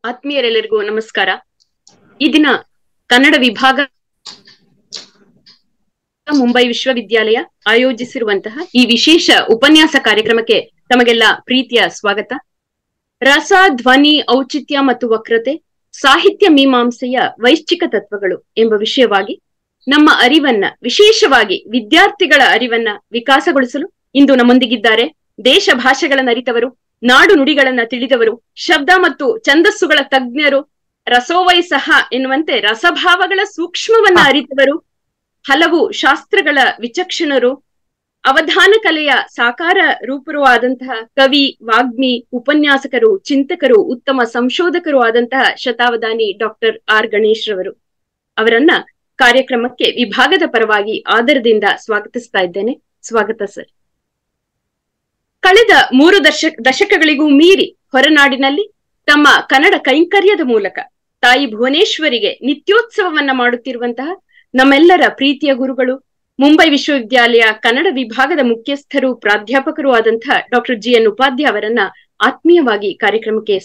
ಆತ್ಮೀಯರೆಲ್ಲರಿಗೂ ನಮಸ್ಕಾರ ಈ ದಿನ ಕನ್ನಡ ವಿಭಾಗ ಮುಂಬೈ ವಿಶ್ವವಿದ್ಯಾಲಯ ಆಯೋಜಿಸಿರುವಂತಹ ಈ ವಿಶೇಷ ಉಪನ್ಯಾಸ ಕಾರ್ಯಕ್ರಮಕ್ಕೆ ತಮಗೆಲ್ಲ ಪ್ರೀತಿಯ ಸ್ವಾಗತ ರಸ ಧ್ವನಿ ಔಚಿತ್ಯ ಮತ್ತು ವಕ್ರತೆ ಸಾಹಿತ್ಯ ಮೀಮಾಂಸೆಯ ವೈಶ್ಚಿಕ ತತ್ವಗಳು ಎಂಬ ವಿಷಯವಾಗಿ ನಮ್ಮ ಅರಿವನ್ನ ವಿಶೇಷವಾಗಿ ವಿದ್ಯಾರ್ಥಿಗಳ ಅರಿವನ್ನ ವಿಕಾಸಗೊಳಿಸಲು ಇಂದು ನಮ್ಮೊಂದಿಗಿದ್ದಾರೆ ದೇಶ ಭಾಷೆಗಳನ್ನ ಅರಿತವರು ನಾಡು ನುಡಿಗಳನ್ನ ತಿಳಿದವರು ಶಬ್ದ ಮತ್ತು ಛಂದಸ್ಸುಗಳ ತಜ್ಞರು ರಸೋವೈ ಸಹ ಎನ್ನುವಂತೆ ರಸಭಾವಗಳ ಸೂಕ್ಷ್ಮವನ್ನ ಅರಿತವರು ಹಲವು ಶಾಸ್ತ್ರಗಳ ವಿಚಕ್ಷಣರು ಅವಧಾನ ಕಲೆಯ ಸಾಕಾರ ರೂಪರು ಆದಂತಹ ಕವಿ ವಾಗ್ಮಿ ಉಪನ್ಯಾಸಕರು ಚಿಂತಕರು ಉತ್ತಮ ಸಂಶೋಧಕರು ಆದಂತಹ ಶತಾವಧಾನಿ ಡಾಕ್ಟರ್ ಆರ್ ಗಣೇಶ್ ರವರು ಅವರನ್ನ ಕಾರ್ಯಕ್ರಮಕ್ಕೆ ವಿಭಾಗದ ಪರವಾಗಿ ಆದರದಿಂದ ಸ್ವಾಗತಿಸ್ತಾ ಇದ್ದೇನೆ ಸ್ವಾಗತ ಸರ್ ಕಳೆದ ಮೂರು ದಶ ದಶಕಗಳಿಗೂ ಮೀರಿ ಹೊರನಾಡಿನಲ್ಲಿ ತಮ್ಮ ಕನ್ನಡ ಕೈಂಕರ್ಯದ ಮೂಲಕ ತಾಯಿ ಭುವನೇಶ್ವರಿಗೆ ನಿತ್ಯೋತ್ಸವವನ್ನ ಮಾಡುತ್ತಿರುವಂತಹ ನಮ್ಮೆಲ್ಲರ ಪ್ರೀತಿಯ ಗುರುಗಳು ಮುಂಬೈ ವಿಶ್ವವಿದ್ಯಾಲಯ ಕನ್ನಡ ವಿಭಾಗದ ಮುಖ್ಯಸ್ಥರು ಪ್ರಾಧ್ಯಾಪಕರು ಆದಂತಹ ಡಾಕ್ಟರ್ ಜಿ ಎನ್ ಉಪಾಧ್ಯಾಯ ಅವರನ್ನ ಆತ್ಮೀಯವಾಗಿ ಕಾರ್ಯಕ್ರಮಕ್ಕೆ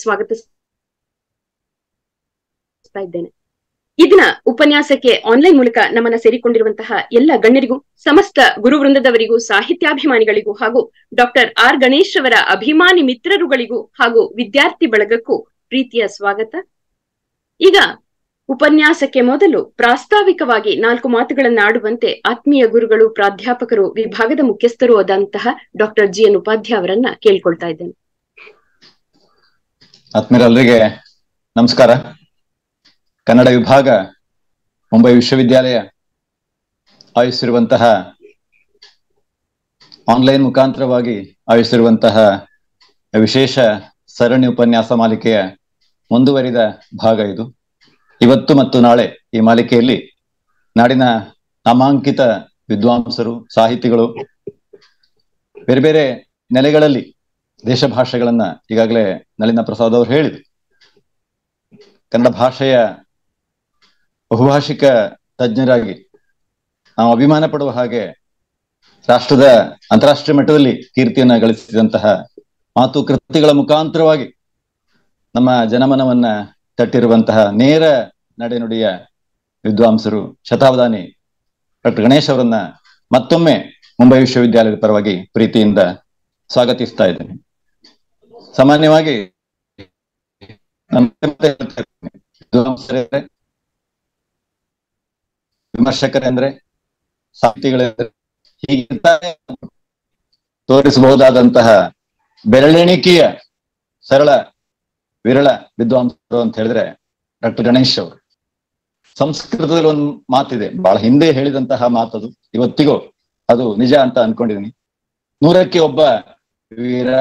ಸ್ವಾಗತಿಸ್ತಾ ಇದ್ದೇನೆ ಇದನ್ನ ಉಪನ್ಯಾಸಕ್ಕೆ ಆನ್ಲೈನ್ ಮೂಲಕ ನಮ್ಮನ್ನ ಸೇರಿಕೊಂಡಿರುವಂತಹ ಎಲ್ಲ ಗಣ್ಯರಿಗೂ ಸಮಸ್ತ ಗುರು ವೃಂದದವರಿಗೂ ಸಾಹಿತ್ಯಾಭಿಮಾನಿಗಳಿಗೂ ಹಾಗೂ ಡಾಕ್ಟರ್ ಆರ್ ಗಣೇಶ್ ಅವರ ಅಭಿಮಾನಿ ಮಿತ್ರರುಗಳಿಗೂ ಹಾಗೂ ವಿದ್ಯಾರ್ಥಿ ಬಳಗಕ್ಕೂ ಪ್ರೀತಿಯ ಸ್ವಾಗತ ಈಗ ಉಪನ್ಯಾಸಕ್ಕೆ ಮೊದಲು ಪ್ರಾಸ್ತಾವಿಕವಾಗಿ ನಾಲ್ಕು ಮಾತುಗಳನ್ನ ಆಡುವಂತೆ ಆತ್ಮೀಯ ಗುರುಗಳು ಪ್ರಾಧ್ಯಾಪಕರು ವಿಭಾಗದ ಮುಖ್ಯಸ್ಥರು ಆದಂತಹ ಡಾಕ್ಟರ್ ಜಿ ಎನ್ ಉಪಾಧ್ಯಾಯ ಅವರನ್ನ ಕೇಳ್ಕೊಳ್ತಾ ಇದ್ದೇನೆ ಆತ್ಮೀಯರಲ್ಲರಿಗೆ ನಮಸ್ಕಾರ ಕನ್ನಡ ವಿಭಾಗ ಮುಂಬೈ ವಿಶ್ವವಿದ್ಯಾಲಯ ಆಯೋಜಿಸಿರುವಂತಹ ಆನ್ಲೈನ್ ಮುಖಾಂತರವಾಗಿ ಆಯೋಜಿಸಿರುವಂತಹ ವಿಶೇಷ ಸರಣಿ ಉಪನ್ಯಾಸ ಮಾಲಿಕೆಯ ಮುಂದುವರಿದ ಭಾಗ ಇದು ಇವತ್ತು ಮತ್ತು ನಾಳೆ ಈ ಮಾಲಿಕೆಯಲ್ಲಿ ನಾಡಿನ ನಾಮಾಂಕಿತ ವಿದ್ವಾಂಸರು ಸಾಹಿತಿಗಳು ಬೇರೆ ಬೇರೆ ನೆಲೆಗಳಲ್ಲಿ ದೇಶ ಭಾಷೆಗಳನ್ನ ಈಗಾಗಲೇ ನಳಿನ ಪ್ರಸಾದ್ ಅವರು ಹೇಳಿದ್ರು ಕನ್ನಡ ಭಾಷೆಯ ಬಹುಭಾಷಿಕ ತಜ್ಞರಾಗಿ ನಾವು ಅಭಿಮಾನ ಪಡುವ ಹಾಗೆ ರಾಷ್ಟ್ರದ ಅಂತಾರಾಷ್ಟ್ರೀಯ ಮಟ್ಟದಲ್ಲಿ ಕೀರ್ತಿಯನ್ನ ಗಳಿಸಿದಂತಹ ಮಾತು ಕೃತಿಗಳ ಮುಖಾಂತರವಾಗಿ ನಮ್ಮ ಜನಮನವನ್ನ ತಟ್ಟಿರುವಂತಹ ನೇರ ನಡೆನುಡಿಯ ವಿದ್ವಾಂಸರು ಶತಾವಧಾನಿ ಡಾಕ್ಟರ್ ಗಣೇಶ್ ಅವರನ್ನ ಮತ್ತೊಮ್ಮೆ ಮುಂಬೈ ವಿಶ್ವವಿದ್ಯಾಲಯದ ಪರವಾಗಿ ಪ್ರೀತಿಯಿಂದ ಸ್ವಾಗತಿಸ್ತಾ ಇದ್ದೇನೆ ಸಾಮಾನ್ಯವಾಗಿ ವಿದ್ವಾಂಸರೇ ವಿಮರ್ಶಕರೆಂದ್ರೆ ಸಾಹಿತಿಗಳೆಂದ್ರೆ ಹೀಗೆ ತೋರಿಸಬಹುದಾದಂತಹ ಬೆರಳೆಣಿಕೆಯ ಸರಳ ವಿರಳ ವಿದ್ವಾಂಸರು ಅಂತ ಹೇಳಿದ್ರೆ ಡಾಕ್ಟರ್ ಗಣೇಶ್ ಅವರು ಸಂಸ್ಕೃತದಲ್ಲಿ ಒಂದು ಮಾತಿದೆ ಬಹಳ ಹಿಂದೆ ಹೇಳಿದಂತಹ ಮಾತದು ಇವತ್ತಿಗೂ ಅದು ನಿಜ ಅಂತ ಅನ್ಕೊಂಡಿದೀನಿ ನೂರಕ್ಕೆ ಒಬ್ಬ ವೀರ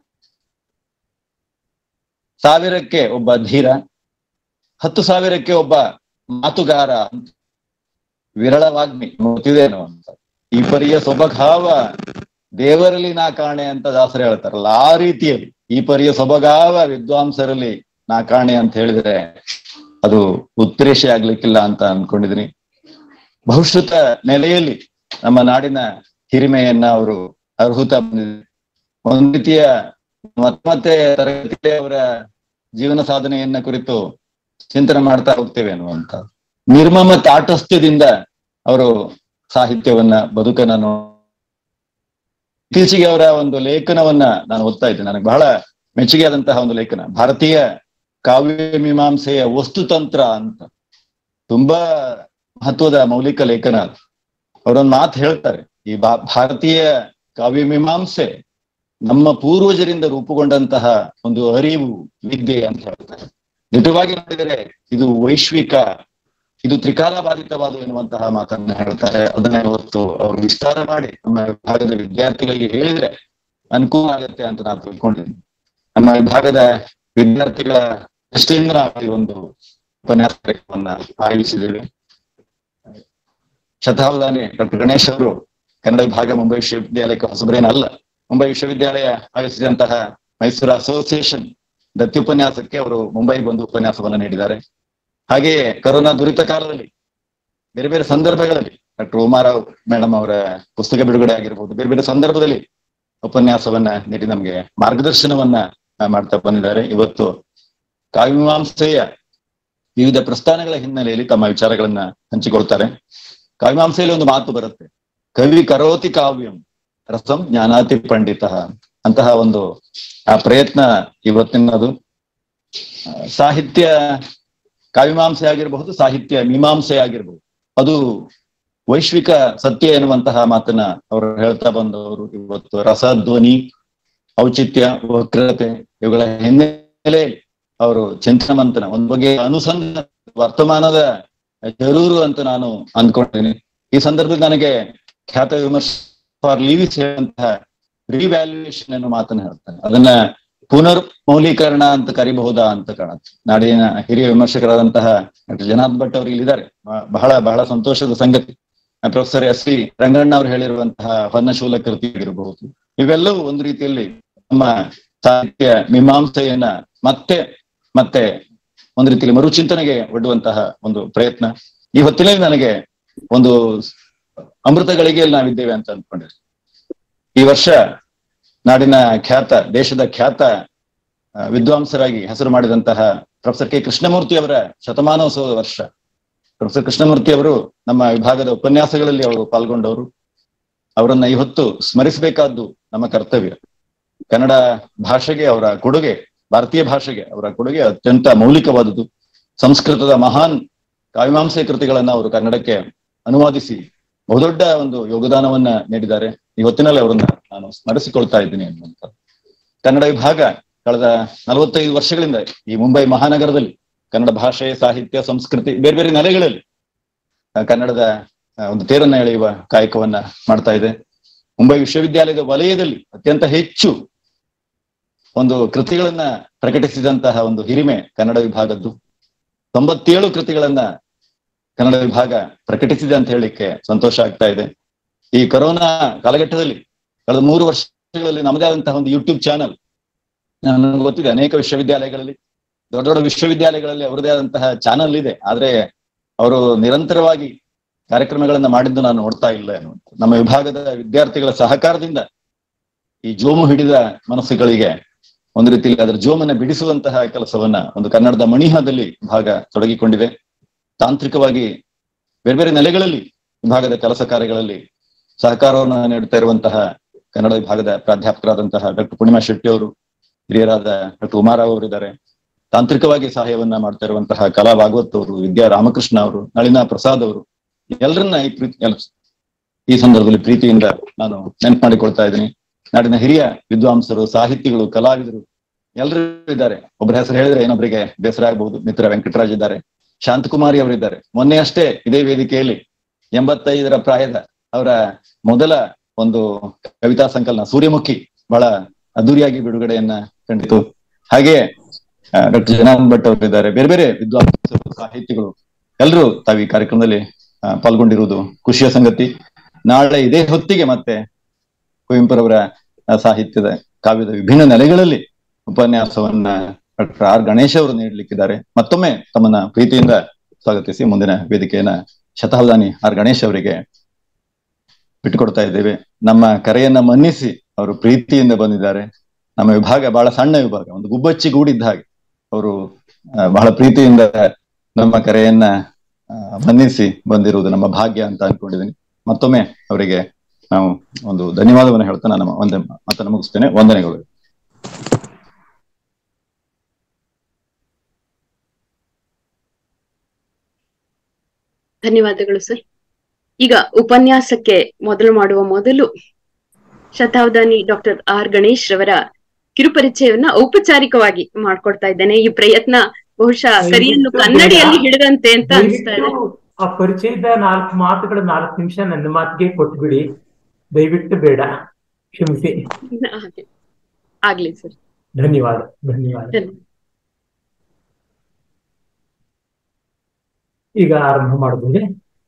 ಸಾವಿರಕ್ಕೆ ಒಬ್ಬ ಧೀರ ಹತ್ತು ಸಾವಿರಕ್ಕೆ ಒಬ್ಬ ಮಾತುಗಾರ ಅಂತ ವಿರಳವಾಗ್ಮಿ ಗೊತ್ತಿದೇನು ಅಂತ ಈ ಪರಿಯ ಸೊಬಗಾವ ದೇವರಲ್ಲಿ ನಾ ಕಾಣೆ ಅಂತ ದಾಸರು ಹೇಳ್ತಾರಲ್ಲ ಆ ರೀತಿಯಲ್ಲಿ ಈ ಪರಿಯ ಸೊಬಗಾವ ವಿದ್ವಾಂಸರಲ್ಲಿ ನಾ ಕಾಣೆ ಅಂತ ಹೇಳಿದ್ರೆ ಅದು ಉತ್ಪ್ರೇಷೆ ಆಗ್ಲಿಕ್ಕಿಲ್ಲ ಅಂತ ಅನ್ಕೊಂಡಿದೀನಿ ಬಹುಶ್ರುತ ನೆಲೆಯಲ್ಲಿ ನಮ್ಮ ನಾಡಿನ ಹಿರಿಮೆಯನ್ನ ಅವರು ಅರ್ಹುತ ಬಂದಿದೆ ಒಂದು ರೀತಿಯ ಮತ್ತೆ ತರಗತಿ ಅವರ ಜೀವನ ಸಾಧನೆಯನ್ನ ಕುರಿತು ಚಿಂತನೆ ಮಾಡ್ತಾ ಹೋಗ್ತೇವೆ ಅನ್ನುವಂತ ನಿರ್ಮಮ ತಾಟಸ್ಥ್ಯದಿಂದ ಅವರು ಸಾಹಿತ್ಯವನ್ನ ಬದುಕನ್ನ ಇತ್ತೀಚೆಗೆ ಅವರ ಒಂದು ಲೇಖನವನ್ನ ನಾನು ಓದ್ತಾ ಇದ್ದೆ ನನಗೆ ಬಹಳ ಮೆಚ್ಚುಗೆ ಆದಂತಹ ಒಂದು ಲೇಖನ ಭಾರತೀಯ ಕಾವ್ಯ ಮೀಮಾಂಸೆಯ ವಸ್ತುತಂತ್ರ ಅಂತ ತುಂಬಾ ಮಹತ್ವದ ಮೌಲಿಕ ಲೇಖನ ಅದು ಅವರೊಂದು ಮಾತು ಹೇಳ್ತಾರೆ ಈ ಬಾ ಭಾರತೀಯ ಕಾವ್ಯ ಮೀಮಾಂಸೆ ನಮ್ಮ ಪೂರ್ವಜರಿಂದ ರೂಪುಗೊಂಡಂತಹ ಒಂದು ಅರಿವು ವಿದ್ಯೆ ಅಂತ ಹೇಳ್ತಾರೆ ನಿಜವಾಗಿ ನೋಡಿದರೆ ಇದು ವೈಶ್ವಿಕ ಇದು ತ್ರಿಕಾಲ ಬಾಧಿತವಾದ ಎನ್ನುವಂತಹ ಮಾತನ್ನ ಹೇಳ್ತಾರೆ ಅದನ್ನ ಇವತ್ತು ಅವರು ವಿಸ್ತಾರ ಮಾಡಿ ನಮ್ಮ ವಿಭಾಗದ ವಿದ್ಯಾರ್ಥಿಗಳಿಗೆ ಹೇಳಿದ್ರೆ ಅನುಕೂಲ ಆಗುತ್ತೆ ಅಂತ ನಾನು ತಿಳ್ಕೊಂಡಿದ್ದೀನಿ ನಮ್ಮ ವಿಭಾಗದ ವಿದ್ಯಾರ್ಥಿಗಳ ದೃಷ್ಟಿಯಿಂದ ನಾವು ಈ ಒಂದು ಉಪನ್ಯಾಸ ಕಾರ್ಯಕ್ರಮವನ್ನ ಆಯೋಜಿಸಿದ್ದೇವೆ ಶತಾವಧಾನಿ ಡಾಕ್ಟರ್ ಗಣೇಶ್ ಅವರು ಕನ್ನಡ ವಿಭಾಗ ಮುಂಬೈ ವಿಶ್ವವಿದ್ಯಾಲಯಕ್ಕೆ ಹೊಸಬರೇನಲ್ಲ ಮುಂಬೈ ವಿಶ್ವವಿದ್ಯಾಲಯ ಆಯೋಜಿಸಿದಂತಹ ಮೈಸೂರು ಅಸೋಸಿಯೇಷನ್ ದತ್ಯುಪನ್ಯಾಸಕ್ಕೆ ಅವರು ಮುಂಬೈಗೆ ಬಂದು ಉಪನ್ಯಾಸವನ್ನ ನೀಡಿದ್ದಾರೆ ಹಾಗೆಯೇ ಕರೋನಾ ದುರಿತ ಕಾಲದಲ್ಲಿ ಬೇರೆ ಬೇರೆ ಸಂದರ್ಭಗಳಲ್ಲಿ ಡಾಕ್ಟರ್ ಉಮಾರಾವ್ ಮೇಡಮ್ ಅವರ ಪುಸ್ತಕ ಬಿಡುಗಡೆ ಆಗಿರ್ಬೋದು ಬೇರೆ ಬೇರೆ ಸಂದರ್ಭದಲ್ಲಿ ಉಪನ್ಯಾಸವನ್ನ ನೀಡಿ ನಮ್ಗೆ ಮಾರ್ಗದರ್ಶನವನ್ನ ಮಾಡ್ತಾ ಬಂದಿದ್ದಾರೆ ಇವತ್ತು ಕಾವ್ಯಮೀಮಾಂಸೆಯ ವಿವಿಧ ಪ್ರಸ್ಥಾನಗಳ ಹಿನ್ನೆಲೆಯಲ್ಲಿ ತಮ್ಮ ವಿಚಾರಗಳನ್ನ ಹಂಚಿಕೊಳ್ತಾರೆ ಕಾವ್ಯಮೀಮಾಂಸೆಯಲ್ಲಿ ಒಂದು ಮಾತು ಬರುತ್ತೆ ಕವಿ ಕರೋತಿ ಕಾವ್ಯಂ ರಸಂ ಜ್ಞಾನಾತಿ ಪಂಡಿತ ಅಂತಹ ಒಂದು ಆ ಪ್ರಯತ್ನ ಇವತ್ತಿನದು ಆ, ಸಾಹಿತ್ಯ ಕಾವ್ಯಮೀಮಾಂಸೆ ಆಗಿರಬಹುದು ಸಾಹಿತ್ಯ ಮೀಮಾಂಸೆ ಆಗಿರಬಹುದು ಅದು ವೈಶ್ವಿಕ ಸತ್ಯ ಎನ್ನುವಂತಹ ಮಾತನ್ನ ಅವರು ಹೇಳ್ತಾ ಬಂದವರು ಇವತ್ತು ರಸ ಧ್ವನಿ ಔಚಿತ್ಯ ವಕ್ರತೆ ಇವುಗಳ ಹಿನ್ನೆಲೆ ಅವರು ಚಿಂತನ ಮಂಥನ ಒಂದ್ ಬಗ್ಗೆ ಅನುಸಂಧಾನ ವರ್ತಮಾನದ ಜರೂರು ಅಂತ ನಾನು ಅಂದ್ಕೊಂಡಿದ್ದೀನಿ ಈ ಸಂದರ್ಭದಲ್ಲಿ ನನಗೆ ಖ್ಯಾತ ವಿಮರ್ಶ ಫಾರ್ ಲೀವಿಸ್ ಹೇಳುವಂತಹ ರಿವ್ಯಾಲ್ಯೂಯೇಷನ್ ಅನ್ನೋ ಮಾತನ್ನ ಹೇಳ್ತಾನೆ ಅದನ್ನ ಪುನರ್ ಮೌಲೀಕರಣ ಅಂತ ಕರಿಬಹುದಾ ಅಂತ ಕಾಣುತ್ತೆ ನಾಡಿನ ಹಿರಿಯ ವಿಮರ್ಶಕರಾದಂತಹ ಡಾಕ್ಟರ್ ಜನಾರ್ದ್ ಭಟ್ ಅವರು ಇಲ್ಲಿದ್ದಾರೆ ಬ- ಬಹಳ ಬಹಳ ಸಂತೋಷದ ಸಂಗತಿ ಪ್ರೊಫೆಸರ್ ಎಸ್ ಸಿ ರಂಗಣ್ಣ ಅವರು ಹೇಳಿರುವಂತಹ ಹೊನ್ನಶೂಲ ಕೃತಿ ಆಗಿರಬಹುದು ಇವೆಲ್ಲವೂ ಒಂದು ರೀತಿಯಲ್ಲಿ ನಮ್ಮ ಸಾಹಿತ್ಯ ಮೀಮಾಂಸೆಯನ್ನ ಮತ್ತೆ ಮತ್ತೆ ಒಂದು ರೀತಿಯಲ್ಲಿ ಮರುಚಿಂತನೆಗೆ ಒಡ್ಡುವಂತಹ ಒಂದು ಪ್ರಯತ್ನ ಈ ಹೊತ್ತಿನಲ್ಲಿ ನನಗೆ ಒಂದು ಅಮೃತ ಗಳಿಗೆಯಲ್ಲಿ ನಾವಿದ್ದೇವೆ ಅಂತ ಅಂದ್ಕೊಂಡಿದ್ದೆ ಈ ವರ್ಷ ನಾಡಿನ ಖ್ಯಾತ ದೇಶದ ಖ್ಯಾತ ಆ, ವಿದ್ವಾಂಸರಾಗಿ ಹೆಸರು ಮಾಡಿದಂತಹ ಪ್ರೊಫೆಸರ್ ಕೆ ಕೃಷ್ಣಮೂರ್ತಿ ಅವರ ಶತಮಾನೋತ್ಸವದ ವರ್ಷ ಪ್ರೊಫೆಸರ್ ಕೃಷ್ಣಮೂರ್ತಿ ಅವರು ನಮ್ಮ ವಿಭಾಗದ ಉಪನ್ಯಾಸಗಳಲ್ಲಿ ಅವರು ಪಾಲ್ಗೊಂಡವರು ಅವರನ್ನ ಇವತ್ತು ಸ್ಮರಿಸಬೇಕಾದ್ದು ನಮ್ಮ ಕರ್ತವ್ಯ ಕನ್ನಡ ಭಾಷೆಗೆ ಅವರ ಕೊಡುಗೆ ಭಾರತೀಯ ಭಾಷೆಗೆ ಅವರ ಕೊಡುಗೆ ಅತ್ಯಂತ ಮೌಲಿಕವಾದುದು ಸಂಸ್ಕೃತದ ಮಹಾನ್ ಕಾವ್ಯಮಾಂಸೆ ಕೃತಿಗಳನ್ನ ಅವರು ಕನ್ನಡಕ್ಕೆ ಅನುವಾದಿಸಿ ಬಹುದೊಡ್ಡ ಒಂದು ಯೋಗದಾನವನ್ನ ನೀಡಿದ್ದಾರೆ ಈ ಹೊತ್ತಿನಲ್ಲಿ ಅವರನ್ನ ನಾನು ಸ್ಮರಿಸಿಕೊಳ್ತಾ ಇದ್ದೀನಿ ಅನ್ನುವಂಥ ಕನ್ನಡ ವಿಭಾಗ ಕಳೆದ ನಲವತ್ತೈದು ವರ್ಷಗಳಿಂದ ಈ ಮುಂಬೈ ಮಹಾನಗರದಲ್ಲಿ ಕನ್ನಡ ಭಾಷೆ ಸಾಹಿತ್ಯ ಸಂಸ್ಕೃತಿ ಬೇರೆ ಬೇರೆ ನೆಲೆಗಳಲ್ಲಿ ಆ, ಕನ್ನಡದ ಆ, ಒಂದು ತೇರನ್ನ ಎಳೆಯುವ ಕಾಯಕವನ್ನ ಮಾಡ್ತಾ ಇದೆ ಮುಂಬೈ ವಿಶ್ವವಿದ್ಯಾಲಯದ ವಲಯದಲ್ಲಿ ಅತ್ಯಂತ ಹೆಚ್ಚು ಒಂದು ಕೃತಿಗಳನ್ನ ಪ್ರಕಟಿಸಿದಂತಹ ಒಂದು ಹಿರಿಮೆ ಕನ್ನಡ ವಿಭಾಗದ್ದು ತೊಂಬತ್ತೇಳು ಕೃತಿಗಳನ್ನ ಕನ್ನಡ ವಿಭಾಗ ಪ್ರಕಟಿಸಿದೆ ಅಂತ ಹೇಳಲಿಕ್ಕೆ ಸಂತೋಷ ಆಗ್ತಾ ಇದೆ ಈ ಕೊರೋನಾ ಕಾಲಘಟ್ಟದಲ್ಲಿ ಕಳೆದ ಮೂರು ವರ್ಷಗಳಲ್ಲಿ ನಮ್ಮದೇ ಆದಂತಹ ಒಂದು ಯೂಟ್ಯೂಬ್ ಚಾನಲ್ ನನಗೆ ಗೊತ್ತಿದೆ ಅನೇಕ ವಿಶ್ವವಿದ್ಯಾಲಯಗಳಲ್ಲಿ ದೊಡ್ಡ ದೊಡ್ಡ ವಿಶ್ವವಿದ್ಯಾಲಯಗಳಲ್ಲಿ ಅವರದೇ ಆದಂತಹ ಚಾನಲ್ ಇದೆ ಆದ್ರೆ ಅವರು ನಿರಂತರವಾಗಿ ಕಾರ್ಯಕ್ರಮಗಳನ್ನ ಮಾಡಿದ್ದು ನಾನು ನೋಡ್ತಾ ಇಲ್ಲ ಅನ್ನುವಂಥ ನಮ್ಮ ವಿಭಾಗದ ವಿದ್ಯಾರ್ಥಿಗಳ ಸಹಕಾರದಿಂದ ಈ ಜೋಮು ಹಿಡಿದ ಮನಸ್ಸುಗಳಿಗೆ ಒಂದು ರೀತಿಯಲ್ಲಿ ಅದರ ಜೋಮನ್ನ ಬಿಡಿಸುವಂತಹ ಕೆಲಸವನ್ನ ಒಂದು ಕನ್ನಡದ ಮಣಿಹದಲ್ಲಿ ಭಾಗ ತೊಡಗಿಕೊಂಡಿದೆ ತಾಂತ್ರಿಕವಾಗಿ ಬೇರೆ ಬೇರೆ ನೆಲೆಗಳಲ್ಲಿ ವಿಭಾಗದ ಕೆಲಸ ಕಾರ್ಯಗಳಲ್ಲಿ ಸಹಕಾರವನ್ನು ನೀಡುತ್ತಾ ಇರುವಂತಹ ಕನ್ನಡ ವಿಭಾಗದ ಪ್ರಾಧ್ಯಾಪಕರಾದಂತಹ ಡಾಕ್ಟರ್ ಪೂರ್ಣಿಮಾ ಶೆಟ್ಟಿ ಅವರು ಹಿರಿಯರಾದ ಡಾಕ್ಟರ್ ಉಮಾರಾವ್ ಅವರಿದ್ದಾರೆ ತಾಂತ್ರಿಕವಾಗಿ ಸಹಾಯವನ್ನ ಮಾಡ್ತಾ ಇರುವಂತಹ ಕಲಾ ಭಾಗವತ್ ಅವರು ವಿದ್ಯಾ ರಾಮಕೃಷ್ಣ ಅವರು ನಳಿನಾ ಪ್ರಸಾದ್ ಅವರು ಎಲ್ಲರನ್ನ ಈ ಪ್ರೀತಿ ಎಲ್- ಈ ಸಂದರ್ಭದಲ್ಲಿ ಪ್ರೀತಿಯಿಂದ ನಾನು ನೆನಪು ಮಾಡಿಕೊಳ್ತಾ ಇದ್ದೀನಿ ನಾಡಿನ ಹಿರಿಯ ವಿದ್ವಾಂಸರು ಸಾಹಿತಿಗಳು ಕಲಾವಿದರು ಎಲ್ಲರೂ ಇದ್ದಾರೆ ಒಬ್ಬರ ಹೆಸರು ಹೇಳಿದ್ರೆ ಇನ್ನೊಬ್ಬರಿಗೆ ಬೇಸರ ಆಗಬಹುದು ಮಿತ್ರ ವೆಂಕಟರಾಜ್ ಇದ್ದಾರೆ ಶಾಂತಕುಮಾರಿ ಅವರಿದ್ದಾರೆ ಮೊನ್ನೆ ಅಷ್ಟೇ ಇದೇ ವೇದಿಕೆಯಲ್ಲಿ ಎಂಬತ್ತೈದರ ಪ್ರಾಯದ ಅವರ ಮೊದಲ ಒಂದು ಕವಿತಾ ಸಂಕಲನ ಸೂರ್ಯಮುಖಿ ಬಹಳ ಅದ್ದೂರಿಯಾಗಿ ಬಿಡುಗಡೆಯನ್ನ ಕಂಡಿತು ಹಾಗೆ ಡಾಕ್ಟರ್ ಜನಾರ್ದನ್ ಭಟ್ ಅವರು ಇದ್ದಾರೆ ಬೇರೆ ಬೇರೆ ವಿದ್ವಾಂಸರು ಸಾಹಿತಿಗಳು ಎಲ್ಲರೂ ತಾವು ಈ ಕಾರ್ಯಕ್ರಮದಲ್ಲಿ ಆ, ಪಾಲ್ಗೊಂಡಿರುವುದು ಖುಷಿಯ ಸಂಗತಿ ನಾಳೆ ಇದೇ ಹೊತ್ತಿಗೆ ಮತ್ತೆ ಕುವೆಂಪುರವರ ಆ, ಸಾಹಿತ್ಯದ ಕಾವ್ಯದ ವಿಭಿನ್ನ ನೆಲೆಗಳಲ್ಲಿ ಉಪನ್ಯಾಸವನ್ನ ಡಾಕ್ಟರ್ ಆರ್ ಗಣೇಶ್ ಅವರು ನೀಡಲಿಕ್ಕಿದ್ದಾರೆ ಮತ್ತೊಮ್ಮೆ ತಮ್ಮನ್ನ ಪ್ರೀತಿಯಿಂದ ಸ್ವಾಗತಿಸಿ ಮುಂದಿನ ವೇದಿಕೆಯನ್ನ ಶತಾವಧಾನಿ ಆರ್ ಗಣೇಶ್ ಅವರಿಗೆ ಬಿಟ್ಟುಕೊಡ್ತಾ ಇದ್ದೇವೆ ನಮ್ಮ ಕರೆಯನ್ನ ಮನ್ನಿಸಿ ಅವರು ಪ್ರೀತಿಯಿಂದ ಬಂದಿದ್ದಾರೆ ನಮ್ಮ ವಿಭಾಗ ಬಹಳ ಸಣ್ಣ ವಿಭಾಗ ಒಂದು ಗುಬ್ಬಚ್ಚಿ ಗೂಡಿದ್ದ ಹಾಗೆ ಅವರು ಆ, ಬಹಳ ಪ್ರೀತಿಯಿಂದ ನಮ್ಮ ಕರೆಯನ್ನ ಆ, ಮನ್ನಿಸಿ ಬಂದಿರುವುದು ನಮ್ಮ ಭಾಗ್ಯ ಅಂತ ಅನ್ಕೊಂಡಿದ್ದೀನಿ ಮತ್ತೊಮ್ಮೆ ಅವರಿಗೆ ನಾವು ಒಂದು ಧನ್ಯವಾದವನ್ನು ಹೇಳ್ತಾ ನಾನು ಒಂದೇ ಮಾತನ್ನು ಮುಗಿಸ್ತೇನೆ ವಂದನೆಗಳು ಧನ್ಯವಾದಗಳು ಸರ್ ಈಗ ಉಪನ್ಯಾಸಕ್ಕೆ ಮೊದಲು ಮಾಡುವ ಮೊದಲು ಶತಾವಧಾನಿ ಡಾಕ್ಟರ್ ಆರ್ ಗಣೇಶ್ ರವರ ಕಿರುಪರಿಚಯವನ್ನ ಔಪಚಾರಿಕವಾಗಿ ಮಾಡ್ಕೊಡ್ತಾ ಇದ್ದೇನೆ ಈ ಪ್ರಯತ್ನ ಬಹುಶಃ ಕರಿಯನ್ನು ಕನ್ನಡಿಯಲ್ಲಿ ಹಿಡಿದಂತೆ ಅಂತ ಅನಿಸ್ತಾ ಇದೆ ದಯವಿಟ್ಟು ಆ ಪರಿಚಯದ ನಾಲ್ಕು ಮಾತುಗಳ ನಾಲ್ಕು ನಿಮಿಷ ನನ್ನ ಮಾತಿಗೆ ಕೊಟ್ಬಿಡಿ ದಯವಿಟ್ಟು ಬೇಡ ಕ್ಷಮಿಸಿ ಹಾಗೆ. ಆಗ್ಲಿ ಸರ್ ಧನ್ಯವಾದ ಧನ್ಯವಾದ ಧನ್ಯ- ಈಗ ಆರಂಭ ಮಾಡಬಹುದೇ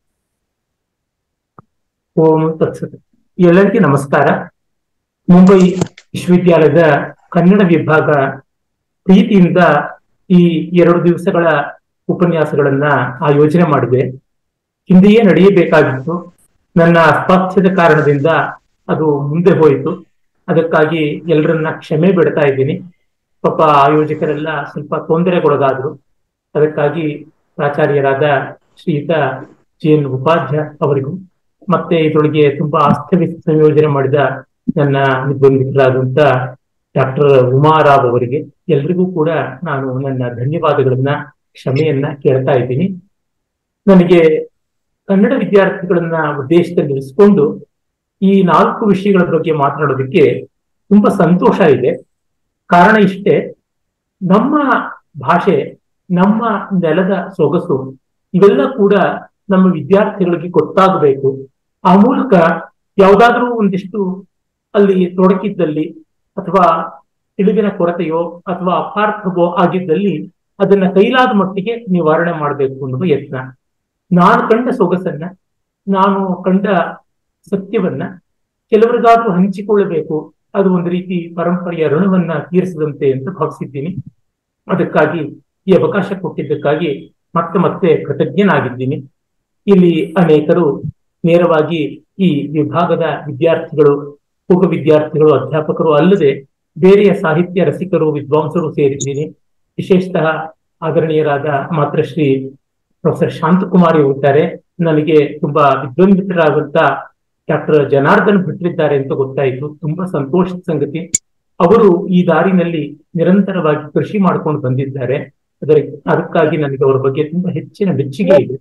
ಓಂ ತತ್ಸತ್ ಎಲ್ಲರಿಗೂ ನಮಸ್ಕಾರ ಮುಂಬೈ ವಿಶ್ವವಿದ್ಯಾಲಯದ ಕನ್ನಡ ವಿಭಾಗ ಪ್ರೀತಿಯಿಂದ ಈ ಎರಡು ದಿವಸಗಳ ಉಪನ್ಯಾಸಗಳನ್ನ ಆಯೋಜನೆ ಮಾಡಿದೆ ಹಿಂದೆಯೇ ನಡೆಯಬೇಕಾಗಿತ್ತು ನನ್ನ ಅಸ್ವಾಸ್ಥ್ಯದ ಕಾರಣದಿಂದ ಅದು ಮುಂದೆ ಹೋಯಿತು ಅದಕ್ಕಾಗಿ ಎಲ್ಲರನ್ನ ಕ್ಷಮೆ ಬಿಡ್ತಾ ಇದ್ದೀನಿ ಪಾಪ ಆಯೋಜಕರೆಲ್ಲ ಸ್ವಲ್ಪ ತೊಂದರೆಗೊಳಗಾದ್ರು ಅದಕ್ಕಾಗಿ ಪ್ರಾಚಾರ್ಯರಾದ ಶ್ರೀಯುತ ಜಿ ಎನ್ ಉಪಾಧ್ಯಾಯ ಅವರಿಗೂ ಮತ್ತೆ ಇದರೊಳಗೆ ತುಂಬಾ ಅಸ್ತವ್ಯಸ್ತ ಸಂಯೋಜನೆ ಮಾಡಿದ ನನ್ನ ಬಂಧಿತರಾದಂತ ಡಾಕ್ಟರ್ ಉಮಾರಾವ್ ಅವರಿಗೆ ಎಲ್ರಿಗೂ ಕೂಡ ನಾನು ನನ್ನ ಧನ್ಯವಾದಗಳನ್ನ ಕ್ಷಮೆಯನ್ನ ಕೇಳ್ತಾ ಇದ್ದೀನಿ ನನಗೆ ಕನ್ನಡ ವಿದ್ಯಾರ್ಥಿಗಳನ್ನ ಉದ್ದೇಶದಲ್ಲಿ ಇರಿಸಿಕೊಂಡು ಈ ನಾಲ್ಕು ವಿಷಯಗಳ ಬಗ್ಗೆ ಮಾತನಾಡೋದಕ್ಕೆ ತುಂಬಾ ಸಂತೋಷ ಇದೆ ಕಾರಣ ಇಷ್ಟೇ ನಮ್ಮ ಭಾಷೆ ನಮ್ಮ ನೆಲದ ಸೊಗಸು ಇವೆಲ್ಲ ಕೂಡ ನಮ್ಮ ವಿದ್ಯಾರ್ಥಿಗಳಿಗೆ ಗೊತ್ತಾಗಬೇಕು ಆ ಮೂಲಕ ಯಾವುದಾದ್ರೂ ಒಂದಿಷ್ಟು ಅಲ್ಲಿ ತೊಡಕಿದ್ದಲ್ಲಿ ಅಥವಾ ತಿಳಿವಿನ ಕೊರತೆಯೋ ಅಥವಾ ಅಪಾರ್ಥವೋ ಆಗಿದ್ದಲ್ಲಿ ಅದನ್ನ ಕೈಲಾದ ಮಟ್ಟಿಗೆ ನಿವಾರಣೆ ಮಾಡಬೇಕು ಅನ್ನುವ ಯತ್ನ ನಾನು ಕಂಡ ಸೊಗಸನ್ನ ನಾನು ಕಂಡ ಸತ್ಯವನ್ನ ಕೆಲವರಿಗಾದ್ರೂ ಹಂಚಿಕೊಳ್ಳಬೇಕು ಅದು ಒಂದು ರೀತಿ ಪರಂಪರೆಯ ಋಣವನ್ನ ತೀರಿಸದಂತೆ ಅಂತ ಭಾವಿಸಿದ್ದೀನಿ ಅದಕ್ಕಾಗಿ ಈ ಅವಕಾಶ ಕೊಟ್ಟಿದ್ದಕ್ಕಾಗಿ ಮತ್ತೆ ಮತ್ತೆ ಕೃತಜ್ಞನಾಗಿದ್ದೀನಿ ಇಲ್ಲಿ ಅನೇಕರು ನೇರವಾಗಿ ಈ ವಿಭಾಗದ ವಿದ್ಯಾರ್ಥಿಗಳು ಪೂರ್ವ ವಿದ್ಯಾರ್ಥಿಗಳು ಅಧ್ಯಾಪಕರು ಅಲ್ಲದೆ ಬೇರೆಯ ಸಾಹಿತ್ಯ ರಸಿಕರು ವಿದ್ವಾಂಸರು ಸೇರಿದ್ದೀನಿ ವಿಶೇಷತಃ ಆದರಣೀಯರಾದ ಮಾತ್ರಶ್ರೀ ಪ್ರೊಫೆಸರ್ ಶಾಂತಕುಮಾರಿ ಇದ್ದಾರೆ ನನಗೆ ತುಂಬಾ ವಿದ್ವಂದಿತರಾದಂತ ಡಾಕ್ಟರ್ ಜನಾರ್ದನ್ ಭಟ್ರಿದ್ದಾರೆ ಅಂತ ಗೊತ್ತಾಯಿತು ತುಂಬಾ ಸಂತೋಷದ ಸಂಗತಿ ಅವರು ಈ ದಾರಿನಲ್ಲಿ ನಿರಂತರವಾಗಿ ಕೃಷಿ ಮಾಡ್ಕೊಂಡು ಬಂದಿದ್ದಾರೆ ಅದರ ಅದಕ್ಕಾಗಿ ನನಗೆ ಅವರ ಬಗ್ಗೆ ತುಂಬಾ ಹೆಚ್ಚಿನ ಮೆಚ್ಚುಗೆ ಇದೆ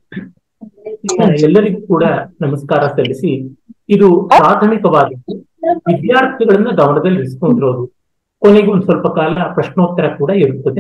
ಎಲ್ಲರಿಗೂ ಕೂಡ ನಮಸ್ಕಾರ ಸಲ್ಲಿಸಿ ಇದು ಪ್ರಾಥಮಿಕವಾಗಿದ್ದು ವಿದ್ಯಾರ್ಥಿಗಳನ್ನ ಗಮನದಲ್ಲಿ ಇರಿಸ್ಕೊಂಡಿರೋದು ಕೊನೆಗೆ ಒಂದ್ ಸ್ವಲ್ಪ ಕಾಲ ಪ್ರಶ್ನೋತ್ತರ ಕೂಡ ಇರುತ್ತದೆ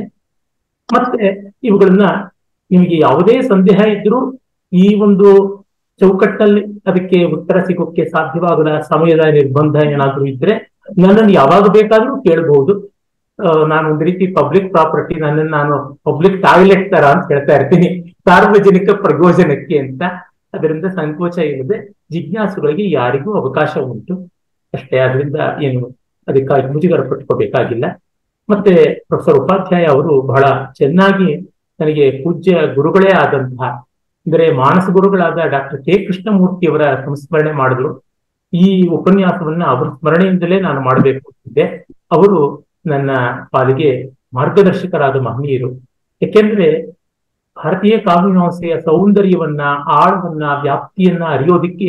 ಮತ್ತೆ ಇವುಗಳನ್ನ ನಿಮಗೆ ಯಾವುದೇ ಸಂದೇಹ ಇದ್ರೂ ಈ ಒಂದು ಚೌಕಟ್ಟಲ್ಲಿ ಅದಕ್ಕೆ ಉತ್ತರ ಸಿಗೋಕ್ಕೆ ಸಾಧ್ಯವಾಗದ ಸಮಯದ ನಿರ್ಬಂಧ ಏನಾದ್ರೂ ಇದ್ರೆ ನನ್ನನ್ನು ಯಾವಾಗ ಬೇಕಾದ್ರೂ ಕೇಳಬಹುದು ನಾನು ಒಂದು ರೀತಿ ಪಬ್ಲಿಕ್ ಪ್ರಾಪರ್ಟಿ ನನ್ನನ್ನು ನಾನು ಪಬ್ಲಿಕ್ ಟಾಯ್ಲೆಟ್ ತರ ಅಂತ ಹೇಳ್ತಾ ಇರ್ತೀನಿ ಸಾರ್ವಜನಿಕ ಪ್ರಯೋಜನಕ್ಕೆ ಅಂತ ಅದರಿಂದ ಸಂಕೋಚ ಇಲ್ಲದೆ ಜಿಜ್ಞಾಸುಗಳಿಗೆ ಯಾರಿಗೂ ಅವಕಾಶ ಉಂಟು ಅಷ್ಟೇ ಅದರಿಂದ ಏನು ಅದಕ್ಕಾಗಿ ಮುಜುಗರ ಪಟ್ಕೋಬೇಕಾಗಿಲ್ಲ ಮತ್ತೆ ಪ್ರೊಫೆಸರ್ ಉಪಾಧ್ಯಾಯ ಅವರು ಬಹಳ ಚೆನ್ನಾಗಿ ನನಗೆ ಪೂಜ್ಯ ಗುರುಗಳೇ ಆದಂತಹ ಅಂದರೆ ಮಾನಸ ಗುರುಗಳಾದ ಡಾಕ್ಟರ್ ಕೆ ಕೃಷ್ಣಮೂರ್ತಿ ಅವರ ಸಂಸ್ಮರಣೆ ಮಾಡಿದ್ರು ಈ ಉಪನ್ಯಾಸವನ್ನ ಅವರ ಸ್ಮರಣೆಯಿಂದಲೇ ನಾನು ಮಾಡಬೇಕು ಅಂತಿದ್ದೆ ಅವರು ನನ್ನ ಪಾಲಿಗೆ ಮಾರ್ಗದರ್ಶಕರಾದ ಮಹನೀಯರು ಯಾಕೆಂದ್ರೆ ಭಾರತೀಯ ಕಾವ್ಯಮೀಮಾಂಸೆಯ ಸೌಂದರ್ಯವನ್ನ ಆಳವನ್ನ ವ್ಯಾಪ್ತಿಯನ್ನ ಅರಿಯೋದಿಕ್ಕೆ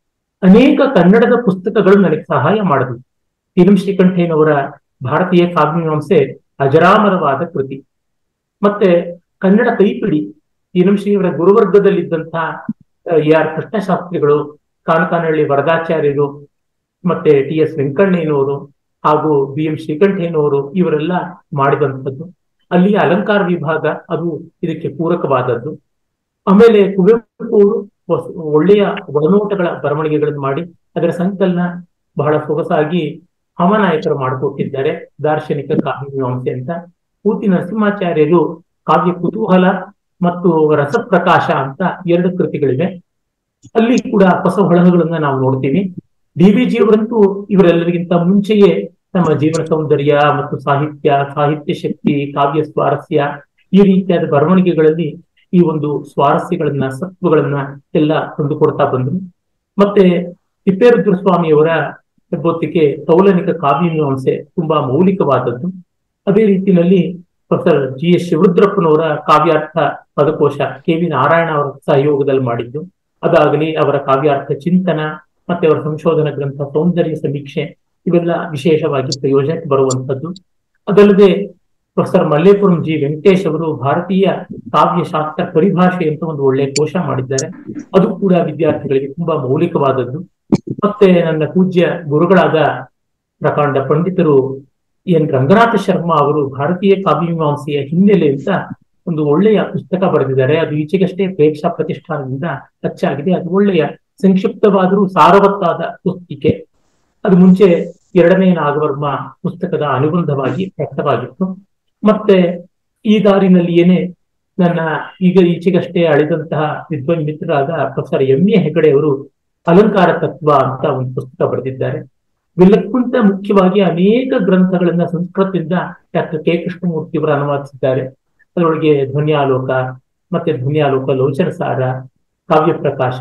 ಅನೇಕ ಕನ್ನಡದ ಪುಸ್ತಕಗಳು ನನಗೆ ಸಹಾಯ ಮಾಡಿದ್ವು ತೀನಂ ಶ್ರೀಕಂಠಯ್ಯನವರ ಭಾರತೀಯ ಕಾವ್ಯಮೀಮಾಂಸೆ ಅಜರಾಮರವಾದ ಕೃತಿ ಮತ್ತೆ ಕನ್ನಡ ಕೈಪಿಡಿ ತೀನಂ ಶ್ರೀಯವರ ಗುರುವರ್ಗದಲ್ಲಿದ್ದಂತಹ ಎ ಆರ್ ಕೃಷ್ಣಶಾಸ್ತ್ರಿಗಳು ಕಾನಕಾನಹಳ್ಳಿ ವರದಾಚಾರ್ಯರು ಮತ್ತೆ ಟಿ ಎಸ್ ವೆಂಕಣ್ಣಯ್ಯನವರು ಹಾಗೂ ಬಿ ಎಂ ಶ್ರೀಕಂಠಯ್ಯನವರು ಇವರೆಲ್ಲ ಮಾಡಿದಂಥದ್ದು ಅಲ್ಲಿ ಅಲಂಕಾರ ವಿಭಾಗ ಅದು ಇದಕ್ಕೆ ಪೂರಕವಾದದ್ದು ಆಮೇಲೆ ಕುವೆಂಪು ಅವರು ಒಳ್ಳೆಯ ಒಳನೋಟಗಳ ಬರವಣಿಗೆಗಳನ್ನು ಮಾಡಿ ಅದರ ಸಂಕಲನ ಬಹಳ ಸೊಗಸಾಗಿ ಹಮನಾಯಕರು ಮಾಡಿಕೊಟ್ಟಿದ್ದಾರೆ ದಾರ್ಶನಿಕ ಕಾವ್ಯಮೀಮಾಂಸೆ ಅಂತ ಪೂತಿ ನರಸಿಂಹಾಚಾರ್ಯರು ಕಾವ್ಯ ಕುತೂಹಲ ಮತ್ತು ರಸಪ್ರಕಾಶ ಅಂತ ಎರಡು ಕೃತಿಗಳಿವೆ ಅಲ್ಲಿ ಕೂಡ ಹೊಸ ಹೊಳಹುಗಳನ್ನ ನಾವು ನೋಡ್ತೀವಿ ಡಿ ವಿ ಜಿ ಅವರಂತೂ ಇವರೆಲ್ಲರಿಗಿಂತ ಮುಂಚೆಯೇ ನಮ್ಮ ಜೀವನ ಸೌಂದರ್ಯ ಮತ್ತು ಸಾಹಿತ್ಯ ಸಾಹಿತ್ಯ ಶಕ್ತಿ ಕಾವ್ಯ ಸ್ವಾರಸ್ಯ ಈ ರೀತಿಯಾದ ಬರವಣಿಗೆಗಳಲ್ಲಿ ಈ ಒಂದು ಸ್ವಾರಸ್ಯಗಳನ್ನ ಸತ್ವಗಳನ್ನ ಎಲ್ಲ ತಂದುಕೊಡ್ತಾ ಬಂದ್ರು ಮತ್ತೆ ತಿಪ್ಪೇರುದ್ರಸ್ವಾಮಿಯವರ ಹೆಬ್ಬೊತ್ತಿಗೆ ತೌಲನಿಕ ಕಾವ್ಯಮೀಮಾಂಸೆ ತುಂಬಾ ಮೌಲಿಕವಾದದ್ದು ಅದೇ ರೀತಿಯಲ್ಲಿ ಪ್ರೊಫೆಸರ್ ಜಿ ಎಸ್ ಶಿವರುದ್ರಪ್ಪನವರ ಕಾವ್ಯಾರ್ಥ ಪದಕೋಶ ಕೆ ವಿ ನಾರಾಯಣ ಅವರ ಸಹಯೋಗದಲ್ಲಿ ಮಾಡಿದ್ದು ಅದಾಗಲಿ ಅವರ ಕಾವ್ಯಾರ್ಥ ಚಿಂತನ ಮತ್ತೆ ಅವರ ಸಂಶೋಧನಾ ಗ್ರಂಥ ಸೌಂದರ್ಯ ಸಮೀಕ್ಷೆ ಇವೆಲ್ಲ ವಿಶೇಷವಾಗಿ ಪ್ರಯೋಜನಕ್ಕೆ ಬರುವಂತದ್ದು ಅದಲ್ಲದೆ ಪ್ರೊಫೆಸರ್ ಮಲ್ಲೇಪುರಂ ಜಿ ವೆಂಕಟೇಶ್ ಅವರು ಭಾರತೀಯ ಕಾವ್ಯಶಾಸ್ತ್ರ ಪರಿಭಾಷೆ ಅಂತ ಒಂದು ಒಳ್ಳೆ ಕೋಶ ಮಾಡಿದ್ದಾರೆ ಅದು ಕೂಡ ವಿದ್ಯಾರ್ಥಿಗಳಿಗೆ ತುಂಬಾ ಮೌಲಿಕವಾದದ್ದು ಮತ್ತೆ ನನ್ನ ಪೂಜ್ಯ ಗುರುಗಳಾದ ಪ್ರಕಾಂಡ ಪಂಡಿತರು ಎನ್ ರಂಗನಾಥ ಶರ್ಮಾ ಅವರು ಭಾರತೀಯ ಕಾವ್ಯಮೀಮಾಂಸೆಯ ಹಿನ್ನೆಲೆ ಅಂತ ಒಂದು ಒಳ್ಳೆಯ ಪುಸ್ತಕ ಬರೆದಿದ್ದಾರೆ ಅದು ಈಚೆಗಷ್ಟೇ ಪ್ರೇಕ್ಷಾ ಪ್ರತಿಷ್ಠಾನದಿಂದ ಟಚ್ಚಾಗಿದೆ ಅದು ಒಳ್ಳೆಯ ಸಂಕ್ಷಿಪ್ತವಾದರೂ ಸಾರವತ್ತಾದ ಪುಸ್ತಿಕೆ ಅದು ಮುಂಚೆ ಎರಡನೇ ನಾಗವರ್ಮ ಪುಸ್ತಕದ ಅನುಬಂಧವಾಗಿ ವ್ಯಕ್ತವಾಗಿತ್ತು ಮತ್ತೆ ಈ ದಾರಿನಲ್ಲಿ ಏನೇ ನನ್ನ ಈಗ ಈಚೆಗಷ್ಟೇ ಅಳೆದಂತಹ ವಿದ್ವಾನ್ ಮಿತ್ರರಾದ ಪ್ರೊಫೆಸರ್ ಎಂ ಎ ಹೆಗಡೆ ಅವರು ಅಲಂಕಾರ ತತ್ವ ಅಂತ ಒಂದು ಪುಸ್ತಕ ಬರೆದಿದ್ದಾರೆ ಇವೆಲ್ಲಕ್ಕಿಂತ ಮುಖ್ಯವಾಗಿ ಅನೇಕ ಗ್ರಂಥಗಳನ್ನ ಸಂಸ್ಕೃತದಿಂದ ಡಾಕ್ಟರ್ ಕೆ ಕೃಷ್ಣಮೂರ್ತಿ ಅವರು ಅನುವಾದಿಸಿದ್ದಾರೆ ಅದರೊಳಗೆ ಧ್ವನ್ಯಾಲೋಕ ಮತ್ತೆ ಧ್ವನ್ಯಾಲೋಕ ಲೋಚನ ಸಾರ ಕಾವ್ಯ ಪ್ರಕಾಶ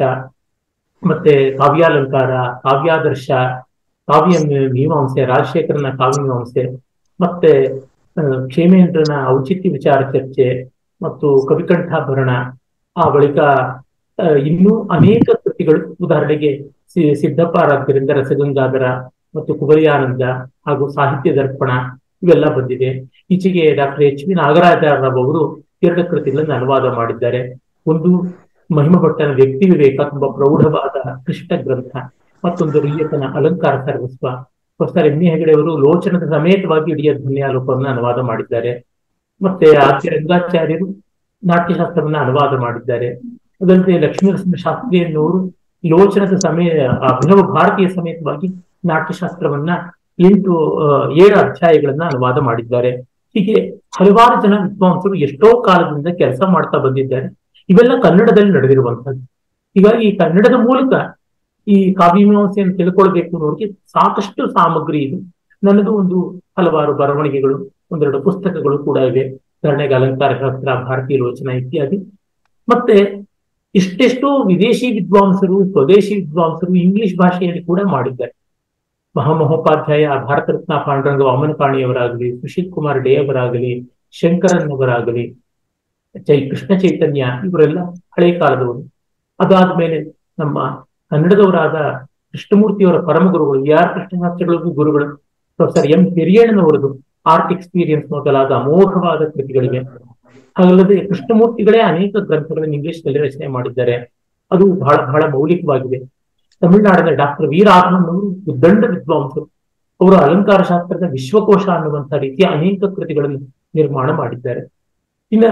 ಮತ್ತೆ ಕಾವ್ಯಾಲಂಕಾರ ಕಾವ್ಯಾದರ್ಶ ಕಾವ್ಯ ಮೀಮಾಂಸೆ ರಾಜಶೇಖರನ ಕಾವ್ಯ ಮೀಮಾಂಸೆ ಮತ್ತೆ ಆ, ಕ್ಷೇಮೇಂದ್ರನ ಔಚಿತ್ಯ ವಿಚಾರ ಚರ್ಚೆ ಮತ್ತು ಕವಿಕಂಠಾಭರಣ ಆ ಬಳಿಕ ಆ, ಇನ್ನೂ ಅನೇಕ ಕೃತಿಗಳು ಉದಾಹರಣೆಗೆ ಸಿ- ಸಿದ್ದಪ್ಪಾರಾಧ್ಯರಿಂದ ರಸಗಂಗಾಧರ ಮತ್ತು ಕುಬರಿಯಾನಂದ ಹಾಗೂ ಸಾಹಿತ್ಯ ದರ್ಪಣ ಇವೆಲ್ಲ ಬಂದಿದೆ ಈಚೆಗೆ ಡಾಕ್ಟರ್ ಎಚ್ ವಿ ನಾಗರಾಜರಾವ್ ಅವರು ಎರಡು ಕೃತಿಗಳನ್ನು ಅನುವಾದ ಮಾಡಿದ್ದಾರೆ ಒಂದು ಮಹಿಮ ಭಟ್ಟನ ವ್ಯಕ್ತಿ ವಿವೇಕ ತುಂಬಾ ಪ್ರೌಢವಾದ ಕೃಷ್ಣ ಗ್ರಂಥ ಮತ್ತೊಂದು ರಿಯತನ ಅಲಂಕಾರ ಸರ್ವಸ್ವ ಪ್ರೊಫೆಸರ್ ಎಂ ಎ ಹೆಗಡೆ ಅವರು ಲೋಚನದ ಸಮೇತವಾಗಿ ಇಡೀ ಧ್ವನ್ಯಾಲೋಕವನ್ನು ಅನುವಾದ ಮಾಡಿದ್ದಾರೆ ಮತ್ತೆ ಆಚಾರ್ಯ ರಂಗಾಚಾರ್ಯರು ನಾಟ್ಯಶಾಸ್ತ್ರವನ್ನ ಅನುವಾದ ಮಾಡಿದ್ದಾರೆ ಅದಲ್ಲದೆ ಲಕ್ಷ್ಮೀನರಸಿಂಹ ಶಾಸ್ತ್ರಿ ಎನ್ನುವರು ಲೋಚನದ ಸಮಯ ಅಭಿನವ ಭಾರತೀಯ ಸಮೇತವಾಗಿ ನಾಟ್ಯಶಾಸ್ತ್ರವನ್ನ ಎಂಟು ಆ, ಏಳು ಅಧ್ಯಾಯಗಳನ್ನ ಅನುವಾದ ಮಾಡಿದ್ದಾರೆ ಹೀಗೆ ಹಲವಾರು ಜನ ವಿದ್ವಾಂಸರು ಎಷ್ಟೋ ಕಾಲದಿಂದ ಕೆಲಸ ಮಾಡ್ತಾ ಬಂದಿದ್ದಾರೆ ಇವೆಲ್ಲ ಕನ್ನಡದಲ್ಲಿ ನಡೆದಿರುವಂತದ್ದು ಹೀಗಾಗಿ ಈ ಕನ್ನಡದ ಮೂಲಕ ಈ ಕಾವ್ಯಮೀಮಾಂಸೆಯನ್ನು ತಿಳ್ಕೊಳ್ಬೇಕು ಅನ್ನೋರಿಗೆ ಸಾಕಷ್ಟು ಸಾಮಗ್ರಿ ಇದೆ ನನ್ನದು ಒಂದು ಹಲವಾರು ಬರವಣಿಗೆಗಳು ಒಂದೆರಡು ಪುಸ್ತಕಗಳು ಕೂಡ ಇವೆ ಉದಾಹರಣೆಗೆ ಅಲಂಕಾರ ಶಾಸ್ತ್ರ ಭಾರತೀಯ ಲೋಚನ ಇತ್ಯಾದಿ ಮತ್ತೆ ಇಷ್ಟೆಷ್ಟೋ ವಿದೇಶಿ ವಿದ್ವಾಂಸರು ಸ್ವದೇಶಿ ವಿದ್ವಾಂಸರು ಇಂಗ್ಲಿಷ್ ಭಾಷೆಯಲ್ಲಿ ಕೂಡ ಮಾಡಿದ್ದಾರೆ ಮಹಾಮಹೋಪಾಧ್ಯಾಯ ಭಾರತ ರತ್ನ ಪಾಂಡುರಂಗ ವಾಮನಪಾಣಿಯವರಾಗಲಿ ಸುಶೀಲ್ ಕುಮಾರ್ ಡೇ ಅವರಾಗಲಿ ಶಂಕರನ್ ಅವರಾಗಲಿ ಚೈ ಕೃಷ್ಣ ಚೈತನ್ಯ ಇವರೆಲ್ಲ ಹಳೆ ಕಾಲದವರು ಅದಾದ್ಮೇಲೆ ನಮ್ಮ ಕನ್ನಡದವರಾದ ಕೃಷ್ಣಮೂರ್ತಿಯವರ ಪರಮ ಗುರುಗಳು ವಿ ಆರ್ ಕೃಷ್ಣಶಾಸ್ತ್ರಿಗಳಿಗೂ ಗುರುಗಳು ಪ್ರೊಫೆಸರ್ ಎಂ ಹಿರಿಯಣ್ಣನವರದು ಆರ್ಟ್ ಎಕ್ಸ್ಪೀರಿಯನ್ಸ್ ಮೊದಲಾದ ಅಮೋಘವಾದ ಕೃತಿಗಳಿವೆ ಹಾಗಲ್ಲದೆ ಕೃಷ್ಣಮೂರ್ತಿಗಳೇ ಅನೇಕ ಗ್ರಂಥಗಳನ್ನು ಇಂಗ್ಲಿಷ್ ನಲ್ಲಿ ರಚನೆ ಮಾಡಿದ್ದಾರೆ ಅದು ಬಹಳ ಬಹಳ ಮೌಲಿಕವಾಗಿದೆ ತಮಿಳುನಾಡಿನ ಡಾಕ್ಟರ್ ವಿ ರಾಘವನ್ ಅವರು ಉದ್ದಂಡ ವಿದ್ವಾಂಸರು ಅವರು ಅಲಂಕಾರ ಶಾಸ್ತ್ರದ ವಿಶ್ವಕೋಶ ಅನ್ನುವಂತ ರೀತಿಯ ಅನೇಕ ಕೃತಿಗಳನ್ನು ನಿರ್ಮಾಣ ಮಾಡಿದ್ದಾರೆ ಇನ್ನ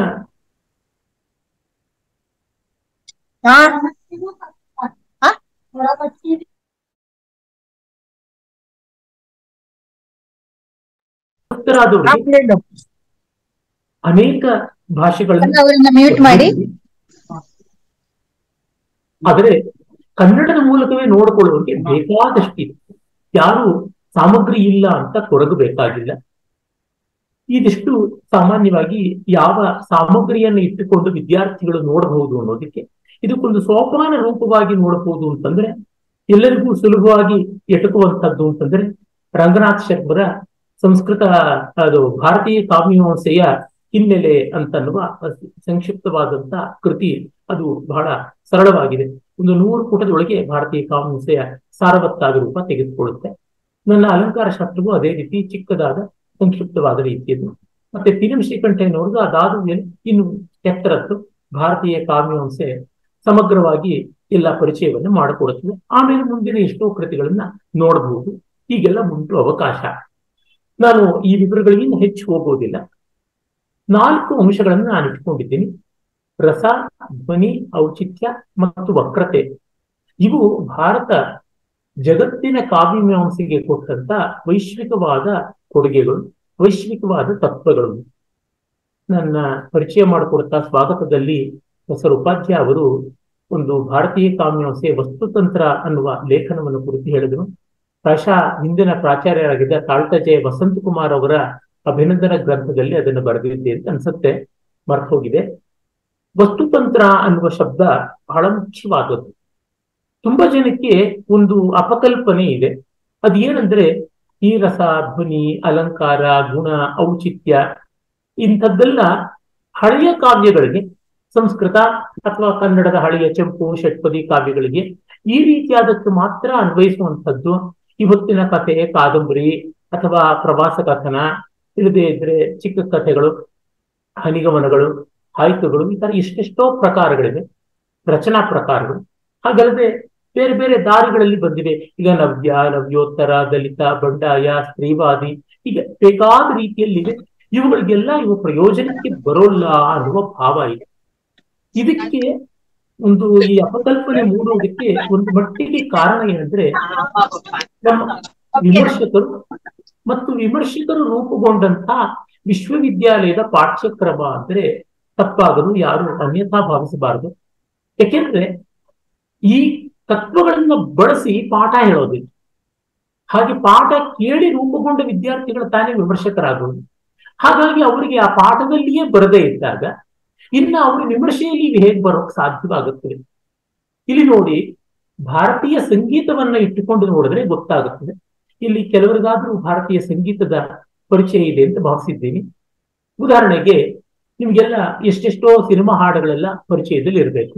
ಹಾ ಹಾ? ಭಕ್ತರಾದವರಿಗೆ ಹಾಕ್ಲಿಲ್ಲ. ಅನೇಕ ಭಾಷೆಗಳನ್ನು ಅವ್ರನ್ನ ಮ್ಯೂಟ್ ಮಾಡಿ ಆದರೆ ಕನ್ನಡದ ಮೂಲಕವೇ ನೋಡಿಕೊಳ್ಳುವಂತೆ ಬೇಕಾದಷ್ಟಿದೆ ಯಾರು ಸಾಮಗ್ರಿ ಇಲ್ಲ ಅಂತ ಕೊರಗಬೇಕಾಗಿಲ್ಲ ಇದಿಷ್ಟು ಸಾಮಾನ್ಯವಾಗಿ ಯಾವ ಸಾಮಗ್ರಿಯನ್ನು ಇಟ್ಟುಕೊಂಡು ವಿದ್ಯಾರ್ಥಿಗಳು ನೋಡಬಹುದು ಅನ್ನೋದಕ್ಕೆ ಇದಕ್ಕೊಂದು ಸೋಪಾನ ರೂಪವಾಗಿ ನೋಡಬಹುದು ಅಂತಂದ್ರೆ ಎಲ್ಲರಿಗೂ ಸುಲಭವಾಗಿ ಎಟುಕುವಂತದ್ದು ಅಂತಂದ್ರೆ ರಂಗನಾಥ್ ಶರ್ಮರ ಸಂಸ್ಕೃತ ಅದು ಭಾರತೀಯ ಕಾವ್ಯಮೀಮಾಂಸೆಯ ಹಿನ್ನೆಲೆ ಅಂತನ್ನುವ ಸಂಕ್ಷಿಪ್ತವಾದಂತ ಕೃತಿ ಅದು ಬಹಳ ಸರಳವಾಗಿದೆ ಒಂದು ನೂರು ಪುಟದೊಳಗೆ ಭಾರತೀಯ ಕಾವ್ಯಮೀಮಾಂಸೆಯ ಸಾರವತ್ತಾದ ರೂಪ ತೆಗೆದುಕೊಳ್ಳುತ್ತೆ ನನ್ನ ಅಲಂಕಾರ ಶಾಸ್ತ್ರವು ಅದೇ ರೀತಿ ಚಿಕ್ಕದಾದ ಸಂಕ್ಷಿಪ್ತವಾದ ರೀತಿಯದು ಮತ್ತೆ ತಿರುಮ ಶ್ರೀಕಂಠಯ್ಯನವ್ರದ್ದು ಅದಾದ ಮೇಲೆ ಇನ್ನು ಎತ್ತರದ್ದು ಭಾರತೀಯ ಕಾವ್ಯಮೀಮಾಂಸೆ ಸಮಗ್ರವಾಗಿ ಎಲ್ಲ ಪರಿಚಯವನ್ನು ಮಾಡಿಕೊಡುತ್ತದೆ ಆಮೇಲೆ ಮುಂದಿನ ಎಷ್ಟೋ ಕೃತಿಗಳನ್ನ ನೋಡಬಹುದು ಹೀಗೆಲ್ಲ ಉಂಟು ಅವಕಾಶ ನಾನು ಈ ವಿವರಗಳಿಗೆ ಇನ್ನು ಹೆಚ್ಚು ಹೋಗುವುದಿಲ್ಲ ನಾಲ್ಕು ಅಂಶಗಳನ್ನು ನಾನು ಇಟ್ಕೊಂಡಿದ್ದೀನಿ ರಸ ಧ್ವನಿ ಔಚಿತ್ಯ ಮತ್ತು ವಕ್ರತೆ ಇವು ಭಾರತ ಜಗತ್ತಿನ ಕಾವ್ಯಮೀಮಾಂಸೆಗೆ ಕೊಟ್ಟಂತ ವೈಶ್ವಿಕವಾದ ಕೊಡುಗೆಗಳು ವೈಶ್ವಿಕವಾದ ತತ್ವಗಳು ನನ್ನ ಪರಿಚಯ ಮಾಡಿಕೊಡ್ತಾ ಸ್ವಾಗತದಲ್ಲಿ ಪ್ರೊಫೆಸರ್ ಉಪಾಧ್ಯಾಯ ಅವರು ಒಂದು ಭಾರತೀಯ ಕಾವ್ಯಮೀಮಾಂಸೆ ವಸ್ತುತಂತ್ರ ಅನ್ನುವ ಲೇಖನವನ್ನು ಕುರಿತು ಹೇಳಿದರು ಪ್ರಾಯಶಃ ಹಿಂದಿನ ಪ್ರಾಚಾರ್ಯರಾಗಿದ್ದ ತಾಳ್ತಜೆ ವಸಂತಕುಮಾರ್ ಅವರ ಅಭಿನಂದನ ಗ್ರಂಥದಲ್ಲಿ ಅದನ್ನು ಬರೆದಿದ್ದೆ ಅಂತ ಅನ್ಸುತ್ತೆ ಮರ್ತು ಹೋಗಿದೆ ವಸ್ತುತಂತ್ರ ಅನ್ನುವ ಶಬ್ದ ಬಹಳ ಮುಖ್ಯವಾದದ್ದು ತುಂಬಾ ಜನಕ್ಕೆ ಒಂದು ಅಪಕಲ್ಪನೆ ಇದೆ ಅದೇನಂದ್ರೆ ಈ ರಸ ಧ್ವನಿ ಅಲಂಕಾರ ಗುಣ ಔಚಿತ್ಯ ಇಂಥದ್ದೆಲ್ಲ ಹಳೆಯ ಕಾವ್ಯಗಳಿಗೆ ಸಂಸ್ಕೃತ ಅಥವಾ ಕನ್ನಡದ ಹಳೆಯ ಚಂಪು ಷಟ್ಪದಿ ಕಾವ್ಯಗಳಿಗೆ ಈ ರೀತಿಯಾದಕ್ಕೆ ಮಾತ್ರ ಅನ್ವಯಿಸುವಂಥದ್ದು ಇವತ್ತಿನ ಕಥೆ ಕಾದಂಬರಿ ಅಥವಾ ಪ್ರವಾಸ ಕಥನ ಇಲ್ಲದೆ ಇದ್ರೆ ಚಿಕ್ಕ ಕಥೆಗಳು ಹನಿಗಮನಗಳು ಆಯ್ತುಗಳು ಈ ತರ ಎಷ್ಟೆಷ್ಟೋ ಪ್ರಕಾರಗಳಿವೆ ರಚನಾ ಪ್ರಕಾರಗಳು ಹಾಗಲ್ಲದೆ ಬೇರೆ ಬೇರೆ ದಾರಿಗಳಲ್ಲಿ ಬಂದಿವೆ ಈಗ ನವ್ಯ ನವ್ಯೋತ್ತರ ದಲಿತ ಬಂಡಾಯ ಸ್ತ್ರೀವಾದಿ ಈಗ ಬೇಕಾದ ರೀತಿಯಲ್ಲಿದೆ ಇವುಗಳಿಗೆಲ್ಲ ಇವು ಪ್ರಯೋಜನಕ್ಕೆ ಬರೋಲ್ಲ ಅನ್ನುವ ಭಾವ ಇದೆ ಇದಕ್ಕೆ ಒಂದು ಈ ಅಪಕಲ್ಪನೆ ಮೂಡುವುದಕ್ಕೆ ಒಂದು ಮಟ್ಟಿಗೆ ಕಾರಣ ಏನಂದ್ರೆ ನಮ್ಮ ವಿಮರ್ಶಕರು ಮತ್ತು ವಿಮರ್ಶಕರು ರೂಪುಗೊಂಡಂತ ವಿಶ್ವವಿದ್ಯಾಲಯದ ಪಾಠ್ಯಕ್ರಮ ಅಂದ್ರೆ ತಪ್ಪಾಗಲು ಯಾರು ಅನ್ಯಥಾ ಭಾವಿಸಬಾರದು ಯಾಕೆಂದ್ರೆ ಈ ತತ್ವಗಳನ್ನ ಬಳಸಿ ಪಾಠ ಹೇಳೋದಿಲ್ಲ ಹಾಗೆ ಪಾಠ ಕೇಳಿ ರೂಪುಗೊಂಡ ವಿದ್ಯಾರ್ಥಿಗಳು ತಾನೇ ವಿಮರ್ಶಕರಾಗುವುದು ಹಾಗಾಗಿ ಅವರಿಗೆ ಆ ಪಾಠದಲ್ಲಿಯೇ ಬರದೇ ಇದ್ದಾಗ ಇನ್ನು ಅವರು ವಿಮರ್ಶೆಯಲ್ಲಿ ಇದು ಹೇಗೆ ಬರೋಕ್ ಸಾಧ್ಯವಾಗುತ್ತದೆ ಇಲ್ಲಿ ನೋಡಿ ಭಾರತೀಯ ಸಂಗೀತವನ್ನ ಇಟ್ಟುಕೊಂಡು ನೋಡಿದ್ರೆ ಗೊತ್ತಾಗುತ್ತದೆ ಇಲ್ಲಿ ಕೆಲವರಿಗಾದ್ರೂ ಭಾರತೀಯ ಸಂಗೀತದ ಪರಿಚಯ ಇದೆ ಅಂತ ಭಾವಿಸಿದ್ದೀನಿ ಉದಾಹರಣೆಗೆ ನಿಮ್ಗೆಲ್ಲ ಎಷ್ಟೆಷ್ಟೋ ಸಿನಿಮಾ ಹಾಡುಗಳೆಲ್ಲ ಪರಿಚಯದಲ್ಲಿ ಇರಬೇಕು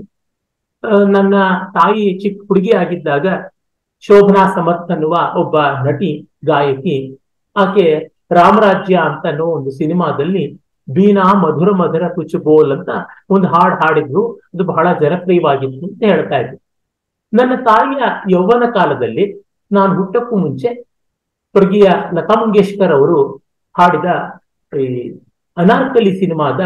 ನನ್ನ ತಾಯಿ ಚಿಕ್ಕ ಹುಡುಗಿ ಆಗಿದ್ದಾಗ ಶೋಭನಾ ಸಮರ್ಥ್ ಅನ್ನುವ ಒಬ್ಬ ನಟಿ ಗಾಯಕಿ ಆಕೆ ರಾಮರಾಜ್ಯ ಅಂತ ಅನ್ನೋ ಒಂದು ಸಿನಿಮಾದಲ್ಲಿ ಬೀನಾ ಮಧುರ ಮಧುರ ಕುಚು ಬೋಲ್ ಅಂತ ಒಂದು ಹಾಡು ಹಾಡಿದ್ರು ಅದು ಬಹಳ ಜನಪ್ರಿಯವಾಗಿತ್ತು ಅಂತ ಹೇಳ್ತಾ ಇದ್ರು ನನ್ನ ತಾಯಿಯ ಯೌವನ ಕಾಲದಲ್ಲಿ ನಾನು ಹುಟ್ಟಕ್ಕೂ ಮುಂಚೆ ಸ್ವರ್ಗೀಯ ಲತಾ ಮಂಗೇಶ್ಕರ್ ಅವರು ಹಾಡಿದ ಈ ಅನಾರ್ಕಲಿ ಸಿನಿಮಾದ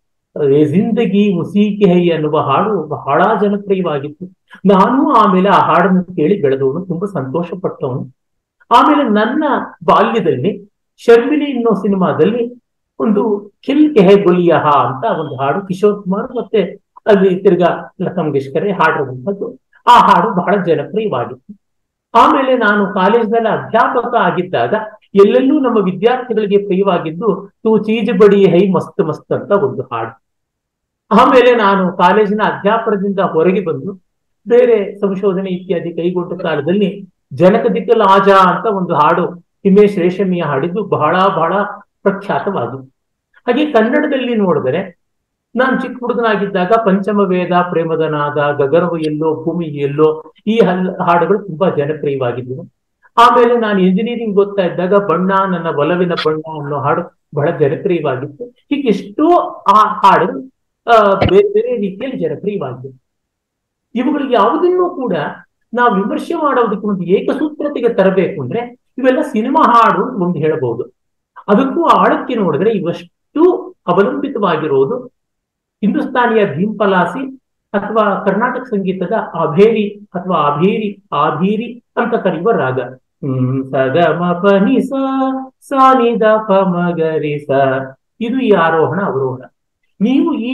ಜಿಂದಗಿ ಉಸೀಕೆ ಹೈ ಅನ್ನುವ ಹಾಡು ಬಹಳ ಜನಪ್ರಿಯವಾಗಿತ್ತು ನಾನು ಆಮೇಲೆ ಆ ಹಾಡನ್ನು ಕೇಳಿ ಬೆಳೆದವನು ತುಂಬಾ ಸಂತೋಷ ಪಟ್ಟವನು ಆಮೇಲೆ ನನ್ನ ಬಾಲ್ಯದಲ್ಲಿ ಶರ್ಮಿಲಿ ಅನ್ನೋ ಸಿನಿಮಾದಲ್ಲಿ ಒಂದು ಖಿಲ್ ಕೆಹೆ ಗುಲಿಯಹ ಅಂತ ಒಂದು ಹಾಡು ಕಿಶೋರ್ ಕುಮಾರ್ ಮತ್ತೆ ಅಲ್ಲಿ ತಿರ್ಗಾ ಲತಾ ಮಂಗೇಶ್ಕರ್ ಹಾಡಿರುವಂಥದ್ದು ಆ ಹಾಡು ಬಹಳ ಜನಪ್ರಿಯವಾಗಿತ್ತು ಆಮೇಲೆ ನಾನು ಕಾಲೇಜ್ನಲ್ಲಿ ಅಧ್ಯಾಪಕ ಆಗಿದ್ದಾಗ ಎಲ್ಲೆಲ್ಲೂ ನಮ್ಮ ವಿದ್ಯಾರ್ಥಿಗಳಿಗೆ ಪ್ರಿಯವಾಗಿದ್ದು ತೂ ಚೀಜ್ ಬಡಿ ಹೈ ಮಸ್ತ್ ಮಸ್ತ್ ಅಂತ ಒಂದು ಹಾಡು ಆಮೇಲೆ ನಾನು ಕಾಲೇಜಿನ ಅಧ್ಯಾಪನದಿಂದ ಹೊರಗೆ ಬಂದು ಬೇರೆ ಸಂಶೋಧನೆ ಇತ್ಯಾದಿ ಕೈಗೊಂಡ ಕಾಲದಲ್ಲಿ ಜನಕ ದಿಕ್ಕಲ್ ಆಜಾ ಅಂತ ಒಂದು ಹಾಡು ಹಿಮೇಶ್ ರೇಷಮಿಯ ಹಾಡಿದ್ದು ಬಹಳ ಬಹಳ ಪ್ರಖ್ಯಾತವಾಗಿದೆ ಹಾಗೆ ಕನ್ನಡದಲ್ಲಿ ನೋಡಿದರೆ ನಾನು ಚಿಕ್ಕ ಹುಡುಗನಾಗಿದ್ದಾಗ ಪಂಚಮ ವೇದ ಪ್ರೇಮದ ನಾದ ಗಗನವು ಎಲ್ಲೋ ಭೂಮಿ ಎಲ್ಲೋ ಈ ಹಲ್ ಹಾಡುಗಳು ತುಂಬಾ ಜನಪ್ರಿಯವಾಗಿದ್ದವು ಆಮೇಲೆ ನಾನು ಇಂಜಿನಿಯರಿಂಗ್ ಓದ್ತಾ ಇದ್ದಾಗ ಬಣ್ಣ ನನ್ನ ಒಲವಿನ ಬಣ್ಣ ಅನ್ನೋ ಹಾಡು ಬಹಳ ಜನಪ್ರಿಯವಾಗಿತ್ತು ಹೀಗೆ ಎಷ್ಟೋ ಆ ಹಾಡುಗಳು ಆ ಬೇರೆ ಬೇರೆ ರೀತಿಯಲ್ಲಿ ಜನಪ್ರಿಯವಾಗಿದೆ ಇವುಗಳಿಗೆ ಯಾವುದನ್ನೂ ಕೂಡ ನಾವು ವಿಮರ್ಶೆ ಮಾಡೋದಕ್ಕೆ ಒಂದು ಏಕಸೂತ್ರತೆಗೆ ತರಬೇಕು ಅಂದ್ರೆ ಇವೆಲ್ಲ ಸಿನಿಮಾ ಹಾಡು ಒಂದು ಹೇಳಬಹುದು ಅದಕ್ಕೂ ಆಳಕ್ಕೆ ನೋಡಿದ್ರೆ ಇವಷ್ಟು ಅವಲಂಬಿತವಾಗಿರೋದು ಹಿಂದೂಸ್ತಾನಿಯ ಭೀಂಪಲಾಸಿ ಅಥವಾ ಕರ್ನಾಟಕ ಸಂಗೀತದ ಅಭೇರಿ ಅಥವಾ ಅಭೇರಿ ಆಭೀರಿ ಅಂತ ಕರೆಯುವ ರಾಗ ಹ್ಮ್ ಸಗ ಮ ಪ ನಿ ಸ ಸಾ ನಿ ದ ಪ ಮ ಗ ರಿ ಸ ಇದು ಈ ಆರೋಹಣ ಅವರೋಹಣ ನೀವು ಈ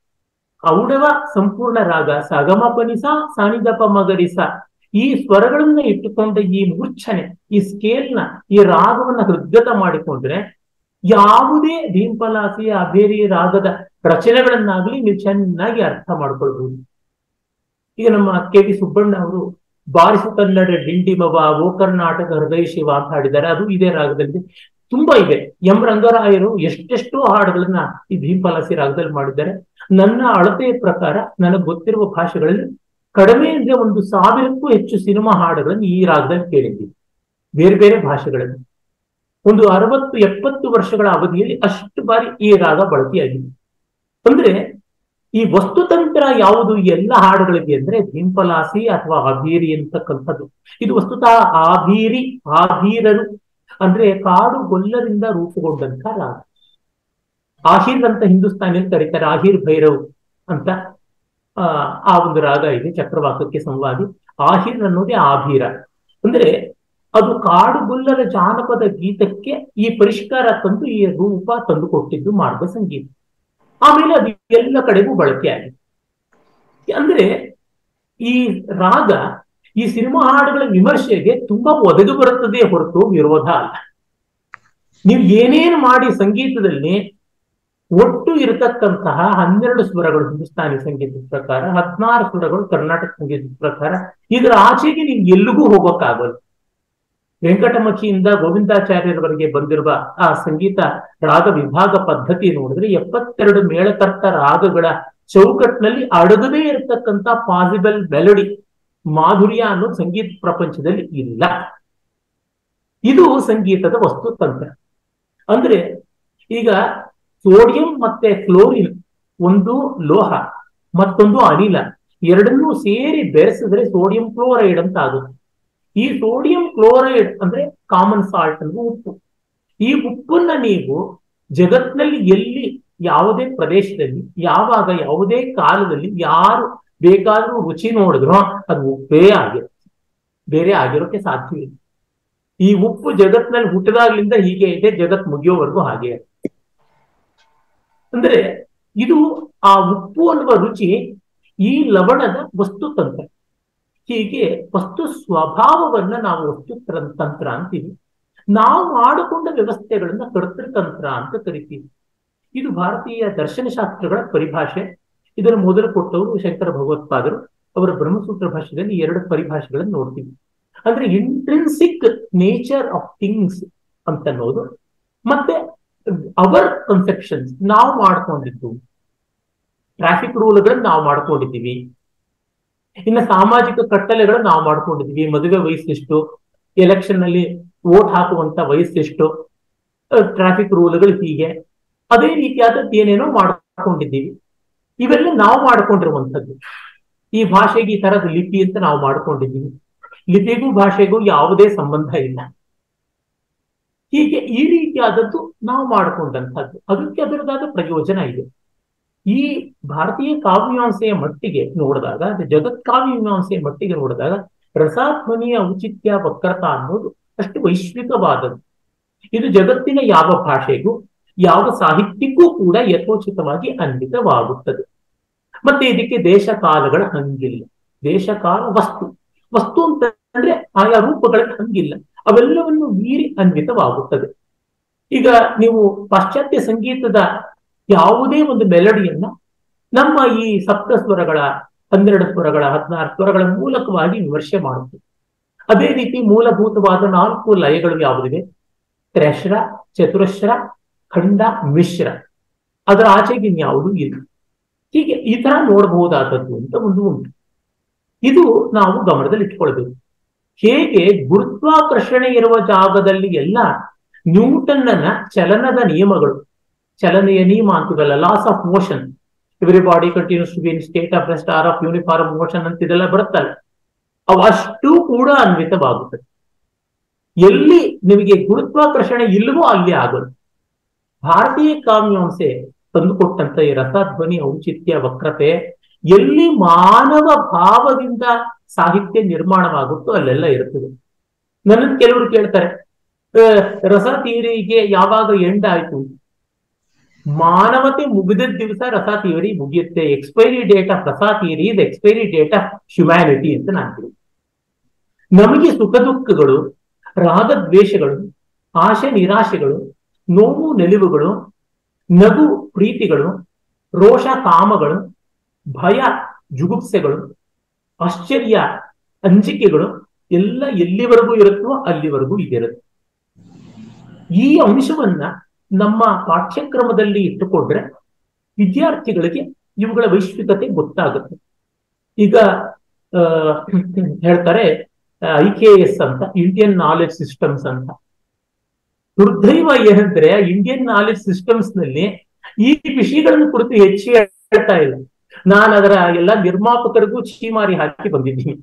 ಔಡವ ಸಂಪೂರ್ಣ ರಾಗ ಸಗಮ ಪನಿಸ ಸಾನಿದಪ ಮಗರಿಸ ಈ ಸ್ವರಗಳನ್ನ ಇಟ್ಟುಕೊಂಡ ಈ ಮೂರ್ಛನೆ ಈ ಸ್ಕೇಲ್ನ ಈ ರಾಗವನ್ನ ಹೃದ್ಗತ ಮಾಡಿಕೊಂಡ್ರೆ ಯಾವುದೇ ಭೀಂಪಲಾಸಿ ಅಬೇರಿ ರಾಗದ ರಚನೆಗಳನ್ನಾಗ್ಲಿ ನೀವು ಚೆನ್ನಾಗಿ ಅರ್ಥ ಮಾಡ್ಕೊಳ್ಬಹುದು ಈಗ ನಮ್ಮ ಕೆ ವಿ ಸುಬ್ಬಣ್ಣ ಅವರು ಬಾರಿಸು ಕನ್ನಡ ಡಿಂಡಿಮವ ಓ ಕರ್ನಾಟಕ ಹೃದಯ ಶಿವ ಅಂತ ಹಾಡಿದ್ದಾರೆ ಅದು ಇದೇ ರಾಗದಲ್ಲಿ ತುಂಬಾ ಇದೆ ಎಂ ರಂಗರಾಯರು ಎಷ್ಟೆಷ್ಟೋ ಹಾಡುಗಳನ್ನ ಈ ಭೀಂಪಲಾಸಿ ರಾಗದಲ್ಲಿ ಮಾಡಿದ್ದಾರೆ ನನ್ನ ಅಳತೆಯ ಪ್ರಕಾರ ನನಗೆ ಗೊತ್ತಿರುವ ಭಾಷೆಗಳಲ್ಲಿ ಕಡಿಮೆ ಅಂದ್ರೆ ಒಂದು ಸಾವಿರಕ್ಕೂ ಹೆಚ್ಚು ಸಿನಿಮಾ ಹಾಡುಗಳನ್ನು ಈ ರಾಗದಲ್ಲಿ ಕೇಳಿದ್ದೀವಿ ಬೇರೆ ಬೇರೆ ಭಾಷೆಗಳಲ್ಲಿ ಒಂದು ಅರವತ್ತು ಎಪ್ಪತ್ತು ವರ್ಷಗಳ ಅವಧಿಯಲ್ಲಿ ಅಷ್ಟು ಬಾರಿ ಈ ರಾಗ ಬಳಕೆಯಾಗಿದೆ ಅಂದ್ರೆ ಈ ವಸ್ತುತಂತ್ರ ಯಾವುದು ಎಲ್ಲ ಹಾಡುಗಳಿಗೆ ಅಂದ್ರೆ ಭೀಂಪಲಾಸಿ ಅಥವಾ ಆಭೀರಿ ಅಂತಕ್ಕಂಥದ್ದು ಇದು ವಸ್ತುತಃ ಆಭೀರಿ ಆಭೀರರು ಅಂದ್ರೆ ಕಾಡು ಗೊಲ್ಲರಿಂದ ರೂಪುಗೊಂಡಂತ ರಾಗ ಆಹಿರ್ ಅಂತ ಹಿಂದೂಸ್ತಾನಿಯಲ್ಲಿ ಕರೀತಾರೆ ಆಹಿರ್ ಭೈರವ್ ಅಂತ ಆ ಆ ಒಂದು ರಾಗ ಇದೆ ಚಕ್ರವಾಕಕ್ಕೆ ಸಂವಾದಿ ಆಹಿರ್ ಅನ್ನೋದೇ ಆಭೀರ ಅಂದ್ರೆ ಅದು ಕಾಡುಗೊಲ್ಲರ ಜಾನಪದ ಗೀತಕ್ಕೆ ಈ ಪರಿಷ್ಕಾರ ತಂದು ಈ ರೂಪ ತಂದು ಕೊಟ್ಟಿದ್ದು ಮಾಡಿದ ಸಂಗೀತ ಆಮೇಲೆ ಅದು ಎಲ್ಲ ಕಡೆಗೂ ಬಳಕೆ ಆಗಿದೆ ಅಂದ್ರೆ ಈ ರಾಗ ಈ ಸಿನಿಮಾ ಹಾಡುಗಳ ವಿಮರ್ಶೆಗೆ ತುಂಬಾ ಒದಗಿ ಬರುತ್ತದೆ ಹೊರತು ವಿರೋಧ ಅಲ್ಲ ನೀವು ಏನೇನು ಮಾಡಿ ಸಂಗೀತದಲ್ಲಿ ಒಟ್ಟು ಇರತಕ್ಕಂತಹ ಹನ್ನೆರಡು ಸ್ವರಗಳು ಹಿಂದೂಸ್ತಾನಿ ಸಂಗೀತದ ಪ್ರಕಾರ ಹದಿನಾರು ಸ್ವರಗಳು ಕರ್ನಾಟಕ ಸಂಗೀತದ ಪ್ರಕಾರ ಇದರ ಆಚೆಗೆ ನೀವು ಎಲ್ಲಿಗೂ ಹೋಗೋಕ್ಕಾಗಲ್ಲ ವೆಂಕಟಮಖಿಯಿಂದ ಗೋವಿಂದಾಚಾರ್ಯರವರೆಗೆ ಬಂದಿರುವ ಆ ಸಂಗೀತ ರಾಗ ವಿಭಾಗ ಪದ್ಧತಿ ನೋಡಿದ್ರೆ ಎಪ್ಪತ್ತೆರಡು ಮೇಳಕರ್ತ ರಾಗಗಳ ಚೌಕಟ್ಟಿನಲ್ಲಿ ಅಡಗದೇ ಇರತಕ್ಕಂತ ಪಾಸಿಬಲ್ ಮೆಲಡಿ ಮಾಧುರ್ಯ ಅನ್ನೋದು ಸಂಗೀತ ಪ್ರಪಂಚದಲ್ಲಿ ಇಲ್ಲ ಇದು ಸಂಗೀತದ ವಸ್ತುತಂತ್ರ ಅಂದ್ರೆ ಈಗ ಸೋಡಿಯಂ ಮತ್ತೆ ಕ್ಲೋರಿನ್ ಒಂದು ಲೋಹ ಮತ್ತೊಂದು ಅನಿಲ ಎರಡನ್ನೂ ಸೇರಿ ಬೆರೆಸಿದ್ರೆ ಸೋಡಿಯಂ ಕ್ಲೋರೈಡ್ ಅಂತ ಆಗುತ್ತೆ ಈ ಸೋಡಿಯಂ ಕ್ಲೋರೈಡ್ ಅಂದ್ರೆ ಕಾಮನ್ ಸಾಲ್ಟ್ ಅಂದ್ರೆ ಉಪ್ಪು ಈ ಉಪ್ಪನ್ನ ನೀವು ಜಗತ್ನಲ್ಲಿ ಎಲ್ಲಿ ಯಾವುದೇ ಪ್ರದೇಶದಲ್ಲಿ ಯಾವಾಗ ಯಾವುದೇ ಕಾಲದಲ್ಲಿ ಯಾರು ಬೇಕಾದ್ರೂ ರುಚಿ ನೋಡಿದ್ರು ಅದು ಉಪ್ಪೇ ಆಗಿರುತ್ತೆ ಬೇರೆ ಆಗಿರೋಕೆ ಸಾಧ್ಯವಿಲ್ಲ ಈ ಉಪ್ಪು ಜಗತ್ನಲ್ಲಿ ಹುಟ್ಟಿದಾಗ್ಲಿಂದ ಹೀಗೆ ಇದೆ ಜಗತ್ ಮುಗಿಯೋವರೆಗೂ ಹಾಗೆ ಅಂದ್ರೆ ಇದು ಆ ಉಪ್ಪು ಅನ್ನುವ ರುಚಿ ಈ ಲವಣದ ವಸ್ತುತಂತ್ರ ಹೀಗೆ ವಸ್ತು ಸ್ವಭಾವವನ್ನ ನಾವು ವಸ್ತು ತಂತ್ರ ಅಂತೀವಿ ನಾವು ಮಾಡಿಕೊಂಡ ವ್ಯವಸ್ಥೆಗಳನ್ನ ಕರ್ತೃತಂತ್ರ ಅಂತ ಕರಿತೀವಿ ಇದು ಭಾರತೀಯ ದರ್ಶನಶಾಸ್ತ್ರಗಳ ಪರಿಭಾಷೆ ಇದನ್ನು ಮೊದಲು ಕೊಟ್ಟವರು ಶಂಕರ ಭಗವತ್ಪಾದರು ಅವರ ಬ್ರಹ್ಮಸೂತ್ರ ಭಾಷೆಯಲ್ಲಿ ಎರಡು ಪರಿಭಾಷೆಗಳನ್ನು ನೋಡ್ತೀವಿ ಅಂದ್ರೆ ಇಂಟ್ರೆನ್ಸಿಕ್ ನೇಚರ್ ಆಫ್ ಥಿಂಗ್ಸ್ ಅಂತ ಅನ್ನೋದು ಮತ್ತೆ ಅವರ್ ಕನ್ಸೆಪ್ಷನ್ಸ್ ನಾವು ಮಾಡ್ಕೊಂಡಿದ್ದು ಟ್ರಾಫಿಕ್ ರೂಲ್ಗಳನ್ನ ನಾವು ಮಾಡ್ಕೊಂಡಿದ್ದೀವಿ ಇನ್ನು ಸಾಮಾಜಿಕ ಕಟ್ಟಲೆಗಳು ನಾವು ಮಾಡ್ಕೊಂಡಿದ್ದೀವಿ ಮದುವೆ ವಯಸ್ಸೆಷ್ಟು ಎಲೆಕ್ಷನ್ ನಲ್ಲಿ ವೋಟ್ ಹಾಕುವಂತ ವಯಸ್ಸೆಷ್ಟು ಟ್ರಾಫಿಕ್ ರೂಲ್ಗಳು ಹೀಗೆ ಅದೇ ರೀತಿಯಾದದ್ದು ಏನೇನೋ ಮಾಡ್ಕೊಂಡಿದ್ದೀವಿ ಇವೆಲ್ಲ ನಾವು ಮಾಡ್ಕೊಂಡಿರುವಂಥದ್ದು ಈ ಭಾಷೆಗೆ ಈ ತರದ ಲಿಪಿ ಅಂತ ನಾವು ಮಾಡ್ಕೊಂಡಿದ್ದೀವಿ ಲಿಪಿಗೂ ಭಾಷೆಗೂ ಯಾವುದೇ ಸಂಬಂಧ ಇಲ್ಲ ಹೀಗೆ ಈ ರೀತಿಯಾದದ್ದು ನಾವು ಮಾಡಿಕೊಂಡಂಥದ್ದು ಅದಕ್ಕೆ ಅದರದಾದ ಪ್ರಯೋಜನ ಇದೆ ಈ ಭಾರತೀಯ ಕಾವ್ಯಮೀಮಾಂಸೆಯ ಮಟ್ಟಿಗೆ ನೋಡಿದಾಗ ಜಗತ್ ಕಾವ್ಯಮೀಮಾಂಸೆಯ ಮಟ್ಟಿಗೆ ನೋಡಿದಾಗ ರಸಾತ್ಮನಿಯ ಔಚಿತ್ಯ ವಕ್ರತಾ ಅನ್ನೋದು ಅಷ್ಟು ವೈಶ್ವಿಕವಾದದ್ದು ಇದು ಜಗತ್ತಿನ ಯಾವ ಭಾಷೆಗೂ ಯಾವ ಸಾಹಿತ್ಯಕ್ಕೂ ಕೂಡ ಯಥೋಚಿತವಾಗಿ ಅನ್ವಿತವಾಗುತ್ತದೆ ಮತ್ತೆ ಇದಕ್ಕೆ ದೇಶ ಕಾಲಗಳ ಹಂಗಿಲ್ಲ ದೇಶ ಕಾಲ ವಸ್ತು ವಸ್ತು ಅಂತಂದ್ರೆ ಆಯಾ ರೂಪಗಳ ಹಂಗಿಲ್ಲ ಅವೆಲ್ಲವನ್ನು ಮೀರಿ ಅನ್ವಿತವಾಗುತ್ತದೆ ಈಗ ನೀವು ಪಾಶ್ಚಾತ್ಯ ಸಂಗೀತದ ಯಾವುದೇ ಒಂದು ಮೆಲಡಿಯನ್ನ ನಮ್ಮ ಈ ಸಪ್ತ ಸ್ವರಗಳ ಹನ್ನೆರಡು ಸ್ವರಗಳ ಹದಿನಾರು ಸ್ವರಗಳ ಮೂಲಕವಾಗಿ ವಿಮರ್ಶೆ ಮಾಡುತ್ತೆ ಅದೇ ರೀತಿ ಮೂಲಭೂತವಾದ ನಾಲ್ಕು ಲಯಗಳು ಯಾವುದಿವೆ ತ್ರಶ್ರ ಚತುರಶ್ರ ಖಂಡ ಮಿಶ್ರ ಅದರ ಆಚೆಗೆ ಇನ್ಯಾವುದೂ ಇಲ್ಲ ಹೀಗೆ ಈ ತರ ನೋಡಬಹುದಾದದ್ದು ಅಂತ ಒಂದು ಉಂಟು ಇದು ನಾವು ಗಮನದಲ್ಲಿ ಇಟ್ಕೊಳ್ಬೇಕು ಹೇಗೆ ಗುರುತ್ವಾಕರ್ಷಣೆ ಇರುವ ಜಾಗದಲ್ಲಿ ಎಲ್ಲ ನ್ಯೂಟನ್ನನ ಚಲನದ ನಿಯಮಗಳು ಚಲನೆಯ ನಿಯಮ ಅಂತೀವಲ್ಲ laws of motion every body continues to be in state of rest or of uniform motion ಅಂತ ಇದೆಲ್ಲ ಬರುತ್ತಲ್ಲ ಅವಷ್ಟು ಕೂಡ ಅನ್ವಿತವಾಗುತ್ತದೆ ಎಲ್ಲಿ ನಿಮಗೆ ಗುರುತ್ವಾಕರ್ಷಣೆ ಇಲ್ಲವೋ ಅಲ್ಲಿ ಆಗೋದು ಭಾರತೀಯ ಕಾವ್ಯಾಂಸೆ ತಂದುಕೊಟ್ಟಂತ ಈ ರಸಧ್ವನಿ ಔಚಿತ್ಯ ವಕ್ರತೆ ಎಲ್ಲಿ ಮಾನವ ಭಾವದಿಂದ ಸಾಹಿತ್ಯ ನಿರ್ಮಾಣವಾಗುತ್ತೋ ಅಲ್ಲೆಲ್ಲ ಇರ್ತದೆ ನನ್ನನ್ನು ಕೆಲವರು ಕೇಳ್ತಾರೆ ರಸ ತೀರಿಗೆ ಯಾವಾಗ ಎಂಡ್ ಆಯ್ತು ಮಾನವತೆ ಮುಗಿದ ದಿವಸ ರಸ ಥಿಯರಿ ಮುಗಿಯುತ್ತೆ expiry date of rasa theory is expiry date of humanity ಅಂತ ನಾನು ನಮಗೆ ಸುಖ ದುಃಖಗಳು ರಾಗದ್ವೇಷಗಳು ಆಶೆ ನಿರಾಶೆಗಳು ನೋವು ನೆಲಿವುಗಳು ನಗು ಪ್ರೀತಿಗಳು ರೋಷ ಕಾಮಗಳು ಭಯ ಜುಗುಪ್ಸೆಗಳು ಆಶ್ಚರ್ಯ ಅಂಜಿಕೆಗಳು ಎಲ್ಲ ಎಲ್ಲಿವರೆಗೂ ಇರುತ್ತೋ ಅಲ್ಲಿವರೆಗೂ ಇದಿರುತ್ತೆ ಈ ಅಂಶವನ್ನ ನಮ್ಮ ಪಾಠ್ಯಕ್ರಮದಲ್ಲಿ ಇಟ್ಟುಕೊಂಡ್ರೆ ವಿದ್ಯಾರ್ಥಿಗಳಿಗೆ ಇವುಗಳ ವೈಶ್ವಿಕತೆ ಗೊತ್ತಾಗುತ್ತೆ ಈಗ ಹೇಳ್ತಾರೆ ಐ ಕೆ ಎಸ್ ಅಂತ ಇಂಡಿಯನ್ ನಾಲೆಜ್ ಸಿಸ್ಟಮ್ಸ್ ಅಂತ ದುರ್ದೈವ ಏನಂದ್ರೆ ಇಂಡಿಯನ್ ನಾಲೆಜ್ ಸಿಸ್ಟಮ್ಸ್ ನಲ್ಲಿ ಈ ವಿಷಯಗಳನ್ನು ಕುರಿತು ಹೆಚ್ಚು ಹೇಳ್ತಾ ಇಲ್ಲ ನಾನು ಅದರ ಎಲ್ಲ ನಿರ್ಮಾಪಕರಿಗೂ ಚೀಮಾರಿ ಹಾಕಿ ಬಂದಿದ್ದೀನಿ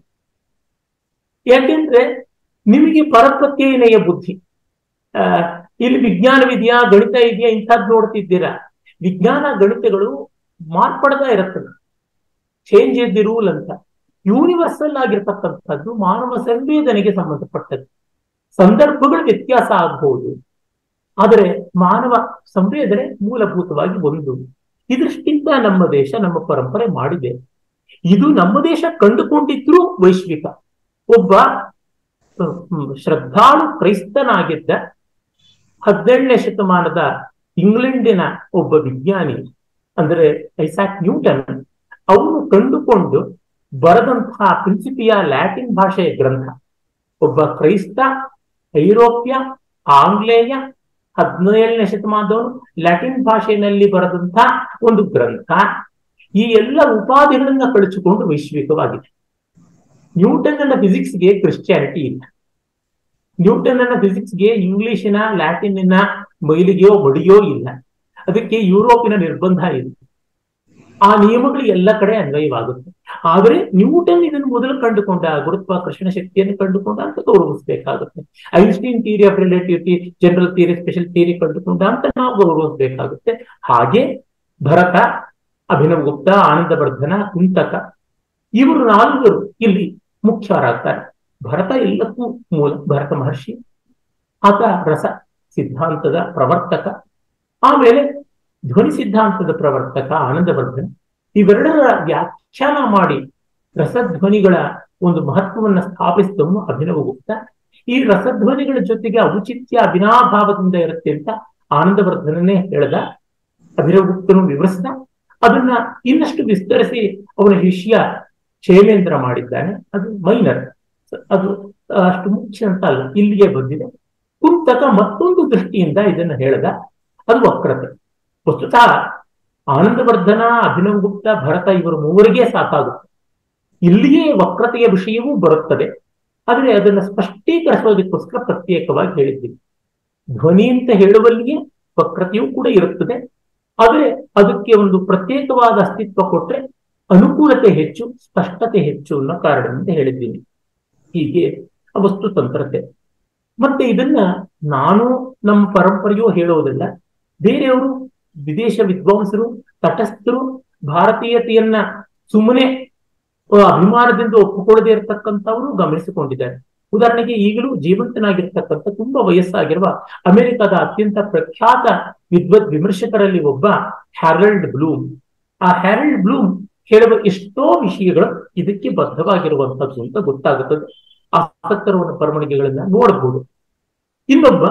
ಯಾಕೆಂದ್ರೆ ನಿಮಗೆ ಪರಪ್ರತ್ಯಯನೆಯ ಬುದ್ಧಿ ಆ ಇಲ್ಲಿ ವಿಜ್ಞಾನವಿದೆಯಾ ಗಣಿತ ಇದೆಯಾ ಇಂಥದ್ದು ನೋಡ್ತಿದ್ದೀರಾ ವಿಜ್ಞಾನ ಗಣಿತಗಳು ಮಾರ್ಪಡ್ತಾ ಇರುತ್ತವೆ ಚೇಂಜ್ ಇಸ್ ದಿ ರೂಲ್ ಅಂತ ಯೂನಿವರ್ಸಲ್ ಆಗಿರ್ತಕ್ಕಂಥದ್ದು ಮಾನವ ಸಂವೇದನೆಗೆ ಸಂಬಂಧಪಟ್ಟದ್ದು ಸಂದರ್ಭಗಳು ವ್ಯತ್ಯಾಸ ಆಗಬಹುದು ಆದರೆ ಮಾನವ ಸಂವೇದನೆ ಮೂಲಭೂತವಾಗಿ ಒಂದು ಇದೃಷ್ಟಿಂದ ನಮ್ಮ ದೇಶ ನಮ್ಮ ಪರಂಪರೆ ಮಾಡಿದೆ ಇದು ನಮ್ಮ ದೇಶ ಕಂಡುಕೊಂಡಿದ್ರೂ ವೈಶ್ವಿಕ ಒಬ್ಬ ಶ್ರದ್ಧಾಳು ಕ್ರೈಸ್ತನಾಗಿದ್ದ ಹದಿನೇಳನೇ ಶತಮಾನದ ಇಂಗ್ಲೆಂಡಿನ ಒಬ್ಬ ವಿಜ್ಞಾನಿ ಅಂದ್ರೆ ಐಸಾಕ್ ನ್ಯೂಟನ್ ಅವನು ಕಂಡುಕೊಂಡು ಬರೆದಂತಹ ಪ್ರಿನ್ಸಿಪಿಯ ಲ್ಯಾಟಿನ್ ಭಾಷೆಯ ಗ್ರಂಥ ಒಬ್ಬ ಕ್ರೈಸ್ತ ಐರೋಪ್ಯ ಆಂಗ್ಲೇಯ ಹದಿನೇಳನೇ ಶತಮಾನದವನು ಲ್ಯಾಟಿನ್ ಭಾಷೆಯಲ್ಲಿ ಬರೆದಂತಹ ಒಂದು ಗ್ರಂಥ ಈ ಎಲ್ಲ ಉಪಾಧಿಗಳನ್ನ ಕಳಿಸಿಕೊಂಡು ವೈಶ್ವಿಕವಾಗಿದೆ ನ್ಯೂಟನ್ನ ಫಿಸಿಕ್ಸ್ಗೆ ಕ್ರಿಶ್ಚಿಯಾನಿಟಿ ಇಲ್ಲ ನ್ಯೂಟನ್ನ ಫಿಸಿಕ್ಸ್ಗೆ ಇಂಗ್ಲಿಶಿನ ಲ್ಯಾಟಿನ್ನ ಮೈಲಿಗೆಯೋ ಬಡಿಯೋ ಇಲ್ಲ ಅದಕ್ಕೆ ಯುರೋಪಿನ ನಿರ್ಬಂಧ ಇದೆ ಆ ನಿಯಮಗಳು ಎಲ್ಲ ಕಡೆ ಅನ್ವಯವಾಗುತ್ತೆ ಆದ್ರೆ ನ್ಯೂಟನ್ ಇದನ್ನು ಮೊದಲು ಕಂಡುಕೊಂಡ ಗುರುತ್ವಾಕರ್ಷಣ ಶಕ್ತಿಯನ್ನು ಕಂಡುಕೊಂಡ ಅಂತ ಗೌರವಿಸಬೇಕಾಗುತ್ತೆ Einstein theory of relativity general theory special theory ಕಂಡುಕೊಂಡ ಅಂತ ನಾವು ಗೌರವಿಸಬೇಕಾಗುತ್ತೆ ಹಾಗೆ ಭರತ ಅಭಿನವ್ ಗುಪ್ತ ಆನಂದವರ್ಧನ ಕುಂತಕ ಇವರು ನಾಲ್ವರು ಇಲ್ಲಿ ಮುಖ್ಯರಾಗ್ತಾರೆ ಭರತ ಎಲ್ಲಕ್ಕೂ ಮೂಲ ಭರತ ಮಹರ್ಷಿ ಆತ ರಸ ಸಿದ್ಧಾಂತದ ಪ್ರವರ್ತಕ ಆಮೇಲೆ ಧ್ವನಿ ಸಿದ್ಧಾಂತದ ಪ್ರವರ್ತಕ ಆನಂದವರ್ಧನ ಇವೆರಡರ ವ್ಯಾಖ್ಯಾನ ಮಾಡಿ ರಸಧ್ವನಿಗಳ ಒಂದು ಮಹತ್ವವನ್ನ ಸ್ಥಾಪಿಸಿದವನು ಅಭಿನವ ಗುಪ್ತ ಈ ರಸಧ್ವನಿಗಳ ಜೊತೆಗೆ ಔಚಿತ್ಯ ಅವಿನಾಭಾವದಿಂದ ಇರುತ್ತೆ ಅಂತ ಆನಂದವರ್ಧನನೇ ಹೇಳ್ದ ಅಭಿನವ ಗುಪ್ತನು ವಿವರಿಸಿದ ಅದನ್ನ ಇನ್ನಷ್ಟು ವಿಸ್ತರಿಸಿ ಅವನ ಶಿಷ್ಯ ಕ್ಷೇಮೇಂದ್ರ ಮಾಡಿದ್ದಾನೆ ಅದು ಮೈನರ್ ಅದು ಅಷ್ಟು ಮುಖ್ಯ ಅಂತ ಅಲ್ಲ ಇಲ್ಲಿಗೆ ಬಂದಿದೆ ಕುಂತಕ ಮತ್ತೊಂದು ದೃಷ್ಟಿಯಿಂದ ಇದನ್ನು ಹೇಳದ ಅದು ವಕ್ರತೆ ವಸ್ತುತಃ ಆನಂದವರ್ಧನ ಅಭಿನವ್ ಗುಪ್ತ ಭರತ ಇವರು ಮೂವರಿಗೆ ಸಾಕಾಗುತ್ತೆ ಇಲ್ಲಿಯೇ ವಕ್ರತೆಯ ವಿಷಯವೂ ಬರುತ್ತದೆ ಆದರೆ ಅದನ್ನು ಸ್ಪಷ್ಟೀಕರಿಸೋದಕ್ಕೋಸ್ಕರ ಪ್ರತ್ಯೇಕವಾಗಿ ಹೇಳಿದ್ದೀವಿ ಧ್ವನಿ ಅಂತ ಹೇಳುವಲ್ಲಿಯೇ ವಕ್ರತೆಯೂ ಕೂಡ ಇರುತ್ತದೆ ಆದರೆ ಅದಕ್ಕೆ ಒಂದು ಪ್ರತ್ಯೇಕವಾದ ಅಸ್ತಿತ್ವ ಕೊಟ್ರೆ ಅನುಕೂಲತೆ ಹೆಚ್ಚು ಸ್ಪಷ್ಟತೆ ಹೆಚ್ಚು ಅನ್ನೋ ಕಾರಣದಿಂದ ಹೇಳಿದ್ದೀನಿ ಹೀಗೆ ವಸ್ತು ತಂತ್ರತೆ ಮತ್ತೆ ಇದನ್ನ ನಾನು ನಮ್ಮ ಪರಂಪರೆಯೂ ಹೇಳುವುದಿಲ್ಲ ಬೇರೆಯವರು ವಿದೇಶ ವಿದ್ವಾಂಸರು ತಟಸ್ಥರು ಭಾರತೀಯತೆಯನ್ನ ಸುಮ್ಮನೆ ಅಭಿಮಾನದಿಂದ ಒಪ್ಪಿಕೊಳ್ಳದೆ ಇರತಕ್ಕಂಥವರು ಗಮನಿಸಿಕೊಂಡಿದ್ದಾರೆ ಉದಾಹರಣೆಗೆ ಈಗಲೂ ಜೀವಂತನಾಗಿರ್ತಕ್ಕಂಥ ತುಂಬಾ ವಯಸ್ಸಾಗಿರುವ ಅಮೆರಿಕದ ಅತ್ಯಂತ ಪ್ರಖ್ಯಾತ ವಿದ್ವತ್ ವಿಮರ್ಶಕರಲ್ಲಿ ಒಬ್ಬ ಹ್ಯಾರಲ್ಡ್ ಬ್ಲೂಮ್ ಆ ಹ್ಯಾರಲ್ಡ್ ಬ್ಲೂಮ್ ಹೇಳುವ ಎಷ್ಟೋ ವಿಷಯಗಳು ಇದಕ್ಕೆ ಬದ್ಧವಾಗಿರುವಂತದ್ದು ಅಂತ ಗೊತ್ತಾಗುತ್ತದೆ ಆಸಕ್ತರವನ್ನ ಬರವಣಿಗೆಗಳನ್ನ ನೋಡಬಹುದು ಇನ್ನೊಬ್ಬ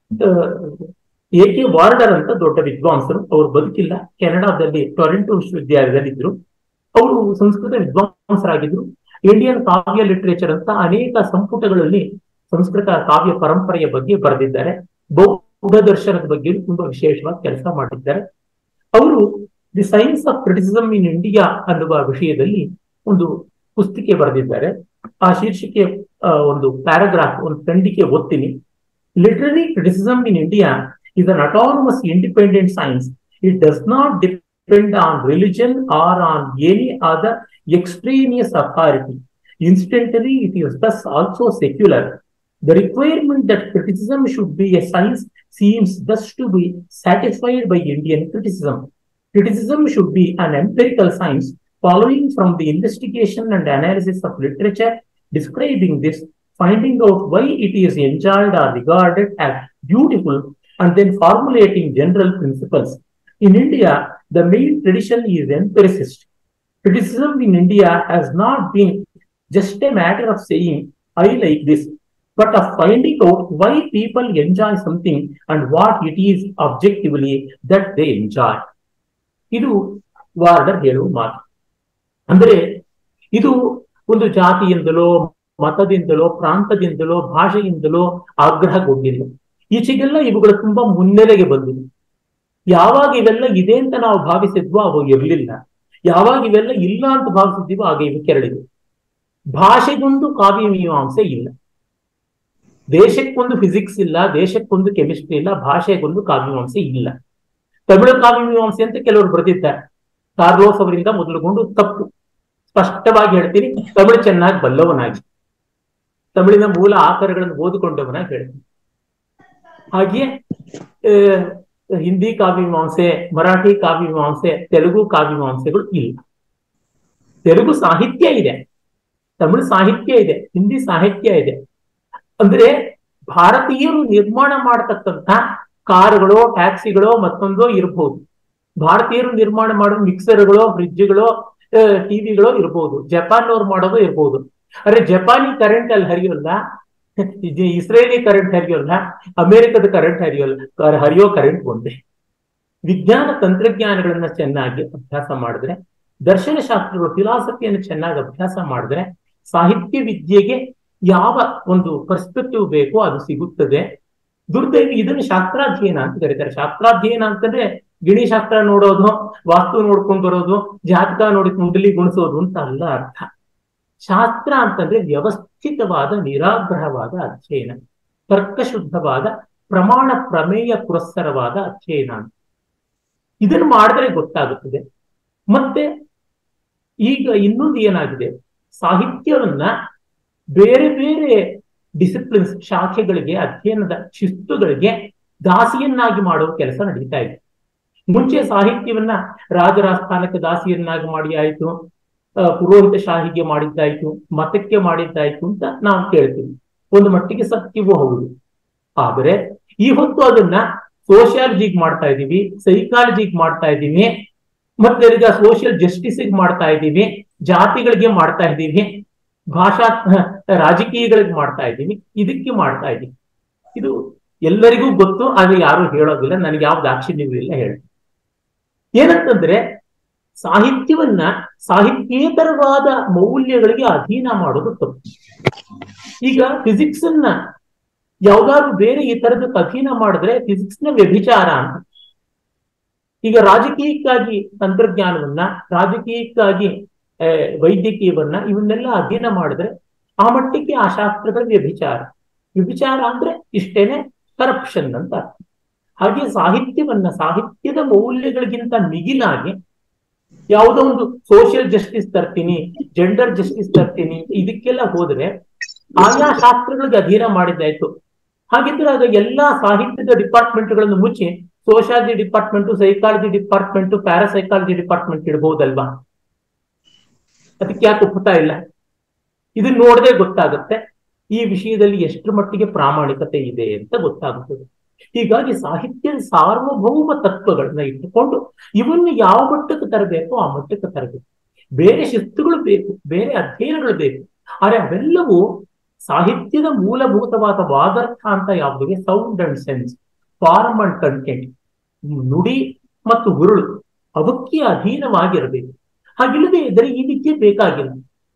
ಎ ಕೆ ವಾರ್ಡರ್ ಅಂತ ದೊಡ್ಡ ವಿದ್ವಾಂಸರು ಅವರು ಬದುಕಿಲ್ಲ ಕೆನಡಾದಲ್ಲಿ ಟೊರೆಂಟೋ ವಿಶ್ವವಿದ್ಯಾಲಯದಲ್ಲಿ ಇದ್ರು ಅವರು ಸಂಸ್ಕೃತ ವಿದ್ವಾಂಸರಾಗಿದ್ರು ಇಂಡಿಯನ್ ಕಾವ್ಯ ಲಿಟರೇಚರ್ ಅಂತ ಅನೇಕ ಸಂಪುಟಗಳಲ್ಲಿ ಸಂಸ್ಕೃತ ಕಾವ್ಯ ಪರಂಪರೆಯ ಬಗ್ಗೆ ಬರೆದಿದ್ದಾರೆ ಬೌದ್ಧ ದರ್ಶನದ ಬಗ್ಗೆ ತುಂಬಾ ವಿಶೇಷವಾಗಿ ಕೆಲಸ ಮಾಡಿದ್ದಾರೆ ಅವರು the science of criticism in India ಅನ್ನುವ ವಿಷಯದಲ್ಲಿ ಒಂದು ಪುಸ್ತಿಕೆ ಬರೆದಿದ್ದಾರೆ ಆ ಶೀರ್ಷಿಕೆ ಒಂದು ಪ್ಯಾರಾಗ್ರಾಫ್ ಒಂದು ಖಂಡಿಕೆ ಓದ್ತೀನಿ literary criticism in India is an autonomous independent science. It does not depend on religion or on any other extraneous authority. Incidentally, it is thus also secular. The requirement that criticism should be a science seems thus to be satisfied by Indian criticism. Criticism should be an empirical science following from the investigation and analysis of literature, describing this, finding out why it is enjoyed or regarded as beautiful, and then formulating general principles. In India, the main tradition is empiricist. Criticism in India has not been just a matter of saying, I like this, but of finding out why people enjoy something and what it is objectively that they enjoy. ಇದು Warder ಹೇಳುವ ಮಾತು ಅಂದ್ರೆ ಇದು ಒಂದು ಜಾತಿಯಿಂದಲೋ ಮತದಿಂದಲೋ ಪ್ರಾಂತದಿಂದಲೋ ಭಾಷೆಯಿಂದಲೋ ಆಗ್ರಹಗೊಂಡಿಲ್ಲ ಈಚೆಗೆಲ್ಲ ಇವುಗಳು ತುಂಬಾ ಮುನ್ನೆಲೆಗೆ ಬಂದಿವೆ ಯಾವಾಗ ಇವೆಲ್ಲ ಇದೆ ಅಂತ ನಾವು ಭಾವಿಸಿದ್ವೋ ಅವು ಇರಲಿಲ್ಲ ಯಾವಾಗ ಇವೆಲ್ಲ ಇಲ್ಲ ಅಂತ ಭಾವಿಸಿದ್ವೋ ಆಗ ಇವು ಕೆರಳಿವೆ ಭಾಷೆಗೊಂದು ಕಾವ್ಯ ಮೀಮಾಂಸೆ ಇಲ್ಲ ದೇಶಕ್ಕೊಂದು ಫಿಸಿಕ್ಸ್ ಇಲ್ಲ ದೇಶಕ್ಕೊಂದು ಕೆಮಿಸ್ಟ್ರಿ ಇಲ್ಲ ಭಾಷೆಗೊಂದು ಕಾವ್ಯಮೀಮಾಂಸೆ ಇಲ್ಲ ತಮಿಳು ಕಾವ್ಯಮೀಮಾಂಸೆ ಅಂತ ಕೆಲವರು ಬರೆದಿದ್ದಾರೆ ಕಾರ್ಲೋಸ್ ಅವರಿಂದ ಮೊದಲುಗೊಂಡು ತಪ್ಪು ಸ್ಪಷ್ಟವಾಗಿ ಹೇಳ್ತೀನಿ ತಮಿಳು ಚೆನ್ನಾಗಿ ಬಲ್ಲವನಾಗಿ ತಮಿಳಿನ ಮೂಲ ಆಕಾರಗಳನ್ನು ಓದಿಕೊಂಡವನಾಗಿ ಹೇಳ್ತೀನಿ ಹಾಗೆಯೇ ಹಿಂದಿ ಕಾವ್ಯಮೀಮಾಂಸೆ ಮರಾಠಿ ಕಾವ್ಯಮೀಮಾಂಸೆ ತೆಲುಗು ಕಾವ್ಯಮೀಮಾಂಸೆಗಳು ಇಲ್ಲ ತೆಲುಗು ಸಾಹಿತ್ಯ ಇದೆ ತಮಿಳು ಸಾಹಿತ್ಯ ಇದೆ ಹಿಂದಿ ಸಾಹಿತ್ಯ ಇದೆ ಅಂದ್ರೆ ಭಾರತೀಯರು ನಿರ್ಮಾಣ ಮಾಡತಕ್ಕಂಥ ಕಾರುಗಳು ಟ್ಯಾಕ್ಸಿಗಳು ಮತ್ತೊಂದೋ ಇರಬಹುದು ಭಾರತೀಯರು ನಿರ್ಮಾಣ ಮಾಡೋ ಮಿಕ್ಸರ್ಗಳು ಫ್ರಿಡ್ಜ್ಗಳು ಟಿವಿಗಳು ಇರಬಹುದು ಜಪಾನ್ನವ್ರು ಮಾಡೋದು ಇರಬಹುದು ಆದ್ರೆ ಜಪಾನಿ ಕರೆಂಟ್ ಅಲ್ಲಿ ಹರಿಯೋಲ್ಲ ಇಸ್ರೇಲಿ ಕರೆಂಟ್ ಹರಿಯೋಲ್ಲ ಅಮೆರಿಕದ ಕರೆಂಟ್ ಹರಿಯೋಲ್ಲ ಹರಿಯೋ ಕರೆಂಟ್ ಒಂದೇ ವಿಜ್ಞಾನ ತಂತ್ರಜ್ಞಾನಗಳನ್ನ ಚೆನ್ನಾಗಿ ಅಭ್ಯಾಸ ಮಾಡಿದ್ರೆ ದರ್ಶನ ಶಾಸ್ತ್ರಗಳು ಫಿಲಾಸಫಿಯನ್ನು ಚೆನ್ನಾಗಿ ಅಭ್ಯಾಸ ಮಾಡಿದ್ರೆ ಸಾಹಿತ್ಯ ವಿದ್ಯೆಗೆ ಯಾವ ಒಂದು ಪರ್ಸ್ಪೆಕ್ಟಿವ್ ಬೇಕೋ ಅದು ಸಿಗುತ್ತದೆ ದುರ್ದೈವಿ ಇದನ್ನು ಶಾಸ್ತ್ರಾಧ್ಯಯನ ಅಂತ ಕರೀತಾರೆ ಶಾಸ್ತ್ರಾಧ್ಯಯನ ಅಂತಂದ್ರೆ ಗಿಣಿಶಾಸ್ತ್ರ ನೋಡೋದು ವಾಸ್ತು ನೋಡ್ಕೊಂಡು ಬರೋದು ಜಾತಕ ನೋಡಿ ಕುಂಡಲಿ ಗುಣಿಸೋದು ಅಂತ ಅಲ್ಲ ಅರ್ಥ ಶಾಸ್ತ್ರ ಅಂತಂದ್ರೆ ವ್ಯವಸ್ಥಿತವಾದ ನಿರಾಗ್ರಹವಾದ ಅಧ್ಯಯನ ತರ್ಕಶುದ್ಧವಾದ ಪ್ರಮಾಣ ಪ್ರಮೇಯ ಪುರಸ್ಸರವಾದ ಅಧ್ಯಯನ ಅಂತ ಇದನ್ನು ಮಾಡಿದ್ರೆ ಗೊತ್ತಾಗುತ್ತದೆ ಮತ್ತೆ ಈಗ ಇನ್ನೊಂದು ಏನಾಗಿದೆ ಸಾಹಿತ್ಯವನ್ನ ಬೇರೆ ಬೇರೆ ಡಿಸಿಪ್ಲಿನ್ಸ್ ಶಾಖೆಗಳಿಗೆ ಅಧ್ಯಯನದ ಶಿಸ್ತುಗಳಿಗೆ ದಾಸಿಯನ್ನಾಗಿ ಮಾಡುವ ಕೆಲಸ ನಡೀತಾ ಇದೆ ಮುಂಚೆ ಸಾಹಿತ್ಯವನ್ನ ರಾಜರ ಸ್ಥಾನಕ್ಕೆ ದಾಸಿಯನ್ನಾಗಿ ಮಾಡಿ ಆಯ್ತು ಪುರೋಹಿತ ಶಾಹಿಗೆ ಮಾಡಿದ್ದಾಯ್ತು ಮತಕ್ಕೆ ಮಾಡಿದ್ದಾಯ್ತು ಅಂತ ನಾವು ಕೇಳ್ತೀವಿ ಒಂದು ಮಟ್ಟಿಗೆ ಸತ್ಯವೂ ಹೌದು ಆದರೆ ಈ ಹೊತ್ತು ಅದನ್ನ ಸೋಷಿಯಾಲಜಿಗೆ ಮಾಡ್ತಾ ಇದ್ದೀವಿ ಸೈಕಾಲಜಿಗೆ ಮಾಡ್ತಾ ಇದ್ದೀವಿ ಮತ್ತೆ ಈಗ ಸೋಷಿಯಲ್ ಜಸ್ಟಿಸ್ಗೆ ಮಾಡ್ತಾ ಇದ್ದೀವಿ ಜಾತಿಗಳಿಗೆ ಮಾಡ್ತಾ ಇದ್ದೀವಿ ಭಾಷಾ ರಾಜಕೀಯಗಳಿಗೆ ಮಾಡ್ತಾ ಇದ್ದೀವಿ ಇದಕ್ಕೆ ಮಾಡ್ತಾ ಇದ್ದೀವಿ ಇದು ಎಲ್ಲರಿಗೂ ಗೊತ್ತು ಆದ್ರೆ ಯಾರು ಹೇಳೋದಿಲ್ಲ ನನಗೆ ಯಾವ ದಾಕ್ಷಿಣ್ಯವೂ ಇಲ್ಲ ಹೇಳಿ ಏನಂತಂದ್ರೆ ಸಾಹಿತ್ಯವನ್ನ ಸಾಹಿತ್ಯೇತರವಾದ ಮೌಲ್ಯಗಳಿಗೆ ಅಧೀನ ಮಾಡೋದು ತಪ್ಪು ಈಗ ಫಿಸಿಕ್ಸ್ ಅನ್ನ ಯಾವ್ದಾದ್ರು ಬೇರೆ ಈ ತರದಕ್ಕೆ ಅಧೀನ ಮಾಡಿದ್ರೆ ಫಿಸಿಕ್ಸ್ ನ ವ್ಯಭಿಚಾರ ಅಂತ ಈಗ ರಾಜಕೀಯಕ್ಕಾಗಿ ತಂತ್ರಜ್ಞಾನವನ್ನ ರಾಜಕೀಯಕ್ಕಾಗಿ ಆ, ವೈದ್ಯಕೀಯವನ್ನ ಇವನ್ನೆಲ್ಲ ಅಧೀನ ಮಾಡಿದ್ರೆ ಆ ಮಟ್ಟಿಗೆ ಆ ಶಾಸ್ತ್ರಗಳ ವ್ಯಭಿಚಾರ ವ್ಯಭಿಚಾರ ಅಂದ್ರೆ ಇಷ್ಟೇನೆ ಕರಪ್ಷನ್ ಅಂತ ಅರ್ಥ. ಹಾಗೆ ಸಾಹಿತ್ಯವನ್ನ ಸಾಹಿತ್ಯದ ಮೌಲ್ಯಗಳಿಗಿಂತ ಮಿಗಿಲಾಗಿ ಯಾವುದೋ ಒಂದು ಸೋಷಿಯಲ್ ಜಸ್ಟಿಸ್ ತರ್ತೀನಿ ಜೆಂಡರ್ ಜಸ್ಟಿಸ್ ತರ್ತೀನಿ ಇದಕ್ಕೆಲ್ಲ ಹೋದ್ರೆ ಆಯಾ ಶಾಸ್ತ್ರಗಳಿಗೆ ಅಧೀನ ಮಾಡಿದ್ದಾಯ್ತು ಹಾಗಿದ್ರೆ ಆಗ ಎಲ್ಲಾ ಸಾಹಿತ್ಯದ ಡಿಪಾರ್ಟ್ಮೆಂಟ್ಗಳನ್ನು ಮುಚ್ಚಿ sociology department psychology department parapsychology department ಇಡಬಹುದಲ್ವಾ ಅದಕ್ಕೆ ಯಾಕೆ ಒಪ್ಪುತ್ತಾ ಇಲ್ಲ ಇದನ್ನ ನೋಡದೆ ಗೊತ್ತಾಗುತ್ತೆ ಈ ವಿಷಯದಲ್ಲಿ ಎಷ್ಟರ ಮಟ್ಟಿಗೆ ಪ್ರಾಮಾಣಿಕತೆ ಇದೆ ಅಂತ ಗೊತ್ತಾಗುತ್ತದೆ ಹೀಗಾಗಿ ಸಾಹಿತ್ಯದ ಸಾರ್ವಭೌಮ ತತ್ವಗಳನ್ನ ಇಟ್ಟುಕೊಂಡು ಇವನ್ನ ಯಾವ ಮಟ್ಟಕ್ಕೆ ತರಬೇಕೋ ಆ ಮಟ್ಟಕ್ಕೆ ತರಬೇಕು ಬೇರೆ ಶಿಸ್ತುಗಳು ಬೇಕು ಬೇರೆ ಅಧ್ಯಯನಗಳು ಬೇಕು ಆದ್ರೆ ಅವೆಲ್ಲವೂ ಸಾಹಿತ್ಯದ ಮೂಲಭೂತವಾದ ವಾದರ್ಥ ಅಂತ ಯಾವುದಿದೆ sound and sense form and content ನುಡಿ ಮತ್ತು ಹುರುಳು ಅವಕ್ಕೆ ಅಧೀನವಾಗಿರಬೇಕು ಹಾಗಿಲ್ಲದೆ ಇದ್ದರೆ ಈ ವಿದ್ಯೆ ಬೇಕಾಗಿಲ್ಲ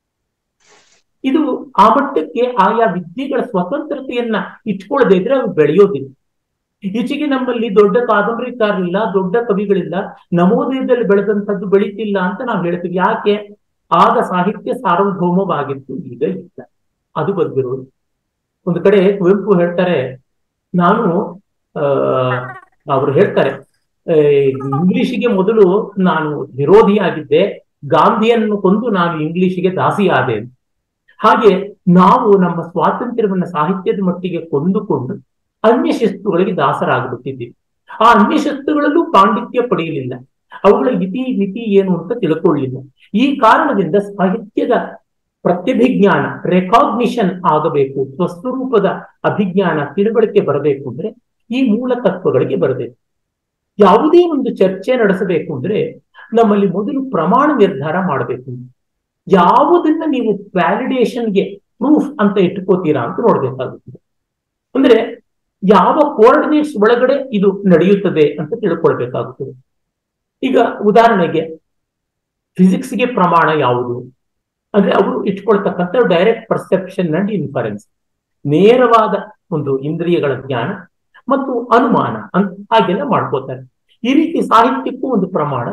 ಇದು ಆ ಮಟ್ಟಕ್ಕೆ ಆಯಾ ವಿದ್ಯೆಗಳ ಸ್ವತಂತ್ರತೆಯನ್ನ ಇಟ್ಕೊಳ್ಳದೆ ಇದ್ರೆ ಅವು ಬೆಳೆಯೋದಿಲ್ಲ ಈಚೆಗೆ ನಮ್ಮಲ್ಲಿ ದೊಡ್ಡ ಕಾದಂಬರಿಕಾರರಿಲ್ಲ ದೊಡ್ಡ ಕವಿಗಳಿಲ್ಲ ನವೋದಯದಲ್ಲಿ ಬೆಳೆದಂಥದ್ದು ಬೆಳೀತಿಲ್ಲ ಅಂತ ನಾವು ಹೇಳ್ತೀವಿ ಯಾಕೆ ಆಗ ಸಾಹಿತ್ಯ ಸಾರ್ವಭೌಮವಾಗಿತ್ತು ಈಗ ಇಲ್ಲ ಅದು ಬಂದಿರೋದು ಒಂದು ಕಡೆ ಕುವೆಂಪು ಹೇಳ್ತಾರೆ ನಾನು ಆ ಅವರು ಹೇಳ್ತಾರೆ ಆ, ಇಂಗ್ಲಿಷಿಗೆ ಮೊದಲು ನಾನು ವಿರೋಧಿಯಾಗಿದ್ದೆ ಗಾಂಧಿಯನ್ನು ಕೊಂದು ನಾನು ಇಂಗ್ಲಿಷಿಗೆ ದಾಸಿಯಾದೆ ಅಂತ. ಹಾಗೆ ನಾವು ನಮ್ಮ ಸ್ವಾತಂತ್ರ್ಯವನ್ನ ಸಾಹಿತ್ಯದ ಮಟ್ಟಿಗೆ ಕೊಂದುಕೊಂಡು ಅನ್ಯ ಶಿಸ್ತುಗಳಿಗೆ ದಾಸರಾಗ್ಬಿಟ್ಟಿದ್ದೀವಿ ಆ ಅನ್ಯ ಶಿಸ್ತುಗಳಲ್ಲೂ ಪಾಂಡಿತ್ಯ ಪಡೆಯಲಿಲ್ಲ ಅವುಗಳ ಇತಿ ಮಿತಿ ಏನು ಅಂತ ತಿಳ್ಕೊಳ್ಳಿಲ್ಲ ಈ ಕಾರಣದಿಂದ ಸಾಹಿತ್ಯದ ಪ್ರತ್ಯಭಿಜ್ಞಾನ ರೆಕಾಗ್ನಿಷನ್ ಆಗಬೇಕು ಸ್ವಸ್ವರೂಪದ ಅಭಿಜ್ಞಾನ ತಿಳುವಳಿಕೆ ಬರಬೇಕು ಅಂದ್ರೆ ಈ ಮೂಲ ತತ್ವಗಳಿಗೆ ಬರಬೇಕು ಯಾವುದೇ ಒಂದು ಚರ್ಚೆ ನಡೆಸಬೇಕು ಅಂದ್ರೆ ನಮ್ಮಲ್ಲಿ ಮೊದಲು ಪ್ರಮಾಣ ನಿರ್ಧಾರ ಮಾಡಬೇಕು ಯಾವುದನ್ನ ನೀವು ವ್ಯಾಲಿಡೇಷನ್ಗೆ ಪ್ರೂಫ್ ಅಂತ ಇಟ್ಕೋತೀರಾ ಅಂತ ನೋಡ್ಬೇಕಾಗುತ್ತದೆ ಅಂದ್ರೆ ಯಾವ ಕೋಆರ್ಡಿನೇಟ್ಸ್ ಒಳಗಡೆ ಇದು ನಡೆಯುತ್ತದೆ ಅಂತ ತಿಳ್ಕೊಳ್ಬೇಕಾಗುತ್ತದೆ ಈಗ ಉದಾಹರಣೆಗೆ ಫಿಸಿಕ್ಸ್ಗೆ ಪ್ರಮಾಣ ಯಾವುದು ಅಂದ್ರೆ ಅವರು ಇಟ್ಕೊಳ್ತಕ್ಕಂಥ ಡೈರೆಕ್ಟ್ ಪರ್ಸೆಪ್ಷನ್ ಅಂಡ್ ಇನ್ಫರೆನ್ಸ್ ನೇರವಾದ ಒಂದು ಇಂದ್ರಿಯಗಳ ಜ್ಞಾನ ಮತ್ತು ಅನುಮಾನ ಅಂತ ಹಾಗೆಲ್ಲ ಮಾಡ್ಕೋತಾರೆ ಈ ರೀತಿ ಸಾಹಿತ್ಯಕ್ಕೂ ಒಂದು ಪ್ರಮಾಣ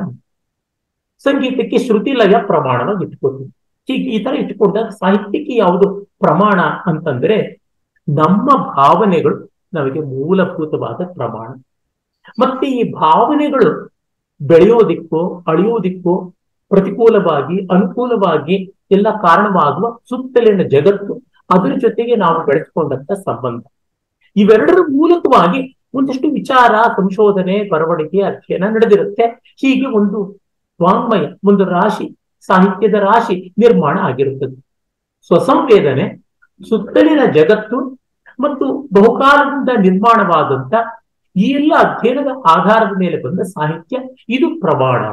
ಸಂಗೀತಕ್ಕೆ ಶ್ರುತಿಲಯ ಪ್ರಮಾಣವಾಗಿ ಇಟ್ಕೋತೀವಿ ಹೀಗೆ ಈ ತರ ಇಟ್ಕೊಂಡಾಗ ಸಾಹಿತ್ಯಕ್ಕೆ ಯಾವುದು ಪ್ರಮಾಣ ಅಂತಂದ್ರೆ ನಮ್ಮ ಭಾವನೆಗಳು ನಮಗೆ ಮೂಲಭೂತವಾದ ಪ್ರಮಾಣ ಮತ್ತೆ ಈ ಭಾವನೆಗಳು ಬೆಳೆಯೋದಿಕ್ಕೋ ಅಳಿಯೋದಿಕ್ಕೋ ಪ್ರತಿಕೂಲವಾಗಿ ಅನುಕೂಲವಾಗಿ ಎಲ್ಲ ಕಾರಣವಾಗುವ ಸುತ್ತಲಿನ ಜಗತ್ತು ಅದರ ಜೊತೆಗೆ ನಾವು ಬೆಳೆಸ್ಕೊಂಡಂತ ಸಂಬಂಧ ಇವೆರಡರ ಮೂಲಕವಾಗಿ ಒಂದಷ್ಟು ವಿಚಾರ ಸಂಶೋಧನೆ ಬರವಣಿಗೆ ಅಧ್ಯಯನ ನಡೆದಿರುತ್ತೆ ಹೀಗೆ ಒಂದು ವಾಂಗ್ಮಯ ಒಂದು ರಾಶಿ ಸಾಹಿತ್ಯದ ರಾಶಿ ನಿರ್ಮಾಣ ಆಗಿರುತ್ತದೆ ಸ್ವಸಂವೇದನೆ ಸುತ್ತಲಿನ ಜಗತ್ತು ಮತ್ತು ಬಹುಕಾಲದಿಂದ ನಿರ್ಮಾಣವಾದಂತ ಈ ಎಲ್ಲ ಅಧ್ಯಯನದ ಆಧಾರದ ಮೇಲೆ ಬಂದ ಸಾಹಿತ್ಯ ಇದು ಪ್ರಮಾಣ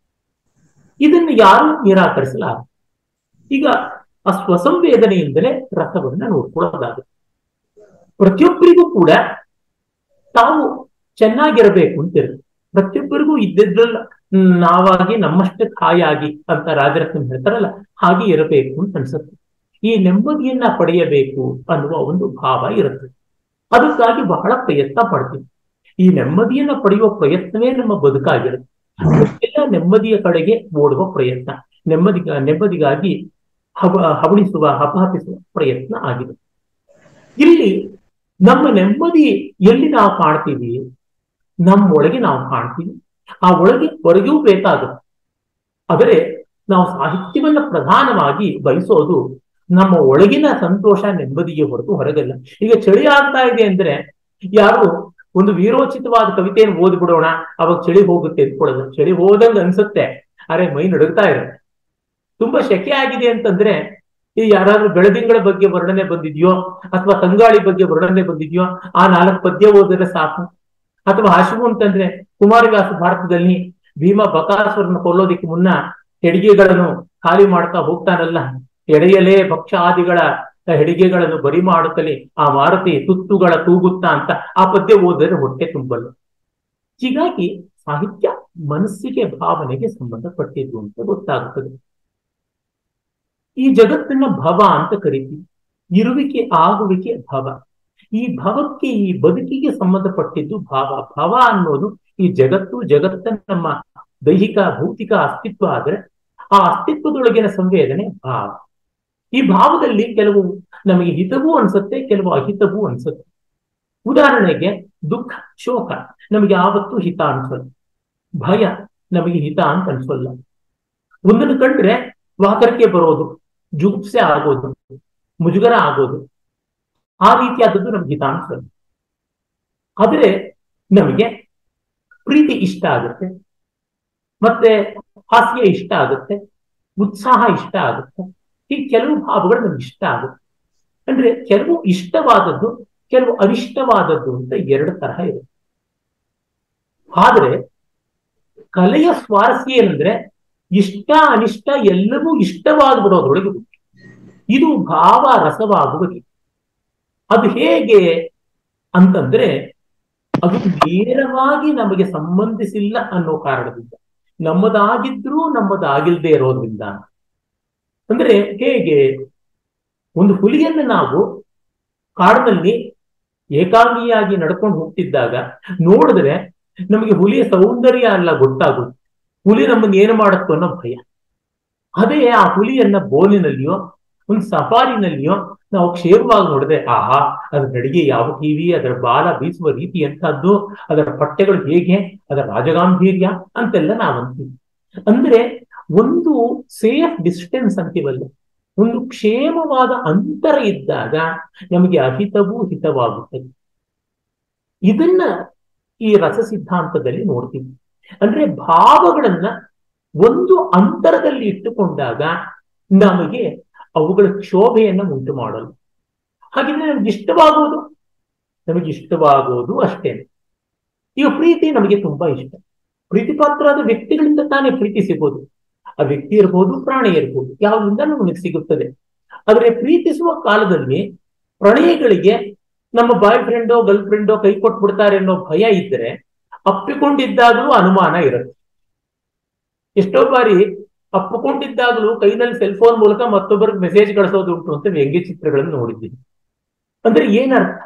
ಇದನ್ನು ಯಾರು ನಿರಾಕರಿಸಲಾರ ಈಗ ಆ ಸ್ವಸಂವೇದನೆಯಿಂದಲೇ ರಸವನ್ನ ನೋಡ್ಕೊಳ್ಳೋದಾಗುತ್ತೆ ಪ್ರತಿಯೊಬ್ಬರಿಗೂ ಕೂಡ ತಾವು ಚೆನ್ನಾಗಿರಬೇಕು ಅಂತಿರುತ್ತೆ ಪ್ರತಿಯೊಬ್ಬರಿಗೂ ಇದ್ದಿದ್ರಲ್ಲ ನಾವಾಗಿ ನಮ್ಮಷ್ಟೇ ತಾಯಾಗಿ ಅಂತ ರಾಜರತ್ನ ಹೇಳ್ತಾರಲ್ಲ ಹಾಗೆ ಇರಬೇಕು ಅಂತ ಅನ್ಸುತ್ತೆ ಈ ನೆಮ್ಮದಿಯನ್ನ ಪಡೆಯಬೇಕು ಅನ್ನುವ ಒಂದು ಭಾವ ಇರುತ್ತೆ ಅದಕ್ಕಾಗಿ ಬಹಳ ಪ್ರಯತ್ನ ಪಡ್ತೀವಿ ಈ ನೆಮ್ಮದಿಯನ್ನ ಪಡೆಯುವ ಪ್ರಯತ್ನವೇ ನಮ್ಮ ಬದುಕಾಗಿರುತ್ತೆ ಎಲ್ಲ ನೆಮ್ಮದಿಯ ಕಡೆಗೆ ಓಡುವ ಪ್ರಯತ್ನ ನೆಮ್ಮದಿ ನೆಮ್ಮದಿಗಾಗಿ ಹವ ಹವಣಿಸುವ ಹಪಹಪಿಸುವ ಪ್ರಯತ್ನ ಆಗಿದೆ ಇಲ್ಲಿ ನಮ್ಮ ನೆಮ್ಮದಿ ಎಲ್ಲಿ ನಾವು ಕಾಣ್ತೀವಿ ನಮ್ಮ ಒಳಗೆ ನಾವು ಕಾಣ್ತೀವಿ ಆ ಒಳಗೆ ಹೊರಗೂ ಬೇಕಾಗುತ್ತೆ ಆದರೆ ನಾವು ಸಾಹಿತ್ಯವನ್ನ ಪ್ರಧಾನವಾಗಿ ಬಯಸೋದು ನಮ್ಮ ಒಳಗಿನ ಸಂತೋಷ ನೆಮ್ಮದಿಗೆ ಹೊರತು ಹೊರಗಲ್ಲ ಈಗ ಚಳಿ ಆಗ್ತಾ ಇದೆ ಅಂದ್ರೆ ಯಾರು ಒಂದು ವೀರೋಚಿತವಾದ ಕವಿತೆಯನ್ನು ಓದ್ಬಿಡೋಣ ಅವಾಗ ಚಳಿ ಹೋಗುತ್ತೆ ಅಂದ್ಕೊಳ್ಳೋದು ಚಳಿ ಹೋದಂಗ ಅನ್ಸುತ್ತೆ ಅರೆ ಮೈ ನಡುಗ್ತಾ ಇರುತ್ತೆ ತುಂಬಾ ಶೆಕೆ ಆಗಿದೆ ಅಂತಂದ್ರೆ ಈ ಯಾರಾದ್ರೂ ಬೆಳದಿಂಗಳ ಬಗ್ಗೆ ವರ್ಣನೆ ಬಂದಿದ್ಯೋ ಅಥವಾ ತಂಗಾಳಿ ಬಗ್ಗೆ ವರ್ಣನೆ ಬಂದಿದ್ಯೋ ಆ ನಾಲ್ಕು ಪದ್ಯ ಓದಿದ್ರೆ ಸಾಕು ಅಥವಾ ಹಸಿವು ಅಂತಂದ್ರೆ ಕುಮಾರವ್ಯಾಸ ಭಾರತದಲ್ಲಿ ಭೀಮ ಬಕಾಸುರನ ಕೊಲ್ಲೋದಿಕ್ಕೆ ಮುನ್ನ ಹೆಡಿಗೆಗಳನ್ನು ಖಾಲಿ ಮಾಡ್ತಾ ಹೋಗ್ತಾನಲ್ಲ ಎಡೆಯಲೇ ಭಕ್ಷ ಆದಿಗಳ ಹೆಡಿಗೆಗಳನ್ನು ಬರಿ ಮಾಡುತ್ತಲೇ ಆ ಮಾರುತಿ ತುತ್ತುಗಳ ತೂಗುತ್ತಾ ಅಂತ ಆ ಪದ್ಯ ಓದಿದ್ರೆ ಹೊಟ್ಟೆ ತುಂಬಲ್ಲ ಹೀಗಾಗಿ ಸಾಹಿತ್ಯ ಮನಸ್ಸಿಗೆ ಭಾವನೆಗೆ ಸಂಬಂಧಪಟ್ಟಿದ್ದು ಅಂತ ಗೊತ್ತಾಗುತ್ತದೆ ಈ ಜಗತ್ತನ್ನ ಭವ ಅಂತ ಕರಿತೀವಿ ಇರುವಿಕೆ ಆಗುವಿಕೆ ಭವ ಈ ಭವಕ್ಕೆ ಈ ಬದುಕಿಗೆ ಸಂಬಂಧಪಟ್ಟಿದ್ದು ಭಾವ ಭಾವ ಅನ್ನೋದು ಈ ಜಗತ್ತು ಜಗತ್ತ ನಮ್ಮ ದೈಹಿಕ ಭೌತಿಕ ಅಸ್ತಿತ್ವ ಆದ್ರೆ ಆ ಅಸ್ತಿತ್ವದೊಳಗಿನ ಸಂವೇದನೆ ಭಾವ ಈ ಭಾವದಲ್ಲಿ ಕೆಲವು ನಮಗೆ ಹಿತವೂ ಅನ್ಸುತ್ತೆ ಕೆಲವು ಅಹಿತವೂ ಅನ್ಸುತ್ತೆ ಉದಾಹರಣೆಗೆ ದುಃಖ ಶೋಕ ನಮಗೆ ಯಾವತ್ತೂ ಹಿತ ಅನ್ಸಲ್ಲ ಭಯ ನಮಗೆ ಹಿತ ಅಂತ ಅನ್ಸಲ್ಲ ಒಂದನ್ನು ಕಂಡ್ರೆ ವಾಕರಿಕೆ ಬರೋದು ಜುಗುಪ್ಸೆ ಆಗೋದು ಮುಜುಗರ ಆಗೋದು ಆ ರೀತಿಯಾದದ್ದು ನಮ್ಗೆ ಹಿತ ಅನ್ಸಲ್ಲ ಆದ್ರೆ ನಮಗೆ ಪ್ರೀತಿ ಇಷ್ಟ ಆಗುತ್ತೆ ಮತ್ತೆ ಹಾಸ್ಯ ಇಷ್ಟ ಆಗುತ್ತೆ ಉತ್ಸಾಹ ಇಷ್ಟ ಆಗುತ್ತೆ ಈ ಕೆಲವು ಭಾವಗಳು ನಮ್ಗೆ ಇಷ್ಟ ಆಗುತ್ತೆ ಅಂದ್ರೆ ಕೆಲವು ಇಷ್ಟವಾದದ್ದು ಕೆಲವು ಅನಿಷ್ಟವಾದದ್ದು ಅಂತ ಎರಡು ತರಹ ಇರುತ್ತೆ ಆದ್ರೆ ಕಲೆಯ ಸ್ವಾರಸ್ಯ ಏನಂದ್ರೆ ಇಷ್ಟ ಅನಿಷ್ಟ ಎಲ್ಲವೂ ಇಷ್ಟವಾಗ್ಬಿಡೋದ್ರೊಳಗೆ ಉಂಟು. ಇದು ಭಾವ ರಸವಾಗುವ ರೀತಿ ಅದು ಹೇಗೆ ಅಂತಂದ್ರೆ ಅದು ನೇರವಾಗಿ ನಮಗೆ ಸಂಬಂಧಿಸಿಲ್ಲ ಅನ್ನೋ ಕಾರಣದಿಂದ ನಮ್ಮದಾಗಿದ್ರೂ ನಮ್ಮದಾಗಿಲ್ದೇ ಇರೋದ್ರಿಂದ ಅಂದ್ರೆ ಹೇಗೆ ಒಂದು ಹುಲಿಯನ್ನು ನಾವು ಕಾಡಿನಲ್ಲಿ ಏಕಾಂಗಿಯಾಗಿ ನಡ್ಕೊಂಡು ಹೋಗ್ತಿದ್ದಾಗ ನೋಡಿದ್ರೆ ನಮಗೆ ಹುಲಿಯ ಸೌಂದರ್ಯ ಎಲ್ಲ ಗೊತ್ತಾಗುತ್ತೆ ಹುಲಿ ನಮ್ಮನ್ನ ಏನು ಮಾಡುತ್ತೋ ಅನ್ನೋ ಭಯ ಅದೇ ಆ ಹುಲಿಯನ್ನ ಬೋನಿನಲ್ಲಿಯೋ ಒಂದು ಸಫಾರಿನಲ್ಲಿಯೋ ನಾವು ಕ್ಷೇಮವಾಗಿ ನೋಡಿದ್ರೆ ಆಹಾ ಅದರ ನಡಿಗೆ ಯಾವ ಟಿವಿ ಅದರ ಬಾಲ ಬೀಸುವ ರೀತಿ ಎಂತಹದ್ದು ಅದರ ಪಟ್ಟೆಗಳು ಹೇಗೆ ಅದರ ರಾಜಗಾಂಭೀರ್ಯ ಅಂತೆಲ್ಲ ನಾವು ಅಂತೀವಿ ಅಂದ್ರೆ ಒಂದು ಸೇಫ್ ಡಿಸ್ಟೆನ್ಸ್ ಅಂತೀವಲ್ಲ ಒಂದು ಕ್ಷೇಮವಾದ ಅಂತರ ಇದ್ದಾಗ ನಮಗೆ ಅಹಿತವೂ ಹಿತವಾಗುತ್ತದೆ ಇದನ್ನ ಈ ರಸ ಸಿದ್ಧಾಂತದಲ್ಲಿ ನೋಡ್ತೀವಿ ಅಂದ್ರೆ ಭಾವಗಳನ್ನ ಒಂದು ಅಂತರದಲ್ಲಿ ಇಟ್ಟುಕೊಂಡಾಗ ನಮಗೆ ಅವುಗಳ ಕ್ಷೋಭೆಯನ್ನ ಉಂಟು ಮಾಡಲು ಹಾಗಿದ್ರೆ ನಮ್ಗೆ ಇಷ್ಟವಾಗೋದು ನಮಗೆ ಇಷ್ಟವಾಗೋದು ಅಷ್ಟೇನೆ ಈಗ ಪ್ರೀತಿ ನಮಗೆ ತುಂಬಾ ಇಷ್ಟ ಪ್ರೀತಿ ಪಾತ್ರವಾದ ವ್ಯಕ್ತಿಗಳಿಂದ ತಾನೇ ಪ್ರೀತಿ ಸಿಗೋದು ಆ ವ್ಯಕ್ತಿ ಇರ್ಬೋದು ಪ್ರಾಣಿ ಇರ್ಬೋದು ಯಾವ್ದ್ರಿಂದ ನಮಗೆ ಸಿಗುತ್ತದೆ ಆದ್ರೆ ಪ್ರೀತಿಸುವ ಕಾಲದಲ್ಲಿ ಪ್ರಣಯಗಳಿಗೆ ನಮ್ಮ ಬಾಯ್ ಫ್ರೆಂಡೋ ಗರ್ಲ್ ಫ್ರೆಂಡೋ ಕೈ ಕೊಟ್ಬಿಡ್ತಾರೆ ಅನ್ನೋ ಭಯ ಇದ್ರೆ ಅಪ್ಪಿಕೊಂಡಿದ್ದಾಗಲೂ ಅನುಮಾನ ಇರುತ್ತೆ ಎಷ್ಟೋ ಬಾರಿ ಅಪ್ಪಿಕೊಂಡಿದ್ದಾಗಲೂ ಕೈನಲ್ಲಿ ಸೆಲ್ ಫೋನ್ ಮೂಲಕ ಮತ್ತೊಬ್ಬರಿಗೆ ಮೆಸೇಜ್ ಕಳಿಸೋದು ಉಂಟು ಅಂತ ವ್ಯಂಗ್ಯ ಚಿತ್ರಗಳನ್ನು ನೋಡಿದ್ದೀನಿ ಅಂದ್ರೆ ಏನರ್ಥ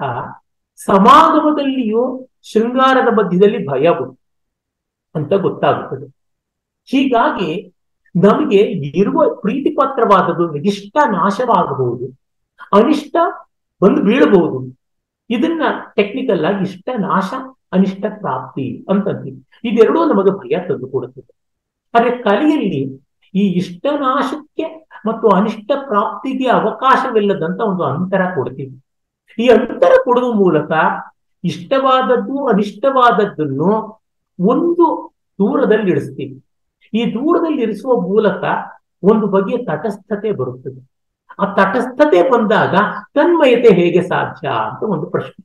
ಸಮಾಗಮದಲ್ಲಿಯೂ ಶೃಂಗಾರದ ಮಧ್ಯದಲ್ಲಿ ಭಯ ಉಂಟು ಅಂತ ಗೊತ್ತಾಗುತ್ತದೆ ಹೀಗಾಗಿ ನಮಗೆ ಇರುವ ಪ್ರೀತಿ ಪಾತ್ರವಾದದ್ದು ಇಷ್ಟ ನಾಶವಾಗಬಹುದು ಅನಿಷ್ಟ ಬಂದು ಬೀಳಬಹುದು ಇದನ್ನ ಟೆಕ್ನಿಕಲ್ ಆಗಿ ಇಷ್ಟ ನಾಶ ಅನಿಷ್ಟ ಪ್ರಾಪ್ತಿ ಅಂತಂತೀವಿ ಇದೆರಡೂ ನಮಗೆ ಭಯ ತಂದು ಕೊಡುತ್ತದೆ ಆದ್ರೆ ಕಲೆಯಲ್ಲಿ ಈ ಇಷ್ಟ ನಾಶಕ್ಕೆ ಮತ್ತು ಅನಿಷ್ಟ ಪ್ರಾಪ್ತಿಗೆ ಅವಕಾಶವಿಲ್ಲದಂತ ಒಂದು ಅಂತರ ಕೊಡ್ತೀವಿ ಈ ಅಂತರ ಕೊಡುವ ಮೂಲಕ ಇಷ್ಟವಾದದ್ದು ಅನಿಷ್ಟವಾದದ್ದನ್ನು ಒಂದು ದೂರದಲ್ಲಿ ಇಡಿಸ್ತೀವಿ ಈ ದೂರದಲ್ಲಿ ಇರಿಸುವ ಮೂಲಕ ಒಂದು ಬಗೆಯ ತಟಸ್ಥತೆ ಬರುತ್ತದೆ ಆ ತಟಸ್ಥತೆ ಬಂದಾಗ ತನ್ಮಯತೆ ಹೇಗೆ ಸಾಧ್ಯ ಅಂತ ಒಂದು ಪ್ರಶ್ನೆ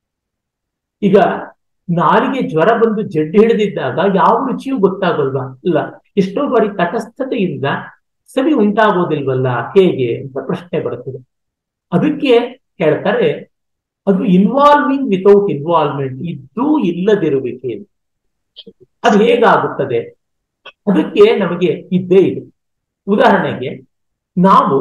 ಈಗ ನಾಲಿಗೆ ಜ್ವರ ಬಂದು ಜಡ್ಡು ಹಿಡಿದಿದ್ದಾಗ ಯಾವ ರುಚಿಯೂ ಗೊತ್ತಾಗಲ್ವಾ ಇಲ್ಲ ಎಷ್ಟೋ ಬಾರಿ ತಟಸ್ಥತೆಯಿಂದ ಸವಿ ಉಂಟಾಗೋದಿಲ್ವಲ್ಲ ಹೇಗೆ ಅಂತ ಪ್ರಶ್ನೆ ಬರುತ್ತದೆ ಅದಕ್ಕೆ ಹೇಳ್ತಾರೆ ಅದು ಇನ್ವಾಲ್ವಿಂಗ್ ವಿತೌಟ್ ಇನ್ವಾಲ್ವ್ಮೆಂಟ್ ಇದ್ದೂ ಇಲ್ಲದಿರುವಿಕೆ ಅದು ಹೇಗಾಗುತ್ತದೆ ಅದಕ್ಕೆ ನಮಗೆ ಇದ್ದೇ ಇದೆ ಉದಾಹರಣೆಗೆ ನಾವು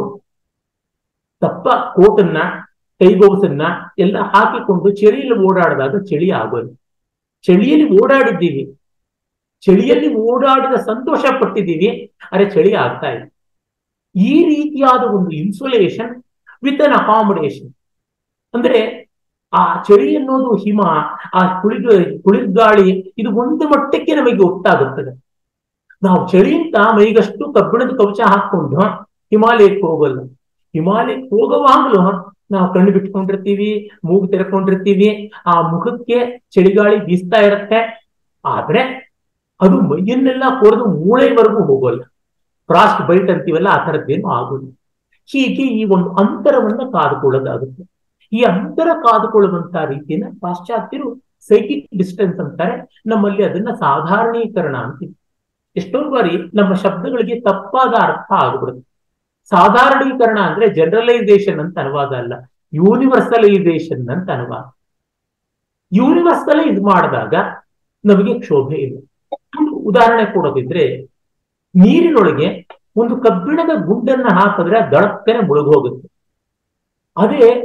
ದಪ್ಪ ಕೋಟನ್ನ ಕೈಗೋಸನ್ನ ಎಲ್ಲ ಹಾಕಿಕೊಂಡು ಚಳಿಯಲ್ಲಿ ಓಡಾಡಿದಾಗ ಚಳಿ ಆಗೋದು ಚಳಿಯಲ್ಲಿ ಓಡಾಡಿದ್ದೀವಿ ಚಳಿಯಲ್ಲಿ ಓಡಾಡಿದ ಸಂತೋಷ ಪಟ್ಟಿದ್ದೀವಿ ಅರೆ ಚಳಿ ಆಗ್ತಾ ಇದೆ ಈ ರೀತಿಯಾದ ಒಂದು ಇನ್ಸುಲೇಷನ್ ವಿತ್ ಅನ್ ಅಕಾಮಡೇಷನ್ ಅಂದ್ರೆ ಆ ಚಳಿ ಅನ್ನೋದು ಹಿಮ ಆ ಕುಳಿದ ಕುಳಿರ್ಗಾಳಿ ಇದು ಒಂದು ಮಟ್ಟಕ್ಕೆ ನಮಗೆ ಗೊತ್ತಾಗುತ್ತದೆ ನಾವು ಚಳಿಯಿಂದ ಮೈಗಷ್ಟು ಕಬ್ಬಿಣದ ಕವಚ ಹಾಕೊಂಡು ಹಿಮಾಲಯಕ್ಕೆ ಹೋಗಲ್ಲ ಹಿಮಾಲಯಕ್ಕೆ ಹೋಗುವಾಗಲೂ ನಾವು ಕಣ್ಣು ಬಿಟ್ಕೊಂಡಿರ್ತೀವಿ ಮೂಗು ತೆರೆಕೊಂಡಿರ್ತೀವಿ ಆ ಮುಖಕ್ಕೆ ಚಳಿಗಾಳಿ ಬೀಸ್ತಾ ಇರುತ್ತೆ ಆದ್ರೆ ಅದು ಮೈಯನ್ನೆಲ್ಲ ಕೊರೆದು ಮೂಳೆವರೆಗೂ ಹೋಗೋಲ್ಲ ಫ್ರಾಸ್ಟ್ ಬೈಟ್ ಅಂತೀವಲ್ಲ ಆ ಥರದ್ದೇನು ಆಗೋಲ್ಲ ಹೀಗೆ ಈ ಒಂದು ಅಂತರವನ್ನ ಕಾದುಕೊಳ್ಳೋದಾಗುತ್ತೆ ಈ ಅಂತರ ಕಾದುಕೊಳ್ಳುವಂತ ರೀತಿಯನ್ನ ಪಾಶ್ಚಾತ್ಯರು ಸೈಕಿಕ್ ಡಿಸ್ಟೆನ್ಸ್ ಅಂತಾರೆ ನಮ್ಮಲ್ಲಿ ಅದನ್ನ ಸಾಧಾರಣೀಕರಣ ಅಂತೀವಿ ಎಷ್ಟೊಂದು ಬಾರಿ ನಮ್ಮ ಶಬ್ದಗಳಿಗೆ ತಪ್ಪಾದ ಅರ್ಥ ಆಗ್ಬಿಡುತ್ತೆ ಸಾಧಾರಣೀಕರಣ ಅಂದ್ರೆ ಜನರಲೈಸೇಷನ್ ಅಂತ ಅನುವಾದ ಅಲ್ಲ ಯೂನಿವರ್ಸಲೈಸೇಷನ್ ಅಂತ ಅನುವಾದ ಯೂನಿವರ್ಸಲೈಸ್ ಮಾಡಿದಾಗ ನಮಗೆ ಕ್ಷೋಭೆ ಇಲ್ಲ ಒಂದು ಉದಾಹರಣೆ ಕೊಡೋದಿದ್ರೆ ನೀರಿನೊಳಗೆ ಒಂದು ಕಬ್ಬಿಣದ ಗುಂಡನ್ನ ಹಾಕಿದ್ರೆ ದಳಕ್ಕನೆ ಮುಳುಗೋಗುತ್ತೆ ಅದೇ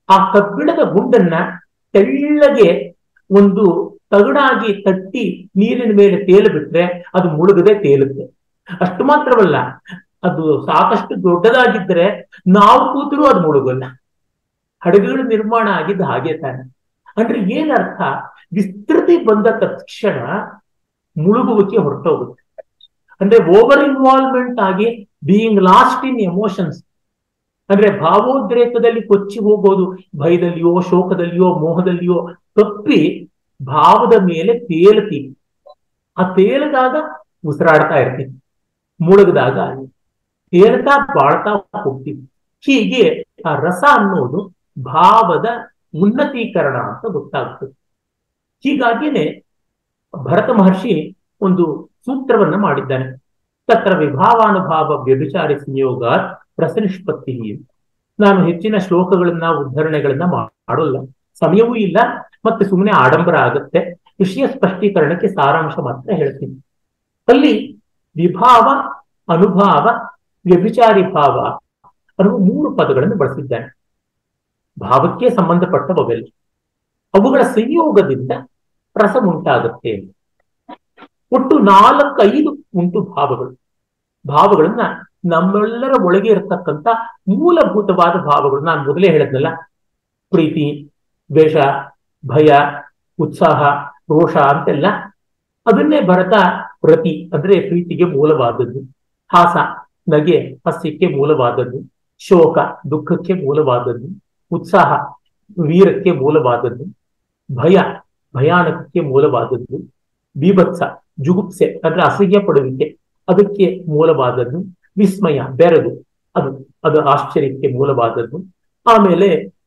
ಆ ಕಬ್ಬಿಣದ ಗುಂಡನ್ನ ತೆಳ್ಳಗೆ ಒಂದು ತಗಡಾಗಿ ತಟ್ಟಿ ನೀರಿನ ಮೇಲೆ ತೇಲು ಬಿಟ್ರೆ ಅದು ಮುಳುಗದೆ ತೇಲುತ್ತೆ ಅಷ್ಟು ಮಾತ್ರವಲ್ಲ ಅದು ಸಾಕಷ್ಟು ದೊಡ್ಡದಾಗಿದ್ರೆ ನಾವು ಕೂತರೂ ಅದು ಮುಳುಗಲ್ಲ ಹಡಗುಗಳ ನಿರ್ಮಾಣ ಆಗಿದ್ದು ಹಾಗೆ ತಾನೆ ಅಂದ್ರೆ ಏನರ್ಥ ವಿಸ್ತೃತಿ ಬಂದ ತಕ್ಷಣ ಮುಳುಗುವಿಕೆ ಹೊರಟೋಗುತ್ತೆ ಅಂದ್ರೆ ಓವರ್ ಇನ್ವಾಲ್ವ್ಮೆಂಟ್ ಆಗಿ ಬೀಯಿಂಗ್ ಲಾಸ್ಟ್ ಇನ್ ಎಮೋಷನ್ಸ್ ಅಂದ್ರೆ ಭಾವೋದ್ರೇಕದಲ್ಲಿ ಕೊಚ್ಚಿ ಹೋಗೋದು ಭಯದಲ್ಲಿಯೋ ಶೋಕದಲ್ಲಿಯೋ ಮೋಹದಲ್ಲಿಯೋ ತಪ್ಪಿ ಭಾವದ ಮೇಲೆ ತೇಲ್ತೀವಿ ಆ ತೇಲದಾಗ ಉಸಿರಾಡ್ತಾ ಇರ್ತೀವಿ ಮುಳುಗದಾಗ ತೇಲ್ತಾ ಬಾಳ್ತಾ ಹೋಗ್ತೀವಿ ಹೀಗೆ ಆ ರಸ ಅನ್ನೋದು ಭಾವದ ಉನ್ನತೀಕರಣ ಅಂತ ಗೊತ್ತಾಗ್ತದೆ ಹೀಗಾಗಿನೇ ಭರತ ಮಹರ್ಷಿ ಒಂದು ಸೂತ್ರವನ್ನ ಮಾಡಿದ್ದಾನೆ ತತ್ರ ವಿಭಾವಾನುಭಾವ ವ್ಯಭಿಚಾರಿ ಸಂಯೋಗ ರಸನಿಷ್ಪತ್ತಿ ನಾನು ಹೆಚ್ಚಿನ ಶ್ಲೋಕಗಳನ್ನ ಉದ್ಧರಣೆಗಳನ್ನ ಮಾಡೋಲ್ಲ ಸಮಯವೂ ಇಲ್ಲ ಮತ್ತೆ ಸುಮ್ಮನೆ ಆಡಂಬರ ಆಗುತ್ತೆ ವಿಷಯ ಸ್ಪಷ್ಟೀಕರಣಕ್ಕೆ ಸಾರಾಂಶ ಮಾತ್ರ ಹೇಳ್ತೀನಿ ಅಲ್ಲಿ ವಿಭಾವ ಅನುಭಾವ ವ್ಯಭಿಚಾರಿ ಭಾವ ಅನ್ನುವ ಮೂರು ಪದಗಳನ್ನು ಬಳಸಿದ್ದಾನೆ ಭಾವಕ್ಕೆ ಸಂಬಂಧಪಟ್ಟವೆಲ್ಲ ಅವುಗಳ ಸಂಯೋಗದಿಂದ ರಸ ಉಂಟಾಗುತ್ತೆ ಒಟ್ಟು ನಾಲ್ಕೈದು ಉಂಟು ಭಾವಗಳು ಭಾವಗಳನ್ನ ನಮ್ಮೆಲ್ಲರ ಒಳಗೆ ಇರತಕ್ಕಂತ ಮೂಲಭೂತವಾದ ಭಾವಗಳು ನಾನು ಮೊದಲೇ ಹೇಳಿದ್ನಲ್ಲ ಪ್ರೀತಿ ದ್ವೇಷ ಭಯ ಉತ್ಸಾಹ ರೋಷ ಅಂತೆಲ್ಲ ಅದನ್ನೇ ಭರತ ಪ್ರತಿ ಅಂದ್ರೆ ಪ್ರೀತಿಗೆ ಮೂಲವಾದದ್ದು ಹಾಸ ನಗೆ ಹಾಸ್ಯಕ್ಕೆ ಮೂಲವಾದದ್ದು ಶೋಕ ದುಃಖಕ್ಕೆ ಮೂಲವಾದದ್ದು ಉತ್ಸಾಹ ವೀರಕ್ಕೆ ಮೂಲವಾದದ್ದು ಭಯ ಭಯಾನಕಕ್ಕೆ ಮೂಲವಾದದ್ದು ಬೀಭತ್ಸ ಜುಗುಪ್ಸೆ ಅಂದ್ರೆ ಅಸಹ್ಯ ಪಡುವಿಕೆ ಅದಕ್ಕೆ ಮೂಲವಾದದ್ದು ವಿಸ್ಮಯ ಬೆರಗು ಅದು ಅದು ಆಶ್ಚರ್ಯಕ್ಕೆ ಮೂಲವಾದದ್ದು ಆಮೇಲೆ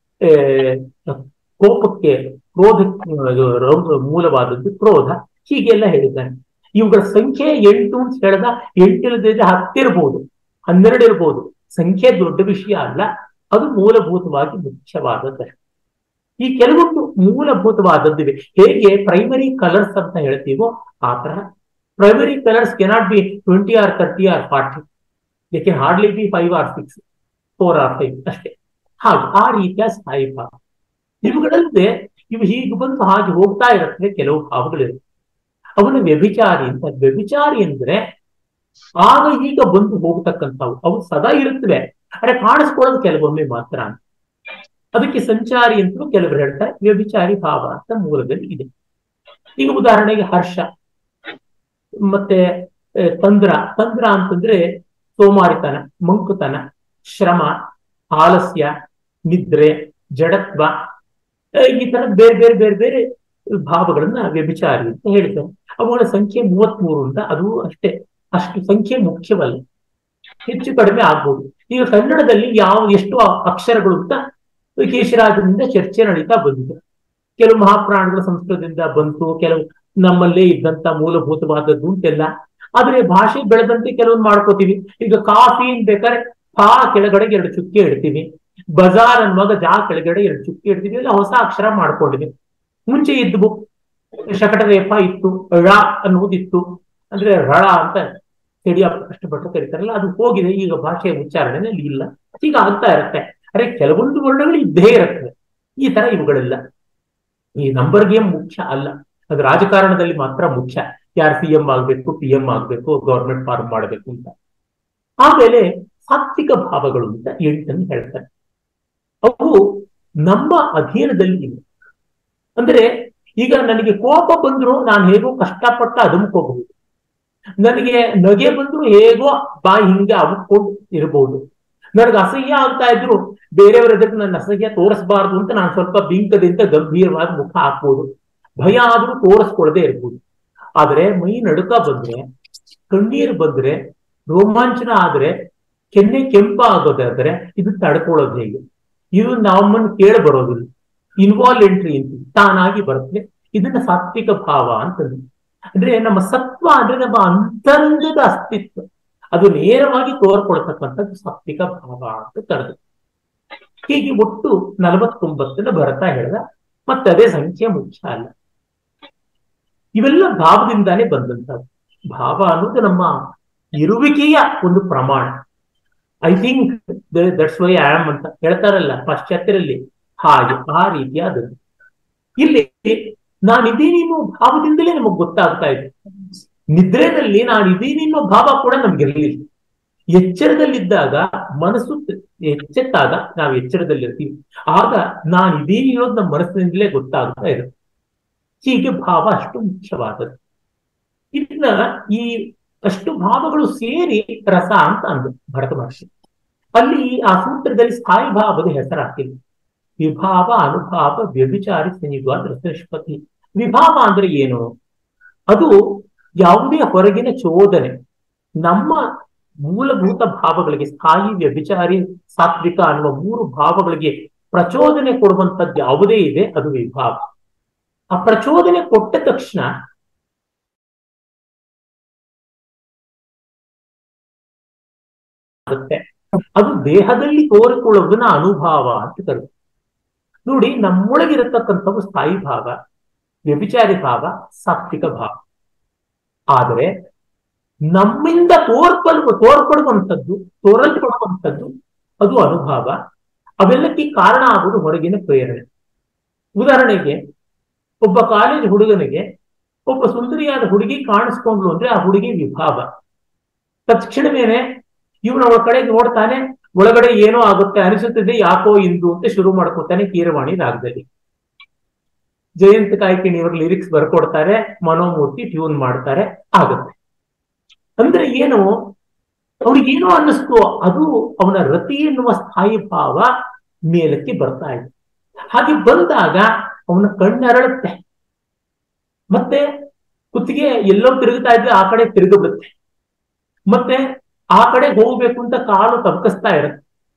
ಕೋಪಕ್ಕೆ ಕ್ರೋಧ ಮೂಲವಾದದ್ದು ಕ್ರೋಧ ಹೀಗೆಲ್ಲ ಹೇಳಿದ್ದಾನೆ ಇವುಗಳ ಸಂಖ್ಯೆ ಎಂಟು ಅಂತ ಹೇಳಿದ ಎಂಟಿಲ್ಲದಿದ್ರೆ ಹತ್ತಿರ್ಬೋದು ಹನ್ನೆರಡು ಇರ್ಬೋದು ಸಂಖ್ಯೆ ದೊಡ್ಡ ವಿಷಯ ಅಲ್ಲ ಅದು ಮೂಲಭೂತವಾಗಿ ಮುಖ್ಯವಾದದ್ದಷ್ಟೇ ಈ ಕೆಲವೊಂದು ಮೂಲಭೂತವಾದದ್ದಿವೆ ಹೇಗೆ ಪ್ರೈಮರಿ ಕಲರ್ಸ್ ಅಂತ ಹೇಳ್ತೀವೋ ಆ ತರ primary colours cannot be twenty or thirty or forty they can hardly be five or six four or five ಅಷ್ಟೇ ಹಾಗೆ ಆ ರೀತಿಯ ಸ್ಥಾಯಿ ಭಾವ ಇವುಗಳಲ್ಲದೆ ಇವು ಹೀಗೆ ಬಂದು ಹಾಗೆ ಹೋಗ್ತಾ ಇರುತ್ತೆ ಕೆಲವು ಭಾವಗಳಿರುತ್ತೆ ಅವನ ವ್ಯಭಿಚಾರಿ ಅಂತ ವ್ಯಭಿಚಾರಿ ಅಂದ್ರೆ ಆಗ ಈಗ ಬಂದು ಹೋಗ್ತಕ್ಕಂಥವು ಅವು ಸದಾ ಇರುತ್ತವೆ ಅರೆ ಕಾಣಿಸ್ಕೊಳ್ಳೋದು ಕೆಲವೊಮ್ಮೆ ಮಾತ್ರ ಅಂತ ಅದಕ್ಕೆ ಸಂಚಾರಿ ಅಂತಲೂ ಕೆಲವರು ಹೇಳ್ತಾರೆ ವ್ಯಭಿಚಾರಿ ಭಾವ ಅಂತ ಮೂಲದಲ್ಲಿ ಇದೆ ಈಗ ಉದಾಹರಣೆಗೆ ಹರ್ಷ ಮತ್ತೆ ತಂದ್ರ ತಂದ್ರ ಅಂತಂದ್ರೆ ಸೋಮಾರಿತನ ಮಂಕುತನ ಶ್ರಮ ಆಲಸ್ಯ ನಿದ್ರೆ ಜಡತ್ವ ಈ ತರ ಬೇರೆ ಬೇರೆ ಬೇರೆ ಬೇರೆ ಭಾವಗಳನ್ನ ವ್ಯಭಿಚಾರಿ ಅಂತ ಹೇಳಿದ್ದಾರೆ ಅವುಗಳ ಸಂಖ್ಯೆ ಮೂವತ್ಮೂರು ಅಂತ ಅದು ಅಷ್ಟೇ ಅಷ್ಟು ಸಂಖ್ಯೆ ಮುಖ್ಯವಲ್ಲ ಹೆಚ್ಚು ಕಡಿಮೆ ಆಗ್ಬೋದು ಈಗ ಕನ್ನಡದಲ್ಲಿ ಯಾವ ಎಷ್ಟು ಅಕ್ಷರಗಳು ಅಂತ ಕೇಶರಾಜನಿಂದ ಚರ್ಚೆ ನಡೀತಾ ಬಂದಿದೆ ಕೆಲವು ಮಹಾಪ್ರಾಣಗಳ ಸಂಸ್ಕೃತದಿಂದ ಬಂತು ಕೆಲವು ನಮ್ಮಲ್ಲೇ ಇದ್ದಂತ ಮೂಲಭೂತವಾದದ್ದು ಅಂತೆಲ್ಲ ಆದ್ರೆ ಭಾಷೆ ಬೆಳೆದಂತೆ ಕೆಲವೊಂದು ಮಾಡ್ಕೋತೀವಿ ಈಗ ಕಾಫಿ ಬೇಕಾದ್ರೆ ಪಾ ಕೆಳಗಡೆ ಎರಡು ಚುಕ್ಕಿ ಇಡ್ತೀವಿ ಬಜಾರ್ ಅನ್ನುವಾಗ ಜಾ ಕೆಳಗಡೆ ಎರಡು ಚುಕ್ಕಿ ಇಡ್ತೀವಿ ಎಲ್ಲ ಹೊಸ ಅಕ್ಷರ ಮಾಡ್ಕೊಂಡಿದ್ವಿ ಮುಂಚೆ ಇದ್ವು ಶಕಟ ರೇಫ ಇತ್ತು ಳ ಅನ್ನೋದಿತ್ತು ಅಂದ್ರೆ ರಳ ಅಂತ ಹಿಡಿಯ ಕಷ್ಟಪಟ್ಟು ಕರೀತಾರಲ್ಲ ಅದು ಹೋಗಿದೆ ಈಗ ಭಾಷೆಯ ಉಚ್ಚಾರಣೆಯಲ್ಲಿ ಇಲ್ಲ ಈಗ ಆಗ್ತಾ ಇರುತ್ತೆ ಅರೆ ಕೆಲವೊಂದು ವರ್ಣಗಳು ಇದ್ದೇ ಇರುತ್ತವೆ ಈ ತರ ಇವುಗಳೆಲ್ಲ ಈ ನಂಬರ್ ಗೇಮ್ ಮುಖ್ಯ ಅಲ್ಲ ಅದು ರಾಜಕಾರಣದಲ್ಲಿ ಮಾತ್ರ ಮುಖ್ಯ ಯಾರು ಸಿ ಎಂ ಆಗ್ಬೇಕು ಪಿ ಎಂ ಆಗ್ಬೇಕು ಗವರ್ಮೆಂಟ್ ಫಾರ್ಮ್ ಮಾಡಬೇಕು ಅಂತ ಆಮೇಲೆ ಸಾತ್ವಿಕ ಭಾವಗಳು ಅಂತ ಎಂಟನ್ನು ಹೇಳ್ತಾರೆ ಅವು ನಮ್ಮ ಅಧೀನದಲ್ಲಿ ಇವೆ ಅಂದ್ರೆ ಈಗ ನನಗೆ ಕೋಪ ಬಂದ್ರು ನಾನು ಹೇಗೋ ಕಷ್ಟಪಟ್ಟ ಅದುಮ್ಕೋಬಹುದು ನನಗೆ ನಗೆ ಬಂದ್ರು ಹೇಗೋ ಬಾಯಿ ಹಿಂಗೆ ಅವುಕೊಂಡು ಇರಬಹುದು ನನಗೆ ಅಸಹ್ಯ ಆಗ್ತಾ ಇದ್ರು ಬೇರೆಯವರ ಎದುರು ನನ್ನ ಅಸಹ್ಯ ತೋರಿಸಬಾರ್ದು ಅಂತ ನಾನು ಸ್ವಲ್ಪ ಬಿಂಕದಿಂದ ಗಂಭೀರವಾದ ಮುಖ ಹಾಕ್ಬೋದು ಭಯ ಆದ್ರೂ ತೋರಿಸ್ಕೊಳ್ಳದೆ ಇರ್ಬೋದು ಆದ್ರೆ ಮೈ ನಡುಕ ಬಂದ್ರೆ ಕಣ್ಣೀರು ಬಂದ್ರೆ ರೋಮಾಂಚನ ಆದ್ರೆ ಕೆನ್ನೆ ಕೆಂಪ ಆಗೋದಾದ್ರೆ ಇದು ತಡ್ಕೊಳ್ಳೋದು ಹೇಗೆ ಇದು ನಮ್ಮನ್ನು ಕೇಳ ಬರೋದಿಲ್ಲ ಇನ್ವಾಲ್ವೆಂಟ್ರಿ ಅಂತ ತಾನಾಗಿ ಬರುತ್ತೆ ಇದನ್ನ ಸಾತ್ವಿಕ ಭಾವ ಅಂತಂದ್ರೆ ಅಂದ್ರೆ ನಮ್ಮ ಸತ್ವ ಅಂದ್ರೆ ನಮ್ಮ ಅಂತರಂಗದ ಅಸ್ತಿತ್ವ ಅದು ನೇರವಾಗಿ ತೋರ್ಕೊಳ್ತಕ್ಕಂಥದ್ದು ಸಾತ್ವಿಕ ಭಾವ ಅಂತ ಕರೆದು ಹೀಗೆ ಒಟ್ಟು ನಲವತ್ತೊಂಬತ್ತನ್ನ ಭರತ ಹೇಳ್ದ ಮತ್ತೆ ಅದೇ ಸಂಖ್ಯೆ ಮುಖ್ಯ ಅಲ್ಲ ಇವೆಲ್ಲ ಭಾವದಿಂದಾನೇ ಬಂದಂತದ್ದು ಭಾವ ಅನ್ನೋದು ನಮ್ಮ ಇರುವಿಕೆಯ ಒಂದು ಪ್ರಮಾಣ I think that's why am ಅಂತ ಹೇಳ್ತಾರಲ್ಲ ಪಾಶ್ಚಾತ್ಯರಲ್ಲಿ ಹಾಗೆ ಆ ರೀತಿಯಾದದ್ದು ಇಲ್ಲಿ ನಾನಿದ್ದೀನಿ ಅನ್ನೋ ಭಾವದಿಂದಲೇ ನಮಗ್ ಗೊತ್ತಾಗ್ತಾ ಇದೆ ನಿದ್ರೆಯಲ್ಲಿ ನಾನಿದ್ದೀನಿ ಅನ್ನೋ ಭಾವ ಕೂಡ ನಮ್ಗಿರ್ಲಿಲ್ಲ ಎಚ್ಚರದಲ್ಲಿದ್ದಾಗ ಮನಸ್ಸು ಎಚ್ಚೆತ್ತಾಗ ನಾವು ಎಚ್ಚರದಲ್ಲಿರ್ತೀವಿ ಆಗ ನಾನಿದ್ದೀನಿ ಅನ್ನೋದು ನಮ್ಮ ಮನಸ್ಸಿನಿಂದಲೇ ಗೊತ್ತಾಗ್ತಾ ಇದೆ ಹೀಗೆ ಭಾವ ಅಷ್ಟು ಮುಖ್ಯವಾದದ್ದು ಇದನ್ನ ಈ ಅಷ್ಟು ಭಾವಗಳು ಸೇರಿ ರಸ ಅಂತ ಅಂದು ಭರತ ಮಹರ್ಷಿ ಅಲ್ಲಿ ಆ ಸೂತ್ರದಲ್ಲಿ ಸ್ಥಾಯಿ ಭಾವದ ಹೆಸರಾಗ್ತಿದೆ ವಿಭಾವ ಅನುಭಾವ ವ್ಯಭಿಚಾರಿ ಸಂಯುಗ ರಸನಿಷ್ಪತಿ ವಿಭಾವ ಅಂದ್ರೆ ಏನು ಅದು ಯಾವುದೇ ಹೊರಗಿನ ಚೋದನೆ ನಮ್ಮ ಮೂಲಭೂತ ಭಾವಗಳಿಗೆ ಸ್ಥಾಯಿ ವ್ಯಭಿಚಾರಿ ಸಾತ್ವಿಕ ಅನ್ನುವ ಮೂರು ಭಾವಗಳಿಗೆ ಪ್ರಚೋದನೆ ಕೊಡುವಂತದ್ದು ಯಾವುದೇ ಇದೆ ಅದು ವಿಭಾವ ಆ ಪ್ರಚೋದನೆ ಕೊಟ್ಟ ತಕ್ಷಣ ಆಗುತ್ತೆ ಅದು ದೇಹದಲ್ಲಿ ತೋರಿಕೊಳ್ಳೋದನ್ನ ಅನುಭಾವ ಅಂತ ಕರೀತಾರೆ ನೋಡಿ ನಮ್ಮೊಳಗಿರತಕ್ಕಂಥವು ಸ್ಥಾಯಿ ಭಾವ ವ್ಯಭಿಚಾರಿ ಭಾವ ಸಾತ್ವಿಕ ಭಾವ ಆದರೆ ನಮ್ಮಿಂದ ತೋರ್ಪಲ್ವ ತೋರ್ಪಡುವಂಥದ್ದು ತೋರಲ್ಪಡುವಂಥದ್ದು ಅದು ಅನುಭವ ಅವೆಲ್ಲಕ್ಕೆ ಕಾರಣ ಆಗುವುದು ಹೊರಗಿನ ಪ್ರೇರಣೆ ಉದಾಹರಣೆಗೆ ಒಬ್ಬ ಕಾಲೇಜ್ ಹುಡುಗನಿಗೆ ಒಬ್ಬ ಸುಂದರಿಯಾದ ಹುಡುಗಿ ಕಾಣಿಸ್ಕೊಂಡ್ಲು ಅಂದ್ರೆ ಆ ಹುಡುಗಿ ವಿಭಾವ ತಕ್ಷಣವೇನೆ ಇವನ ಅವಳ ಕಡೆಗೆ ನೋಡ್ತಾನೆ ಒಳಗಡೆ ಏನೋ ಆಗುತ್ತೆ ಅನಿಸುತ್ತದೆ ಯಾಕೋ ಇಂದು ಅಂತ ಶುರು ಮಾಡ್ಕೊತಾನೆ ಕೀರವಾಣಿ ರಾಗದಲ್ಲಿ ಜಯಂತ್ ಕಾಯ್ಕಿಣಿ ಇವರು ಲಿರಿಕ್ಸ್ ಬರ್ಕೊಡ್ತಾರೆ ಮನೋಮೂರ್ತಿ ಟ್ಯೂನ್ ಮಾಡ್ತಾರೆ ಆಗುತ್ತೆ ಅಂದ್ರೆ ಏನು ಅವ್ರಿಗೇನೋ ಅನ್ನಿಸ್ತು ಅದು ಅವನ ರತಿ ಎನ್ನುವ ಸ್ಥಾಯಿ ಭಾವ ಮೇಲಕ್ಕೆ ಬರ್ತಾ ಇದೆ ಹಾಗೆ ಬಂದಾಗ ಅವನ ಕಣ್ಣರಳುತ್ತೆ ಮತ್ತೆ ಕುತ್ತಿಗೆ ಎಲ್ಲೋ ತಿರುಗ್ತಾ ಇದ್ರೆ ಆ ಕಡೆ ತಿರುಗಿಬಿಡುತ್ತೆ ಮತ್ತೆ ಆ ಕಡೆ ಹೋಗ್ಬೇಕು ಅಂತ ಕಾಲು ತಪ್ಪಿಸ್ತಾ ಇರುತ್ತೆ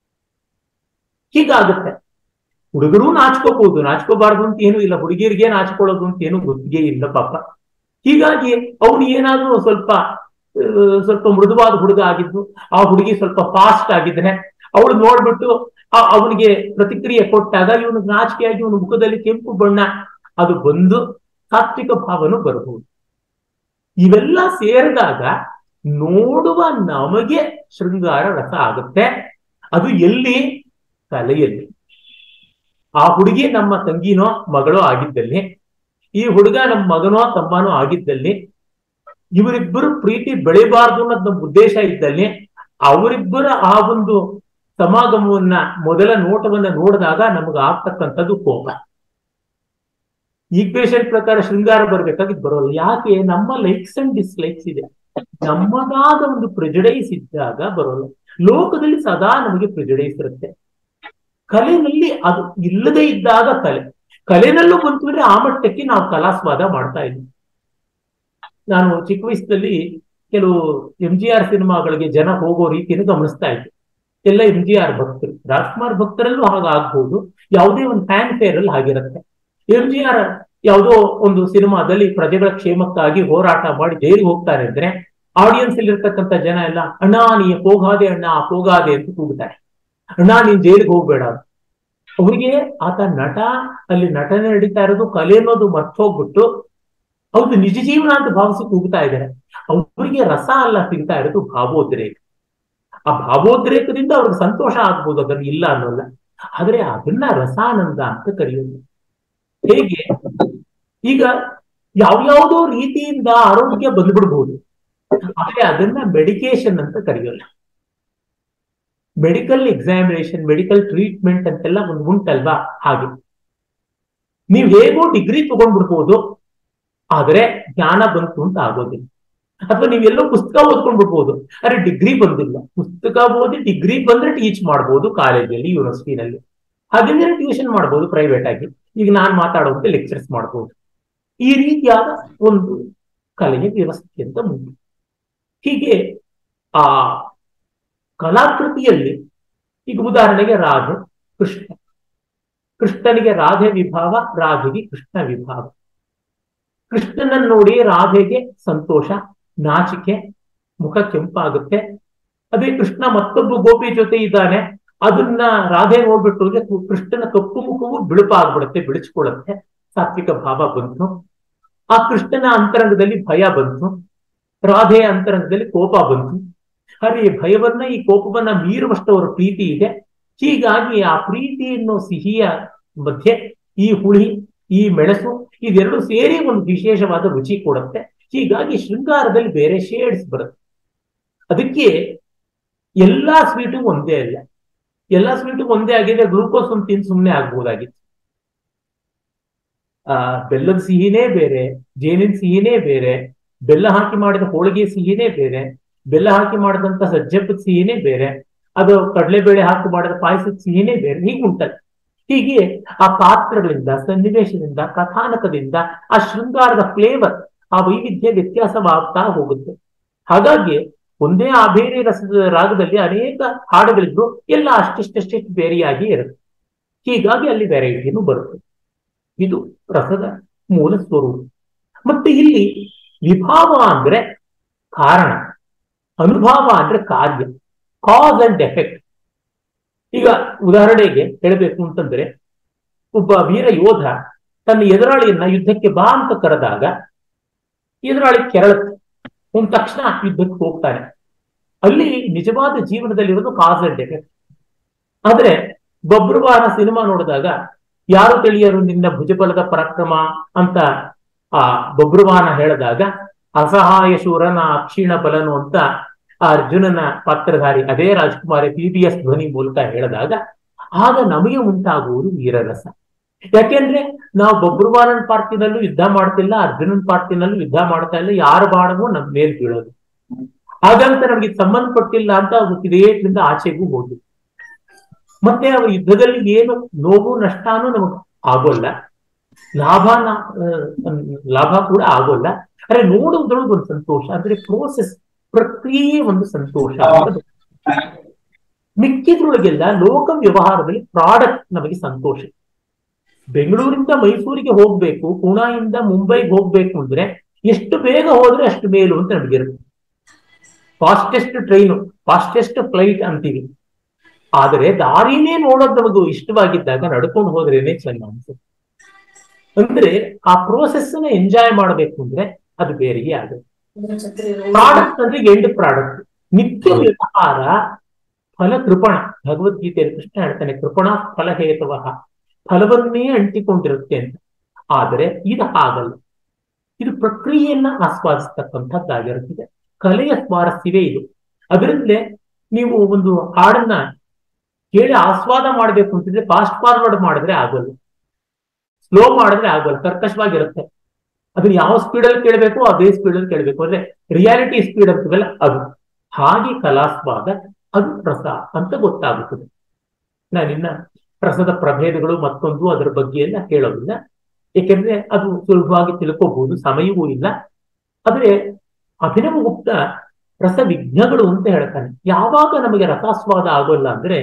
ಹೀಗಾಗುತ್ತೆ ಹುಡುಗರು ನಾಚ್ಕೋಬಹುದು ನಾಚ್ಕೋಬಾರ್ದು ಅಂತ ಏನು ಇಲ್ಲ ಹುಡುಗಿಯರಿಗೆ ನಾಚ್ಕೊಳ್ಳೋದು ಅಂತ ಏನು ಗೊತ್ತಿಗೆ ಇಲ್ಲ ಪಾಪ ಹೀಗಾಗಿ ಅವ್ನು ಏನಾದ್ರೂ ಸ್ವಲ್ಪ ಸ್ವಲ್ಪ ಮೃದುವಾದ ಹುಡುಗ ಆಗಿದ್ದು ಆ ಹುಡುಗಿ ಸ್ವಲ್ಪ ಫಾಸ್ಟ್ ಆಗಿದ್ದಾನೆ ಅವಳು ನೋಡ್ಬಿಟ್ಟು ಅವನಿಗೆ ಪ್ರತಿಕ್ರಿಯೆ ಕೊಟ್ಟಾಗ ಇವನು ನಾಚಿಕೆಯಾಗಿ ಇವನ ಮುಖದಲ್ಲಿ ಕೆಂಪು ಬಣ್ಣ ಅದು ಬಂದು ಸಾತ್ವಿಕ ಭಾವನು ಬರಬಹುದು ಇವೆಲ್ಲ ಸೇರಿದಾಗ ನೋಡುವ ನಮಗೆ ಶೃಂಗಾರ ರಸ ಆಗುತ್ತೆ ಅದು ಎಲ್ಲಿ ಕಲೆಯಲ್ಲಿ ಆ ಹುಡುಗಿ ನಮ್ಮ ತಂಗಿನೋ ಮಗಳೋ ಆಗಿದ್ದಲ್ಲಿ ಈ ಹುಡುಗ ನಮ್ಮ ಮಗನೋ ತಮ್ಮನೋ ಆಗಿದ್ದಲ್ಲಿ ಇವರಿಬ್ಬರು ಪ್ರೀತಿ ಬೆಳಿಬಾರ್ದು ಅನ್ನೋದು ನಮ್ಮ ಉದ್ದೇಶ ಇದ್ದಲ್ಲಿ ಅವರಿಬ್ಬರ ಆ ಒಂದು ಸಮಾಗಮವನ್ನ ಮೊದಲ ನೋಟವನ್ನ ನೋಡಿದಾಗ ನಮಗೆ ಆಗ್ತಕ್ಕಂಥದ್ದು ಕೋಪ ಈಕ್ವೇಶನ್ ಪ್ರಕಾರ ಶೃಂಗಾರ ಬರ್ಬೇಕಾಗಿದ್ದು ಬರೋಲ್ಲ ಯಾಕೆ ನಮ್ಮ ಲೈಕ್ಸ್ ಅಂಡ್ ಡಿಸ್ಲೈಕ್ಸ್ ಇದೆ ನಮ್ಮದಾದ ಒಂದು ಪ್ರಿಜಡೈಸ್ ಇದ್ದಾಗ ಬರೋಲ್ಲ ಲೋಕದಲ್ಲಿ ಸದಾ ನಮಗೆ ಪ್ರಿಜಡೈಸ್ ಇರುತ್ತೆ ಕಲೆನಲ್ಲಿ ಅದು ಇಲ್ಲದೆ ಇದ್ದಾಗ ಕಲೆ ಕಲೆನಲ್ಲೂ ಬಂತು ಅಂದ್ರೆ ಆ ಮಟ್ಟಕ್ಕೆ ನಾವು ಕಲಾಸ್ವಾದ ಮಾಡ್ತಾ ಇದ್ವಿ ನಾನು ಚಿಕ್ಕ ವಯಸ್ಸಲ್ಲಿ ಕೆಲವು ಎಂ ಜಿ ಆರ್ ಸಿನಿಮಾಗಳಿಗೆ ಜನ ಹೋಗೋ ರೀತಿಯನ್ನು ಗಮನಿಸ್ತಾ ಇದ್ದೆ ಎಲ್ಲ ಎಂ ಜಿ ಆರ್ ಭಕ್ತರು ರಾಜ್ಕುಮಾರ್ ಭಕ್ತರಲ್ಲೂ ಹಾಗಾಗ್ಬಹುದು ಯಾವುದೇ ಒಂದು ಫ್ಯಾನ್ ಫೇರ್ ಅಲ್ಲಿ ಹಾಗಿರುತ್ತೆ ಎಂ ಜಿ ಆರ್ ಯಾವುದೋ ಒಂದು ಸಿನಿಮಾದಲ್ಲಿ ಪ್ರಜೆಗಳ ಕ್ಷೇಮಕ್ಕಾಗಿ ಹೋರಾಟ ಮಾಡಿ ಜೈಲಿಗೆ ಹೋಗ್ತಾರೆ ಅಂದ್ರೆ ಆಡಿಯನ್ಸ್ ಅಲ್ಲಿ ಇರ್ತಕ್ಕಂಥ ಜನ ಎಲ್ಲ ಅಣ್ಣ ನೀ ಹೋಗಾದೆ ಅಣ್ಣ ಹೋಗಾದೆ ಅಂತ ಕೂಗ್ತಾರೆ ಅಣ್ಣ ನೀನ್ ಜೈಲಿಗೆ ಹೋಗ್ಬೇಡ ಅವರಿಗೆ ಆತ ನಟ ಅಲ್ಲಿ ನಟನೆ ನಡೀತಾ ಇರೋದು ಕಲೆ ಅನ್ನೋದು ಮರ್ತೋಗ್ಬಿಟ್ಟು ಅವ್ರದ್ದು ನಿಜ ಜೀವನ ಅಂತ ಭಾವಿಸಿ ಕೂಗ್ತಾ ಇದ್ದಾರೆ ಅವರಿಗೆ ರಸ ಅಲ್ಲ ಸಿಗ್ತಾ ಇರೋದು ಭಾವೋದ್ರೇಕ ಆ ಭಾವೋದ್ರೇಕದಿಂದ ಅವ್ರಿಗೆ ಸಂತೋಷ ಆಗ್ಬೋದು ಅದನ್ನ ಇಲ್ಲ ಅನ್ನೋಲ್ಲ ಆದ್ರೆ ಅದನ್ನ ರಸಾನಂದ ಅಂತ ಕರೆಯೋದು ಹೇಗೆ ಈಗ ಯಾವ್ಯಾವುದೋ ರೀತಿಯಿಂದ ಆರೋಗ್ಯ ಬಂದ್ಬಿಡ್ಬಹುದು ಆದ್ರೆ ಅದನ್ನ ಮೆಡಿಕೇಶನ್ ಅಂತ ಕರೆಯೋಲ್ಲ ಮೆಡಿಕಲ್ ಎಕ್ಸಾಮಿನೇಷನ್ ಮೆಡಿಕಲ್ ಟ್ರೀಟ್ಮೆಂಟ್ ಅಂತೆಲ್ಲ ಒಂದು ಉಂಟಲ್ವಾ ಹಾಗೆ ನೀವು ಹೇಗೋ ಡಿಗ್ರಿ ತಗೊಂಡ್ಬಿಡ್ಬೋದು ಆದ್ರೆ ಜ್ಞಾನ ಬಂತು ಅಂತ ಆಗೋದಿಲ್ಲ ಅಥವಾ ನೀವೆಲ್ಲೋ ಪುಸ್ತಕ ಓದ್ಕೊಂಡ್ಬಿಡ್ಬೋದು ಅರೆ ಡಿಗ್ರಿ ಬಂದಿಲ್ಲ ಪುಸ್ತಕ ಓದಿ ಡಿಗ್ರಿ ಬಂದ್ರೆ ಟೀಚ್ ಮಾಡ್ಬೋದು ಕಾಲೇಜಲ್ಲಿ ಯೂನಿವರ್ಸಿಟಿನಲ್ಲಿ ಹಾಗೆಂದ್ರೆ ಟ್ಯೂಷನ್ ಮಾಡ್ಬೋದು ಪ್ರೈವೇಟ್ ಆಗಿ ಈಗ ನಾನ್ ಮಾತಾಡುವಂತೆ ಲೆಕ್ಚರ್ಸ್ ಮಾಡ್ಬೋದು ಈ ರೀತಿಯಾದ ಒಂದು ಕಲೆಯ ವ್ಯವಸ್ಥೆ ಅಂತ ಮುಂದೆ ಹೀಗೆ ಆ ಕಲಾಕೃತಿಯಲ್ಲಿ ಈಗ ಉದಾಹರಣೆಗೆ ರಾಧೆ ಕೃಷ್ಣ ಕೃಷ್ಣನಿಗೆ ರಾಧೆ ವಿಭಾವ ರಾಧೆಗೆ ಕೃಷ್ಣ ವಿಭಾವ ಕೃಷ್ಣನನ್ನು ನೋಡಿ ರಾಧೆಗೆ ಸಂತೋಷ ನಾಚಿಕೆ ಮುಖ ಕೆಂಪಾಗುತ್ತೆ ಅದೇ ಕೃಷ್ಣ ಮತ್ತೊಬ್ಬ ಗೋಪಿ ಜೊತೆ ಇದ್ದಾನೆ ಅದನ್ನ ರಾಧೆ ನೋಡ್ಬಿಟ್ಟು ಕೃಷ್ಣನ ಕಪ್ಪು ಮುಖವು ಬಿಳುಪಾಗ್ಬಿಡುತ್ತೆ ಬಿಳಿಸ್ಕೊಳ್ಳುತ್ತೆ ಸಾತ್ವಿಕ ಭಾವ ಬಂತು ಆ ಕೃಷ್ಣನ ಅಂತರಂಗದಲ್ಲಿ ಭಯ ಬಂತು ರಾಧೆಯ ಅಂತರಂಗದಲ್ಲಿ ಕೋಪ ಬಂತು ಹಾಗೆ ಈ ಭಯವನ್ನ ಈ ಕೋಪವನ್ನ ಮೀರುವಷ್ಟು ಅವರ ಪ್ರೀತಿ ಇದೆ ಹೀಗಾಗಿ ಆ ಪ್ರೀತಿ ಅನ್ನೋ ಸಿಹಿಯ ಮಧ್ಯೆ ಈ ಹುಳಿ ಈ ಮೆಣಸು ಇದೆರಡು ಸೇರಿ ಒಂದು ವಿಶೇಷವಾದ ರುಚಿ ಕೊಡುತ್ತೆ ಹೀಗಾಗಿ ಶೃಂಗಾರದಲ್ಲಿ ಬೇರೆ ಶೇಡ್ಸ್ ಬರುತ್ತೆ ಅದಕ್ಕೆ ಎಲ್ಲಾ ಸ್ವೀಟು ಒಂದೇ ಅಲ್ಲ ಎಲ್ಲಾ ಸ್ವೀಟು ಒಂದೇ ಆಗಿದೆ ಗ್ಲೂಕೋಸ್ ಒಂದು ತಿಂದು ಸುಮ್ಮನೆ ಆಗ್ಬೋದಾಗಿತ್ತು ಆ ಬೆಲ್ಲದ ಸಿಹಿನೇ ಬೇರೆ ಜೇನಿನ ಸಿಹಿನೇ ಬೇರೆ ಬೆಲ್ಲ ಹಾಕಿ ಮಾಡಿದ ಹೋಳಿಗೆ ಸಿಹಿನೇ ಬೇರೆ ಬೆಲ್ಲ ಹಾಕಿ ಮಾಡಿದಂತ ಸಜ್ಜಪ್ಪದ ಸಿಹಿನೇ ಬೇರೆ ಅದು ಕಡಲೆಬೇಳೆ ಹಾಕಿ ಮಾಡಿದ ಪಾಯಸದ ಸಿಹಿನೇ ಬೇರೆ ಹೀಗೆ ಉಂಟಲ್ಲ ಹೀಗೆ ಆ ಪಾತ್ರಗಳಿಂದ ಸನ್ನಿವೇಶದಿಂದ ಕಥಾನಕದಿಂದ ಆ ಶೃಂಗಾರದ ಫ್ಲೇವರ್ ಆ ವೈವಿಧ್ಯ ವ್ಯತ್ಯಾಸವಾಗ್ತಾ ಹೋಗುತ್ತೆ ಹಾಗಾಗಿ ಒಂದೇ ಆ ಬೇರೆ ರಸದ ರಾಗದಲ್ಲಿ ಅನೇಕ ಹಾಡುಗಳಿದ್ರು ಎಲ್ಲ ಅಷ್ಟಿಷ್ಟಷ್ಟಿಷ್ಟು ಬೇರೆಯಾಗಿ ಇರುತ್ತೆ ಹೀಗಾಗಿ ಅಲ್ಲಿ ವೆರೈಟಿನೂ ಬರುತ್ತೆ ಇದು ರಸದ ಮೂಲ ಸ್ವರೂಪ ಮತ್ತೆ ಇಲ್ಲಿ ವಿಭಾವ ಅಂದ್ರೆ ಕಾರಣ ಅನುಭಾವ ಅಂದ್ರೆ ಕಾರ್ಯ ಕಾಸ್ ಅಂಡ್ ಎಫೆಕ್ಟ್ ಈಗ ಉದಾಹರಣೆಗೆ ಹೇಳಬೇಕು ಅಂತಂದ್ರೆ ಒಬ್ಬ ವೀರ ಯೋಧ ತನ್ನ ಎದುರಾಳಿಯನ್ನ ಯುದ್ಧಕ್ಕೆ ಬಾ ಅಂತ ಕರೆದಾಗ ಎದುರಾಳಿ ಕೆರಳುತ್ತೆ ಒಂದ್ ತಕ್ಷಣ ಯುದ್ಧಕ್ಕೆ ಹೋಗ್ತಾನೆ ಅಲ್ಲಿ ನಿಜವಾದ ಜೀವನದಲ್ಲಿರೋದು ಕಾಸ್ ಅಂಡ್ ಎಫೆಕ್ಟ್ ಆದ್ರೆ ಬಬ್ರುವಾರ ಸಿನಿಮಾ ನೋಡಿದಾಗ ಯಾರು ತಿಳಿಯರು ನಿನ್ನ ಭುಜಬಲದ ಪರಾಕ್ರಮ ಅಂತ ಆ ಬಬ್ರುವಾನ ಹೇಳಿದಾಗ ಅಸಹಾಯ ಶೂರನ ಅಕ್ಷೀಣ ಬಲನು ಅಂತ ಆ ಅರ್ಜುನನ ಪಾತ್ರಧಾರಿ ಅದೇ ರಾಜ್ಕುಮಾರಿ ಪಿ ಬಿ ಎಸ್ ಧ್ವನಿ ಮೂಲಕ ಹೇಳಿದಾಗ ಆಗ ನಮಗೆ ಉಂಟಾಗುವುದು ವೀರರಸ ಯಾಕೆಂದ್ರೆ ನಾವು ಬಬ್ರುವಾರನ್ ಪಾರ್ಟಿನಲ್ಲೂ ಯುದ್ಧ ಮಾಡ್ತಿಲ್ಲ ಅರ್ಜುನನ್ ಪಾರ್ಟಿನಲ್ಲೂ ಯುದ್ಧ ಮಾಡ್ತಾ ಇಲ್ಲ ಯಾರ ಬಾಣವೂ ನಮ್ ಮೇಲ್ ಬೀಳೋದು ಹಾಗಂತ ನಮ್ಗೆ ಇದ್ ಸಂಬಂಧಪಟ್ಟಿಲ್ಲ ಅಂತ ಇದೇಟ್ರಿಂದ ಆಚೆಗೂ ಹೋಗಿ ಮತ್ತೆ ಅವ ಯುದ್ಧದಲ್ಲಿ ಏನು ನೋವು ನಷ್ಟನೂ ನಮಗ್ ಆಗೋಲ್ಲ ಲಾಭ ಲಾಭ ಕೂಡ ಆಗೋಲ್ಲ ಆದ್ರೆ ನೋಡುವುದ್ರೊಳಗೆ ಒಂದು ಸಂತೋಷ ಅಂದ್ರೆ ಪ್ರೋಸೆಸ್ ಪ್ರಕ್ರಿಯೆ ಒಂದು ಸಂತೋಷ ಮಿಕ್ಕಿದ್ರೊಳಗೆಲ್ಲ ಲೋಕ ವ್ಯವಹಾರದಲ್ಲಿ ಪ್ರಾಡಕ್ಟ್ ನಮಗೆ ಸಂತೋಷ ಬೆಂಗಳೂರಿಂದ ಮೈಸೂರಿಗೆ ಹೋಗ್ಬೇಕು ಪುಣಾಯಿಂದ ಮುಂಬೈಗೆ ಹೋಗ್ಬೇಕು ಅಂದ್ರೆ ಎಷ್ಟು ಬೇಗ ಹೋದ್ರೆ ಅಷ್ಟು ಮೇಲು ಅಂತ ನಮಗಿರುತ್ತೆ ಫಾಸ್ಟೆಸ್ಟ್ ಟ್ರೈನು ಫಾಸ್ಟೆಸ್ಟ್ ಫ್ಲೈಟ್ ಅಂತೀವಿ ಆದರೆ ದಾರಿನೇ ನೋಡೋದು ನಮಗೂ ಇಷ್ಟವಾಗಿದ್ದಾಗ ನಡ್ಕೊಂಡು ಹೋದ್ರೇನೆ ಚೆನ್ನ ಅನ್ಸುತ್ತೆ ಅಂದ್ರೆ ಆ ಪ್ರೋಸೆಸ್ ನ ಎಂಜಾಯ್ ಮಾಡಬೇಕು ಅಂದ್ರೆ ಅದು ಬೇರೆಯೇ ಆಗುತ್ತೆ ಪ್ರಾಡಕ್ಟ್ ಅಂದ್ರೆ ಎಂಡ್ ಪ್ರಾಡಕ್ಟ್ ನಿತ್ಯ ವ್ಯವಹಾರ ಫಲ ಕೃಪಣ ಭಗವದ್ಗೀತೆಯಲ್ಲಿ ಕೃಷ್ಣ ಹೇಳ್ತಾನೆ ಕೃಪಣ ಫಲಹೇತವ ಫಲವನ್ನೇ ಅಂಟಿಕೊಂಡಿರುತ್ತೆ ಅಂತ ಆದರೆ ಇದು ಹಾಗಲ್ಲ ಇದು ಪ್ರಕ್ರಿಯೆಯನ್ನ ಆಸ್ವಾದಿಸ್ತಕ್ಕಂಥದ್ದಾಗಿರುತ್ತದೆ ಕಲೆಯ ಸ್ವಾರಸ್ಯವೇ ಇದು ಅದರಿಂದಲೇ ನೀವು ಒಂದು ಹಾಡನ್ನ ಕೇಳಿ ಆಸ್ವಾದ ಮಾಡ್ಬೇಕು ಅಂತಿದ್ರೆ ಫಾಸ್ಟ್ ಫಾರ್ವರ್ಡ್ ಮಾಡಿದ್ರೆ ಆಗೋಲ್ಲ ಸ್ಲೋ ಮಾಡಿದ್ರೆ ಆಗೋಲ್ಲ ಕರ್ಕಶವಾಗಿರುತ್ತೆ ಅದನ್ನ ಯಾವ ಸ್ಪೀಡಲ್ಲಿ ಕೇಳಬೇಕು ಅದೇ ಸ್ಪೀಡಲ್ಲಿ ಕೇಳಬೇಕು ಅಂದ್ರೆ ರಿಯಾಲಿಟಿ ಸ್ಪೀಡ್ ಅಂತವಲ್ಲ ಅದು ಹಾಗೆ ಕಲಾಸ್ವಾದ ಅದು ರಸ ಅಂತ ಗೊತ್ತಾಗುತ್ತದೆ ನಾನಿನ್ನ ರಸದ ಪ್ರಭೇದಗಳು ಮತ್ತೊಂದು ಅದರ ಬಗ್ಗೆ ಎಲ್ಲ ಹೇಳೋದಿಲ್ಲ ಏಕೆಂದ್ರೆ ಅದು ಸುಲಭವಾಗಿ ತಿಳ್ಕೋಬಹುದು ಸಮಯವೂ ಇಲ್ಲ ಆದ್ರೆ ಅಭಿನವ ಗುಪ್ತ ರಸ ವಿಘ್ನಗಳು ಅಂತ ಹೇಳ್ತಾನೆ ಯಾವಾಗ ನಮಗೆ ರಸಾಸ್ವಾದ ಆಗೋಲ್ಲ ಅಂದ್ರೆ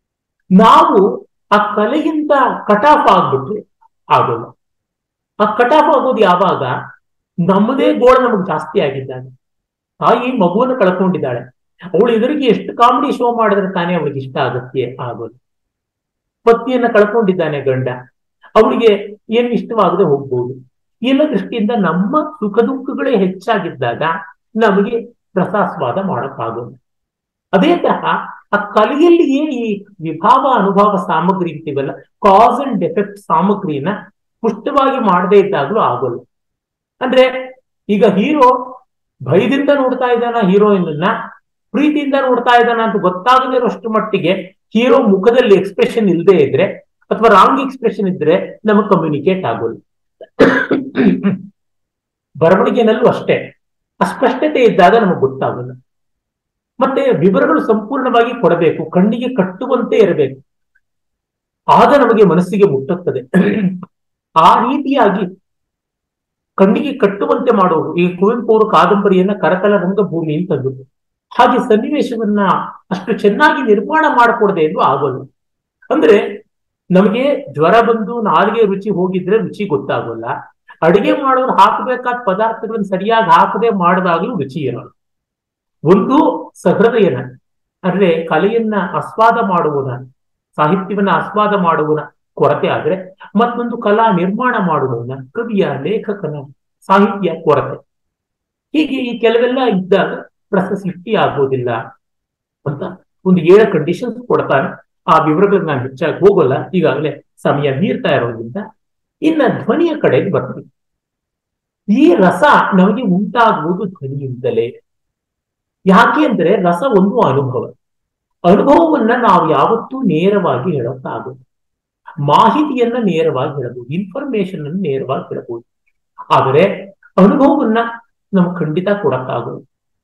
ನಾವು ಆ ಕಲೆಯಿಂದ ಕಟಾಫ್ ಆಗ್ಬಿಟ್ರೆ ಆಗೋಲ್ಲ ಆ ಕಟಾಫ್ ಆಗೋದು ಯಾವಾಗ ನಮ್ಮದೇ ಗೋಳು ನಮಗೆ ಜಾಸ್ತಿ ಆಗಿದ್ದಾಗ ತಾಯಿ ಮಗುವನ್ನು ಕಳ್ಕೊಂಡಿದ್ದಾಳೆ ಅವಳು ಎದುರಿಗೆ ಎಷ್ಟು ಕಾಮಿಡಿ ಶೋ ಮಾಡಿದ್ರೆ ತಾನೇ ಅವಳಿಗೆ ಇಷ್ಟ ಆಗತ್ತೆ ಆಗೋದು ಪತ್ನಿಯನ್ನ ಕಳ್ಕೊಂಡಿದ್ದಾನೆ ಗಂಡ ಅವಳಿಗೆ ಏನು ಇಷ್ಟವಾಗದೆ ಹೋಗ್ಬೋದು ಎಲ್ಲ ದೃಷ್ಟಿಯಿಂದ ನಮ್ಮ ಸುಖ ದುಃಖಗಳೇ ಹೆಚ್ಚಾಗಿದ್ದಾಗ ನಮಗೆ ರಸಾಸ್ವಾದ ಮಾಡೋಕ್ಕಾಗೋದು ಅದೇ ತರಹ ಆ ಕಲೆಯಲ್ಲಿ ಏನ್ ಈ ವಿಭಾವ ಅನುಭವ ಸಾಮಗ್ರಿ ಇರ್ತೀವಲ್ಲ ಕಾಸ್ ಅಂಡ್ ಎಫೆಕ್ಟ್ ಸಾಮಗ್ರಿನ ಪುಷ್ಟವಾಗಿ ಮಾಡದೇ ಇದ್ದಾಗ್ಲೂ ಆಗೋಲ್ಲ ಅಂದ್ರೆ ಈಗ ಹೀರೋ ಭಯದಿಂದ ನೋಡ್ತಾ ಇದ್ದಾನ ಹೀರೋಯಿನ್ ಪ್ರೀತಿಯಿಂದ ನೋಡ್ತಾ ಇದ್ದಾನ ಅಂತ ಗೊತ್ತಾಗದೇ ಇರೋಷ್ಟು ಮಟ್ಟಿಗೆ ಹೀರೋ ಮುಖದಲ್ಲಿ ಎಕ್ಸ್ಪ್ರೆಷನ್ ಇಲ್ಲದೆ ಇದ್ರೆ ಅಥವಾ ರಾಂಗ್ ಎಕ್ಸ್ಪ್ರೆಷನ್ ಇದ್ರೆ ನಮಗೆ ಕಮ್ಯುನಿಕೇಟ್ ಆಗೋಲ್ಲ ಬರವಣಿಗೆನಲ್ಲೂ ಅಷ್ಟೇ ಅಸ್ಪಷ್ಟತೆ ಇದ್ದಾಗ ನಮಗೆ ಗೊತ್ತಾಗಲ್ಲ ಮತ್ತೆ ವಿವರಗಳು ಸಂಪೂರ್ಣವಾಗಿ ಕೊಡಬೇಕು ಕಣ್ಣಿಗೆ ಕಟ್ಟುವಂತೆ ಇರಬೇಕು ಆಗ ನಮಗೆ ಮನಸ್ಸಿಗೆ ಮುಟ್ಟುತ್ತದೆ ಆ ರೀತಿಯಾಗಿ ಕಣ್ಣಿಗೆ ಕಟ್ಟುವಂತೆ ಮಾಡುವುದು ಈ ಕುವೆಂಪು ಅವರು ಕಾದಂಬರಿಯನ್ನ ಕರಕಲ ರಂಗಭೂಮಿ ಅಂತಂದು ಹಾಗೆ ಸನ್ನಿವೇಶವನ್ನ ಅಷ್ಟು ಚೆನ್ನಾಗಿ ನಿರ್ಮಾಣ ಮಾಡಿಕೊಡದೆ ಎಂದು ಆಗೋಲ್ಲ ಅಂದ್ರೆ ನಮಗೆ ಜ್ವರ ಬಂದು ನಾಲಿಗೆ ರುಚಿ ಹೋಗಿದ್ರೆ ರುಚಿ ಗೊತ್ತಾಗೋಲ್ಲ ಅಡಿಗೆ ಮಾಡೋರು ಹಾಕಬೇಕಾದ ಪದಾರ್ಥಗಳನ್ನ ಸರಿಯಾಗಿ ಹಾಕದೆ ಮಾಡಿದಾಗ್ಲೂ ರುಚಿ ಇರೋಲ್ಲ ಒಂದು ಸಹೃದಯನ ಅಂದ್ರೆ ಕಲೆಯನ್ನ ಆಸ್ವಾದ ಮಾಡುವುದ ಸಾಹಿತ್ಯವನ್ನ ಆಸ್ವಾದ ಮಾಡುವನ ಕೊರತೆ ಆದ್ರೆ ಮತ್ತೊಂದು ಕಲಾ ನಿರ್ಮಾಣ ಮಾಡುವವನ ಕವಿಯ ಲೇಖಕನ ಸಾಹಿತ್ಯ ಕೊರತೆ ಹೀಗೆ ಈ ಕೆಲವೆಲ್ಲ ಇದ್ದಾಗ ರಸ ಸೃಷ್ಟಿ ಆಗೋದಿಲ್ಲ ಅಂತ ಒಂದು ಏಳು ಕಂಡೀಷನ್ಸ್ ಕೊಡ್ತಾನೆ ಆ ವಿವರಗಳಿಗೆ ನಾನು ಹೆಚ್ಚಾಗಿ ಹೋಗೋಲ್ಲ ಈಗಾಗಲೇ ಸಮಯ ಮೀರ್ತಾ ಇರೋದ್ರಿಂದ ಇನ್ನ ಧ್ವನಿಯ ಕಡೆಗೆ ಬರ್ತೀವಿ ಈ ರಸ ನಮಗೆ ಉಂಟಾಗುವುದು ಧ್ವನಿಯಿಂದಲೇ ಯಾಕೆ ಅಂದ್ರೆ ರಸ ಒಂದು ಅನುಭವ ಅನುಭವವನ್ನ ನಾವು ಯಾವತ್ತೂ ನೇರವಾಗಿ ಹೇಳೋಕ್ಕಾಗುತ್ತೆ ಮಾಹಿತಿಯನ್ನ ನೇರವಾಗಿ ಹೇಳಬಹುದು ಇನ್ಫಾರ್ಮೇಶನ್ ಅನ್ನು ನೇರವಾಗಿ ಹೇಳಬಹುದು ಆದರೆ ಅನುಭವವನ್ನ ನಮ್ಗೆ ಖಂಡಿತ ಕೊಡಕ್ಕಾಗೋದು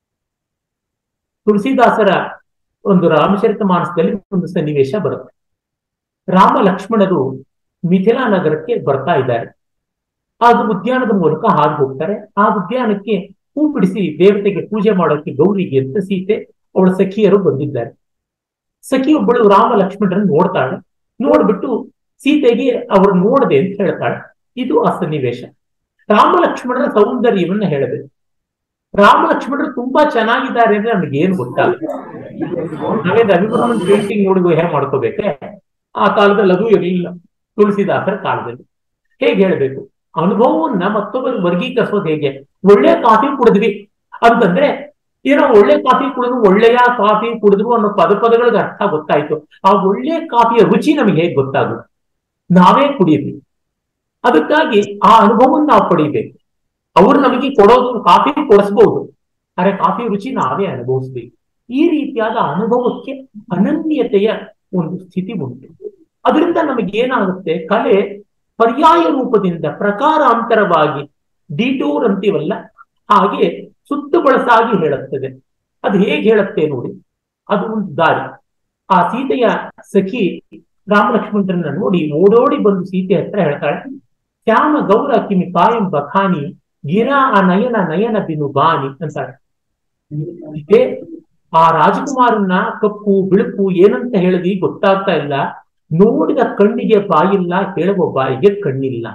ತುಳಸಿದಾಸರ ಒಂದು ರಾಮಚರಿತ ಮಾನಸದಲ್ಲಿ ಒಂದು ಸನ್ನಿವೇಶ ಬರುತ್ತೆ ರಾಮ ಲಕ್ಷ್ಮಣರು ಮಿಥಿಲಾ ನಗರಕ್ಕೆ ಬರ್ತಾ ಇದ್ದಾರೆ ಆಗ ಉದ್ಯಾನದ ಮೂಲಕ ಹಾದು ಹೋಗ್ತಾರೆ ಆ ಉದ್ಯಾನಕ್ಕೆ ಹೂ ಬಿಡಿಸಿ ದೇವತೆಗೆ ಪೂಜೆ ಮಾಡೋಕೆ ಗೌರಿಗೆ ಅಂತ ಸೀತೆ ಅವಳ ಸಖಿಯರು ಬಂದಿದ್ದಾರೆ ಸಖಿ ಒಬ್ಬಳು ರಾಮ ಲಕ್ಷ್ಮಣರನ್ನು ನೋಡ್ತಾಳೆ ನೋಡ್ಬಿಟ್ಟು ಸೀತೆಗೆ ಅವ್ರು ನೋಡದೆ ಅಂತ ಹೇಳ್ತಾಳೆ ಇದು ಆ ಸನ್ನಿವೇಶ ರಾಮ ಲಕ್ಷ್ಮಣರ ಸೌಂದರ್ಯವನ್ನ ಹೇಳಬೇಕು ರಾಮ ಲಕ್ಷ್ಮಣರು ತುಂಬಾ ಚೆನ್ನಾಗಿದ್ದಾರೆ ಅಂದ್ರೆ ನಮ್ಗೆ ಏನ್ ಗೊತ್ತಾಗುತ್ತೆ ನಾವೇ ರವಿವರ್ಮನ್ ಪೇಂಟಿಂಗ್ ನೋಡಿ ಹೇಗೆ ಮಾಡ್ಕೋಬೇಕೆ ಆ ಕಾಲದಲ್ಲಿ ಅದು ಇರಲಿಲ್ಲ ತುಳಸಿದಾಸರ ಕಾಲದಲ್ಲಿ ಹೇಗೆ ಹೇಳ್ಬೇಕು ಅನುಭವವನ್ನ ಮತ್ತೊಬ್ಬರು ವರ್ಗೀಕರಿಸೋದು ಹೇಗೆ ಒಳ್ಳೆ ಕಾಫಿ ಕುಡಿದ್ವಿ ಅಂತಂದ್ರೆ ಏನೋ ಒಳ್ಳೆ ಕಾಫಿ ಕುಡಿದ್ರು ಒಳ್ಳೆಯ ಕಾಫಿ ಕುಡಿದ್ರು ಅನ್ನೋ ಪದ ಪದಗಳಿಗೆ ಅರ್ಥ ಗೊತ್ತಾಯ್ತು ಆ ಒಳ್ಳೆ ಕಾಫಿಯ ರುಚಿ ನಮಗೆ ಹೇಗೆ ಗೊತ್ತಾಗುತ್ತೆ ನಾವೇ ಕುಡಿದ್ವಿ ಅದಕ್ಕಾಗಿ ಆ ಅನುಭವವನ್ನು ನಾವು ಪಡಿಬೇಕು ಅವ್ರು ನಮಗೆ ಕೊಡೋದು ಕಾಫಿ ಕೊಡಿಸ್ಬಹುದು ಆದ್ರೆ ಕಾಫಿ ರುಚಿ ನಾವೇ ಅನುಭವಿಸ್ಬೇಕು ಈ ರೀತಿಯಾದ ಅನುಭವಕ್ಕೆ ಅನನ್ಯತೆಯ ಒಂದು ಸ್ಥಿತಿ ಉಂಟು ಅದರಿಂದ ನಮಗೆ ಏನಾಗುತ್ತೆ ಕಲೆ ಪರ್ಯಾಯ ರೂಪದಿಂದ ಪ್ರಕಾರಾಂತರವಾಗಿ ಡಿಟೂರ್ ಅಂತೀವಲ್ಲ ಹಾಗೆ ಸುತ್ತು ಬಳಸಾಗಿ ಹೇಳುತ್ತದೆ ಅದು ಹೇಗೆ ಹೇಳುತ್ತೆ ನೋಡಿ ಅದು ಒಂದು ದಾರಿ ಆ ಸೀತೆಯ ಸಖಿ ರಾಮಲಕ್ಷ್ಮಣರನ್ನ ನೋಡಿ ಓಡೋಡಿ ಬಂದು ಸೀತೆ ಹತ್ರ ಹೇಳ್ತಾಳೆ ಶ್ಯಾಮ ಗೌರ ಕಿಮಿ ಕಾಯಂ ಬಖಾನಿ ಗಿರಾ ಆ ನಯನ ನಯನ ಬಿನು ಬಾನಿ ಅಂತಾಳೆ ಸೀತೆ ಆ ರಾಜಕುಮಾರನ್ನ ಕಪ್ಪು ಬಿಳುಪು ಏನಂತ ಹೇಳಿದಿ ಗೊತ್ತಾಗ್ತಾ ಇಲ್ಲ ನೋಡಿದ ಕಣ್ಣಿಗೆ ಬಾಯಿಲ್ಲ ಹೇಳುವ ಬಾಯಿಗೆ ಕಣ್ಣಿಲ್ಲ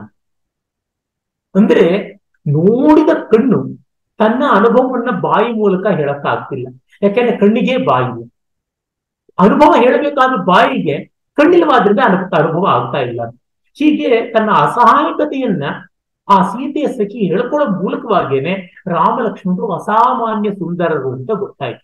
ಅಂದ್ರೆ ನೋಡಿದ ಕಣ್ಣು ತನ್ನ ಅನುಭವವನ್ನ ಬಾಯಿ ಮೂಲಕ ಹೇಳಕ್ಕಾಗ್ತಿಲ್ಲ ಯಾಕೆಂದ್ರೆ ಕಣ್ಣಿಗೆ ಬಾಯಿ ಅನುಭವ ಹೇಳಬೇಕಾದ ಬಾಯಿಗೆ ಕಣ್ಣಿಲ್ಲವಾದ್ರಿಂದ ಅನು ಅನುಭವ ಆಗ್ತಾ ಇಲ್ಲ ಹೀಗೆ ತನ್ನ ಅಸಹಾಯಕತೆಯನ್ನ ಆ ಸೀತೆಯ ಸಖಿ ಹೇಳ್ಕೊಳ್ಳೋ ಮೂಲಕವಾಗೇನೆ ರಾಮ ಲಕ್ಷ್ಮಣರು ಅಸಾಮಾನ್ಯ ಸುಂದರರು ಅಂತ ಗೊತ್ತಾಯ್ತು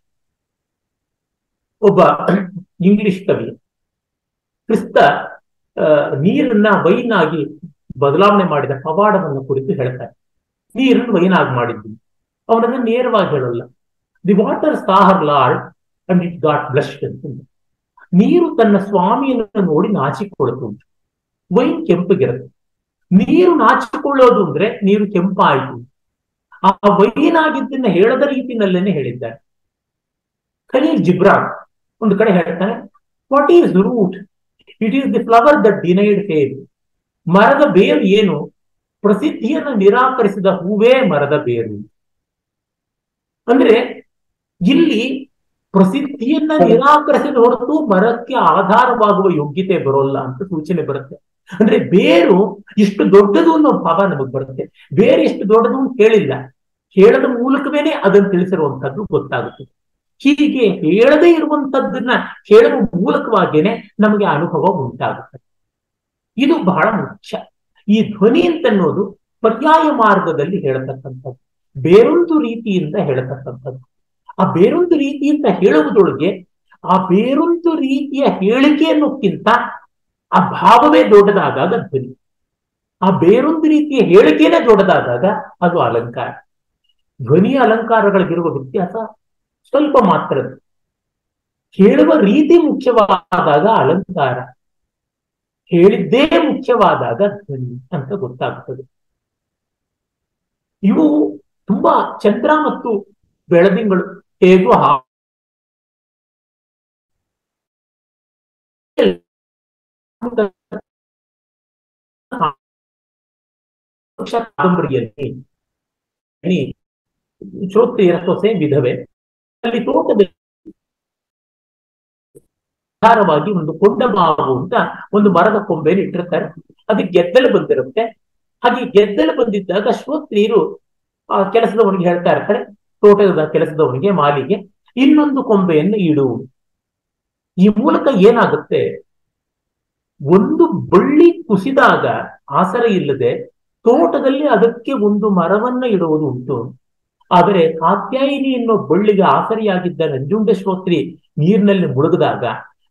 ಒಬ್ಬ ಇಂಗ್ಲಿಷ್ ಕವಿ ಕ್ರಿಸ್ತ ನೀರನ್ನ ವೈನಾಗಿ ಬದಲಾವಣೆ ಮಾಡಿದ ಪವಾಡವನ್ನು ಕುರಿತು ಹೇಳ್ತಾರೆ ನೀರನ್ನು ವೈನಾಗಿ ಮಾಡಿದ್ದೀನಿ ಅವನನ್ನ ನೇರವಾಗಿ ಹೇಳಲ್ಲ the water saw her lord and it got blush ಅಂತ ನೀರು ತನ್ನ ಸ್ವಾಮಿಯನ್ನು ನೋಡಿ ನಾಚಿಕೊಳ್ಳುತ್ತೆ ವೈನ್ ಕೆಂಪಗಿರುತ್ತೆ ನೀರು ನಾಚಿಕೊಳ್ಳೋದು ಅಂದ್ರೆ ನೀರು ಕೆಂಪಾಯಿತು ಆ ವೈನ್ ಆಗಿದ್ದನ್ನ ಹೇಳದ ರೀತಿನಲ್ಲೇನೆ ಹೇಳಿದ್ದಾರೆ ಖಲೀಲ್ ಜಿಬ್ರಾನ್ ಒಂದು ಕಡೆ ಹೇಳ್ತಾನೆ what is root it is the flower that denied fame ಮರದ ಬೇರು ಏನು ಪ್ರಸಿದ್ಧಿಯನ್ನು ನಿರಾಕರಿಸಿದ ಹೂವೇ ಮರದ ಬೇರು ಅಂದ್ರೆ ಇಲ್ಲಿ ಪ್ರಸಿದ್ಧಿಯನ್ನ ನಿರಾಕರಿಸಿದ ಹೊರತು ಮರಕ್ಕೆ ಆಧಾರವಾಗುವ ಯೋಗ್ಯತೆ ಬರೋಲ್ಲ ಅಂತ ಸೂಚನೆ ಬರುತ್ತೆ ಅಂದ್ರೆ ಬೇರು ಇಷ್ಟು ದೊಡ್ಡದು ಅನ್ನೋ ಭಾವ ನಮಗ್ ಬರುತ್ತೆ ಬೇರೆ ಎಷ್ಟು ದೊಡ್ಡದು ಅಂತ ಕೇಳಿಲ್ಲ ಹೇಳದ ಮೂಲಕವೇನೆ ಅದನ್ನು ತಿಳಿಸಿರುವಂತದ್ದು ಗೊತ್ತಾಗುತ್ತೆ ಹೀಗೆ ಹೇಳದೇ ಇರುವಂತದ್ದನ್ನ ಹೇಳುವ ಮೂಲಕವಾಗೇನೆ ನಮಗೆ ಅನುಭವ ಉಂಟಾಗುತ್ತೆ ಇದು ಬಹಳ ಮುಖ್ಯ ಈ ಧ್ವನಿ ಅಂತನ್ನೋದು ಪರ್ಯಾಯ ಮಾರ್ಗದಲ್ಲಿ ಹೇಳತಕ್ಕಂಥದ್ದು ಬೇರೊಂದು ರೀತಿಯಿಂದ ಹೇಳತಕ್ಕಂಥದ್ದು ಆ ಬೇರೊಂದು ರೀತಿಯಿಂದ ಹೇಳುವುದರೊಳಗೆ ಆ ಬೇರೊಂದು ರೀತಿಯ ಹೇಳಿಕೆ ಅನ್ನೋಕ್ಕಿಂತ ಆ ಭಾವವೇ ದೊಡ್ಡದಾದಾಗ ಧ್ವನಿ ಆ ಬೇರೊಂದು ರೀತಿಯ ಹೇಳಿಕೆನೇ ದೊಡ್ಡದಾದಾಗ ಅದು ಅಲಂಕಾರ ಧ್ವನಿಯ ಅಲಂಕಾರಗಳಿಗಿರುವ ವ್ಯತ್ಯಾಸ ಸ್ವಲ್ಪ ಮಾತ್ರ ಹೇಳುವ ರೀತಿ ಮುಖ್ಯವಾದಾಗ ಅಲಂಕಾರ ಹೇಳಿದ್ದೇ ಮುಖ್ಯವಾದಾಗ ಧ್ವನಿ ಅಂತ ಗೊತ್ತಾಗ್ತದೆ ಇವು ತುಂಬಾ ಚಂದ್ರ ಮತ್ತು ಬೆಳದಿಂಗಳು ಹೇಗೂ ಕಾದಂಬರಿಯಲ್ಲಿ ಶ್ರೋತ್ರಿಯರ ಸೊಸೆ ವಿಧವೆ ಅಲ್ಲಿ ತೋಟದಲ್ಲಿ ಆಧಾರವಾಗಿ ಒಂದು ಕೊಂಡ ಮಾವು ಅಂತ ಒಂದು ಮರದ ಕೊಂಬೆಯನ್ನು ಇಟ್ಟಿರ್ತಾರೆ ಅದಕ್ಕೆ ಗೆದ್ದಲು ಬಂದಿರುತ್ತೆ ಹಾಗೆ ಗೆದ್ದಲು ಬಂದಿದ್ದಾಗ ಶ್ರೋತ್ರಿಯರು ಆ ಕೆಲಸದವನಿಗೆ ಹೇಳ್ತಾ ಇರ್ತಾರೆ ತೋಟದ ಕೆಲಸದವನಿಗೆ ಮಾಲಿಗೆ ಇನ್ನೊಂದು ಕೊಂಬೆಯನ್ನು ಇಡು ಈ ಮೂಲಕ ಏನಾಗುತ್ತೆ ಒಂದು ಬಳ್ಳಿ ಕುಸಿದಾಗ ಆಸರ ಇಲ್ಲದೆ ತೋಟದಲ್ಲಿ ಅದಕ್ಕೆ ಒಂದು ಮರವನ್ನ ಇಡುವುದು ಉಂಟು ಆದರೆ ಕಾತ್ಯಾಯಿನಿ ಎನ್ನುವ ಬಳ್ಳಿಗೆ ಆಸರಿಯಾಗಿದ್ದ ನಂಜುಂಡ ಶ್ರೋತ್ರಿ ನೀರಿನಲ್ಲಿ ಮುಳುಗಿದಾಗ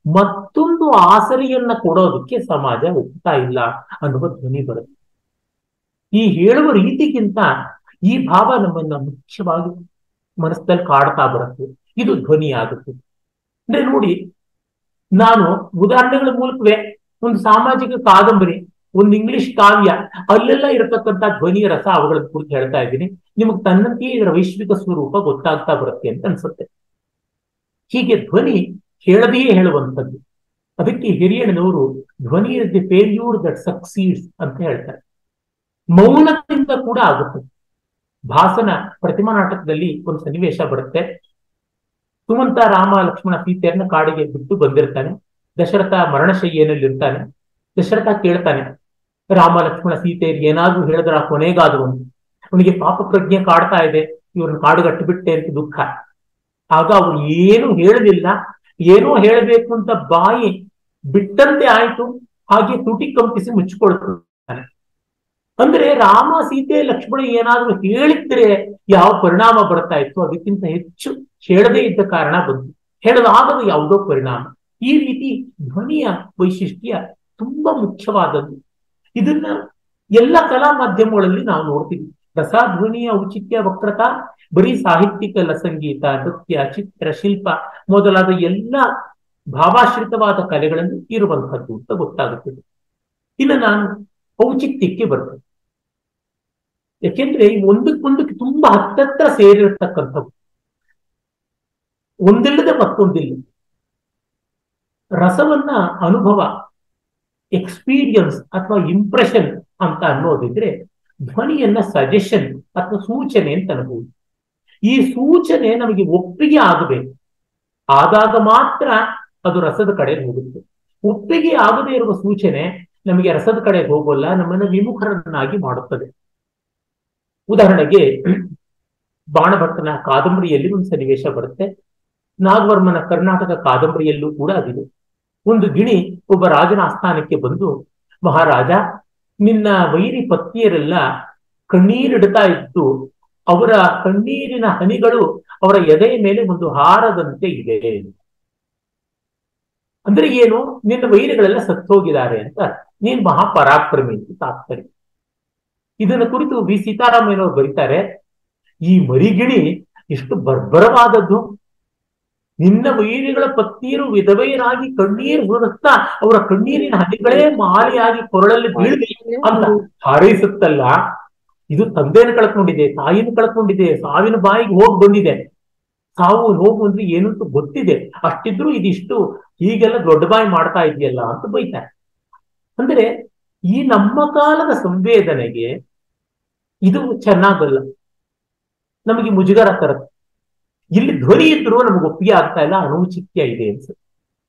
ಮತ್ತೊಂದು ಆಸರೆಯನ್ನ ಕೊಡೋದಕ್ಕೆ ಸಮಾಜ ಒಪ್ತಾ ಇಲ್ಲ ಅನ್ನುವ ಧ್ವನಿ ಬರುತ್ತೆ ಈ ಹೇಳುವ ರೀತಿಗಿಂತ ಈ ಭಾವ ನಮ್ಮನ್ನ ಮುಖ್ಯವಾಗಿ ಮನಸ್ಸಲ್ಲಿ ಕಾಡ್ತಾ ಬರುತ್ತೆ ಇದು ಧ್ವನಿ ಆಗುತ್ತೆ ಅಂದ್ರೆ ನೋಡಿ ನಾನು ಉದಾಹರಣೆಗಳ ಮೂಲಕವೇ ಒಂದು ಸಾಮಾಜಿಕ ಕಾದಂಬರಿ ಒಂದು ಇಂಗ್ಲಿಷ್ ಕಾವ್ಯ ಅಲ್ಲೆಲ್ಲ ಇರತಕ್ಕಂತ ಧ್ವನಿಯ ರಸ ಅವುಗಳ ಕುರಿತು ಹೇಳ್ತಾ ಇದ್ದೀನಿ ನಿಮಗೆ ತನ್ನಂತೆಯೇ ಇದರ ವೈಶ್ವಿಕ ಸ್ವರೂಪ ಗೊತ್ತಾಗ್ತಾ ಬರುತ್ತೆ ಅಂತ ಅನ್ಸುತ್ತೆ ಹೀಗೆ ಧ್ವನಿ ಹೇಳದೆಯೇ ಹೇಳುವಂಥದ್ದು ಅದಕ್ಕೆ ಹಿರಿಯಣ್ಣನವರು dhvani is the failure that succeeds ಅಂತ ಹೇಳ್ತಾರೆ ಮೌನದಿಂದ ಕೂಡ ಆಗುತ್ತೆ ಭಾಸನ ಪ್ರತಿಮಾ ನಾಟಕದಲ್ಲಿ ಒಂದು ಸನ್ನಿವೇಶ ಬರುತ್ತೆ ಸುಮಂತ ರಾಮ ಲಕ್ಷ್ಮಣ ಸೀತೆಯನ್ನ ಕಾಡಿಗೆ ಬಿಟ್ಟು ಬಂದಿರ್ತಾನೆ ದಶರಥ ಮರಣಶಯ್ಯನಲ್ಲಿ ಇರ್ತಾನೆ ದಶರಥ ಕೇಳ್ತಾನೆ ರಾಮ ಲಕ್ಷ್ಮಣ ಸೀತೆ ಏನಾದ್ರೂ ಹೇಳಿದ್ರ ಕೊನೆಗಾದ್ರು ಅಂತ ಅವನಿಗೆ ಪಾಪ ಪ್ರಜ್ಞೆ ಕಾಡ್ತಾ ಇದೆ ಇವ್ರನ್ನ ಕಾಡುಗಟ್ಟು ಬಿಟ್ಟೆ ಅಂತ ದುಃಖ ಆಗ ಅವ್ರು ಏನು ಹೇಳಲಿಲ್ಲ ಏನೋ ಹೇಳಬೇಕು ಅಂತ ಬಾಯಿ ಬಿಟ್ಟಂತೆ ಆಯ್ತು ಹಾಗೆ ತುಟಿ ಕಂಪಿಸಿ ಮುಚ್ಚಿಕೊಳ್ತಾನೆ ಅಂದ್ರೆ ರಾಮ ಸೀತೆ ಲಕ್ಷ್ಮಣ ಏನಾದ್ರೂ ಹೇಳಿದ್ರೆ ಯಾವ ಪರಿಣಾಮ ಬರ್ತಾ ಇತ್ತು ಅದಕ್ಕಿಂತ ಹೆಚ್ಚು ಹೇಳದೇ ಇದ್ದ ಕಾರಣ ಬಂತು ಹೇಳಲಾಗದ ಯಾವುದೋ ಪರಿಣಾಮ ಈ ರೀತಿ ಧ್ವನಿಯ ವೈಶಿಷ್ಟ್ಯ ತುಂಬಾ ಮುಖ್ಯವಾದದ್ದು ಇದನ್ನ ಎಲ್ಲ ಕಲಾ ಮಾಧ್ಯಮಗಳಲ್ಲಿ ನಾವು ನೋಡ್ತೀವಿ ರಸಧ್ವನಿಯ ಔಚಿತ್ಯ ವಕ್ರತಾ ಬರೀ ಸಾಹಿತ್ಯಿಕ ಸಂಗೀತ ನೃತ್ಯ ಚಿತ್ರ ಶಿಲ್ಪ ಮೊದಲಾದ ಎಲ್ಲ ಭಾವಾಶ್ರಿತವಾದ ಕಲೆಗಳನ್ನು ಇರುವಂತಹದ್ದು ಅಂತ ಗೊತ್ತಾಗುತ್ತದೆ ಇನ್ನು ನಾನು ಔಚಿತ್ಯಕ್ಕೆ ಬರ್ತೇನೆ ಯಾಕೆಂದ್ರೆ ಒಂದಕ್ಕೊಂದಕ್ಕೆ ತುಂಬಾ ಹತ್ತತ್ರ ಸೇರಿರ್ತಕ್ಕಂಥವು ಒಂದಿಲ್ಲದೆ ಮತ್ತೊಂದಿಲ್ಲ ರಸವನ್ನ ಅನುಭವ ಎಕ್ಸ್ಪೀರಿಯನ್ಸ್ ಅಥವಾ ಇಂಪ್ರೆಷನ್ ಅಂತ ಅನ್ನೋದಿದ್ರೆ ಧ್ವನಿಯನ್ನ ಸಜೆಷನ್ ಅಥವಾ ಸೂಚನೆ ಅಂತ ಅನ್ಬೋದು ಈ ಸೂಚನೆ ನಮಗೆ ಒಪ್ಪಿಗೆ ಆಗಬೇಕು ಆದಾಗ ಮಾತ್ರ ಅದು ರಸದ ಕಡೆ ಹೋಗುತ್ತೆ ಒಪ್ಪಿಗೆ ಆಗದೇ ಇರುವ ಸೂಚನೆ ನಮಗೆ ರಸದ ಕಡೆ ಹೋಗೋಲ್ಲ ನಮ್ಮನ್ನ ವಿಮುಖರನ್ನಾಗಿ ಮಾಡುತ್ತದೆ ಉದಾಹರಣೆಗೆ ಬಾಣಭಟ್ಟನ ಕಾದಂಬರಿಯಲ್ಲಿ ಒಂದು ಸನ್ನಿವೇಶ ಬರುತ್ತೆ ನಾಗವರ್ಮನ ಕರ್ನಾಟಕ ಕಾದಂಬರಿಯಲ್ಲೂ ಕೂಡ ಅದಿದೆ ಒಂದು ಗಿಣಿ ಒಬ್ಬ ರಾಜನ ಆಸ್ಥಾನಕ್ಕೆ ಬಂದು ಮಹಾರಾಜ ನಿನ್ನ ವೈರಿ ಪತ್ನಿಯರೆಲ್ಲ ಕಣ್ಣೀರಿಡ್ತಾ ಇದ್ದು ಅವರ ಕಣ್ಣೀರಿನ ಹನಿಗಳು ಅವರ ಎದೆಯ ಮೇಲೆ ಒಂದು ಹಾರದಂತೆ ಇದೆ ಅಂದ್ರೆ ಏನು ನಿನ್ನ ವೈರಿಗಳೆಲ್ಲ ಸತ್ತೋಗಿದ್ದಾರೆ ಅಂತ ನೀನ್ ಮಹಾಪರಾಕ್ರಮಿ ಅಂತ ತಾತ್ಪರ್ಯ ಇದನ್ನ ಕುರಿತು ವಿ ಸೀತಾರಾಮಯ್ಯನವರು ಬರೀತಾರೆ ಈ ಮರಿಗಿಣಿ ಎಷ್ಟು ಬರ್ಬರವಾದದ್ದು ನಿನ್ನ ವೈರಿಗಳ ಪತ್ನಿಯರು ವಿಧವೆಯರಾಗಿ ಕಣ್ಣೀರು ಸುರಿಸ್ತಾ ಅವರ ಕಣ್ಣೀರಿನ ಹನಿಗಳೇ ಮಾಲಿಯಾಗಿ ಕೊರಳಲ್ಲಿ ಬೀಳಲಿ ಅಂತ ಹಾರೈಸುತ್ತಲ್ಲ ಇದು ತಂದೆಯನ್ನು ಕಳ್ಕೊಂಡಿದೆ ತಾಯಿನ ಕಳ್ಕೊಂಡಿದೆ ಸಾವಿನ ಬಾಯಿಗೆ ಹೋಗಿ ಬಂದಿದೆ ಸಾವು ಹೋಗು ಅಂದ್ರೆ ಏನು ಅಂತ ಗೊತ್ತಿದೆ ಅಷ್ಟಿದ್ರು ಇದಿಷ್ಟು ಹೀಗೆಲ್ಲ ದೊಡ್ಡ ಬಾಯಿ ಮಾಡ್ತಾ ಇದೆಯಲ್ಲ ಅಂತ ಬೈತಾರೆ ಅಂದ್ರೆ ಈ ನಮ್ಮ ಕಾಲದ ಸಂವೇದನೆಗೆ ಇದು ಚೆನ್ನಾಗಲ್ಲ ನಮಗೆ ಮುಜುಗರ ತರುತ್ತೆ ಇಲ್ಲಿ ಧ್ವನಿ ಇದ್ರು ನಮಗೆ ಒಪ್ಪಿಗೆ ಆಗ್ತಾ ಇಲ್ಲ ಅನೌಚಿತ್ಯ ಇದೆ ಅನ್ಸುತ್ತೆ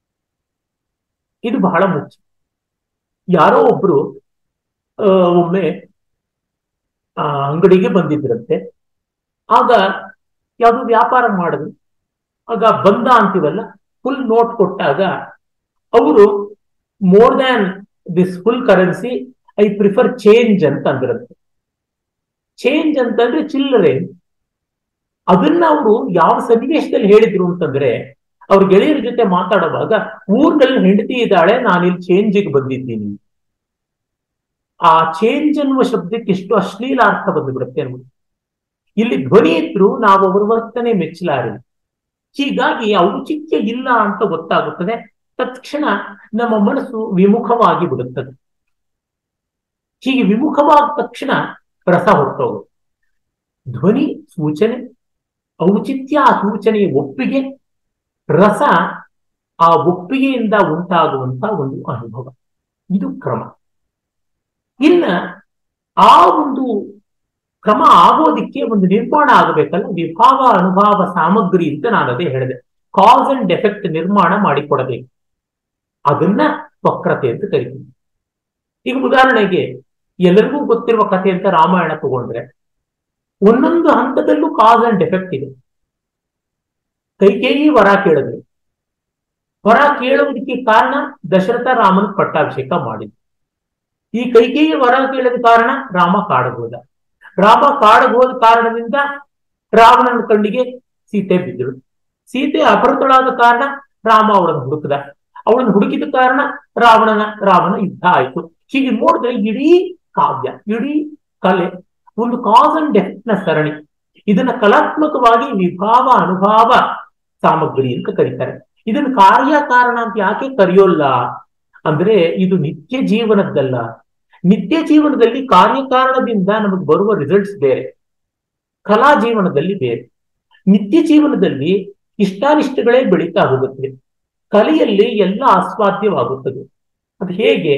ಇದು ಬಹಳ ಮುಖ್ಯ ಯಾರೋ ಒಬ್ರು ಆ ಒಮ್ಮೆ ಆ ಅಂಗಡಿಗೆ ಬಂದಿದ್ರಂತೆ ಆಗ ಯಾವುದು ವ್ಯಾಪಾರ ಮಾಡಿದ್ರು ಆಗ ಬಂದ ಅಂತೀವಲ್ಲ ಫುಲ್ ನೋಟ್ ಕೊಟ್ಟಾಗ ಅವರು more than this full currency I prefer change ಅಂತ ಅಂದ್ರಂತೆ ಚೇಂಜ್ ಅಂತಂದ್ರೆ ಚಿಲ್ಲರೆ ಅದನ್ನ ಅವರು ಯಾವ ಸನ್ನಿವೇಶದಲ್ಲಿ ಹೇಳಿದ್ರು ಅಂತಂದ್ರೆ ಅವ್ರ ಗೆಳೆಯರ ಜೊತೆ ಮಾತಾಡುವಾಗ ಊರ್ನಲ್ಲಿ ಹೆಂಡತಿ ಇದ್ದಾಳೆ ನಾನಿಲ್ಲಿ ಚೇಂಜಿಗೆ ಬಂದಿದ್ದೀನಿ ಆ ಚೇಂಜ್ ಅನ್ನುವ ಶಬ್ದಕ್ಕೆ ಎಷ್ಟು ಅಶ್ಲೀಲ ಅರ್ಥ ಬಂದುಬಿಡುತ್ತೆ ಅನ್ಬಿಟ್ಟು ಇಲ್ಲಿ ಧ್ವನಿ ಇದ್ರು ನಾವು ಅವರ ವರ್ತನೆ ಮೆಚ್ಚಲಾರೆ ಹೀಗಾಗಿ ಔಚಿತ್ಯ ಇಲ್ಲ ಅಂತ ಗೊತ್ತಾಗುತ್ತದೆ ತತ್ಕ್ಷಣ ನಮ್ಮ ಮನಸ್ಸು ವಿಮುಖವಾಗಿ ಬಿಡುತ್ತದೆ ಹೀಗೆ ವಿಮುಖವಾದ ತಕ್ಷಣ ರಸ ಹೊರಟೋಗುತ್ತೆ ಧ್ವನಿ ಸೂಚನೆ ಔಚಿತ್ಯ ಆ ಸೂಚನೆಯ ಒಪ್ಪಿಗೆ ರಸ ಆ ಒಪ್ಪಿಗೆಯಿಂದ ಉಂಟಾಗುವಂತ ಒಂದು ಅನುಭವ ಇದು ಕ್ರಮ ಇನ್ನ ಆ ಒಂದು ಕ್ರಮ ಆಗೋದಿಕ್ಕೆ ಒಂದು ನಿರ್ಮಾಣ ಆಗಬೇಕಲ್ಲ ವಿಭಾವ ಅನುಭವ ಸಾಮಗ್ರಿ ಅಂತ ನಾನು ಅದೇ ಹೇಳಿದೆ ಕಾಸ್ ಅಂಡ್ ಎಫೆಕ್ಟ್ ನಿರ್ಮಾಣ ಮಾಡಿಕೊಡಬೇಕು ಅದನ್ನ ವಕ್ರತೆ ಅಂತ ಕರಿತೀನಿ ಈಗ ಉದಾಹರಣೆಗೆ ಎಲ್ಲರಿಗೂ ಗೊತ್ತಿರುವ ಕಥೆ ಅಂತ ರಾಮಾಯಣ ತಗೊಂಡ್ರೆ ಒಂದೊಂದು ಹಂತದಲ್ಲೂ ಕಾಸ್ ಅಂಡ್ ಎಫೆಕ್ಟ್ ಇದೆ ಕೈಕೇಯಿ ವರ ಕೇಳಿದ್ರು ವರ ಕೇಳುವುದಕ್ಕೆ ಕಾರಣ ದಶರಥ ರಾಮನ ಪಟ್ಟಾಭಿಷೇಕ ಮಾಡಿದ್ರು ಈ ಕೈಕೇಯಿ ವರ ಕೇಳಿದ ಕಾರಣ ರಾಮ ಕಾಡಬಹುದ ರಾಮ ಕಾಡಬಹುದ ಕಾರಣದಿಂದ ರಾವಣನ ಕಣ್ಣಿಗೆ ಸೀತೆ ಬಿದ್ದಳು ಸೀತೆ ಅಪಹೃತಳಾದ ಕಾರಣ ರಾಮ ಅವಳನ್ನು ಹುಡುಕದ ಅವಳನ್ನು ಹುಡುಕಿದ ಕಾರಣ ರಾವಣನ ರಾವಣ ಯುದ್ಧ ಆಯ್ತು ಹೀಗೆ ನೋಡಿದ್ರೆ ಇಡೀ ಕಾವ್ಯ ಇಡೀ ಕಲೆ ಒಂದು ಕಾಸ್ ಅಂಡ್ ಡೆಫೆಕ್ಟ್ ನ ಸರಣಿ ಇದನ್ನ ಕಲಾತ್ಮಕವಾಗಿ ವಿಭಾವ ಅನುಭಾವ ಸಾಮಗ್ರಿ ಅಂತ ಕರೀತಾರೆ ಇದನ್ನು ಕಾರ್ಯಕಾರಣ ಅಂತ ಯಾಕೆ ಕರೆಯೋಲ್ಲ ಅಂದ್ರೆ ಇದು ನಿತ್ಯ ಜೀವನದ್ದಲ್ಲ ನಿತ್ಯ ಜೀವನದಲ್ಲಿ ಕಾರ್ಯಕಾರಣದಿಂದ ನಮಗೆ ಬರುವ ರಿಸಲ್ಟ್ಸ್ ಬೇರೆ ಕಲಾ ಜೀವನದಲ್ಲಿ ಬೇರೆ ನಿತ್ಯ ಜೀವನದಲ್ಲಿ ಇಷ್ಟಾನಿಷ್ಟಗಳೇ ಬೆಳೀತಾ ಹೋಗುತ್ತೆ ಕಲೆಯಲ್ಲಿ ಎಲ್ಲ ಆಸ್ವಾದ್ಯವಾಗುತ್ತದೆ ಅದು ಹೇಗೆ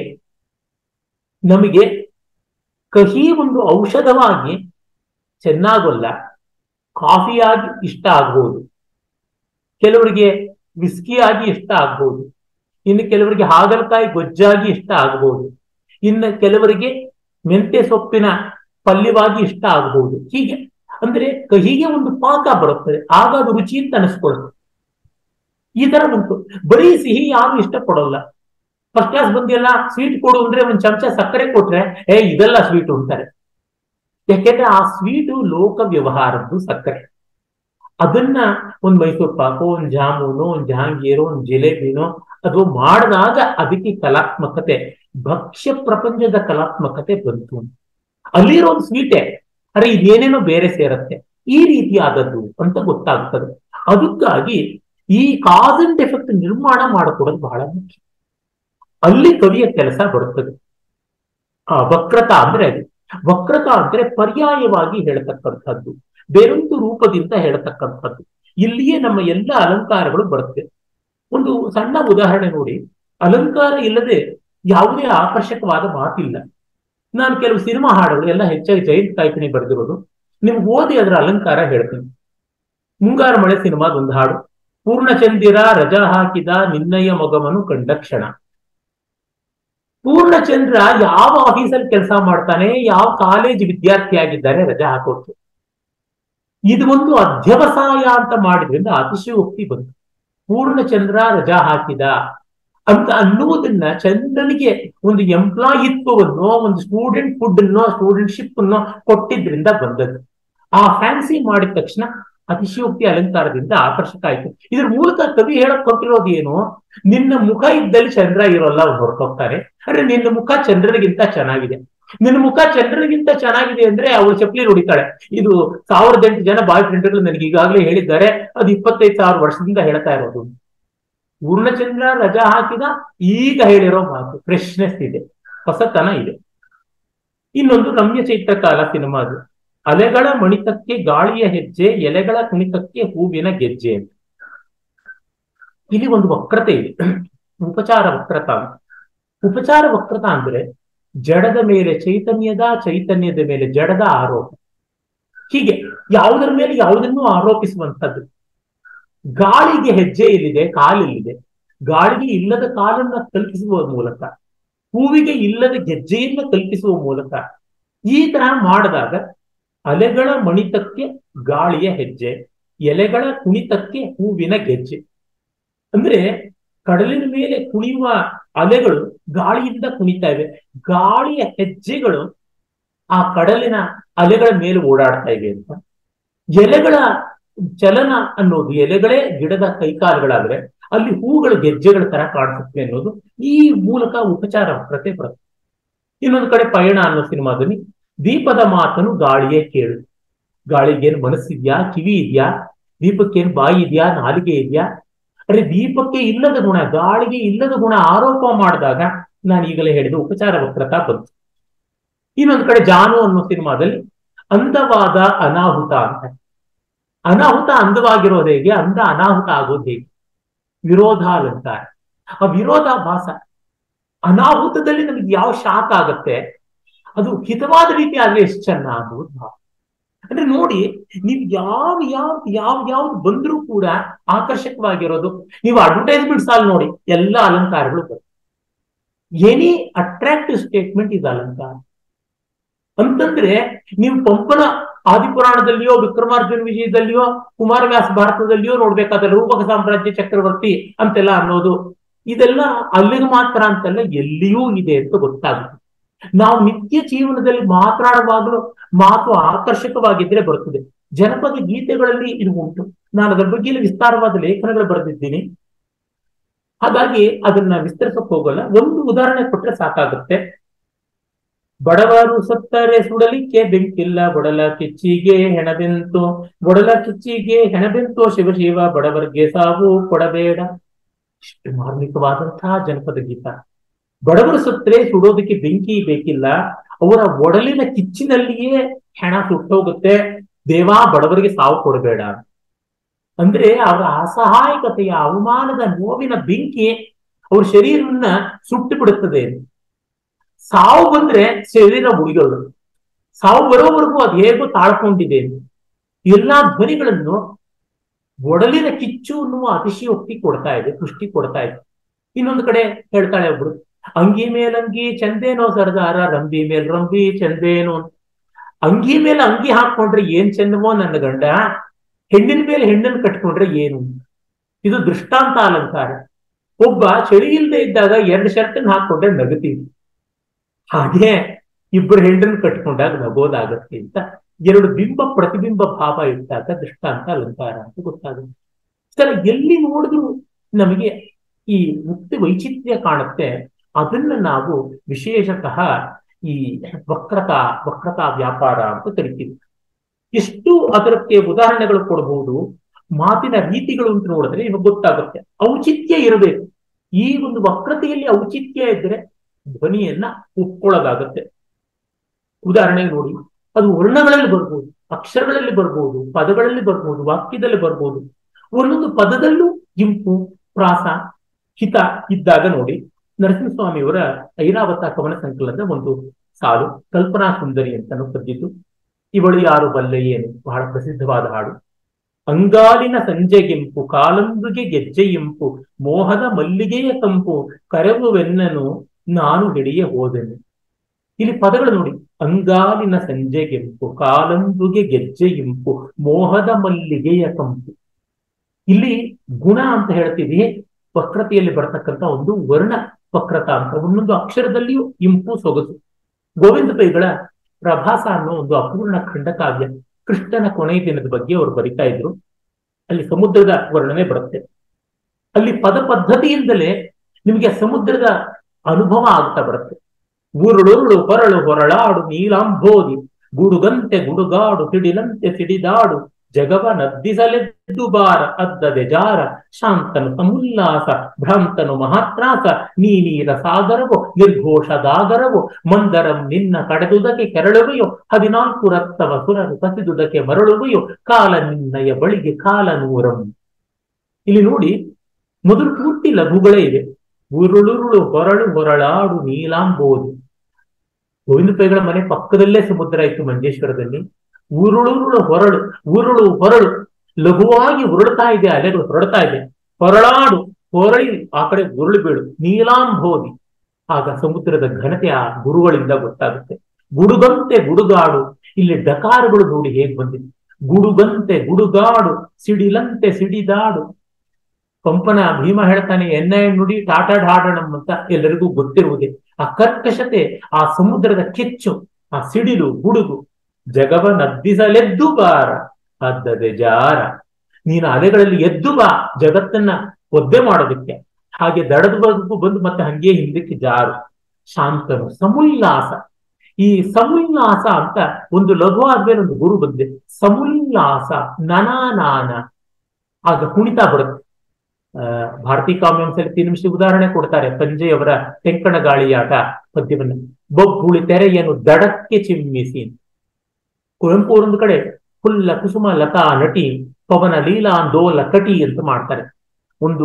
ನಮಗೆ ಕಹಿ ಒಂದು ಔಷಧವಾಗಿ ಚೆನ್ನಾಗೋಲ್ಲ ಕಾಫಿಯಾಗಿ ಇಷ್ಟ ಆಗ್ಬೋದು ಕೆಲವರಿಗೆ ವಿಸ್ಕಿಯಾಗಿ ಇಷ್ಟ ಆಗ್ಬೋದು ಇನ್ನು ಕೆಲವರಿಗೆ ಹಾಗಲಕಾಯಿ ಗೊಜ್ಜಾಗಿ ಇಷ್ಟ ಆಗ್ಬೋದು ಇನ್ನು ಕೆಲವರಿಗೆ ಮೆಂತೆ ಸೊಪ್ಪಿನ ಪಲ್ಯವಾಗಿ ಇಷ್ಟ ಆಗ್ಬೋದು ಹೀಗೆ ಅಂದ್ರೆ ಕಹಿಗೆ ಒಂದು ಪಾಕ ಬರುತ್ತದೆ ಆಗ ಅದು ರುಚಿ ಅಂತ ಅನಿಸ್ಕೊಳ್ಳುತ್ತೆ ಈ ತರ ಉಂಟು ಬರೀ ಸಿಹಿ ಯಾರು ಇಷ್ಟಪಡೋಲ್ಲ ಫಸ್ಟ್ ಕ್ಲಾಸ್ ಬಂದಿಲ್ಲ ಸ್ವೀಟ್ ಕೊಡು ಅಂದ್ರೆ ಒಂದ್ ಚಮಚ ಸಕ್ಕರೆ ಕೊಟ್ರೆ ಏ ಇದೆಲ್ಲ ಸ್ವೀಟ್ ಅಂತಾರೆ ಯಾಕೆಂದ್ರೆ ಆ ಸ್ವೀಟು ಲೋಕ ವ್ಯವಹಾರದ್ದು ಸಕ್ಕರೆ ಅದನ್ನ ಒಂದ್ ಮೈಸೂರು ಪಾಕು ಒಂದ್ ಜಾಮೂನು ಒಂದ್ ಜಹಾಂಗೀರು ಒಂದ್ ಜಿಲೇಬಿನೋ ಅದು ಮಾಡಿದಾಗ ಅದಕ್ಕೆ ಕಲಾತ್ಮಕತೆ ಭಕ್ಷ್ಯ ಪ್ರಪಂಚದ ಕಲಾತ್ಮಕತೆ ಬಂತು ಅಲ್ಲಿರೋ ಒಂದು ಸ್ವೀಟೇ ಅರೆ ಇದೇನೇನೋ ಬೇರೆ ಸೇರತ್ತೆ ಈ ರೀತಿಯಾದದ್ದು ಅಂತ ಗೊತ್ತಾಗ್ತದೆ ಅದಕ್ಕಾಗಿ ಈ ಕಾಸ್ ಅಂಡ್ ಎಫೆಕ್ಟ್ ನಿರ್ಮಾಣ ಮಾಡಿಕೊಡೋದು ಬಹಳ ಮುಖ್ಯ ಅಲ್ಲಿ ಕವಿಯ ಕೆಲಸ ಬರುತ್ತದೆ ಆ ವಕ್ರತಾ ಅಂದ್ರೆ ಅದು ವಕ್ರತಾ ಅಂದ್ರೆ ಪರ್ಯಾಯವಾಗಿ ಹೇಳ್ತಕ್ಕಂಥದ್ದು ಬೇರೊಂದು ರೂಪದಿಂದ ಹೇಳ್ತಕ್ಕಂಥದ್ದು ಇಲ್ಲಿಯೇ ನಮ್ಮ ಎಲ್ಲ ಅಲಂಕಾರಗಳು ಬರುತ್ತೆ ಒಂದು ಸಣ್ಣ ಉದಾಹರಣೆ ನೋಡಿ ಅಲಂಕಾರ ಇಲ್ಲದೆ ಯಾವುದೇ ಆಕರ್ಷಕವಾದ ಮಾತಿಲ್ಲ ನಾನು ಕೆಲವು ಸಿನಿಮಾ ಹಾಡುಗಳು ಎಲ್ಲ ಹೆಚ್ಚಾಗಿ ಜಯಂತ್ ಕಾಯ್ಕಿಣಿ ಬರೆದಿರೋದು ನಿಮ್ಗೆ ಓದಿ ಅದರ ಅಲಂಕಾರ ಹೇಳ್ತೀನಿ ಮುಂಗಾರು ಮಳೆ ಸಿನಿಮಾದ ಒಂದು ಹಾಡು ಪೂರ್ಣಚಂದಿರ ರಜಾ ಹಾಕಿದ ನಿನ್ನಯ್ಯ ಮೊಗಮನು ಕಂಡ ಕ್ಷಣ ಪೂರ್ಣಚಂದ್ರ ಯಾವ ಆಫೀಸಲ್ಲಿ ಕೆಲಸ ಮಾಡ್ತಾನೆ ಯಾವ ಕಾಲೇಜ್ ವಿದ್ಯಾರ್ಥಿ ಆಗಿದ್ದಾರೆ ರಜಾ ಹಾಕೋಕೆ ಇದು ಒಂದು ಅಧ್ಯವಸಾಯ ಅಂತ ಮಾಡಿದ್ರಿಂದ ಅತಿಶಯೋಕ್ತಿ ಬಂತು ಪೂರ್ಣಚಂದ್ರ ರಜಾ ಹಾಕಿದ ಅಂತ ಅನ್ನುವುದನ್ನ ಚಂದ್ರನಿಗೆ ಒಂದು ಎಂಪ್ಲಾಯಿತ್ವವನ್ನು ಒಂದು ಸ್ಟೂಡೆಂಟ್ ಫುಡ್ ಅನ್ನೋ ಸ್ಟೂಡೆಂಟ್ಶಿಪ್ ಅನ್ನೋ ಕೊಟ್ಟಿದ್ರಿಂದ ಬಂದದ್ದು ಆ ಫ್ಯಾನ್ಸಿ ಮಾಡಿದ ತಕ್ಷಣ ಅತಿಶಯೋಕ್ತಿ ಅಲಂಕಾರದಿಂದ ಆಕರ್ಷಕ ಆಯ್ತು ಇದ್ರ ಮೂಲಕ ಕವಿ ಹೇಳಕ್ ಕೊಟ್ಟಿರೋದು ಏನು ನಿನ್ನ ಮುಖ ಇದ್ದಲ್ಲಿ ಚಂದ್ರ ಇರೋಲ್ಲ ಅವ್ರು ಹೊರಟೋಗ್ತಾರೆ ಅಂದ್ರೆ ನಿನ್ನ ಮುಖ ಚಂದ್ರನಿಗಿಂತ ಚೆನ್ನಾಗಿದೆ ನಿನ್ನ ಮುಖ ಚಂದ್ರನಿಗಿಂತ ಚೆನ್ನಾಗಿದೆ ಅಂದ್ರೆ ಅವಳು ಚಪ್ಪಲಿ ಹೊಡಿತಾಳೆ ಇದು ಸಾವಿರದ ಎಂಟು ಜನ ಬಾಯ್ ಫ್ರೆಂಡ್ಗಳು ನನಗೆ ಈಗಾಗಲೇ ಹೇಳಿದ್ದಾರೆ ಅದು ಇಪ್ಪತ್ತೈದು ಸಾವಿರ ವರ್ಷದಿಂದ ಹೇಳ್ತಾ ಇರೋದು ಪೂರ್ಣಚಂದ್ರ ರಜಾ ಹಾಕಿದ ಈಗ ಹೇಳಿರೋ ಮಾತು ಫ್ರೆಶ್ನೆಸ್ ಇದೆ ಹೊಸತನ ಇದೆ ಇನ್ನೊಂದು ರಮ್ಯ ಚೈತ್ರಕಾಲ ಸಿನಿಮಾ ಅದು ಅಲೆಗಳ ಮಣಿತಕ್ಕೆ ಗಾಳಿಯ ಹೆಜ್ಜೆ ಎಲೆಗಳ ಕುಣಿತಕ್ಕೆ ಹೂವಿನ ಗೆಜ್ಜೆ ಅಂತ ಇಲ್ಲಿ ಒಂದು ವಕ್ರತೆ ಇದೆ ಉಪಚಾರ ವಕ್ರತಾ ಅಂತ ಉಪಚಾರ ವಕ್ರತಾ ಅಂದ್ರೆ ಜಡದ ಮೇಲೆ ಚೈತನ್ಯದ ಚೈತನ್ಯದ ಮೇಲೆ ಜಡದ ಆರೋಪ ಹೀಗೆ ಯಾವುದರ ಮೇಲೆ ಯಾವುದನ್ನು ಆರೋಪಿಸುವಂಥದ್ದು ಗಾಳಿಗೆ ಹೆಜ್ಜೆ ಎಲ್ಲಿದೆ ಕಾಲೆಲ್ಲಿದೆ ಗಾಳಿಗೆ ಇಲ್ಲದ ಕಾಲನ್ನ ಕಲ್ಪಿಸುವ ಮೂಲಕ ಹೂವಿಗೆ ಇಲ್ಲದ ಗೆಜ್ಜೆಯನ್ನ ಕಲ್ಪಿಸುವ ಮೂಲಕ ಈ ತರಹ ಮಾಡಿದಾಗ ಅಲೆಗಳ ಮಣಿತಕ್ಕೆ ಗಾಳಿಯ ಹೆಜ್ಜೆ ಎಲೆಗಳ ಕುಣಿತಕ್ಕೆ ಹೂವಿನ ಗೆಜ್ಜೆ ಅಂದ್ರೆ ಕಡಲಿನ ಮೇಲೆ ಕುಣಿಯುವ ಅಲೆಗಳು ಗಾಳಿಯಿಂದ ಕುಣಿತಾ ಇವೆ ಗಾಳಿಯ ಹೆಜ್ಜೆಗಳು ಆ ಕಡಲಿನ ಅಲೆಗಳ ಮೇಲೆ ಓಡಾಡ್ತಾ ಇವೆ ಅಂತ ಎಲೆಗಳ ಚಲನ ಅನ್ನೋದು ಎಲೆಗಳೇ ಗಿಡದ ಕೈಕಾಲುಗಳಾದ್ರೆ ಅಲ್ಲಿ ಹೂಗಳ ಗೆಜ್ಜೆಗಳ ತರ ಕಾಣಿಸುತ್ತೆ ಅನ್ನೋದು ಈ ಮೂಲಕ ಉಪಚಾರ ವಕ್ರತೆ ಬರುತ್ತೆ ಇನ್ನೊಂದು ಕಡೆ ಪಯಣ ಅನ್ನೋ ಸಿನಿಮಾದಲ್ಲಿ ದೀಪದ ಮಾತನು ಗಾಳಿಯೇ ಕೇಳು ಗಾಳಿಗೇನು ಮನಸ್ಸಿದ್ಯಾ ಕಿವಿ ಇದೆಯಾ ದೀಪಕ್ಕೇನು ಬಾಯಿ ಇದೆಯಾ ನಾಲಿಗೆ ಇದೆಯಾ ಅರೆ ದೀಪಕ್ಕೆ ಇಲ್ಲದ ಗುಣ ಗಾಳಿಗೆ ಇಲ್ಲದ ಗುಣ ಆರೋಪ ಮಾಡಿದಾಗ ನಾನು ಈಗಲೇ ಹೇಳಿದ ಉಪಚಾರ ವಕ್ರತಾ ಬಂತು ಇನ್ನೊಂದು ಕಡೆ ಜಾನು ಅನ್ನೋ ಸಿನಿಮಾದಲ್ಲಿ ಅಂದವಾದ ಅನಾಹುತ ಅಂತ ಅನಾಹುತ ಅಂದವಾಗಿರೋದು ಹೇಗೆ ಅಂದ ಅನಾಹುತ ಆಗೋದು ಹೇಗೆ ವಿರೋಧ ಅಲಂಕಾರ ಆ ವಿರೋಧಾಭಾಸ ಅನಾಹುತದಲ್ಲಿ ನಮಗೆ ಯಾವ ಶಾಖ ಆಗತ್ತೆ ಅದು ಹಿತವಾದ ರೀತಿ ಆದ್ರೆ ಎಷ್ಟು ಚೆನ್ನ ಅನ್ನೋದು ಭಾವ ಅಂದ್ರೆ ನೋಡಿ ನೀವು ಯಾವ ಯಾವ ಯಾವ ಯಾವ್ದು ಬಂದ್ರೂ ಕೂಡ ಆಕರ್ಷಕವಾಗಿರೋದು ನೀವು ಅಡ್ವರ್ಟೈಸ್ಮೆಂಟ್ ಸಾಲ್ ನೋಡಿ ಎಲ್ಲ ಅಲಂಕಾರಗಳು ಬರುತ್ತೆ ಎನಿ ಅಟ್ರಾಕ್ಟಿವ್ ಸ್ಟೇಟ್ಮೆಂಟ್ ಇದು ಅಲಂಕಾರ ಅಂತಂದ್ರೆ ನೀವು ಪಂಪನ ಆದಿಪುರಾಣದಲ್ಲಿಯೋ ವಿಕ್ರಮಾರ್ಜುನ ವಿಜಯದಲ್ಲಿಯೋ ಕುಮಾರವ್ಯಾಸ ಭಾರತದಲ್ಲಿಯೋ ನೋಡ್ಬೇಕಾದ್ರೆ ರೂಪಕ ಸಾಮ್ರಾಜ್ಯ ಚಕ್ರವರ್ತಿ ಅಂತೆಲ್ಲ ಅನ್ನೋದು ಇದೆಲ್ಲ ಅಲ್ಲಿಗೆ ಮಾತ್ರ ಅಂತಲ್ಲ ಎಲ್ಲಿಯೂ ಇದೆ ಅಂತ ಗೊತ್ತಾಗುತ್ತೆ ನಾವು ನಿತ್ಯ ಜೀವನದಲ್ಲಿ ಮಾತನಾಡುವಾಗಲೂ ಮಾತು ಆಕರ್ಷಕವಾಗಿದ್ರೆ ಬರುತ್ತದೆ ಜನಪದ ಗೀತೆಗಳಲ್ಲಿ ಇದು ಉಂಟು ನಾನು ಅದರ ಬಗ್ಗೆ ವಿಸ್ತಾರವಾದ ಲೇಖನಗಳು ಬರೆದಿದ್ದೀನಿ ಹಾಗಾಗಿ ಅದನ್ನ ವಿಸ್ತರಿಸಕ್ ಹೋಗಲ್ಲ ಒಂದು ಉದಾಹರಣೆ ಕೊಟ್ರೆ ಸಾಕಾಗುತ್ತೆ ಬಡವರು ಸತ್ತರೆ ಸುಡಲಿಕ್ಕೆ ಬೆಂಕಿಲ್ಲ ಬಡಲ ಕಿಚ್ಚಿಗೆ ಹೆಣಬೆಂತು ಬಡಲ ಕಿಚ್ಚಿಗೆ ಹೆಣಬೆಂತು ಶಿವ ಶಿವ ಬಡವರಿಗೆ ಸಾವು ಕೊಡಬೇಡ ಇಷ್ಟು ಮಾರ್ಮಿಕವಾದಂತಹ ಜನಪದ ಗೀತ ಬಡವರು ಸತ್ತರೆ ಸುಡೋದಕ್ಕೆ ಬೆಂಕಿ ಬೇಕಿಲ್ಲ ಅವರ ಒಡಲಿನ ಕಿಚ್ಚಿನಲ್ಲಿಯೇ ಹೆಣ ಸುಟ್ಟೋಗುತ್ತೆ ದೇವಾ ಬಡವರಿಗೆ ಸಾವು ಕೊಡಬೇಡ ಅಂದ್ರೆ ಅವರ ಅಸಹಾಯಕತೆಯ ಅವಮಾನದ ನೋವಿನ ಬೆಂಕಿ ಅವ್ರ ಶರೀರವನ್ನ ಸುಟ್ಟು ಬಿಡುತ್ತದೆ ಸಾವು ಬಂದ್ರೆ ಶರೀರ ಮುಡಿಗಳು ಸಾವು ಬರೋವರೆಗೂ ಅದು ಹೇಗೋ ತಾಳ್ಕೊಂಡಿದೆ ಎಲ್ಲಾ ಧ್ವನಿಗಳನ್ನು ಒಡಲಿನ ಕಿಚ್ಚು ಅನ್ನುವ ಅತಿಶಯೋಕ್ತಿ ಕೊಡ್ತಾ ಇದೆ ಪುಷ್ಟಿ ಕೊಡ್ತಾ ಇದೆ ಇನ್ನೊಂದು ಕಡೆ ಹೇಳ್ತಾಳೆ ಒಬ್ರು ಅಂಗಿ ಮೇಲಂಗಿ ಚಂದೇನೋ ಸರ್ದಾರ ರಂಬಿ ಮೇಲ್ ರಂಬಿ ಚಂದೇನೋ ಅಂಗಿ ಮೇಲೆ ಅಂಗಿ ಹಾಕೊಂಡ್ರೆ ಏನ್ ಚಂದವೋ ನನ್ನ ಗಂಡ ಹೆಣ್ಣಿನ ಮೇಲೆ ಹೆಣ್ಣನ್ನು ಕಟ್ಕೊಂಡ್ರೆ ಏನು ಇದು ದೃಷ್ಟಾಂತ ಅಲಂಕಾರ ಒಬ್ಬ ಚಳಿ ಇಲ್ಲದೆ ಇದ್ದಾಗ ಎರಡು ಶರ್ಟನ್ ಹಾಕೊಂಡ್ರೆ ನಗತೀವಿ ಹಾಗೆ ಇಬ್ಬರು ಹೆಂಡನ್ನು ಕಟ್ಕೊಂಡಾಗ ನಗೋದಾಗತ್ತೆ ಅಂತ ಎರಡು ಬಿಂಬ ಪ್ರತಿಬಿಂಬ ಭಾವ ಇದ್ದಾಗ ದೃಷ್ಟಾಂತ ಅಲಂಕಾರ ಅಂತ ಗೊತ್ತಾಗುತ್ತೆ ಸರ ಎಲ್ಲಿ ನೋಡಿದ್ರು ನಮಗೆ ಈ ಮುಕ್ತಿ ವೈಚಿತ್ರ್ಯ ಕಾಣುತ್ತೆ ಅದನ್ನ ನಾವು ವಿಶೇಷತಃ ಈ ವಕ್ರತಾ ವಕ್ರತಾ ವ್ಯಾಪಾರ ಅಂತ ಕರಿತೀವಿ ಎಷ್ಟು ಅದಕ್ಕೆ ಉದಾಹರಣೆಗಳು ಕೊಡಬಹುದು ಮಾತಿನ ರೀತಿಗಳು ಅಂತ ನೋಡಿದ್ರೆ ಇವಾಗ ಗೊತ್ತಾಗುತ್ತೆ ಔಚಿತ್ಯ ಇರಬೇಕು ಈ ಒಂದು ವಕ್ರತೆಯಲ್ಲಿ ಔಚಿತ್ಯ ಇದ್ರೆ ಧ್ವನಿಯನ್ನ ಒಪ್ಕೊಳ್ಳೋದಾಗತ್ತೆ ಉದಾಹರಣೆಗೆ ನೋಡಿ ಅದು ವರ್ಣಗಳಲ್ಲಿ ಬರ್ಬೋದು ಅಕ್ಷರಗಳಲ್ಲಿ ಬರ್ಬೋದು ಪದಗಳಲ್ಲಿ ಬರ್ಬೋದು ವಾಕ್ಯದಲ್ಲಿ ಬರ್ಬೋದು ಒಂದೊಂದು ಪದದಲ್ಲೂ ಇಂಪು ಪ್ರಾಸ ಹಿತ ಇದ್ದಾಗ ನೋಡಿ ನರಸಿಂಹಸ್ವಾಮಿಯವರ ಐರಾವತ ಕವನ ಸಂಕಲನದ ಒಂದು ಸಾಲು ಕಲ್ಪನಾ ಸುಂದರಿ ಅಂತಾನು ಕರೆದಿದ್ದು ಇವಳು ಯಾರು ಬಲ್ಲೆ ಏನು ಬಹಳ ಪ್ರಸಿದ್ಧವಾದ ಹಾಡು ಅಂಗಾಲಿನ ಸಂಜೆಗೆಂಪು ಕಾಲಂಬುಗೆ ಗೆಜ್ಜೆಯಿಂಪು ಮೋಹದ ಮಲ್ಲಿಗೆಯ ತಂಪು ಕರೆವುವೆನ್ನನು ನಾನು ಹಿಡಿಯ ಹೋದೆನು ಇಲ್ಲಿ ಪದಗಳು ನೋಡಿ ಅಂಗಾಲಿನ ಸಂಜೆಗೆಂಪು ಕಾಲಂಬುಗೆ ಗೆಜ್ಜೆಯಿಂಪು ಮೋಹದ ಮಲ್ಲಿಗೆಯ ಕಂಪು ಇಲ್ಲಿ ಗುಣ ಅಂತ ಹೇಳ್ತೀವಿ ವಕ್ರತೆಯಲ್ಲಿ ಬರ್ತಕ್ಕಂಥ ಒಂದು ವರ್ಣ ವಕ್ರತ ಅಂತ ಒಂದೊಂದು ಅಕ್ಷರದಲ್ಲಿಯೂ ಇಂಪು ಸೊಗಸು ಗೋವಿಂದ ಪೈಗಳ ಪ್ರಭಾಸ ಅನ್ನೋ ಒಂದು ಅಪೂರ್ಣ ಖಂಡಕಾವ್ಯ ಕೃಷ್ಣನ ಕೊನೆಯ ದಿನದ ಬಗ್ಗೆ ಅವರು ಬರಿತಾ ಇದ್ರು ಅಲ್ಲಿ ಸಮುದ್ರದ ವರ್ಣನೆ ಬರುತ್ತೆ ಅಲ್ಲಿ ಪದ ಪದ್ಧತಿಯಿಂದಲೇ ನಿಮಗೆ ಸಮುದ್ರದ ಅನುಭವ ಆಗ್ತಾ ಬರುತ್ತೆ ಉರುಳುರುಳು ಹೊರಳು ಹೊರಳಾಡು ನೀಲಾಂಬೋದಿ ಗುಡುಗಂತೆ ಗುಡುಗಾಡು ಸಿಡಿಲಂತೆ ಸಿಡಿದಾಡು ಜಗವ ನದ್ದಿಸಲೆದ್ದು ಬಾರ ಅದ್ದದೆ ಜಾರ ಶಾಂತನು ಸಮುಲ್ಲಾಸ ಭ್ರಾಂತನು ಮಹಾತ್ರಾಸ ನೀನೀರ ಸಾಗರವು ನಿರ್ಘೋಷದಾಗರವು ಮಂದರಂ ನಿನ್ನ ಕಡೆದುದಕ್ಕೆ ಕೆರಳುವೆಯೋ ಹದಿನಾಲ್ಕು ರಕ್ತವ ಸುರರು ಕಸಿದುದಕ್ಕೆ ಮರಳುವೆಯೋ ಕಾಲ ನಿನ್ನಯ ಬಳಿಗೆ ಕಾಲ ನೂರಂ ಇಲ್ಲಿ ನೋಡಿ ಮೊದಲು ಪೂರ್ತಿ ಲಘುಗಳೇ ಇದೆ ಉರುಳುರುಳು ಹೊರಳು ಹೊರಳಾಡು ನೀಲಾಂಬೋದಿ ಗೋವಿಂದ ಪೈಗಳ ಮನೆ ಪಕ್ಕದಲ್ಲೇ ಸಮುದ್ರ ಇತ್ತು ಮಂಜೇಶ್ವರದಲ್ಲಿ ಉರುಳುರುಳು ಹೊರಳು ಉರುಳು ಹೊರಳು ಲಘುವಾಗಿ ಉರುಳ್ತಾ ಇದೆ ಅಲೆಗಳು ಹೊರಡ್ತಾ ಇದೆ ಹೊರಳಾಡು ಹೊರಳಿ ಆ ಕಡೆ ಉರುಳು ಬೀಳು ನೀಲಾಂಬೋದಿ ಆಗ ಸಮುದ್ರದ ಘನತೆ ಆ ಗುರುಗಳಿಂದ ಗೊತ್ತಾಗುತ್ತೆ ಗುಡುಗಂತೆ ಗುಡುಗಾಡು ಇಲ್ಲಿ ಡಕಾರಗಳು ನೋಡಿ ಹೇಗ್ ಬಂದಿದೆ ಗುಡುಗಂತೆ ಗುಡುಗಾಡು ಸಿಡಿಲಂತೆ ಸಿಡಿದಾಡು ಪಂಪನ ಭೀಮ ಹೇಳ್ತಾನೆ ಎನ್ನ ನುಡಿ ಟಾಟಾಡ್ ಹಾಡಣಂ ಅಂತ ಎಲ್ಲರಿಗೂ ಗೊತ್ತಿರುವುದೇ ಆ ಕರ್ಕಶತೆ ಆ ಸಮುದ್ರದ ಕೆಚ್ಚು ಆ ಸಿಡಿಲು ಗುಡುಗು ಜಗವ ನದ್ದಿಸಲೆದ್ದು ಬಾರ ಅದ್ದದೆ ಜಾರ ನೀನು ಅಲೆಗಳಲ್ಲಿ ಎದ್ದು ಬಾ ಜಗತ್ತನ್ನ ಒದ್ದೆ ಮಾಡೋದಕ್ಕೆ ಹಾಗೆ ದಡದ ಬದುಕು ಬಂದು ಮತ್ತೆ ಹಂಗೆ ಹಿಂದಕ್ಕೆ ಜಾರು ಶಾಂತನು ಸಮುಲ್ಲಾಸ ಈ ಸಮುಲ್ಲಾಸ ಅಂತ ಒಂದು ಲಘು ಆದ್ಮೇಲೆ ಒಂದು ಗುರು ಬಂದಿದೆ ಸಮುಲ್ಲಾಸ ನನಾನಾನ ಆಗ ಕುಣಿತಾ ಬರುತ್ತೆ ಆ ಭಾರತೀ ಕಾವ್ಯಾಂಶದಲ್ಲಿ ತೀನ್ ನಿಮಿಷ ಉದಾಹರಣೆ ಕೊಡ್ತಾರೆ ಪಂಜೆಯವರ ತೆಂಕಣ ಗಾಳಿಯಾಟ ಪದ್ಯವನ್ನ ಬೊಬ್ಬುಳಿ ತೆರೆಯನ್ನು ದಡಕ್ಕೆ ಚಿಮ್ಮಿಸಿ ಕುವೆಂಪು ಒಂದು ಕಡೆ ಫುಲ್ಲ ಕುಸುಮ ಲತಾ ನಟಿ ಪವನ ಲೀಲಾಂದೋಲ ಕಟಿ ಅಂತ ಮಾಡ್ತಾರೆ ಒಂದು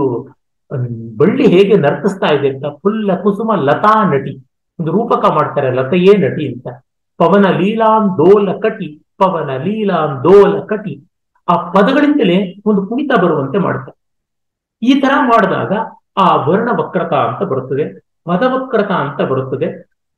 ಬಳ್ಳಿ ಹೇಗೆ ನರ್ತಿಸ್ತಾ ಇದೆ ಅಂತ ಫುಲ್ಲ ಕುಸುಮ ಲತಾ ನಟಿ ಒಂದು ರೂಪಕ ಮಾಡ್ತಾರೆ ಲತೆಯೇ ನಟಿ ಅಂತ ಪವನ ಲೀಲಾಂದೋಲ ಕಟಿ ಪವನ ಲೀಲಾಂದೋಲ ಕಟಿ ಆ ಪದಗಳಿಂದಲೇ ಒಂದು ಕುಣಿತ ಬರುವಂತೆ ಮಾಡ್ತಾರೆ ಈ ತರ ಮಾಡಿದಾಗ ಆ ವರ್ಣ ವಕ್ರತ ಅಂತ ಬರುತ್ತದೆ ಪದವಕ್ರತ ಅಂತ ಬರುತ್ತದೆ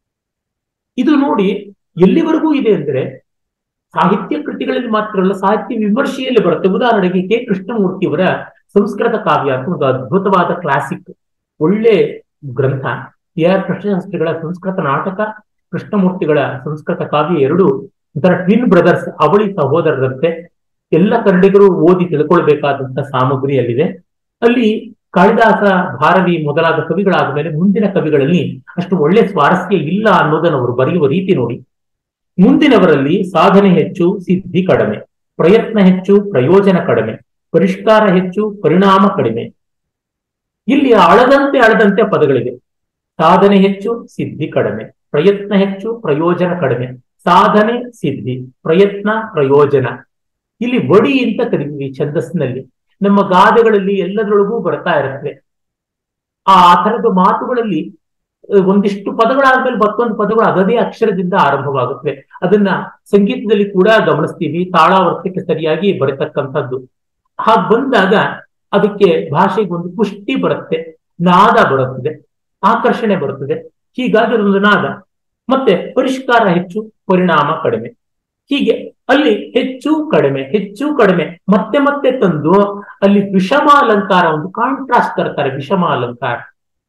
ಇದು ನೋಡಿ ಎಲ್ಲಿವರೆಗೂ ಇದೆ ಅಂದ್ರೆ ಸಾಹಿತ್ಯ ಕೃತಿಗಳಲ್ಲಿ ಮಾತ್ರ ಅಲ್ಲ ಸಾಹಿತ್ಯ ವಿಮರ್ಶೆಯಲ್ಲಿ ಬರುತ್ತೆ ಉದಾಹರಣೆಗೆ ಕೆ ಕೃಷ್ಣಮೂರ್ತಿಯವರ ಸಂಸ್ಕೃತ ಕಾವ್ಯ ಅಂತ ಒಂದು ಅದ್ಭುತವಾದ ಕ್ಲಾಸಿಕ್ ಒಳ್ಳೆ ಗ್ರಂಥ ಟಿ ಆರ್ ಕೃಷ್ಣಶಾಸ್ತ್ರಿಗಳ ಸಂಸ್ಕೃತ ನಾಟಕ ಕೃಷ್ಣಮೂರ್ತಿಗಳ ಸಂಸ್ಕೃತ ಕಾವ್ಯ ಎರಡು ಒಂಥರ ಟ್ವಿನ್ ಬ್ರದರ್ಸ್ ಅವಳಿ ಸಹೋದರರಂತೆ ಎಲ್ಲ ಕನ್ನಡಿಗರು ಓದಿ ತಿಳ್ಕೊಳ್ಬೇಕಾದಂತ ಸಾಮಗ್ರಿ ಅಲ್ಲಿದೆ ಅಲ್ಲಿ ಕಾಳಿದಾಸ ಭಾರವಿ ಮೊದಲಾದ ಕವಿಗಳಾದ ಮೇಲೆ ಮುಂದಿನ ಕವಿಗಳಲ್ಲಿ ಅಷ್ಟು ಒಳ್ಳೆ ಸ್ವಾರಸ್ಯ ಇಲ್ಲ ಅನ್ನೋದನ್ನು ಅವರು ಬರೆಯುವ ರೀತಿ ನೋಡಿ ಮುಂದಿನವರಲ್ಲಿ ಸಾಧನೆ ಹೆಚ್ಚು ಸಿದ್ಧಿ ಕಡಿಮೆ ಪ್ರಯತ್ನ ಹೆಚ್ಚು ಪ್ರಯೋಜನ ಕಡಿಮೆ ಪರಿಷ್ಕಾರ ಹೆಚ್ಚು ಪರಿಣಾಮ ಕಡಿಮೆ ಇಲ್ಲಿ ಅಳದಂತೆ ಅಳದಂತೆ ಪದಗಳಿವೆ ಸಾಧನೆ ಹೆಚ್ಚು ಸಿದ್ಧಿ ಕಡಿಮೆ ಪ್ರಯತ್ನ ಹೆಚ್ಚು ಪ್ರಯೋಜನ ಕಡಿಮೆ ಸಾಧನೆ ಸಿದ್ಧಿ ಪ್ರಯತ್ನ ಪ್ರಯೋಜನ ಇಲ್ಲಿ ಬಡಿ ಅಂತ ಕರಿತೀವಿ ಛಂದಸ್ಸಿನಲ್ಲಿ ನಮ್ಮ ಗಾದೆಗಳಲ್ಲಿ ಎಲ್ಲದರೊಳಗೂ ಬರ್ತಾ ಇರುತ್ತೆ ಆ ಥರದ ಮಾತುಗಳಲ್ಲಿ ಅಹ್, ಒಂದಿಷ್ಟು ಪದಗಳಾದ್ಮೇಲೆ ಮತ್ತೊಂದು ಪದಗಳು ಅದದೇ ಅಕ್ಷರದಿಂದ ಆರಂಭವಾಗುತ್ತವೆ ಅದನ್ನ ಸಂಗೀತದಲ್ಲಿ ಕೂಡ ಗಮನಿಸ್ತೀವಿ ತಾಳಾವರ್ತಕ್ಕೆ ಸರಿಯಾಗಿ ಬರತಕ್ಕಂಥದ್ದು ಹಾಗೆ ಬಂದಾಗ ಅದಕ್ಕೆ ಭಾಷೆಗೆ ಒಂದು ಪುಷ್ಟಿ ಬರುತ್ತೆ ನಾದ ಬರುತ್ತದೆ ಆಕರ್ಷಣೆ ಬರುತ್ತದೆ ಹೀಗಾಗಿ ಅದೊಂದು ನಾದ ಮತ್ತೆ ಪರಿಷ್ಕಾರ ಹೆಚ್ಚು ಪರಿಣಾಮ ಕಡಿಮೆ ಹೀಗೆ ಅಲ್ಲಿ ಹೆಚ್ಚು ಕಡಿಮೆ ಹೆಚ್ಚು ಕಡಿಮೆ ಮತ್ತೆ ಮತ್ತೆ ತಂದು ಅಲ್ಲಿ ವಿಷಮ ಅಲಂಕಾರ ಒಂದು ಕಾಂಟ್ರಾಸ್ಟ್ ತರ್ತಾರೆ ವಿಷಮ ಅಲಂಕಾರ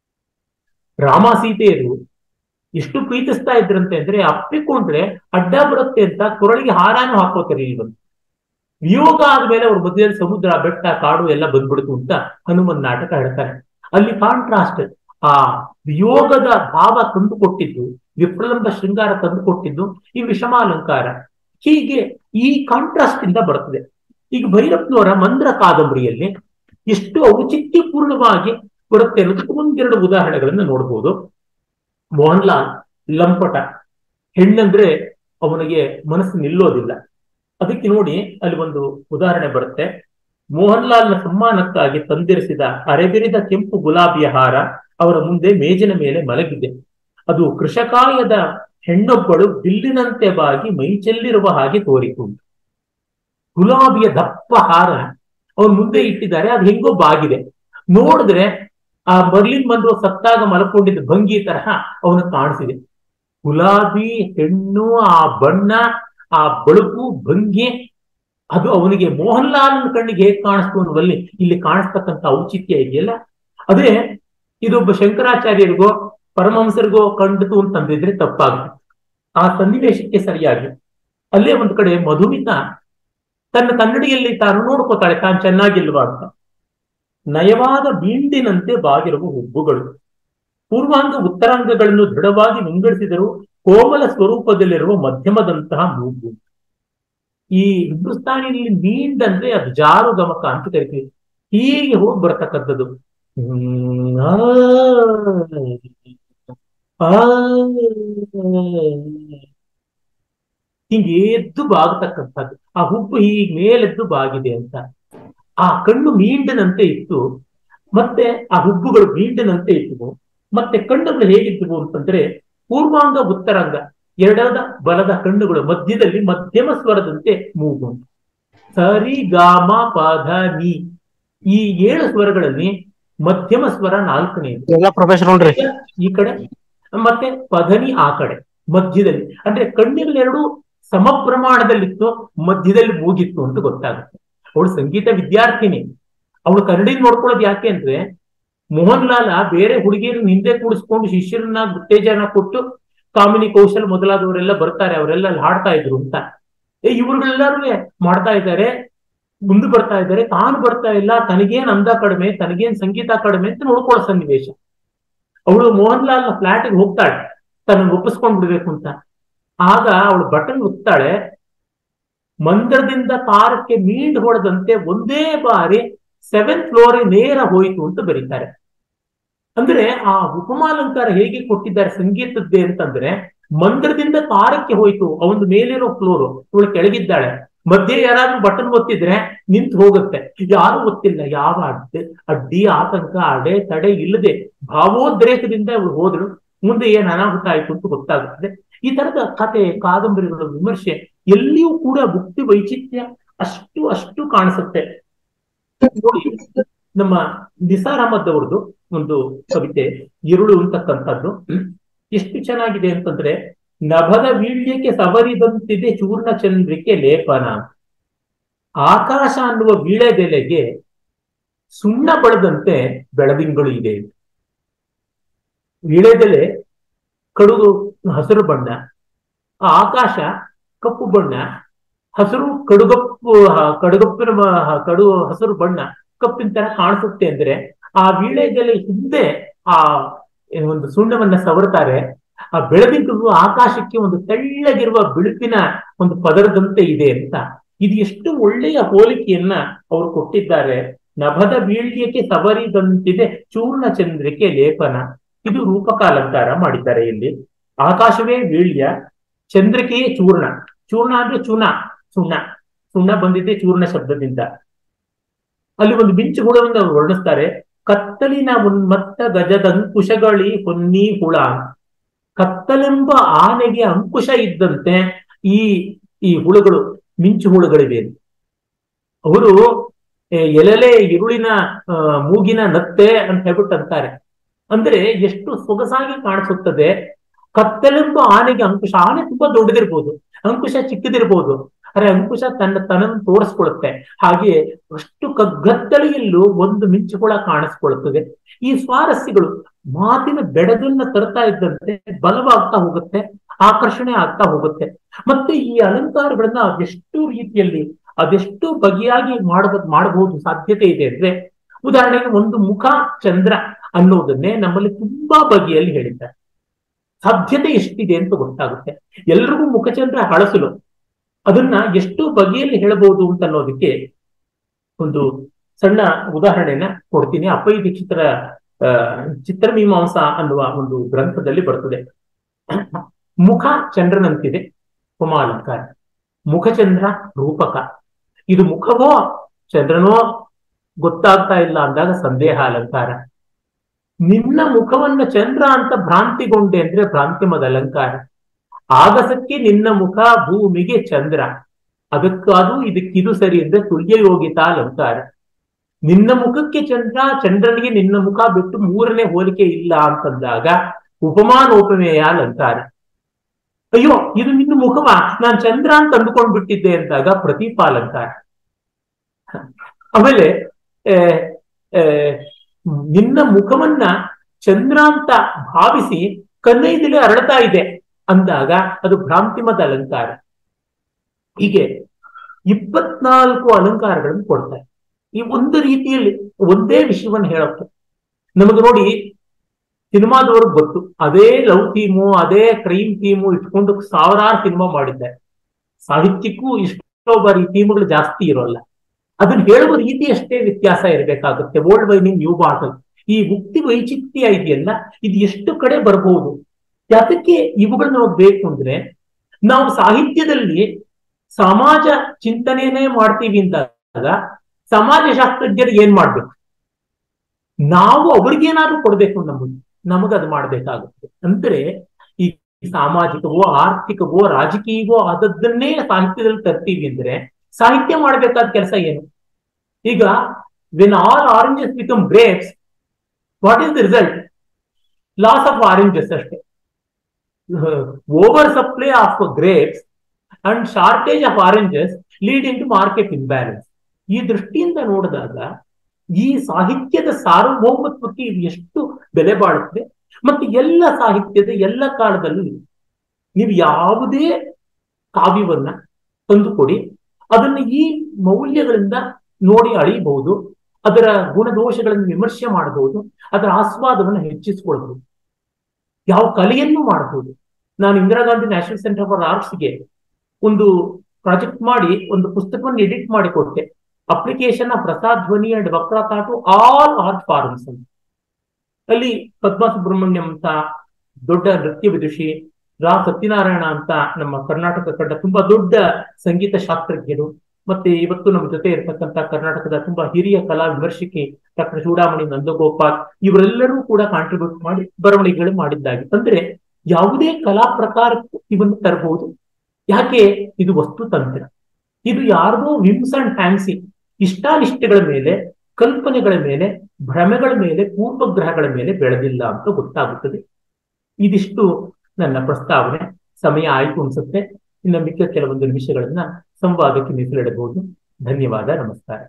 ರಾಮ ಸೀತೆಯರು ಎಷ್ಟು ಪ್ರೀತಿಸ್ತಾ ಇದ್ರಂತೆ ಅಂದ್ರೆ ಅಪ್ಪಿಕೊಂಡ್ರೆ ಅಡ್ಡ ಬರುತ್ತೆ ಅಂತ ಕೊರಳಿಗೆ ಹಾರಾನು ಹಾಕೋತಾರೆ ಇಲ್ಲಿ ಬಂದು ವಿಯೋಗ ಆದ್ಮೇಲೆ ಅವ್ರ ಮಧ್ಯದಲ್ಲಿ ಸಮುದ್ರ ಬೆಟ್ಟ ಕಾಡು ಎಲ್ಲ ಬಂದ್ಬಿಡ್ತು ಅಂತ ಹನುಮನ್ ನಾಟಕ ಹೇಳ್ತಾರೆ ಅಲ್ಲಿ ಕಾಂಟ್ರಾಸ್ಟ್ ಆ ವಿಯೋಗದ ಭಾವ ತಂದು ಕೊಟ್ಟಿದ್ದು ವಿಪ್ರಲಂಬ ಶೃಂಗಾರ ತಂದು ಕೊಟ್ಟಿದ್ದು ಈ ವಿಷಮಾಲಂಕಾರ ಹೀಗೆ ಈ ಕಾಂಟ್ರಾಸ್ಟ್ ಇಂದ ಬರ್ತದೆ ಈಗ ಭೈರಪ್ಪನವರ ಮಂದ್ರ ಕಾದಂಬರಿಯಲ್ಲಿ ಎಷ್ಟು ಔಚಿತ್ಯಪೂರ್ಣವಾಗಿ ಬರುತ್ತೆ ಅನ್ನೋದಕ್ಕೆ ಒಂದೆರಡು ಉದಾಹರಣೆಗಳನ್ನು ನೋಡ್ಬೋದು ಮೋಹನ್ಲಾಲ್ ಲಂಪಟ ಹೆಣ್ಣಂದ್ರೆ ಅವನಿಗೆ ಮನಸ್ಸು ನಿಲ್ಲೋದಿಲ್ಲ ಅದಕ್ಕೆ ನೋಡಿ ಅಲ್ಲಿ ಒಂದು ಉದಾಹರಣೆ ಬರುತ್ತೆ ಮೋಹನ್ಲಾಲ್ನ ಸಮ್ಮಾನಕ್ಕಾಗಿ ತಂದಿರಿಸಿದ ಅರೆಬಿರಿದ ಕೆಂಪು ಗುಲಾಬಿಯ ಹಾರ ಅವರ ಮುಂದೆ ಮೇಜಿನ ಮೇಲೆ ಮಲಗಿದೆ ಅದು ಕೃಷಕಾಯದ ಹೆಣ್ಣೊಬ್ಬಳು ಬಿಲ್ಲಿನಂತೆ ಬಾಗಿ ಮೈಚೆಲ್ಲಿರುವ ಹಾಗೆ ತೋರಿತು ಗುಲಾಬಿಯ ದಪ್ಪ ಹಾರ ಅವ್ರ ಮುಂದೆ ಇಟ್ಟಿದ್ದಾರೆ ಅದು ಹೆಂಗೋ ಬಾಗಿದೆ ನೋಡಿದ್ರೆ ಆ ಮರ್ಲಿನ್ ಮನ್ರೋ ಸತ್ತಾಗ ಮಲ್ಕೊಂಡಿದ್ದ ಭಂಗಿ ತರಹ ಅವನು ಕಾಣಿಸಿದೆ ಗುಲಾಬಿ ಹೆಣ್ಣು ಆ ಬಣ್ಣ ಆ ಬಳುಕು ಭಂಗಿ ಅದು ಅವನಿಗೆ ಮೋಹನ್ಲಾಲ್ ಕಣ್ಣಿಗೆ ಹೇಗೆ ಕಾಣಿಸ್ತು ಅನ್ನುವಲ್ಲಿ ಇಲ್ಲಿ ಕಾಣಿಸ್ತಕ್ಕಂಥ ಔಚಿತ್ಯ ಇದೆಯಲ್ಲ ಅದೇ ಇದೊಬ್ಬ ಶಂಕರಾಚಾರ್ಯರಿಗೋ ಪರಮಹಂಸರಿಗೋ ಕಂಡಿತು ಅಂತಂದಿದ್ರೆ ತಪ್ಪಾಗುತ್ತೆ ಆ ಸನ್ನಿವೇಶಕ್ಕೆ ಸರಿಯಾಗಿ ಅಲ್ಲೇ ಒಂದ್ ಕಡೆ ಮಧುಮಿತ ತನ್ನ ಕನ್ನಡಿಯಲ್ಲಿ ತಾನು ನೋಡ್ಕೋತಾಳೆ ತಾನು ಚೆನ್ನಾಗಿಲ್ವಾ ಅಂತ ನಯವಾದ ಬೀಂಡಿನಂತೆ ಬಾಗಿರುವ ಹುಬ್ಬುಗಳು ಪೂರ್ವಾಂಗ ಉತ್ತರಾಂಗಗಳನ್ನು ದೃಢವಾಗಿ ವಿಂಗಡಿಸಿದರೂ ಕೋಮಲ ಸ್ವರೂಪದಲ್ಲಿರುವ ಮಧ್ಯಮದಂತಹ ಮೂಗು ಈ ಹಿಂದೂಸ್ತಾನಿಯಲ್ಲಿ ಮೀಂಡ್ ಅಂದ್ರೆ ಅದು ಜಾರು ಗಮಕ ಅಂತ ಕರಿತೀವಿ ಹೀಗೆ ಹೋಗಿ ಬರ್ತಕ್ಕಂಥದ್ದು ಹ್ಮ್, ಆ, ಆ, ಹಿಂಗೆ ಎದ್ದು ಬಾಗತಕ್ಕಂಥದ್ದು ಆ ಹುಬ್ಬು ಹೀಗೆ ಮೇಲೆದ್ದು ಬಾಗಿದೆ ಅಂತ ಆ ಕಣ್ಣು ಮೀಂಡನಂತೆ ಇತ್ತು ಮತ್ತೆ ಆ ಹುಬ್ಬುಗಳು ಮೀಂಡನಂತೆ ಇದ್ದವು ಮತ್ತೆ ಕಣ್ಣುಗಳು ಹೇಗಿದ್ದವು ಅಂತಂದ್ರೆ ಪೂರ್ವಾಂಗ ಉತ್ತರಾಂಗ ಎರಡದ ಬಲದ ಕಣ್ಣುಗಳು ಮಧ್ಯದಲ್ಲಿ ಮಧ್ಯಮ ಸ್ವರದಂತೆ ಮೂಗು ಅಂತ ಸರಿ ಗಾಮ ಪಧ ನೀ ಈ ಏಳು ಸ್ವರಗಳಲ್ಲಿ ಮಧ್ಯಮ ಸ್ವರ ನಾಲ್ಕನೆಯದು ಎಲ್ಲ ಪ್ರೊಫೆಸರ್ ನೋಡ್ರಿ ಈ ಕಡೆ ಮತ್ತೆ ಪಧನಿ ಆ ಕಡೆ ಮಧ್ಯದಲ್ಲಿ ಅಂದ್ರೆ ಕಣ್ಣುಗಳೆರಡು ಸಮ ಪ್ರಮಾಣದಲ್ಲಿತ್ತು ಮಧ್ಯದಲ್ಲಿ ಮೂಗಿತ್ತು ಅಂತ ಗೊತ್ತಾಗುತ್ತೆ ಅವಳು ಸಂಗೀತ ವಿದ್ಯಾರ್ಥಿನಿ ಅವಳು ಕನ್ನಡಿ ನೋಡ್ಕೊಳ್ಳೋದು ಯಾಕೆ ಅಂದ್ರೆ ಮೋಹನ್ ಲಾಲ ಬೇರೆ ಹುಡುಗಿಯರನ್ನ ಹಿಂದೆ ಕೂಡಿಸ್ಕೊಂಡು ಶಿಷ್ಯರನ್ನ ಉತ್ತೇಜನ ಕೊಟ್ಟು ಕಾಮಿನಿ ಕೌಶಲ್ ಮೊದಲಾದವರೆಲ್ಲ ಬರ್ತಾರೆ ಅವರೆಲ್ಲ ಅಲ್ಲಿ ಹಾಡ್ತಾ ಇದ್ರು ಅಂತ ಏ ಇವ್ರುಗಳೆಲ್ಲರೂ ಮಾಡ್ತಾ ಇದ್ದಾರೆ ಮುಂದೆ ಬರ್ತಾ ಇದ್ದಾರೆ ತಾನು ಬರ್ತಾ ಇಲ್ಲ ತನಗೇನ್ ಅಂದ ಕಡಿಮೆ ತನಗೇನ್ ಸಂಗೀತ ಕಡಿಮೆ ಅಂತ ನೋಡ್ಕೊಳ್ಳೋ ಸನ್ನಿವೇಶ ಅವಳು ಮೋಹನ್ ಲಾಲ್ ಫ್ಲಾಟ್ಗೆ ಹೋಗ್ತಾಳೆ ತನ್ನ ಒಪ್ಪಿಸ್ಕೊಂಡ್ ಬಿಡ್ಬೇಕು ಅಂತ ಆಗ ಅವಳು ಬಟನ್ ಒತ್ತಾಳೆ ಮಂದಿರದಿಂದ ತಾರಕ್ಕೆ ಮೀಂಡ್ ಹೊಡೆದಂತೆ ಒಂದೇ ಬಾರಿ ಸೆವೆಂತ್ ಫ್ಲೋರ್ ನೇರ ಹೋಯಿತು ಅಂತ ಬರೀತಾರೆ ಅಂದ್ರೆ ಆ ಉಪಮಾಲಂಕಾರ ಹೇಗೆ ಕೊಟ್ಟಿದ್ದಾರೆ ಸಂಗೀತದ್ದೇ ಅಂತಂದ್ರೆ ಮಂದಿರದಿಂದ ತಾರಕ್ಕೆ ಹೋಯ್ತು ಅವನು ಮೇಲಿರೋ ಫ್ಲೋರ್ ಇವಳು ಕೆಳಗಿದ್ದಾಳೆ ಮಧ್ಯೆ ಯಾರಾದ್ರೂ ಬಟನ್ ಒತ್ತಿದ್ರೆ ನಿಂತು ಹೋಗುತ್ತೆ ಯಾರು ಗೊತ್ತಿಲ್ಲ ಯಾವ ಅಡ್ಡಿ ಅಡ್ಡಿ ಆತಂಕ ಅಡೆ ತಡೆ ಇಲ್ಲದೆ ಭಾವೋದ್ರೇಕದಿಂದ ಇವಳು ಹೋದ್ರು ಮುಂದೆ ಏನ್ ಅನಾಹುತ ಆಯ್ತು ಅಂತ ಗೊತ್ತಾಗುತ್ತದೆ ಈ ತರದ ಕತೆ ಕಾದಂಬರಿಗಳ ವಿಮರ್ಶೆ ಎಲ್ಲಿಯೂ ಕೂಡ ಭಕ್ತಿ ವೈಚಿತ್ರ್ಯ ಅಷ್ಟು ಅಷ್ಟು ಕಾಣಿಸುತ್ತೆ ನೋಡಿ ನಮ್ಮ ನಿಸಾರ್ ಅಹಮದ್ ಅವ್ರದ್ದು ಒಂದು ಕವಿತೆ ಇರುಳು ಅಂತಕ್ಕಂಥದ್ದು ಎಷ್ಟು ಚೆನ್ನಾಗಿದೆ ಅಂತಂದ್ರೆ ನಭದ ವೀಳ್ಯಕ್ಕೆ ಸವರಿದಂತಿದೆ ಚೂರ್ಣ ಚಂದ್ರಿಕೆ ಲೇಪನ ಆಕಾಶ ಅನ್ನುವ ವೀಳೆದೆಲೆಗೆ ಸುಣ್ಣ ಬಳೆದಂತೆ ಬೆಳದಿಂಗಳು ಇದೆ ವೀಳೆದೆಲೆ ಕಡುಗು ಹಸಿರು ಬಣ್ಣ ಆ ಆಕಾಶ ಕಪ್ಪು ಬಣ್ಣ ಹಸಿರು ಕಡುಗಪ್ಪು ಹ- ಕಡುಗಪ್ಪಿನ ಮ- ಹ- ಕಡು ಹಸಿರು ಬಣ್ಣ ಕಪ್ಪಿನ ತರ ಕಾಣಿಸುತ್ತೆ ಅಂದ್ರೆ ಆ ವೀಳ್ಯದೆಲೆ ಹಿಂದೆ ಆ ಏನು ಒಂದು ಸುಣ್ಣವನ್ನ ಸವರ್ತಾರೆ ಆ ಬೆಳದಿಂಗಳು ಆಕಾಶಕ್ಕೆ ಒಂದು ತೆಳ್ಳಗಿರುವ ಬಿಳುಪಿನ ಒಂದು ಪದರದಂತೆ ಇದೆ ಅಂತ ಇದು ಎಷ್ಟು ಒಳ್ಳೆಯ ಹೋಲಿಕೆಯನ್ನ ಅವರು ಕೊಟ್ಟಿದ್ದಾರೆ ನಭದ ವೀಳ್ಯಕ್ಕೆ ಸವರಿದಂತಿದೆ ಚೂರ್ಣ ಚಂದ್ರಿಕೆ ಲೇಪನ ಇದು ರೂಪಕಾಲಂಕಾರ ಮಾಡಿದ್ದಾರೆ ಇಲ್ಲಿ ಆಕಾಶವೇ ವೀಳ್ಯ ಚಂದ್ರಿಕೆಯೇ ಚೂರ್ಣ ಚೂರ್ಣ ಅಂದ್ರೆ ಚೂನ ಸುಣ್ಣ ಸುಣ್ಣ ಬಂದಿದೆ ಚೂರ್ಣ ಶಬ್ದದಿಂದ ಅಲ್ಲಿ ಒಂದು ಮಿಂಚು ಹುಳವನ್ನು ಅವರು ವರ್ಣಿಸ್ತಾರೆ ಕತ್ತಲಿನ ಉನ್ಮತ್ತ ಗಜದ ಅಂಕುಶಗಳಿ ಹೊನ್ನಿ ಹುಳ ಕತ್ತಲೆಂಬ ಆನೆಗೆ ಅಂಕುಶ ಇದ್ದಂತೆ ಈ ಈ ಹುಳುಗಳು ಮಿಂಚು ಹುಳುಗಳಿವೆ ಅವರು ಏ, ಎಲೆಲೆ ಇರುಳಿನ ಆ, ಮೂಗಿನ ನತ್ತೆ ಅಂತ ಹೇಳ್ಬಿಟ್ಟು ಅಂತಾರೆ ಅಂದ್ರೆ ಎಷ್ಟು ಸೊಗಸಾಗಿ ಕಾಣಿಸುತ್ತದೆ ಕತ್ತಲೆಂಬ ಆನೆಗೆ ಅಂಕುಶ ಆನೆ ತುಂಬಾ ದೊಡ್ಡದಿರ್ಬೋದು ಅಂಕುಶ ಚಿಕ್ಕದಿರ್ಬೋದು ಅರೆ ಅಂಕುಶ ತನ್ನ ತನನ್ನು ತೋರಿಸ್ಕೊಳುತ್ತೆ ಹಾಗೆ ಅಷ್ಟು ಕಗ್ಗತ್ತಲೆಯಲ್ಲೂ ಒಂದು ಮಿಂಚುಗಳ ಕಾಣಿಸ್ಕೊಳ್ತದೆ ಈ ಸ್ವಾರಸ್ಯಗಳು ಮಾತಿನ ಬೆಡಗನ್ನ ತರ್ತಾ ಇದ್ದಂತೆ ಬಲವಾಗ್ತಾ ಹೋಗುತ್ತೆ ಆಕರ್ಷಣೆ ಆಗ್ತಾ ಹೋಗುತ್ತೆ ಮತ್ತೆ ಈ ಅಲಂಕಾರಗಳನ್ನ ಅದೆಷ್ಟು ರೀತಿಯಲ್ಲಿ ಅದೆಷ್ಟು ಬಗೆಯಾಗಿ ಮಾಡಬಹುದು ಮಾಡಬಹುದು ಸಾಧ್ಯತೆ ಇದೆ ಅಂದ್ರೆ ಉದಾಹರಣೆಗೆ ಒಂದು ಮುಖ ಚಂದ್ರ ಅನ್ನೋದನ್ನೇ ನಮ್ಮಲ್ಲಿ ತುಂಬಾ ಬಗೆಯಲ್ಲಿ ಹೇಳಿದ್ದಾರೆ ಸಾಧ್ಯತೆ ಎಷ್ಟಿದೆ ಅಂತ ಗೊತ್ತಾಗುತ್ತೆ ಎಲ್ರಿಗೂ ಮುಖಚಂದ್ರ ಹಳಸಲು ಅದನ್ನ ಎಷ್ಟು ಬಗೆಯಲ್ಲಿ ಹೇಳಬಹುದು ಅಂತ ಅನ್ನೋದಕ್ಕೆ ಒಂದು ಸಣ್ಣ ಉದಾಹರಣೆನ ಕೊಡ್ತೀನಿ ಅಪ್ಪಯ್ಯ ದೀಕ್ಷಿತರ ಆ, ಚಿತ್ರಮೀಮಾಂಸಾ ಅನ್ನುವ ಒಂದು ಗ್ರಂಥದಲ್ಲಿ ಬರ್ತದೆ ಮುಖ ಚಂದ್ರನಂತಿದೆ ಉಮಾಲಂಕಾರ ಮುಖಚಂದ್ರ ರೂಪಕ ಇದು ಮುಖವೋ ಚಂದ್ರನೋ ಗೊತ್ತಾಗ್ತಾ ಇಲ್ಲ ಅಂದಾಗ ಸಂದೇಹ ಅಲಂಕಾರ ನಿನ್ನ ಮುಖವನ್ನ ಚಂದ್ರ ಅಂತ ಭ್ರಾಂತಿಗೊಂಡೆ ಅಂದ್ರೆ ಭ್ರಾಂತಿಮದ ಅಲಂಕಾರ ಆಗಸಕ್ಕೆ ನಿನ್ನ ಮುಖ ಭೂಮಿಗೆ ಚಂದ್ರ ಅದಕ್ಕಾದು ಇದಕ್ಕಿದು ಸರಿ ಅಂದ್ರೆ ತುಲ್ಯ ಯೋಗಿತಾ ಅಲಂಕಾರ ನಿನ್ನ ಮುಖಕ್ಕೆ ಚಂದ್ರ ಚಂದ್ರನಿಗೆ ನಿನ್ನ ಮುಖ ಬಿಟ್ಟು ಮೂರನೇ ಹೋಲಿಕೆ ಇಲ್ಲ ಅಂತಂದಾಗ ಉಪಮಾನೋಪಮೇಯ ಅಲಂಕಾರ ಅಯ್ಯೋ ಇದು ನಿನ್ನ ಮುಖವ ನಾನ್ ಚಂದ್ರ ಅಂತ ಅಂದುಕೊಂಡ್ ಬಿಟ್ಟಿದ್ದೆ ಅಂದಾಗ ಪ್ರತಿಪಾಲಂಕಾರ ಆಮೇಲೆ ಆ, ಆ, ನಿನ್ನ ಮುಖವನ್ನ ಚಂದ್ರ ಅಂತ ಭಾವಿಸಿ ಕನ್ನೈದಿಲೆ ಅರಳ್ತಾ ಇದೆ ಅಂದಾಗ ಅದು ಭ್ರಾಂತಿಮದ ಅಲಂಕಾರ ಹೀಗೆ ಇಪ್ಪತ್ನಾಲ್ಕು ಅಲಂಕಾರಗಳನ್ನು ಕೊಡ್ತಾರೆ ಈ ಒಂದು ರೀತಿಯಲ್ಲಿ ಒಂದೇ ವಿಷಯವನ್ನು ಹೇಳುತ್ತೆ ನಮಗೆ ನೋಡಿ ಸಿನಿಮಾದವ್ರಿಗೆ ಗೊತ್ತು ಅದೇ ಲವ್ ಥೀಮು ಅದೇ ಕ್ರೈಮ್ ಥೀಮು ಇಟ್ಕೊಂಡು ಸಾವಿರಾರು ಸಿನಿಮಾ ಮಾಡಿದ್ದಾರೆ ಸಾಹಿತ್ಯಕ್ಕೂ ಇಷ್ಟೋ ಬಾರಿ ಥೀಮ್ಗಳು ಜಾಸ್ತಿ ಇರೋಲ್ಲ ಅದನ್ನ ಹೇಳುವ ರೀತಿ ಅಷ್ಟೇ ವ್ಯತ್ಯಾಸ ಇರಬೇಕಾಗುತ್ತೆ ಓಲ್ಡ್ ವೈನಿಂಗ್ ನ್ಯೂ ಬಾಟಲ್ ಈ ಉಕ್ತಿ ವೈಚಿತ್ಯ ಇದೆಯಲ್ಲ ಇದು ಎಷ್ಟು ಕಡೆ ಬರಬಹುದು ಯಾತಕ್ಕೆ ಇವುಗಳನ್ನ ನಾವು ಬೇಕು ಅಂದ್ರೆ ನಾವು ಸಾಹಿತ್ಯದಲ್ಲಿ ಸಮಾಜ ಚಿಂತನೆಯನ್ನೇ ಮಾಡ್ತೀವಿ ಅಂದಾಗ ಸಮಾಜ ಶಾಸ್ತ್ರಜ್ಞರಿಗೆ ಏನ್ ಮಾಡ್ಬೇಕು ನಾವು ಅವ್ರಿಗೇನಾದ್ರೂ ಕೊಡ್ಬೇಕು ನಮಗೆ ನಮಗ ಅದು ಮಾಡ್ಬೇಕಾಗುತ್ತೆ ಅಂದ್ರೆ ಈ ಸಾಮಾಜಿಕವೋ ಆರ್ಥಿಕವೋ ರಾಜಕೀಯವೋ ಆದದ್ದನ್ನೇ ಸಾಹಿತ್ಯದಲ್ಲಿ ತರ್ತೀವಿ ಅಂದ್ರೆ ಸಾಹಿತ್ಯ ಮಾಡ್ಬೇಕಾದ ಕೆಲಸ ಏನು ಈಗ when all oranges become grapes what is the result loss of oranges ಅಷ್ಟೇ over supply of grapes and shortage of oranges leading to market imbalance ಈ ದೃಷ್ಟಿಯಿಂದ ನೋಡಿದಾಗ ಈ ಸಾಹಿತ್ಯದ ಸಾರ್ವಭೌಮತ್ವಕ್ಕೆ ಇದು ಎಷ್ಟು ಬೆಲೆ ಬಾಳುತ್ತೆ ಮತ್ತೆ ಎಲ್ಲ ಸಾಹಿತ್ಯದ ಎಲ್ಲ ಕಾಲದಲ್ಲೂ ಇದೆ. ನೀವು ಯಾವುದೇ ಕಾವ್ಯವನ್ನ ತಂದುಕೊಡಿ ಅದನ್ನ ಈ ಮೌಲ್ಯಗಳಿಂದ ನೋಡಿ ಅಳಿಬಹುದು ಅದರ ಗುಣದೋಷಗಳನ್ನು ವಿಮರ್ಶೆ ಮಾಡಬಹುದು ಅದರ ಆಸ್ವಾದವನ್ನು ಹೆಚ್ಚಿಸಿಕೊಳ್ಬಹುದು ಯಾವ ಕಲೆಯನ್ನು ಮಾಡಬಹುದು ನಾನು Indira Gandhi national centre for ಆರ್ಟ್ಸ್ಗೆ ಒಂದು ಪ್ರಾಜೆಕ್ಟ್ ಮಾಡಿ ಒಂದು ಪುಸ್ತಕವನ್ನು ಎಡಿಟ್ ಮಾಡಿ ಕೊಟ್ಟೆ application of Prasad dhvani and vakrata to all art forms ಅಂತ ಅಲ್ಲಿ ಪದ್ಮಾ ಸುಬ್ರಹ್ಮಣ್ಯಂ ಅಂತ ದೊಡ್ಡ ನೃತ್ಯ ವಿದುಷಿ ರಾ ಸತ್ಯನಾರಾಯಣ ಅಂತ ನಮ್ಮ ಕರ್ನಾಟಕ ಕಂಡ ತುಂಬಾ ದೊಡ್ಡ ಸಂಗೀತ ಶಾಸ್ತ್ರಜ್ಞರು ಮತ್ತೆ ಇವತ್ತು ನಮ್ಮ ಜೊತೆ ಇರತಕ್ಕಂತ ಕರ್ನಾಟಕದ ತುಂಬಾ ಹಿರಿಯ ಕಲಾ ವಿಮರ್ಶಕಿ ಡಾಕ್ಟರ್ ಚೂಡಾಮಣಿ ನಂದಗೋಪಾಲ್ ಇವರೆಲ್ಲರೂ ಕೂಡ ಕಾಂಟ್ರಿಬ್ಯೂಟ್ ಮಾಡಿ ಬರವಣಿಗೆಗಳು ಮಾಡಿದ್ದಾಗಿ ಅಂದ್ರೆ ಯಾವುದೇ ಕಲಾ ಪ್ರಕಾರಕ್ಕೂ ಇವನ್ನು ತರಬಹುದು ಯಾಕೆ ಇದು ವಸ್ತು ತಂತ್ರ ಇದು ಯಾರ್ದೋ ವಿಮ್ಸ್ ಅಂಡ್ ಫ್ಯಾನ್ಸಿ ಇಷ್ಟಾನಿಷ್ಟಗಳ ಮೇಲೆ ಕಲ್ಪನೆಗಳ ಮೇಲೆ ಭ್ರಮೆಗಳ ಮೇಲೆ ಪೂರ್ವಗ್ರಹಗಳ ಮೇಲೆ ಬೆಳೆದಿಲ್ಲ ಅಂತ ಗೊತ್ತಾಗುತ್ತದೆ ಇದಿಷ್ಟು ನನ್ನ ಪ್ರಸ್ತಾವನೆ ಸಮಯ ಆಯ್ತು ಅನ್ಸುತ್ತೆ ಇನ್ನು ಮಿಕ್ಕ ಕೆಲವೊಂದು ನಿಮಿಷಗಳನ್ನ ಸಂವಾದಕ್ಕೆ ಮೀಸಲಿಡಬಹುದು ಧನ್ಯವಾದ ನಮಸ್ಕಾರ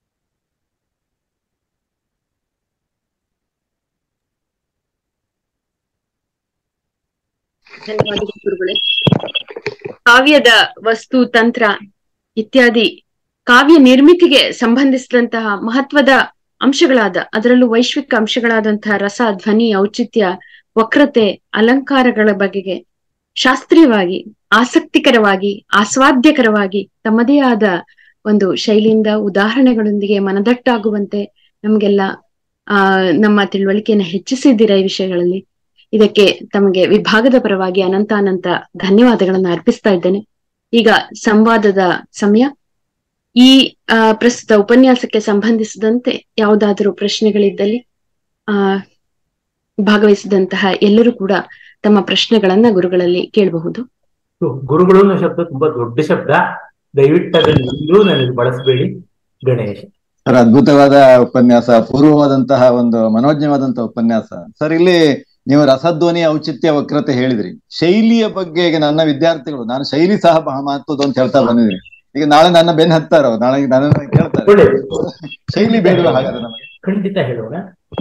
ಧನ್ಯವಾದಗಳು ಗುರುಗಳೇ ಕಾವ್ಯದ ವಸ್ತು ತಂತ್ರ ಇತ್ಯಾದಿ ಕಾವ್ಯ ನಿರ್ಮಿತಿಗೆ ಸಂಬಂಧಿಸಿದಂತಹ ಮಹತ್ವದ ಅಂಶಗಳಾದ ಅದರಲ್ಲೂ ವೈಶ್ವಿಕ ಅಂಶಗಳಾದಂತಹ ರಸ ಧ್ವನಿ ಔಚಿತ್ಯ ವಕ್ರತೆ ಅಲಂಕಾರಗಳ ಬಗೆಗೆ ಶಾಸ್ತ್ರೀಯವಾಗಿ ಆಸಕ್ತಿಕರವಾಗಿ ಆಸ್ವಾದ್ಯಕರವಾಗಿ ತಮ್ಮದೇ ಆದ ಒಂದು ಶೈಲಿಯಿಂದ ಉದಾಹರಣೆಗಳೊಂದಿಗೆ ಮನದಟ್ಟಾಗುವಂತೆ ನಮ್ಗೆಲ್ಲ ಆ ನಮ್ಮ ತಿಳುವಳಿಕೆಯನ್ನು ಹೆಚ್ಚಿಸಿದ್ದೀರಾ ಈ ವಿಷಯಗಳಲ್ಲಿ ಇದಕ್ಕೆ ತಮಗೆ ವಿಭಾಗದ ಪರವಾಗಿ ಅನಂತ ಅನಂತ ಧನ್ಯವಾದಗಳನ್ನು ಅರ್ಪಿಸ್ತಾ ಇದ್ದೇನೆ ಈಗ ಸಂವಾದದ ಸಮಯ ಈ ಆ ಪ್ರಸ್ತುತ ಉಪನ್ಯಾಸಕ್ಕೆ ಸಂಬಂಧಿಸಿದಂತೆ ಯಾವುದಾದರೂ ಪ್ರಶ್ನೆಗಳಿದ್ದಲ್ಲಿ ಆ ಭಾಗವಹಿಸಿದಂತಹ ಎಲ್ಲರೂ ಕೂಡ ತಮ್ಮ ಪ್ರಶ್ನೆಗಳನ್ನ ಗುರುಗಳಲ್ಲಿ ಕೇಳಬಹುದು ಗುರುಗಳು ಅನ್ನೋ ಶಬ್ದ ತುಂಬಾ ದೊಡ್ಡ ಶಬ್ದ ದಯವಿಟ್ಟು ಅದನ್ನು ಎಲ್ಲೂ ನನಗೆ ಬಳಸಬೇಡಿ ಗಣೇಶ್ ಸರ್ ಅದ್ಭುತವಾದ ಉಪನ್ಯಾಸ ಪೂರ್ವವಾದಂತಹ ಒಂದು ಮನೋಜ್ಞವಾದಂತಹ ಉಪನ್ಯಾಸ ಸರ್ ಇಲ್ಲಿ ನೀವು ರಸಧ್ವನಿ ಔಚಿತ್ಯ ವಕ್ರತೆ ಹೇಳಿದ್ರಿ ಶೈಲಿಯ ಬಗ್ಗೆ ಈಗ ನನ್ನ ವಿದ್ಯಾರ್ಥಿಗಳು ನಾನು ಶೈಲಿ ಸಹ ಬಹಳ ಮಹತ್ವದ ಅಂತ ಹೇಳ್ತಾ ಬಂದಿದ್ದೀನಿ ಈಗ ನಾಳೆ ನನ್ನ ಬೆನ್ ಹತ್ತಾರೋ ನಾಳೆ ನನ್ನ ಕೇಳ್ತಾರೆ ಒಳ್ಳೇದು ಶೈಲಿ ಬೇಡವಾ ಹಾಗಾದ್ರೆ ನಮಗೆ ಖಂಡಿತ ಹೇಳೋಣ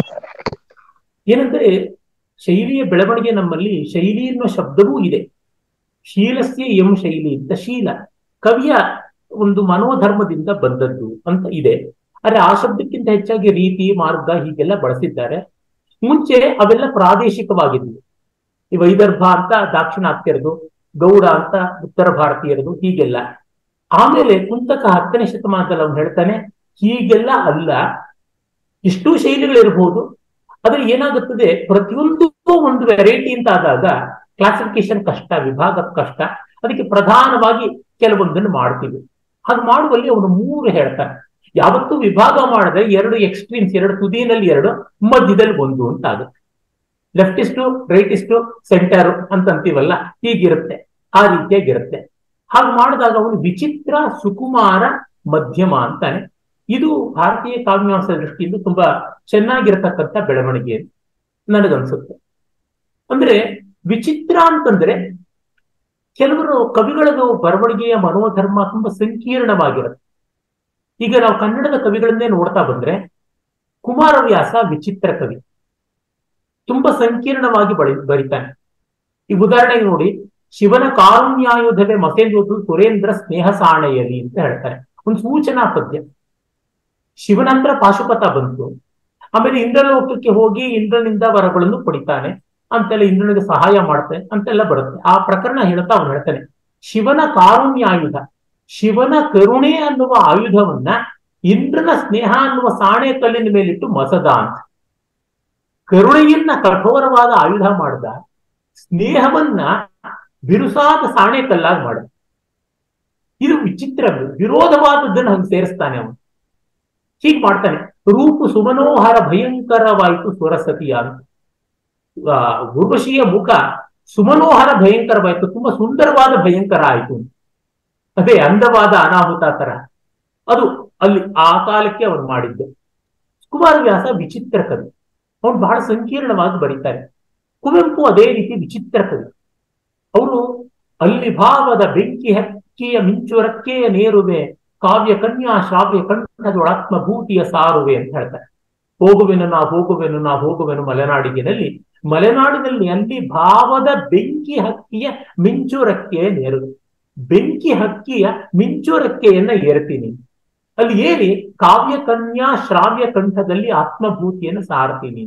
ಏನಂದ್ರೆ ಶೈಲಿಯ ಬೆಳವಣಿಗೆ ನಮ್ಮಲ್ಲಿ ಶೈಲಿ ಎನ್ನುವ ಶಬ್ದವೂ ಇದೆ ಶೀಲಸ್ಯ ಎಂ ಶೈಲಿ ಅಂತ ಶೀಲ ಕವಿಯ ಒಂದು ಮನೋಧರ್ಮದಿಂದ ಬಂದದ್ದು ಅಂತ ಇದೆ ಆದ್ರೆ ಆ ಶಬ್ದಕ್ಕಿಂತ ಹೆಚ್ಚಾಗಿ ರೀತಿ ಮಾರ್ಗ ಹೀಗೆಲ್ಲ ಬಳಸಿದ್ದಾರೆ ಮುಂಚೆ ಅವೆಲ್ಲ ಪ್ರಾದೇಶಿಕವಾಗಿದ್ವು ಈ ವೈದರ್ಭ ಅಂತ ದಾಕ್ಷಿಣಾತ್ಯರದು ಗೌಡ ಅಂತ ಉತ್ತರ ಭಾರತೀಯರದು ಹೀಗೆಲ್ಲ ಆಮೇಲೆ ಕುಂತಕ ಹತ್ತನೇ ಶತಮಾನದಲ್ಲಿ ಅವನು ಹೇಳ್ತಾನೆ ಹೀಗೆಲ್ಲ ಅಲ್ಲ ಇಷ್ಟೂ ಶೈಲಿಗಳಿರ್ಬೋದು ಆದ್ರೆ ಏನಾಗುತ್ತದೆ ಪ್ರತಿಯೊಂದು ಒಂದು ವೆರೈಟಿ ಅಂತ ಆದಾಗ ಕ್ಲಾಸಿಫಿಕೇಶನ್ ಕಷ್ಟ ವಿಭಾಗ ಕಷ್ಟ ಅದಕ್ಕೆ ಪ್ರಧಾನವಾಗಿ ಕೆಲವೊಂದನ್ನು ಮಾಡ್ತೀವಿ ಹಾಗೆ ಮಾಡುವಲ್ಲಿ ಅವನು ಮೂರು ಹೇಳ್ತಾನೆ ಯಾವತ್ತೂ ವಿಭಾಗ ಮಾಡಿದ್ರೆ ಎರಡು ಎಕ್ಸ್ಟ್ರೀಮ್ಸ್ ಎರಡು ತುದಿನಲ್ಲಿ ಎರಡು ಮಧ್ಯದಲ್ಲಿ ಒಂದು ಅಂತ ಆಗುತ್ತೆ ಲೆಫ್ಟಿಸ್ಟು ರೈಟಿಸ್ಟು ಸೆಂಟರ್ ಅಂತ ಅಂತೀವಲ್ಲ ಹೀಗಿರುತ್ತೆ ಆ ರೀತಿಯಾಗಿರುತ್ತೆ ಹಾಗೆ ಮಾಡಿದಾಗ ಅವನು ವಿಚಿತ್ರ ಸುಕುಮಾರ ಮಧ್ಯಮ ಅಂತಾನೆ ಇದು ಭಾರತೀಯ ಕಾವ್ಯಾಂಶ ದೃಷ್ಟಿಯಿಂದ ತುಂಬಾ ಚೆನ್ನಾಗಿರತಕ್ಕಂಥ ಬೆಳವಣಿಗೆ ನನಗನ್ಸುತ್ತೆ ಅಂದ್ರೆ ವಿಚಿತ್ರ ಅಂತಂದ್ರೆ ಕೆಲವರು ಕವಿಗಳದು ಬರವಣಿಗೆಯ ಮನೋಧರ್ಮ ತುಂಬಾ ಸಂಕೀರ್ಣವಾಗಿರುತ್ತೆ ಈಗ ನಾವು ಕನ್ನಡದ ಕವಿಗಳನ್ನೇ ನೋಡ್ತಾ ಬಂದ್ರೆ ಕುಮಾರವ್ಯಾಸ ವಿಚಿತ್ರ ಕವಿ ತುಂಬಾ ಸಂಕೀರ್ಣವಾಗಿ ಬಳಿ ಬರಿತಾನೆ ಈ ಉದಾಹರಣೆಗೆ ನೋಡಿ ಶಿವನ ಕಾರುಣ್ಯಾಯುಧವೇ ಮಸೆಂದುದು ಸುರೇಂದ್ರ ಸ್ನೇಹ ಸಾಣೆಯಲಿ ಅಂತ ಹೇಳ್ತಾರೆ ಒಂದು ಸೂಚನಾ ಪದ್ಯ ಶಿವನಂತರ ಪಾಶುಪತ ಬಂತು ಆಮೇಲೆ ಇಂದ್ರಲೋಕಕ್ಕೆ ಹೋಗಿ ಇಂದ್ರನಿಂದ ವರಗಳನ್ನು ಪಡಿತಾನೆ ಅಂತೆಲ್ಲ ಇಂದ್ರನಿಗೆ ಸಹಾಯ ಮಾಡ್ತಾನೆ ಅಂತೆಲ್ಲ ಬರುತ್ತೆ ಆ ಪ್ರಕರಣ ಹೇಳ್ತಾ ಅವನು ಹೇಳ್ತಾನೆ ಶಿವನ ಕಾರುಣ್ಯಾಯುಧ ಶಿವನ ಕರುಣೆ ಅನ್ನುವ ಆಯುಧವನ್ನ ಇಂದ್ರನ ಸ್ನೇಹ ಅನ್ನುವ ಸಾಣೆ ಕಲ್ಲಿನ ಮೇಲಿಟ್ಟು ಮಸದ ಅಂತ ಕರುಣೆಯನ್ನ ಕಠೋರವಾದ ಆಯುಧ ಮಾಡ್ದ ಸ್ನೇಹವನ್ನ ಬಿರುಸಾದ ಸಾಣೆ ಕಲ್ಲಾಗಿ ಮಾಡ ಇದು ವಿಚಿತ್ರ ವಿರೋಧವಾದದ್ದನ್ನು ಹಂಗೆ ಸೇರಿಸ್ತಾನೆ ಅವನು ಹೀಗ್ ಮಾಡ್ತಾನೆ ರೂಪು ಸುಮನೋಹರ ಭಯಂಕರವಾಯಿತು ಸ್ವರಸತಿಯ ಅಂತ ಉರ್ವಶಿಯ ಮುಖ ಸುಮನೋಹರ ಭಯಂಕರವಾಯಿತು ತುಂಬಾ ಸುಂದರವಾದ ಭಯಂಕರ ಆಯಿತು ಅದೇ ಅಂದವಾದ ಅನಾಹುತ ತರ ಅದು ಅಲ್ಲಿ ಆ ಕಾಲಕ್ಕೆ ಅವನು ಮಾಡಿದ್ದು ಕುಮಾರವ್ಯಾಸ ವಿಚಿತ್ರ ಕವಿ ಅವನು ಬಹಳ ಸಂಕೀರ್ಣವಾಗಿ ಬರೀತಾರೆ ಕುವೆಂಪು ಅದೇ ರೀತಿ ವಿಚಿತ್ರ ಕವಿ ಅವರು ಅಲ್ಲಿ ಭಾವದ ಬೆಂಕಿ ಹಕ್ಕಿಯ ಮಿಂಚುರಕ್ಕೆಯ ನೇರುವೆ ಕಾವ್ಯ ಕನ್ಯಾ ಶ್ರಾವ್ಯ ಕಂಠದೊಳಾತ್ಮ ಭೂತಿಯ ಸಾರುವೆ ಅಂತ ಹೇಳ್ತಾರೆ ಹೋಗುವೆನು ನಾ ಹೋಗುವೆನು ನಾ ಹೋಗುವೆನು ಮಲೆನಾಡಿಗೆನಲ್ಲಿ ಮಲೆನಾಡಿನಲ್ಲಿ ಅಲ್ಲಿ ಭಾವದ ಬೆಂಕಿ ಹಕ್ಕಿಯ ಮಿಂಚುರಕ್ಕೆಯ ನೇರುವೆ ಬೆಂಕಿ ಹಕ್ಕಿಯ ಮಿಂಚುರಕ್ಕೆಯನ್ನ ಏರ್ತೀನಿ ಅಲ್ಲಿ ಏರಿ ಕಾವ್ಯ ಕನ್ಯಾ ಶ್ರಾವ್ಯ ಕಂಠದಲ್ಲಿ ಆತ್ಮಭೂತಿಯನ್ನು ಸಾರ್ತೀನಿ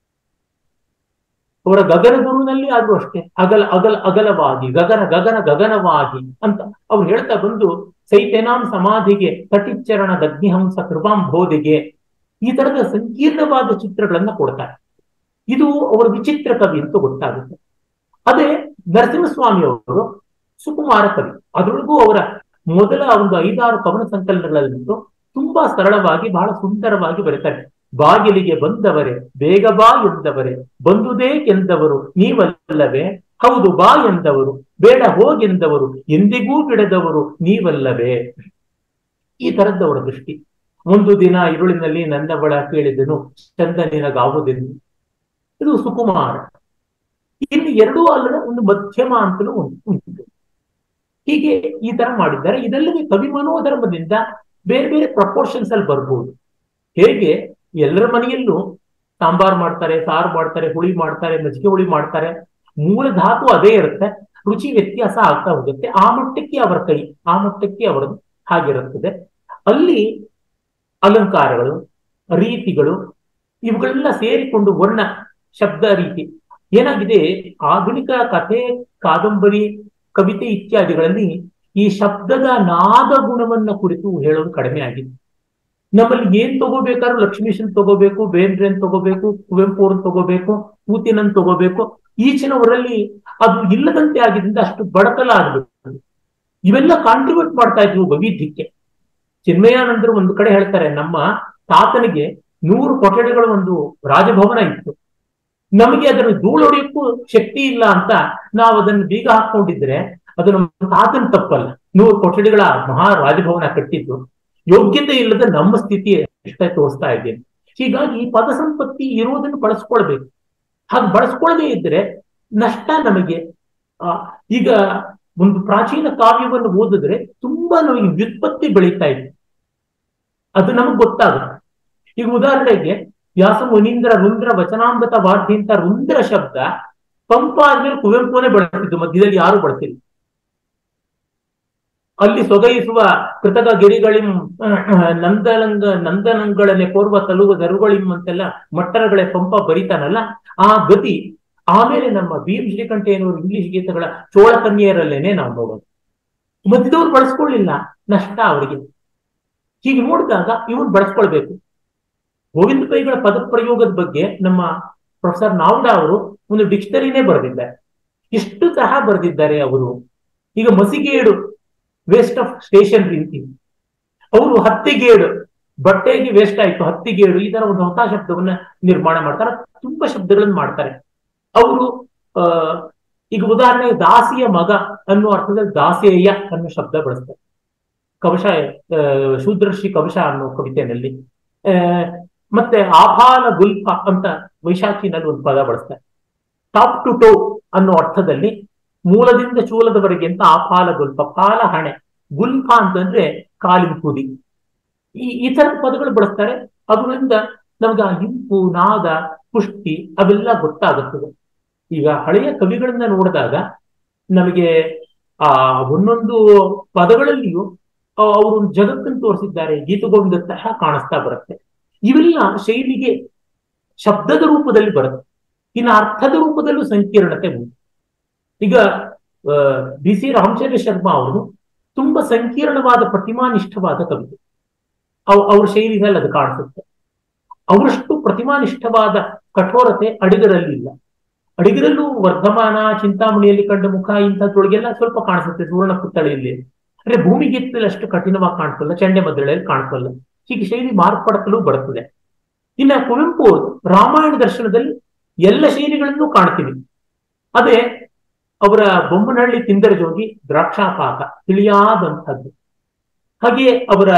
ಅವರ ಗಗನ ಗುರುನಲ್ಲಿ ಆದ್ರೂ ಅಷ್ಟೇ ಅಗಲ ಅಗಲ ಅಗಲವಾಗಿ ಗಗನ ಗಗನ ಗಗನವಾಗಿ ಅಂತ ಅವ್ರು ಹೇಳ್ತಾ ಬಂದು ಚೈತನ್ಯಾಂ ಸಮಾಧಿಗೆ ತಟಿಚ್ಚರಣ ದಗ್ನಿಹಂಸ ಕೃಪಾಂಬೋಧಿಗೆ ಈ ತರದ ಸಂಕೀರ್ಣವಾದ ಚಿತ್ರಗಳನ್ನ ಕೊಡ್ತಾರೆ ಇದು ಅವರ ವಿಚಿತ್ರ ಕವಿ ಅಂತ ಗೊತ್ತಾಗುತ್ತೆ ಅದೇ ನರಸಿಂಹಸ್ವಾಮಿ ಅವರು ಸುಕುಮಾರ ಕವಿ ಅದರೊಳಗೂ ಅವರ ಮೊದಲ ಒಂದು ಐದಾರು ಕವನ ಸಂಕಲನಗಳಲ್ಲಿಂದು ತುಂಬಾ ಸರಳವಾಗಿ ಬಹಳ ಸುಂದರವಾಗಿ ಬರೀತಾರೆ ಬಾಗಿಲಿಗೆ ಬಂದವರೇ ಬೇಗ ಬಾ ಎಂದವರೇ ಬಂದುದೇಕೆಂದವರು ನೀವಲ್ಲವೇ ಹೌದು ಬಾ ಎಂದವರು ಬೇಡ ಹೋಗೆಂದವರು ಎಂದಿಗೂ ಬಿಡದವರು ನೀವಲ್ಲವೇ ಈ ತರದ್ದವರ ದೃಷ್ಟಿ ಒಂದು ದಿನ ಇರುಳಿನಲ್ಲಿ ನನ್ನ ಬಳ ಕೇಳಿದನು ಚಂದನಿನಗಾವುದೆಂದು ಇದು ಸುಕುಮಾರ ಇಲ್ಲಿ ಎರಡೂ ಅಲ್ಲದ ಒಂದು ಮಧ್ಯಮ ಅಂತಲೂ ಉಂಟು ಹೀಗೆ ಈ ತರ ಮಾಡಿದ್ದಾರೆ ಇದಲ್ಲದೆ ಕವಿ ಮನೋಧರ್ಮದಿಂದ ಬೇರೆ ಬೇರೆ ಪ್ರಪೋರ್ಷನ್ಸ್ ಅಲ್ಲಿ ಬರ್ಬೋದು ಹೇಗೆ ಎಲ್ಲರ ಮನೆಯಲ್ಲೂ ಸಾಂಬಾರ್ ಮಾಡ್ತಾರೆ ಸಾರು ಮಾಡ್ತಾರೆ ಹುಳಿ ಮಾಡ್ತಾರೆ ಮಜ್ಜಿಗೆ ಹುಳಿ ಮಾಡ್ತಾರೆ ಮೂಲ ಧಾತು ಅದೇ ಇರುತ್ತೆ ರುಚಿ ವ್ಯತ್ಯಾಸ ಆಗ್ತಾ ಹೋಗುತ್ತೆ ಆ ಮಟ್ಟಕ್ಕೆ ಅವರ ಕೈ ಆ ಮಟ್ಟಕ್ಕೆ ಅವರದು ಹಾಗಿರುತ್ತದೆ ಅಲ್ಲಿ ಅಲಂಕಾರಗಳು ರೀತಿಗಳು ಇವುಗಳೆಲ್ಲ ಸೇರಿಕೊಂಡು ವರ್ಣ ಶಬ್ದ ರೀತಿ ಏನಾಗಿದೆ ಆಧುನಿಕ ಕಥೆ ಕಾದಂಬರಿ ಕವಿತೆ ಇತ್ಯಾದಿಗಳಲ್ಲಿ ಈ ಶಬ್ದದ ನಾದ ಗುಣವನ್ನ ಕುರಿತು ಹೇಳೋದು ಕಡಿಮೆ ಆಗಿದೆ ನಮ್ಮಲ್ಲಿ ಏನ್ ತಗೋಬೇಕಾದ್ರೂ ಲಕ್ಷ್ಮೀಶನ್ ತಗೋಬೇಕು ಬೇಂದ್ರೆನ್ ತಗೋಬೇಕು ಕುವೆಂಪು ಅವ್ರನ್ನ ತಗೋಬೇಕು ಪೂತಿನನ್ ತಗೋಬೇಕು ಈಚಿನವರಲ್ಲಿ ಅದು ಇಲ್ಲದಂತೆ ಆಗಿದ್ದರಿಂದ ಅಷ್ಟು ಬಡತಲ ಆಗ್ಬೇಕು ಇವೆಲ್ಲ ಕಾಂಟ್ರಿಬ್ಯೂಟ್ ಮಾಡ್ತಾ ಇದ್ವು ವೈವಿಧ್ಯಕ್ಕೆ ಚಿನ್ಮಯಾನಂದರು ಒಂದು ಕಡೆ ಹೇಳ್ತಾರೆ ನಮ್ಮ ತಾತನಿಗೆ ನೂರು ಕೊಠಡಿಗಳ ಒಂದು ರಾಜಭವನ ಇತ್ತು ನಮಗೆ ಅದನ್ನು ಧೂಳೊಡೆಯಕ್ಕೂ ಶಕ್ತಿ ಇಲ್ಲ ಅಂತ ನಾವು ಅದನ್ನು ಬೀಗ ಹಾಕೊಂಡಿದ್ರೆ ಅದು ನಮ್ಮ ತಾತನ ತಪ್ಪಲ್ಲ ನೂರು ಕೊಠಡಿಗಳ ಮಹಾ ರಾಜಭವನ ಕಟ್ಟಿದ್ದು ಯೋಗ್ಯತೆ ಇಲ್ಲದ ನಮ್ಮ ಸ್ಥಿತಿ ಎಷ್ಟೇ ತೋರಿಸ್ತಾ ಇದ್ದೇನೆ ಹೀಗಾಗಿ ಈ ಪದ ಸಂಪತ್ತಿ ಇರುವುದನ್ನು ಬಳಸ್ಕೊಳ್ಬೇಕು ಹಾಗೆ ಬಳಸ್ಕೊಳ್ಳದೆ ಇದ್ರೆ ನಷ್ಟ ನಮಗೆ ಆ ಈಗ ಒಂದು ಪ್ರಾಚೀನ ಕಾವ್ಯವನ್ನು ಓದಿದ್ರೆ ತುಂಬಾ ನಮಗೆ ವ್ಯುತ್ಪತ್ತಿ ಬೆಳೀತಾ ಇದೆ ಅದು ನಮಗೆ ಗೊತ್ತಾಗುತ್ತೆ ಈಗ ಉದಾಹರಣೆಗೆ ವ್ಯಾಸ ಮುನೀಂದ್ರ ರುಂದ್ರ ವಚನಾಮೃತ ವಾದ್ಯ ಅಂತ ರುಂದ್ರ ಶಬ್ದ ಪಂಪ ಆದ್ಮೇಲೆ ಕುವೆಂಪುನೇ ಬಳಸಿದ್ದು ಮಧ್ಯದಲ್ಲಿ ಯಾರು ಬಳಸಿಲ್ಲ ಅಲ್ಲಿ ಸೊಗೈಸುವ ಕೃತಕ ಗಿರಿಗಳಿಂ ನಂದನಂಗ ನಂದನಂಗಳನೆ ಪೂರ್ವ ತಲುವ ದರುಗಳಿಂ ಅಂತೆಲ್ಲ ಮಟ್ಟರಗಳೇ ಪಂಪ ಬರಿತಾನಲ್ಲ ಆ ಗತಿ ಆಮೇಲೆ ನಮ್ಮ ಭೀಮ್ ಶ್ರೀಕಂಠಯ್ಯನವರು ಇಂಗ್ಲಿಷ್ ಗೀತೆಗಳ ಚೋಳ ಕನ್ಯೆಯರಲ್ಲೇನೆ ನಾವು ನೋಡೋದು ಮಧ್ಯದವ್ರು ಬಳಸ್ಕೊಳ್ಳಿಲ್ಲ ನಷ್ಟ ಅವರಿಗೆ ಹೀಗೆ ನೋಡಿದಾಗ ಇವನ್ ಬಳಸ್ಕೊಳ್ಬೇಕು ಗೋವಿಂದ ಪೈಗಳ ಪದ ಪ್ರಯೋಗದ ಬಗ್ಗೆ ನಮ್ಮ ಪ್ರೊಫೆಸರ್ ನಾವ್ಡ ಅವರು ಒಂದು ಡಿಕ್ಷನರಿನೇ ಬರೆದಿದ್ದಾರೆ ಎಷ್ಟು ಸಹ ಬರೆದಿದ್ದಾರೆ ಅವರು ಈಗ ಮಸಿಗೇಡು ವೇಸ್ಟ್ ಆಫ್ ಸ್ಟೇಷನ್ ರೀತಿ ಅವರು ಹತ್ತಿಗೇಡು ಬಟ್ಟೆಗೆ ವೇಸ್ಟ್ ಆಯ್ತು ಹತ್ತಿಗೇಡು ಈ ತರ ಒಂದು ಹೊಸ ಶಬ್ದವನ್ನ ನಿರ್ಮಾಣ ಮಾಡ್ತಾರೆ ತುಂಬಾ ಶಬ್ದಗಳನ್ನು ಮಾಡ್ತಾರೆ ಅವರು ಆ ಈಗ ಉದಾಹರಣೆಗೆ ದಾಸಿಯ ಮಗ ಅನ್ನೋ ಅರ್ಥದಲ್ಲಿ ದಾಸೇಯ ಅನ್ನೋ ಶಬ್ದ ಬಳಸ್ತಾರೆ ಕವಶ ಶೂದ್ರಶ್ರೀ ಕವಶ ಅನ್ನೋ ಕವಿತೆಯಲ್ಲಿ ಆ ಮತ್ತೆ ಆಫಾಲ ಗುಲ್ಫ ಅಂತ ವೈಶಾಖಿನಲ್ಲಿ ಒಂದು ಪದ ಬಳಸ್ತಾರೆ ಟಾಪ್ ಟು ಟೋ ಅನ್ನೋ ಅರ್ಥದಲ್ಲಿ ಮೂಲದಿಂದ ಚೂಲದವರೆಗೆ ಅಂತ ಆಫಾಲ ಗುಲ್ಫ ಫಾಲ ಹಣೆ ಗುಲ್ಫ ಅಂತಂದ್ರೆ ಕಾಲಿನ ಕೂದಿ ಈ ಈ ತರದ ಪದಗಳು ಬಳಸ್ತಾರೆ ಅವುಗಳಿಂದ ನಮ್ಗೆ ಆ ಇಂಪು ನಾದ ಪುಷ್ಟಿ ಅವೆಲ್ಲ ಗೊತ್ತಾಗುತ್ತದೆ ಈಗ ಹಳೆಯ ಕವಿಗಳನ್ನ ನೋಡಿದಾಗ ನಮಗೆ ಆ ಒಂದೊಂದು ಪದಗಳಲ್ಲಿಯೂ ಅವರು ಜಗತ್ತನ್ನು ತೋರಿಸಿದ್ದಾರೆ ಗೀತಗೋವಿಂದ ಸಹ ಕಾಣಿಸ್ತಾ ಬರುತ್ತೆ ಇವೆಲ್ಲ ಶೈಲಿಗೆ ಶಬ್ದದ ರೂಪದಲ್ಲಿ ಬರುತ್ತೆ ಇನ್ನು ಅರ್ಥದ ರೂಪದಲ್ಲೂ ಸಂಕೀರ್ಣತೆ ಉಂಟು ಈಗ ಬಿ ಸಿ ರಾಮಚಂದ್ರ ಶರ್ಮಾ ಅವರು ತುಂಬಾ ಸಂಕೀರ್ಣವಾದ ಪ್ರತಿಮಾನಿಷ್ಠವಾದ ಕವಿತೆ ಅವ್ರ ಶೈಲಿನಲ್ಲಿ ಅದು ಕಾಣಿಸುತ್ತೆ ಅವರಷ್ಟು ಪ್ರತಿಮಾನಿಷ್ಠವಾದ ಕಠೋರತೆ ಅಡಿಗರಲ್ಲಿ ಇಲ್ಲ ಅಡಿಗರಲ್ಲೂ ವರ್ಧಮಾನ ಚಿಂತಾಮಣಿಯಲ್ಲಿ ಕಂಡ ಮುಖ ಇಂಥದ್ರೊಳಗೆಲ್ಲ ಸ್ವಲ್ಪ ಕಾಣಿಸುತ್ತೆ ಸುವರ್ಣ ಪುತ್ತಳಿಯಲ್ಲಿ ಅಂದ್ರೆ ಭೂಮಿಗಿತ್ತಲ್ಲಿ ಅಷ್ಟು ಕಠಿಣವಾಗಿ ಕಾಣಿಸಲ್ಲ ಚಂಡೆ ಮದ್ದಳೆಯಲ್ಲಿ ಕಾಣಿಸಲ್ಲ ಹೀಗೆ ಶೈಲಿ ಮಾರ್ಪಡತಲೂ ಬರುತ್ತದೆ ಇನ್ನ ಕುವೆಂಪು ರಾಮಾಯಣ ದರ್ಶನದಲ್ಲಿ ಎಲ್ಲ ಶೈಲಿಗಳನ್ನು ಕಾಣ್ತೀವಿ ಅದೇ ಅವರ ಬೊಮ್ಮನಹಳ್ಳಿ ತಿಂದರ ಜೋಗಿ ದ್ರಾಕ್ಷಾಪಾಕ ತಿಳಿಯಾದಂಥದ್ದು ಹಾಗೆಯೇ ಅವರ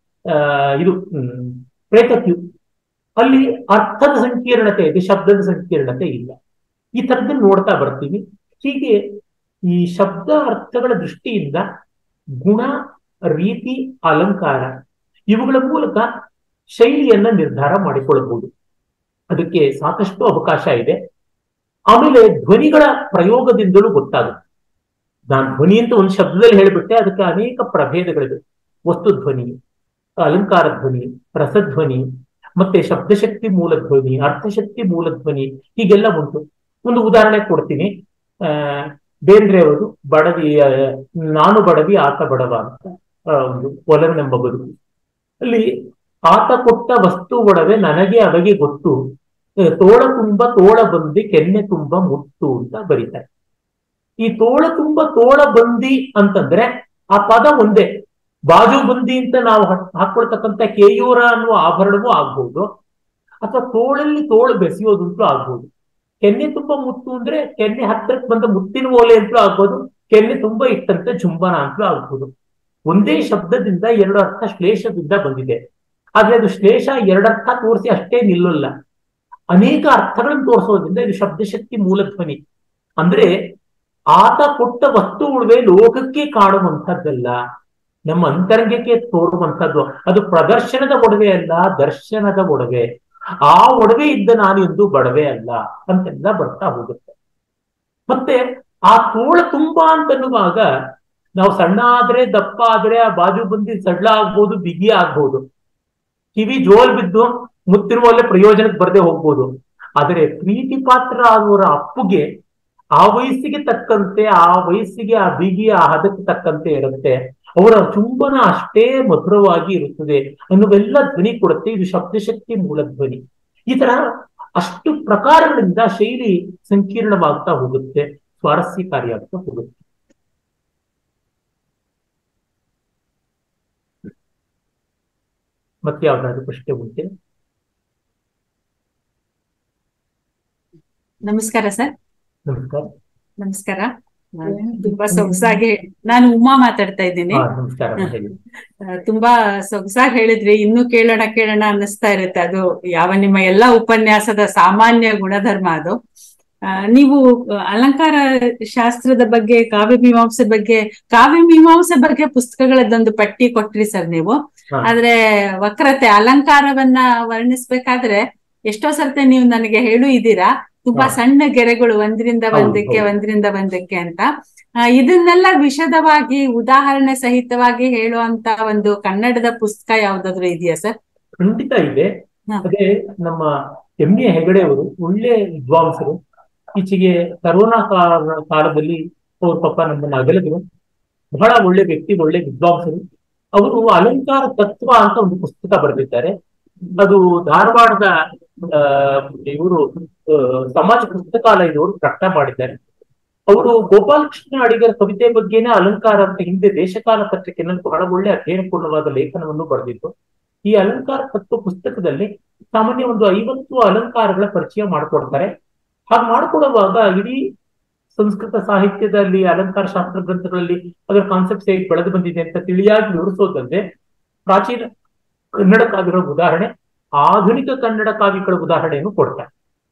ಇದು ಪ್ರೇತಕ್ಯು ಅಲ್ಲಿ ಅರ್ಥದ ಸಂಕೀರ್ಣತೆ ಇದೆ ಶಬ್ದದ ಸಂಕೀರ್ಣತೆ ಇಲ್ಲ ಈ ತರದಲ್ಲಿ ನೋಡ್ತಾ ಬರ್ತೀವಿ ಹೀಗೆ ಈ ಶಬ್ದ ಅರ್ಥಗಳ ದೃಷ್ಟಿಯಿಂದ ಗುಣ ರೀತಿ ಅಲಂಕಾರ ಇವುಗಳ ಮೂಲಕ ಶೈಲಿಯನ್ನ ನಿರ್ಧಾರ ಮಾಡಿಕೊಳ್ಳಬಹುದು ಅದಕ್ಕೆ ಸಾಕಷ್ಟು ಅವಕಾಶ ಇದೆ ಆಮೇಲೆ ಧ್ವನಿಗಳ ಪ್ರಯೋಗದಿಂದಲೂ ಗೊತ್ತಾಗುತ್ತೆ ನಾನು ಧ್ವನಿ ಅಂತ ಒಂದು ಶಬ್ದದಲ್ಲಿ ಹೇಳಿಬಿಟ್ಟೆ ಅದಕ್ಕೆ ಅನೇಕ ಪ್ರಭೇದಗಳಿವೆ ವಸ್ತು ಧ್ವನಿ ಅಲಂಕಾರ ಧ್ವನಿ ರಸಧ್ವನಿ ಮತ್ತೆ ಶಬ್ದಶಕ್ತಿ ಮೂಲ ಧ್ವನಿ ಅರ್ಥಶಕ್ತಿ ಮೂಲ ಧ್ವನಿ ಹೀಗೆಲ್ಲ ಉಂಟು ಒಂದು ಉದಾಹರಣೆ ಕೊಡ್ತೀನಿ ಆ ಬೇಂದ್ರೆ ಅವರು ಬಡವಿ ನಾನು ಬಡವಿ ಆತ ಬಡವ ಅಂತ ಒಂದು ಒಲವೆನೆಂಬ ಬದುಕು ಅಲ್ಲಿ ಆತ ಕೊಟ್ಟ ವಸ್ತು ಒಡವೆ ನನಗೆ ಅವಗೆ ಗೊತ್ತು ತೋಳ ತುಂಬ ತೋಳ ಬಂದಿ ಕೆನ್ನೆ ತುಂಬ ಮುತ್ತು ಅಂತ ಬರೀತಾರೆ ಈ ತೋಳ ತುಂಬ ತೋಳ ಬಂದಿ ಅಂತಂದ್ರೆ ಆ ಪದ ಒಂದೇ ಬಾಜು ಬಂದಿ ಅಂತ ನಾವು ಹಾಕೊಳ್ತಕ್ಕಂಥ ಕೇಯೂರ ಅನ್ನುವ ಆಭರಣವೂ ಆಗ್ಬಹುದು ಅಥವಾ ತೋಳಲ್ಲಿ ತೋಳು ಬೆಸೆಯೋದಂತೂ ಆಗ್ಬಹುದು ಕೆನ್ನೆ ತುಂಬಾ ಮುತ್ತು ಅಂದ್ರೆ ಕೆನ್ನೆ ಹತ್ತಿರಕ್ಕೆ ಬಂದ ಮುತ್ತಿನ ಓಲೆ ಅಂತಲೂ ಆಗ್ಬೋದು ಕೆನ್ನೆ ತುಂಬಾ ಇಟ್ಟಂತ ಜುಂಬನ ಅಂತಲೂ ಆಗ್ಬೋದು ಒಂದೇ ಶಬ್ದದಿಂದ ಎರಡು ಅರ್ಥ ಶ್ಲೇಷದಿಂದ ಬಂದಿದೆ ಆದ್ರೆ ಅದು ಶ್ಲೇಷ ಎರಡರ್ಥ ತೋರಿಸಿ ಅಷ್ಟೇ ನಿಲ್ಲಲ್ಲ ಅನೇಕ ಅರ್ಥಗಳನ್ನು ತೋರಿಸೋದ್ರಿಂದ ಇದು ಶಬ್ದಶಕ್ತಿ ಮೂಲಧ್ವನಿ ಅಂದ್ರೆ ಆತ ಕೊಟ್ಟ ವಸ್ತು ಉಳುವೆ ಲೋಕಕ್ಕೆ ಕಾಣುವಂಥದ್ದಲ್ಲ ನಮ್ಮ ಅಂತರಂಗಕ್ಕೆ ತೋರುವಂಥದ್ದು ಅದು ಪ್ರದರ್ಶನದ ಒಡವೆ ಅಲ್ಲ ದರ್ಶನದ ಒಡವೆ ಆ ಒಡವೆ ಇದ್ದ ನಾನು ಎಂದು ಬಡವೆ ಅಲ್ಲ ಅಂತೆಲ್ಲ ಬರ್ತಾ ಹೋಗುತ್ತೆ ಮತ್ತೆ ಆ ತೋಳ ತುಂಬಾ ಅಂತನ್ನುವಾಗ ನಾವು ಸಣ್ಣ ಆದ್ರೆ ದಪ್ಪ ಆದ್ರೆ ಆ ಬಾಜು ಬಂದಿ ಸಡ್ಲ ಆಗ್ಬೋದು ಬಿಗಿ ಆಗ್ಬೋದು ಕಿವಿ ಜೋಲ್ ಬಿದ್ದು ಮುತ್ತಿರುವಲ್ಲೇ ಪ್ರಯೋಜನಕ್ಕೆ ಬರದೆ ಹೋಗ್ಬೋದು ಆದರೆ ಪ್ರೀತಿ ಪಾತ್ರ ಆದವರ ಅಪ್ಪುಗೆ ಆ ವಯಸ್ಸಿಗೆ ತಕ್ಕಂತೆ ಆ ವಯಸ್ಸಿಗೆ ಆ ಬಿಗಿಯ ಆ ಹದಕ್ಕೆ ತಕ್ಕಂತೆ ಇರುತ್ತೆ ಅವರ ಚುಂಬನ ಅಷ್ಟೇ ಮಧುರವಾಗಿ ಇರುತ್ತದೆ ಅನ್ನುವೆಲ್ಲ ಧ್ವನಿ ಕೊಡುತ್ತೆ ಇದು ಶಬ್ದಶಕ್ತಿ ಮೂಲ ಧ್ವನಿ ಈ ತರ ಅಷ್ಟು ಪ್ರಕಾರಗಳಿಂದ ಶೈಲಿ ಸಂಕೀರ್ಣವಾಗ್ತಾ ಹೋಗುತ್ತೆ ಸ್ವಾರಸ್ಯಕಾರಿಯಾಗ್ತಾ ಹೋಗುತ್ತೆ ಮತ್ತೆ ಯಾವ್ದಾದ್ರು ಪ್ರಶ್ನೆ ಉಂಟೆ ನಮಸ್ಕಾರ ಸರ್ ನಮಸ್ಕಾರ ನಮಸ್ಕಾರ ನಾನು ತುಂಬಾ ಸೊಗಸಾಗಿ ನಾನು ಉಮಾ ಮಾತಾಡ್ತಾ ಇದ್ದೀನಿ ಹಾ ನಮಸ್ಕಾರ ಹೇಳಿ ಆ, ತುಂಬಾ ಸೊಗಸಾಗಿ ಹೇಳಿದ್ರಿ ಇನ್ನು ಕೇಳೋಣ ಕೇಳೋಣ ಅನ್ನಿಸ್ತಾ ಇರುತ್ತೆ ಅದು ಯಾವ ನಿಮ್ಮ ಎಲ್ಲಾ ಉಪನ್ಯಾಸದ ಸಾಮಾನ್ಯ ಗುಣಧರ್ಮ ಅದು ಆ, ನೀವು ಆ, ಅಲಂಕಾರ ಶಾಸ್ತ್ರದ ಬಗ್ಗೆ ಕಾವ್ಯ ಮೀಮಾಂಸೆ ಬಗ್ಗೆ ಕಾವ್ಯ ಮೀಮಾಂಸೆ ಬಗ್ಗೆ ಪುಸ್ತಕಗಳದ್ದೊಂದು ಪಟ್ಟಿ ಕೊಟ್ರಿ ಸರ್ ನೀವು ಹಾ. ಆದ್ರೆ ವಕ್ರತೆ ಅಲಂಕಾರವನ್ನ ವರ್ಣಿಸ್ಬೇಕಾದ್ರೆ ಎಷ್ಟೋ ಸರ್ತಿ ನೀವು ನನಗೆ ಹೇಳು ಇದ್ದೀರಾ ತುಂಬಾ ಹಾ. ಸಣ್ಣ ಗೆರೆಗಳು ಒಂದ್ರಿಂದ ಹೌದು, ಒಂದಕ್ಕೆ ಹೌದು. ಒಂದ್ರಿಂದ ಒಂದಕ್ಕೆ ಅಂತ ಆ, ಇದನ್ನೆಲ್ಲ ವಿಶದವಾಗಿ ಉದಾಹರಣೆ ಸಹಿತವಾಗಿ ಹೇಳುವಂತ ಒಂದು ಕನ್ನಡದ ಪುಸ್ತಕ ಯಾವ್ದಾದ್ರು ಇದೆಯಾ ಸರ್ ಖಂಡಿತ ಇದೆ ಹಾ. ಅದೇ ನಮ್ಮ ಎಂ ಎ ಹೆಗಡೆ ಅವರು ಒಳ್ಳೆ ವಿದ್ವಾಂಸರು ಈಚೆಗೆ ಕರೋನಾ ಕಾಲ ಕಾಲದಲ್ಲಿ ಅವ್ರ ಪಾಪ ನಮ್ಮನ್ನ ಅಗಲಿದ್ರು ಬಹಳ ಒಳ್ಳೆ ವ್ಯಕ್ತಿ ಒಳ್ಳೆ ವಿದ್ವಾಂಸರು ಅವರು ಅಲಂಕಾರ ತತ್ವ ಅಂತ ಒಂದು ಪುಸ್ತಕ ಬರೆದಿದ್ದಾರೆ ಅದು ಧಾರವಾಡದ ಆ, ಇವರು ಆ, ಸಮಾಜ ಪುಸ್ತಕಾಲಯದವರು ಪ್ರಕಟ ಮಾಡಿದ್ದಾರೆ ಅವರು ಗೋಪಾಲಕೃಷ್ಣ ಅಡಿಗರ ಕವಿತೆ ಬಗ್ಗೆನೇ ಅಲಂಕಾರ ಅಂತ ಹಿಂದೆ ದೇಶಕಾಲ ಪತ್ರಿಕೆಯಲ್ಲಿ ಬಹಳ ಒಳ್ಳೆ ಅಧ್ಯಯನಪೂರ್ಣವಾದ ಲೇಖನವನ್ನು ಬರೆದಿತ್ತು ಈ ಅಲಂಕಾರ ತತ್ವ ಪುಸ್ತಕದಲ್ಲಿ ಸಾಮಾನ್ಯ ಒಂದು ಐವತ್ತು ಅಲಂಕಾರಗಳ ಪರಿಚಯ ಮಾಡಿಕೊಡ್ತಾರೆ ಹಾಗೆ ಮಾಡ್ಕೊಡುವಾಗ ಇಡೀ ಸಂಸ್ಕೃತ ಸಾಹಿತ್ಯದಲ್ಲಿ ಅಲಂಕಾರ ಶಾಸ್ತ್ರ ಗ್ರಂಥಗಳಲ್ಲಿ ಅದರ ಕಾನ್ಸೆಪ್ಟ್ಸ್ ಹೇಗೆ ಬೆಳೆದು ಬಂದಿದೆ ಅಂತ ತಿಳಿಯಾಗಿ ವಿವರಿಸೋದಲ್ಲದೆ ಪ್ರಾಚೀನ ಕನ್ನಡ ಕಾವ್ಯಗಳ ಉದಾಹರಣೆ ಆಧುನಿಕ ಕನ್ನಡ ಕಾವ್ಯಗಳ ಉದಾಹರಣೆಯನ್ನು ಕೊಡ್ತಾರೆ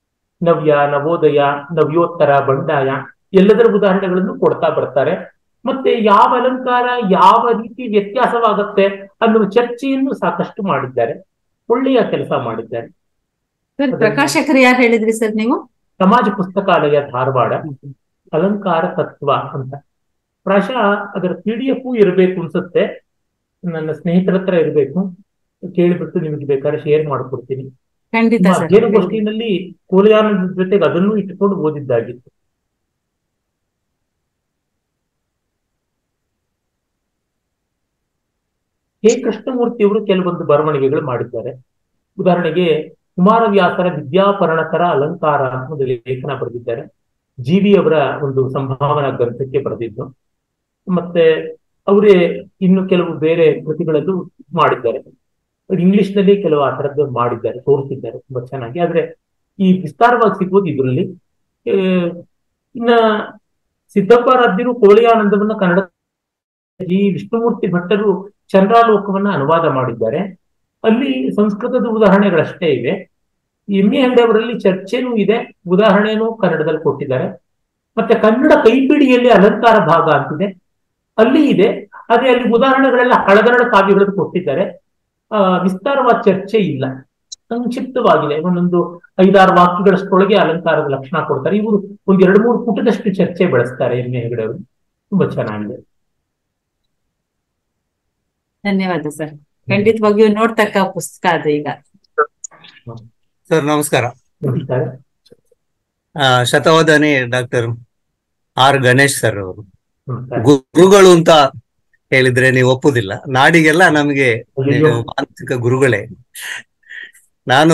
ನವ್ಯ ನವೋದಯ ನವ್ಯೋತ್ತರ ಬಂಡಾಯ ಎಲ್ಲದರ ಉದಾಹರಣೆಗಳನ್ನು ಕೊಡ್ತಾ ಬರ್ತಾರೆ ಮತ್ತೆ ಯಾವ ಅಲಂಕಾರ ಯಾವ ರೀತಿ ವ್ಯತ್ಯಾಸವಾಗುತ್ತೆ ಅನ್ನುವ ಚರ್ಚೆಯನ್ನು ಸಾಕಷ್ಟು ಮಾಡಿದ್ದಾರೆ ಒಳ್ಳೆಯ ಕೆಲಸ ಮಾಡಿದ್ದಾರೆ ಸರ್ ಪ್ರಕಾಶಕರು ಯಾರು ಹೇಳಿದ್ರಿ ಸರ್ ನೀವು ಸಮಾಜ ಪುಸ್ತಕಾಲಯ ಧಾರವಾಡ ಅಲಂಕಾರ ತತ್ವ ಅಂತ ಪ್ರಾಯಶಃ ಅದರ ಪಿ ಡಿ ಎಫ್ ಇರಬೇಕು ಅನ್ಸುತ್ತೆ ನನ್ನ ಸ್ನೇಹಿತರ ಹತ್ರ ಇರಬೇಕು ಕೇಳಿಬಿಟ್ಟು ನಿಮಗೆ ಬೇಕಾದ್ರೆ ಶೇರ್ ಮಾಡ್ಕೊಡ್ತೀನಿ ಖಂಡಿತ ನಿಮ್ಮ ಸರ್ ಅಧ್ಯಯನಗೋಷ್ಠಿನಲ್ಲಿ ಕೋಲಯಾನದ ಜೊತೆಗೆ ಅದನ್ನು ಇಟ್ಟುಕೊಂಡು ಓದಿದ್ದಾಗಿತ್ತು ಕೆ ಕೃಷ್ಣಮೂರ್ತಿ ಅವರು ಕೆಲವೊಂದು ಬರವಣಿಗೆಗಳು ಮಾಡಿದ್ದಾರೆ ಉದಾಹರಣೆಗೆ ಕುಮಾರವ್ಯಾಸರ ವಿದ್ಯಾಪರಣಕರ ಅಲಂಕಾರ ಅಂತ ಒಂದು ಲೇಖನ ಬರೆದಿದ್ದಾರೆ ಜಿ ವಿ ಅವರ ಒಂದು ಸಂಭಾವನಾ ಗ್ರಂಥಕ್ಕೆ ಬರೆದಿದ್ದು ಮತ್ತೆ ಅವರೇ ಇನ್ನು ಕೆಲವು ಬೇರೆ ಕೃತಿಗಳಲ್ಲೂ ಮಾಡಿದ್ದಾರೆ ಇಂಗ್ಲಿಷ್ ನಲ್ಲಿ ಕೆಲವು ಆ ಥರದ್ದು ಮಾಡಿದ್ದಾರೆ ತೋರಿಸಿದ್ದಾರೆ ತುಂಬಾ ಚೆನ್ನಾಗಿ ಆದ್ರೆ ಈ ವಿಸ್ತಾರವಾಗಿ ಸಿಗೋದು ಇದರಲ್ಲಿ ಆ, ಇನ್ನ ಸಿದ್ದಪ್ಪಾರಾಧ್ಯರು ಕೋಳಿಯಾನಂದವನ್ನ ಕನ್ನಡ ಈ ವಿಷ್ಣುಮೂರ್ತಿ ಭಟ್ಟರು ಚಂದ್ರಾಲೋಕವನ್ನ ಅನುವಾದ ಮಾಡಿದ್ದಾರೆ ಅಲ್ಲಿ ಸಂಸ್ಕೃತದ ಉದಾಹರಣೆಗಳಷ್ಟೇ ಇವೆ ಎಂ ಎ ಅವರಲ್ಲಿ ಚರ್ಚೆನೂ ಇದೆ ಉದಾಹರಣೆನೂ ಕನ್ನಡದಲ್ಲಿ ಕೊಟ್ಟಿದ್ದಾರೆ ಮತ್ತೆ ಕನ್ನಡ ಕೈಪಿಡಿಯಲ್ಲಿ ಅಲಂಕಾರ ಭಾಗ ಅಂತಿದೆ ಅಲ್ಲಿ ಇದೆ ಅದೇ ಅಲ್ಲಿ ಉದಾಹರಣೆಗಳೆಲ್ಲ ಹಳಗನ್ನಡ ಕಾವ್ಯಗಳನ್ನು ಕೊಟ್ಟಿದ್ದಾರೆ ಆ ವಿಸ್ತಾರವಾದ ಚರ್ಚೆ ಇಲ್ಲ ಸಂಕ್ಷಿಪ್ತವಾಗಿದೆ ಒಂದೊಂದು ಐದಾರು ವಾಕ್ಯಗಳಷ್ಟೊಳಗೆ ಅಲಂಕಾರದ ಲಕ್ಷಣ ಕೊಡ್ತಾರೆ ಇವರು ಒಂದ್ ಎರಡು ಮೂರು ಪುಟದಷ್ಟು ಚರ್ಚೆ ಬೆಳೆಸ್ತಾರೆ ಎಂ ಎ ಹೆಗಡೆ ಅವರು ತುಂಬಾ ಚೆನ್ನಾಗಿದೆ ಧನ್ಯವಾದ ಸರ್ ಖಂಡಿತವಾಗಿಯೂ ನೋಡ್ತಕ್ಕ ಪುಸ್ತಕ ಅದು ಈಗ ಸರ್ ನಮಸ್ಕಾರ ನಮಸ್ಕಾರ ಆ, Shatavadhani doctor R Ganesh sir ಅವರು ನಮಸ್ಕಾರ ಗುರುಗಳು ಅಂತ ಹೇಳಿದ್ರೆ ನೀವು ಒಪ್ಪುದಿಲ್ಲ ನಾಡಿಗೆಲ್ಲ ನಮಗೆ ಅಯ್ಯಯ್ಯೋ. ನೀವು ಮಾನಸಿಕ ಗುರುಗಳೇ ನಾನು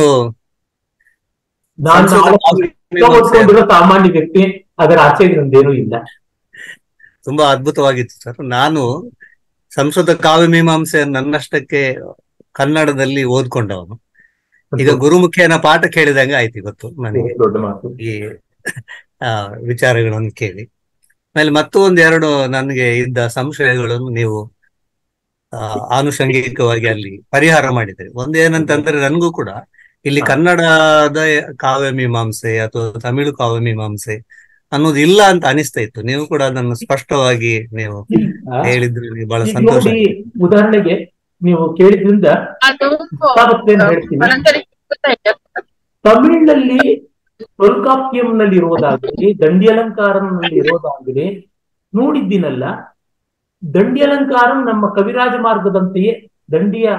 ನಾನು ಸಂಸ್ಕೃತ ನಾಲ್ಕು ಕಾವ್ಯ ಪುಸ್ತಕ ಓದ್ಕೊಂಡಿರೋ ಸಾಮಾನ್ಯ ವ್ಯಕ್ತಿ ಅದರ ಆಚೆ ನಂದೇನೂ ಇಲ್ಲ ತುಂಬಾ ಅದ್ಭುತವಾಗಿತ್ತು ಸರ್ ನಾನು ಸಂಸ್ಕೃತ ಕಾವ್ಯ ಮೀಮಾಂಸೆ ನನ್ನಷ್ಟಕ್ಕೆ ಕನ್ನಡದಲ್ಲಿ ಓದ್ಕೊಂಡವನು ಈಗ ಗುರುಮುಖೇನ ಪಾಠ ಕೇಳಿದಂಗೆ ಆಯ್ತು ಇವತ್ತು ನನಗೆ ದೊಡ್ಡ ಮಾತು ಈ ಆ, ವಿಚಾರಗಳನ್ನು ಕೇಳಿ ಆಮೇಲೆ ಮತ್ತೂ ಒಂದ್ ಎರಡು ನನಗೆ ಇದ್ದ ಸಂಶಯಗಳನ್ನು ನೀವು ಆ, ಆನುಷಂಗಿಕವಾಗಿ ಅಲ್ಲಿ ಪರಿಹಾರ ಮಾಡಿದ್ರಿ ಒಂದು ಏನಂತಂದ್ರೆ ನನಗೂ ಕೂಡ ಇಲ್ಲಿ ಹಾ. ಕನ್ನಡದ ಕಾವ್ಯ ಮೀಮಾಂಸೆ ಅಥವಾ ತಮಿಳು ಕಾವ್ಯ ಮೀಮಾಂಸೆ ಅನ್ನೋದು ಇಲ್ಲ ಅಂತ ಅನಿಸ್ತಾ ಇತ್ತು ನೀವು ಕೂಡ ಅದನ್ನು ಸ್ಪಷ್ಟವಾಗಿ ನೀವು ಆ, ಹೇಳಿದ್ರೆ ನನಗೆ ಬಹಳ ಈಗ ಸಂತೋಷ ನೋಡಿ ಉದಾಹರಣೆಗೆ ನೀವು ಕೇಳಿದ್ರಿಂದ ಗೊತ್ತಾಗುತ್ತೆ ಅಂತ ಹೇಳ್ತೀನಿ ತಮಿಳಿನಲ್ಲಿ ತೊಲ್ಕಾಪ್ಯಂನಲ್ಲಿ ಇರುವುದಾಗಲಿ ದಂಡಿಯಲಂಕಾರನಲ್ಲಿ ಇರೋದಾಗಲಿ ನೋಡಿದ್ದೀನಲ್ಲ ದಂಡಿಯಲಂಕಾರ ನಮ್ಮ ಕವಿರಾಜ ಮಾರ್ಗದಂತೆಯೇ ದಂಡಿಯ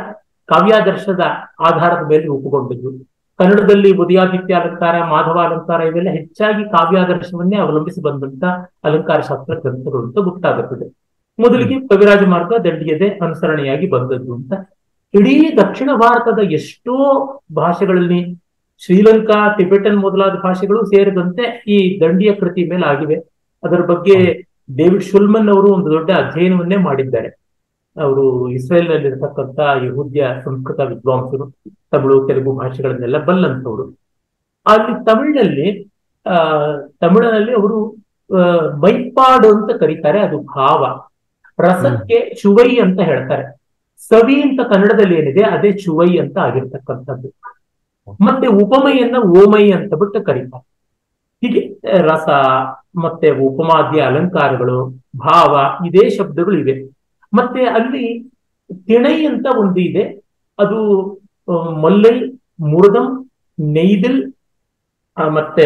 ಕಾವ್ಯಾದರ್ಶದ ಆಧಾರದ ಮೇಲೆ ರೂಪುಗೊಂಡದ್ದು ಕನ್ನಡದಲ್ಲಿ ಉದಯಾದಿತ್ಯ ಅಲಂಕಾರ ಮಾಧವ ಅಲಂಕಾರ ಇವೆಲ್ಲ ಹೆಚ್ಚಾಗಿ ಕಾವ್ಯಾದರ್ಶವನ್ನೇ ಅವಲಂಬಿಸಿ ಬಂದಂತ ಅಲಂಕಾರ ಶಾಸ್ತ್ರ ಗ್ರಂಥಗಳು ಅಂತ ಗೊತ್ತಾಗುತ್ತದೆ ಮೊದಲಿಗೆ ಕವಿರಾಜ ಮಾರ್ಗ ದಂಡಿಯದೆ ಅನುಸರಣೆಯಾಗಿ ಬಂದದ್ದು ಅಂತ ಇಡೀ ದಕ್ಷಿಣ ಭಾರತದ ಎಷ್ಟೋ ಭಾಷೆಗಳಲ್ಲಿ ಶ್ರೀಲಂಕಾ ಟಿಬೆಟನ್ ಮೊದಲಾದ ಭಾಷೆಗಳು ಸೇರಿದಂತೆ ಈ ದಂಡಿಯ ಕೃತಿ ಮೇಲೆ ಆಗಿವೆ ಅದರ ಬಗ್ಗೆ ಡೇವಿಡ್ ಶುಲ್ಮನ್ ಅವರು ಒಂದು ದೊಡ್ಡ ಅಧ್ಯಯನವನ್ನೇ ಮಾಡಿದ್ದಾರೆ ಅವರು ಇಸ್ರೇಲ್ ನಲ್ಲಿರ್ತಕ್ಕಂಥ ಯಹೂದ್ಯ ಸಂಸ್ಕೃತ ವಿದ್ವಾಂಸರು ತಮಿಳು ತೆಲುಗು ಭಾಷೆಗಳನ್ನೆಲ್ಲ ಬಲ್ಲಂತವರು ಅಲ್ಲಿ ತಮಿಳಿನಲ್ಲಿ ಆ ತಮಿಳಿನಲ್ಲಿ ಅವರು ಮೈಪಾಡು ಅಂತ ಕರೀತಾರೆ ಅದು ಭಾವ ರಸಕ್ಕೆ ಚುವೈ ಅಂತ ಹೇಳ್ತಾರೆ ಸವಿ ಅಂತ ಕನ್ನಡದಲ್ಲಿ ಏನಿದೆ ಅದೇ ಚುವೈ ಅಂತ ಆಗಿರ್ತಕ್ಕಂಥದ್ದು ಮತ್ತೆ ಉಪಮೆಯನ್ನ ಓಮೈ ಅಂತ ಬಿಟ್ಟು ಕರೀತಾರೆ ಹೀಗೆ ರಸ ಮತ್ತೆ ಉಪಮಾದ್ಯ ಅಲಂಕಾರಗಳು ಭಾವ ಇದೇ ಶಬ್ದಗಳು ಇವೆ ಮತ್ತೆ ಅಲ್ಲಿ ತಿಣೈ ಅಂತ ಒಂದು ಇದೆ ಅದು ಮಲ್ಲೈ ಮುರುದಂ ನೈದಿಲ್ ಮತ್ತೆ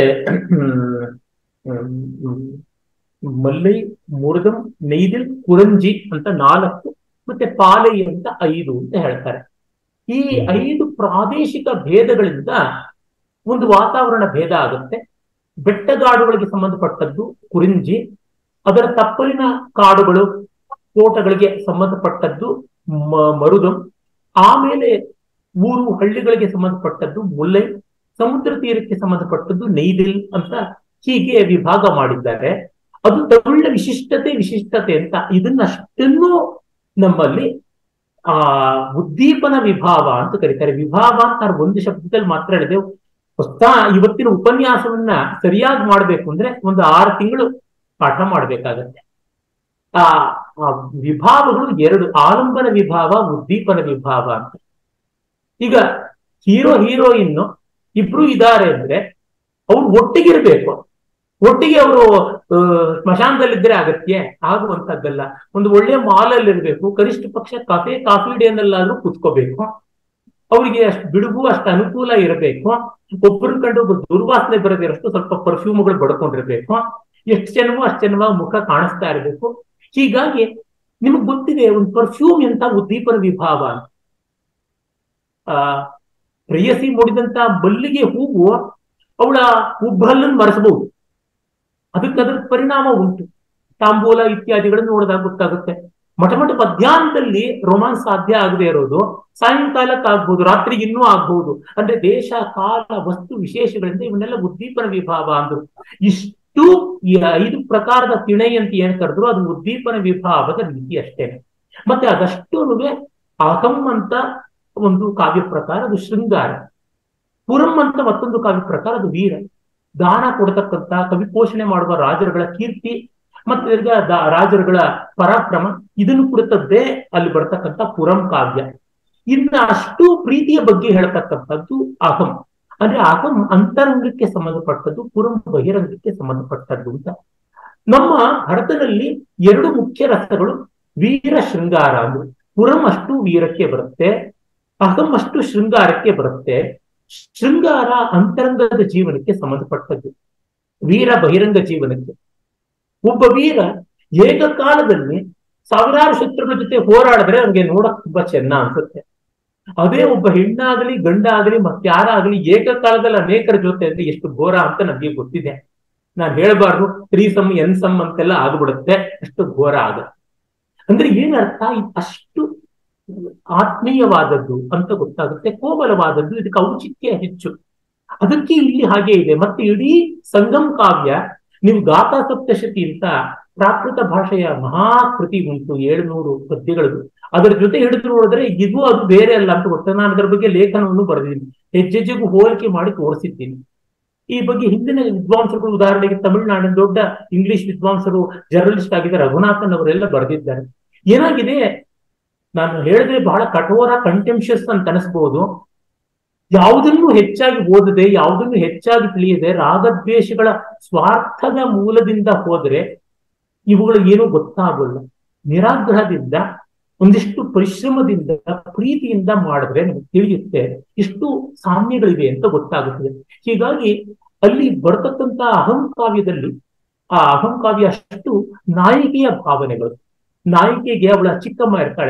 ಮಲ್ಲೈ ಮುರುದಂ ನೈದಿಲ್ ಕುರಂಜಿ ಅಂತ ನಾಲ್ಕು ಮತ್ತೆ ಪಾಲೈ ಅಂತ ಐದು ಅಂತ ಹೇಳ್ತಾರೆ ಈ ಐದು ಪ್ರಾದೇಶಿಕ ಭೇದಗಳಿಂದ ಒಂದು ವಾತಾವರಣ ಭೇದ ಆಗುತ್ತೆ ಬೆಟ್ಟಗಾಡುಗಳಿಗೆ ಸಂಬಂಧಪಟ್ಟದ್ದು ಕುರಿಂಜಿ ಅದರ ತಪ್ಪಲಿನ ಕಾಡುಗಳು ತೋಟಗಳಿಗೆ ಸಂಬಂಧಪಟ್ಟದ್ದು ಮರುದಂ ಆಮೇಲೆ ಊರು ಹಳ್ಳಿಗಳಿಗೆ ಸಂಬಂಧಪಟ್ಟದ್ದು ಮುಲ್ಲೈ ಸಮುದ್ರ ತೀರಕ್ಕೆ ಸಂಬಂಧಪಟ್ಟದ್ದು ನೈದಿಲ್ ಅಂತ ಹೀಗೆ ವಿಭಾಗ ಮಾಡಿದ್ದಾರೆ ಅದು ತಮಿಳಿನ ವಿಶಿಷ್ಟತೆ ವಿಶಿಷ್ಟತೆ ಅಂತ ಇದನ್ನಷ್ಟನ್ನು ನಮ್ಮಲ್ಲಿ ಆ ಉದ್ದೀಪನ ವಿಭಾವ ಅಂತ ಕರೀತಾರೆ ವಿಭಾವ ಅಂತ ಒಂದು ಶಬ್ದದಲ್ಲಿ ಮಾತ್ರ ಹೇಳಿದೆ ಹೊಸ ಇವತ್ತಿನ ಉಪನ್ಯಾಸವನ್ನ ಸರಿಯಾಗಿ ಮಾಡ್ಬೇಕು ಅಂದ್ರೆ ಒಂದು ಆರು ತಿಂಗಳು ಪಾಠ ಮಾಡ್ಬೇಕಾಗತ್ತೆ ಆ ವಿಭಾವಗಳು ಎರಡು ಆಲಂಬನ ವಿಭಾವ ಉದ್ದೀಪನ ವಿಭಾವ ಅಂತ ಈಗ ಹೀರೋ ಹೀರೋಯಿನ್ ಇಬ್ರು ಇದ್ದಾರೆ ಅಂದ್ರೆ ಅವ್ರು ಒಟ್ಟಿಗಿರ್ಬೇಕು ಒಟ್ಟಿಗೆ ಅವರು ಸ್ಮಶಾನದಲ್ಲಿದ್ರೆ ಅಗತ್ಯ ಆಗುವಂತದ್ದಲ್ಲ ಒಂದು ಒಳ್ಳೆ ಮಾಲ್ ಅಲ್ಲಿ ಇರ್ಬೇಕು ಕನಿಷ್ಠ ಪಕ್ಷ ಕಾಫೆ ಕಾಫಿ ಡೇನಲ್ಲಾದ್ರೂ ಕುತ್ಕೋಬೇಕು ಅವರಿಗೆ ಅಷ್ಟು ಬಿಡುಗು ಅಷ್ಟು ಅನುಕೂಲ ಇರಬೇಕು ಒಬ್ಬರು ಕಂಡು ಒಬ್ಬ ದುರ್ವಾಸನೆ ಬರದಿರಷ್ಟು ಸ್ವಲ್ಪ ಪರ್ಫ್ಯೂಮ್ಗಳು ಬಡ್ಕೊಂಡಿರ್ಬೇಕು ಎಷ್ಟು ಜನವೋ ಅಷ್ಟು ಜನವ ಮುಖ ಕಾಣಿಸ್ತಾ ಇರಬೇಕು ಹೀಗಾಗಿ ನಿಮಗ್ ಗೊತ್ತಿದೆ ಒಂದು ಪರ್ಫ್ಯೂಮ್ ಎಂತ ಉದ್ದೀಪನ ವಿಭಾವ ಅಂತ ಆ ಪ್ರೇಯಸಿ ಮೂಡಿದಂತ ಮಲ್ಲಿಗೆ ಹೂವು ಅವಳ ಉಬ್ಬಲ್ಲನ್ನು ಮರೆಸಬಹುದು ಅದಕ್ಕೆ ಅದರ ಪರಿಣಾಮ ಉಂಟು ತಾಂಬೂಲ ಇತ್ಯಾದಿಗಳನ್ನು ನೋಡಿದಾಗ ಗೊತ್ತಾಗುತ್ತೆ ಮಠ ಮಠ ಮಧ್ಯಾಹ್ನದಲ್ಲಿ ರೊಮಾನ್ಸ್ ಸಾಧ್ಯ ಆಗದೆ ಇರೋದು ಸಾಯಂಕಾಲಕ್ಕೆ ಆಗ್ಬಹುದು ರಾತ್ರಿಗೆ ಇನ್ನೂ ಆಗ್ಬಹುದು ಅಂದ್ರೆ ದೇಶ ಕಾಲ ವಸ್ತು ವಿಶೇಷಗಳಿಂದ ಇವನ್ನೆಲ್ಲ ಉದ್ದೀಪನ ವಿಭಾವ ಅಂದ್ರು ಇಷ್ಟು ಈ ಐದು ಪ್ರಕಾರದ ತಿಣೈ ಅಂತ ಏನ್ ಕರೆದ್ರು ಅದು ಉದ್ದೀಪನ ವಿಭಾವದ ರೀತಿ ಅಷ್ಟೇನೆ ಮತ್ತೆ ಅದಷ್ಟು ಅಹಂ ಅಂತ ಒಂದು ಕಾವ್ಯ ಪ್ರಕಾರ ಅದು ಶೃಂಗಾರ ಪುರಂ ಅಂತ ಮತ್ತೊಂದು ಕಾವ್ಯ ಪ್ರಕಾರ ಅದು ವೀರ ದಾನ ಕೊಡತಕ್ಕಂತ ಕವಿ ಪೋಷಣೆ ಮಾಡುವ ರಾಜರುಗಳ ಕೀರ್ತಿ ಮತ್ತೆ ತಿರ್ಗಾ ರಾಜರುಗಳ ಪರಾಕ್ರಮ ಇದನ್ನು ಕುರಿತದ್ದೇ ಅಲ್ಲಿ ಬರ್ತಕ್ಕಂಥ ಪುರಂ ಕಾವ್ಯ ಇನ್ನು ಅಷ್ಟು ಪ್ರೀತಿಯ ಬಗ್ಗೆ ಹೇಳ್ತಕ್ಕಂಥದ್ದು ಅಹಂ ಅಂದ್ರೆ ಅಹಂ ಅಂತರಂಗಕ್ಕೆ ಸಂಬಂಧಪಟ್ಟದ್ದು ಪುರಂ ಬಹಿರಂಗಕ್ಕೆ ಸಂಬಂಧಪಟ್ಟದ್ದು ಅಂತ ನಮ್ಮ ಭರತದಲ್ಲಿ ಎರಡು ಮುಖ್ಯ ರಸಗಳು ವೀರ ಶೃಂಗಾರ ಅಂದ್ರೆ ಪುರಂ ಅಷ್ಟು ವೀರಕ್ಕೆ ಬರುತ್ತೆ ಅಹಂ ಅಷ್ಟು ಶೃಂಗಾರಕ್ಕೆ ಬರುತ್ತೆ ಶೃಂಗಾರ ಅಂತರಂಗದ ಜೀವನಕ್ಕೆ ಸಂಬಂಧಪಟ್ಟದ್ದು ವೀರ ಬಹಿರಂಗ ಜೀವನಕ್ಕೆ ಒಬ್ಬ ವೀರ ಏಕಕಾಲದಲ್ಲಿ ಸಾವಿರಾರು ಶತ್ರುಗಳ ಜೊತೆ ಹೋರಾಡಿದ್ರೆ ಅವ್ನಿಗೆ ನೋಡಕ್ ತುಂಬಾ ಚೆನ್ನ ಅನ್ಸುತ್ತೆ ಅದೇ ಒಬ್ಬ ಹೆಣ್ಣಾಗಲಿ ಗಂಡ ಆಗಲಿ ಮತ್ತಾರಾಗಲಿ ಏಕಕಾಲದಲ್ಲಿ ಅನೇಕರ ಜೊತೆ ಅಂದ್ರೆ ಎಷ್ಟು ಘೋರ ಅಂತ ನಮ್ಗೆ ಗೊತ್ತಿದೆ ನಾನ್ ಹೇಳ್ಬಾರ್ದು ತ್ರೀ ಸಮ್ ಎನ್ ಸಮ್ ಅಂತೆಲ್ಲ ಆಗ್ಬಿಡುತ್ತೆ ಅಷ್ಟು ಘೋರ ಆಗುತ್ತೆ ಅಂದ್ರೆ ಏನರ್ಥ ಅಷ್ಟು ಆತ್ಮೀಯವಾದದ್ದು ಅಂತ ಗೊತ್ತಾಗುತ್ತೆ ಕೋಮಲವಾದದ್ದು ಇದಕ್ಕೆ ಔಚಿತ್ಯ ಹೆಚ್ಚು ಅದಕ್ಕೆ ಇಲ್ಲಿ ಹಾಗೆ ಇದೆ ಮತ್ತೆ ಇಡೀ ಸಂಗಮ್ ಕಾವ್ಯ ನೀವು ಗಾಥಾ ಸಪ್ತಶತಿ ಅಂತ ಪ್ರಾಕೃತ ಭಾಷೆಯ ಮಹಾಕೃತಿ ಉಂಟು ಏಳುನೂರು ಪದ್ಯಗಳದು ಅದರ ಜೊತೆ ಹಿಡಿದು ನೋಡಿದ್ರೆ ಇದು ಅದು ಬೇರೆ ಅಲ್ಲ ಅಂತ ಗೊತ್ತ ನಾನು ಅದರ ಬಗ್ಗೆ ಲೇಖನವನ್ನು ಬರೆದಿದ್ದೀನಿ ಹೆಜ್ಜೆಜ್ಜೆಗೂ ಹೋಲಿಕೆ ಮಾಡಿ ತೋರಿಸಿದ್ದೀನಿ ಈ ಬಗ್ಗೆ ಹಿಂದಿನ ವಿದ್ವಾಂಸರುಗಳು ಉದಾಹರಣೆಗೆ ತಮಿಳುನಾಡಿನ ದೊಡ್ಡ ಇಂಗ್ಲಿಷ್ ವಿದ್ವಾಂಸರು ಜರ್ನಲಿಸ್ಟ್ ಆಗಿದ್ದ ರಘುನಾಥನ್ ಅವರೆಲ್ಲ ಬರೆದಿದ್ದಾರೆ ಏನಾಗಿದೆ ನಾನು ಹೇಳಿದ್ರೆ ಬಹಳ ಕಠೋರ ಕಂಟೆಂಪ್ಷಿಯಸ್ ಅಂತ ಅನಿಸ್ಬೋದು ಯಾವುದನ್ನು ಹೆಚ್ಚಾಗಿ ಓದದೆ ಯಾವುದನ್ನು ಹೆಚ್ಚಾಗಿ ತಿಳಿಯದೆ ರಾಗದ್ವೇಷಗಳ ಸ್ವಾರ್ಥದ ಮೂಲದಿಂದ ಹೋದ್ರೆ ಇವುಗಳು ಏನೂ ಗೊತ್ತಾಗಲ್ಲ ನಿರಾಗ್ರಹದಿಂದ ಒಂದಿಷ್ಟು ಪರಿಶ್ರಮದಿಂದ ಪ್ರೀತಿಯಿಂದ ಮಾಡಿದ್ರೆ ನಮಗೆ ತಿಳಿಯುತ್ತೆ ಇಷ್ಟು ಸಾಮ್ಯಗಳಿವೆ ಅಂತ ಗೊತ್ತಾಗುತ್ತದೆ ಹೀಗಾಗಿ ಅಲ್ಲಿ ಬರ್ತಕ್ಕಂತ ಅಹಂಕಾವ್ಯದಲ್ಲಿ ಆ ಅಹಂಕಾವ್ಯ ಅಷ್ಟು ನಾಯಿಕೆಯ ಭಾವನೆಗಳು ನಾಯಿಕೆಗೆ ಅವಳ ಚಿಕ್ಕಮ್ಮ ಇರ್ತಾಳೆ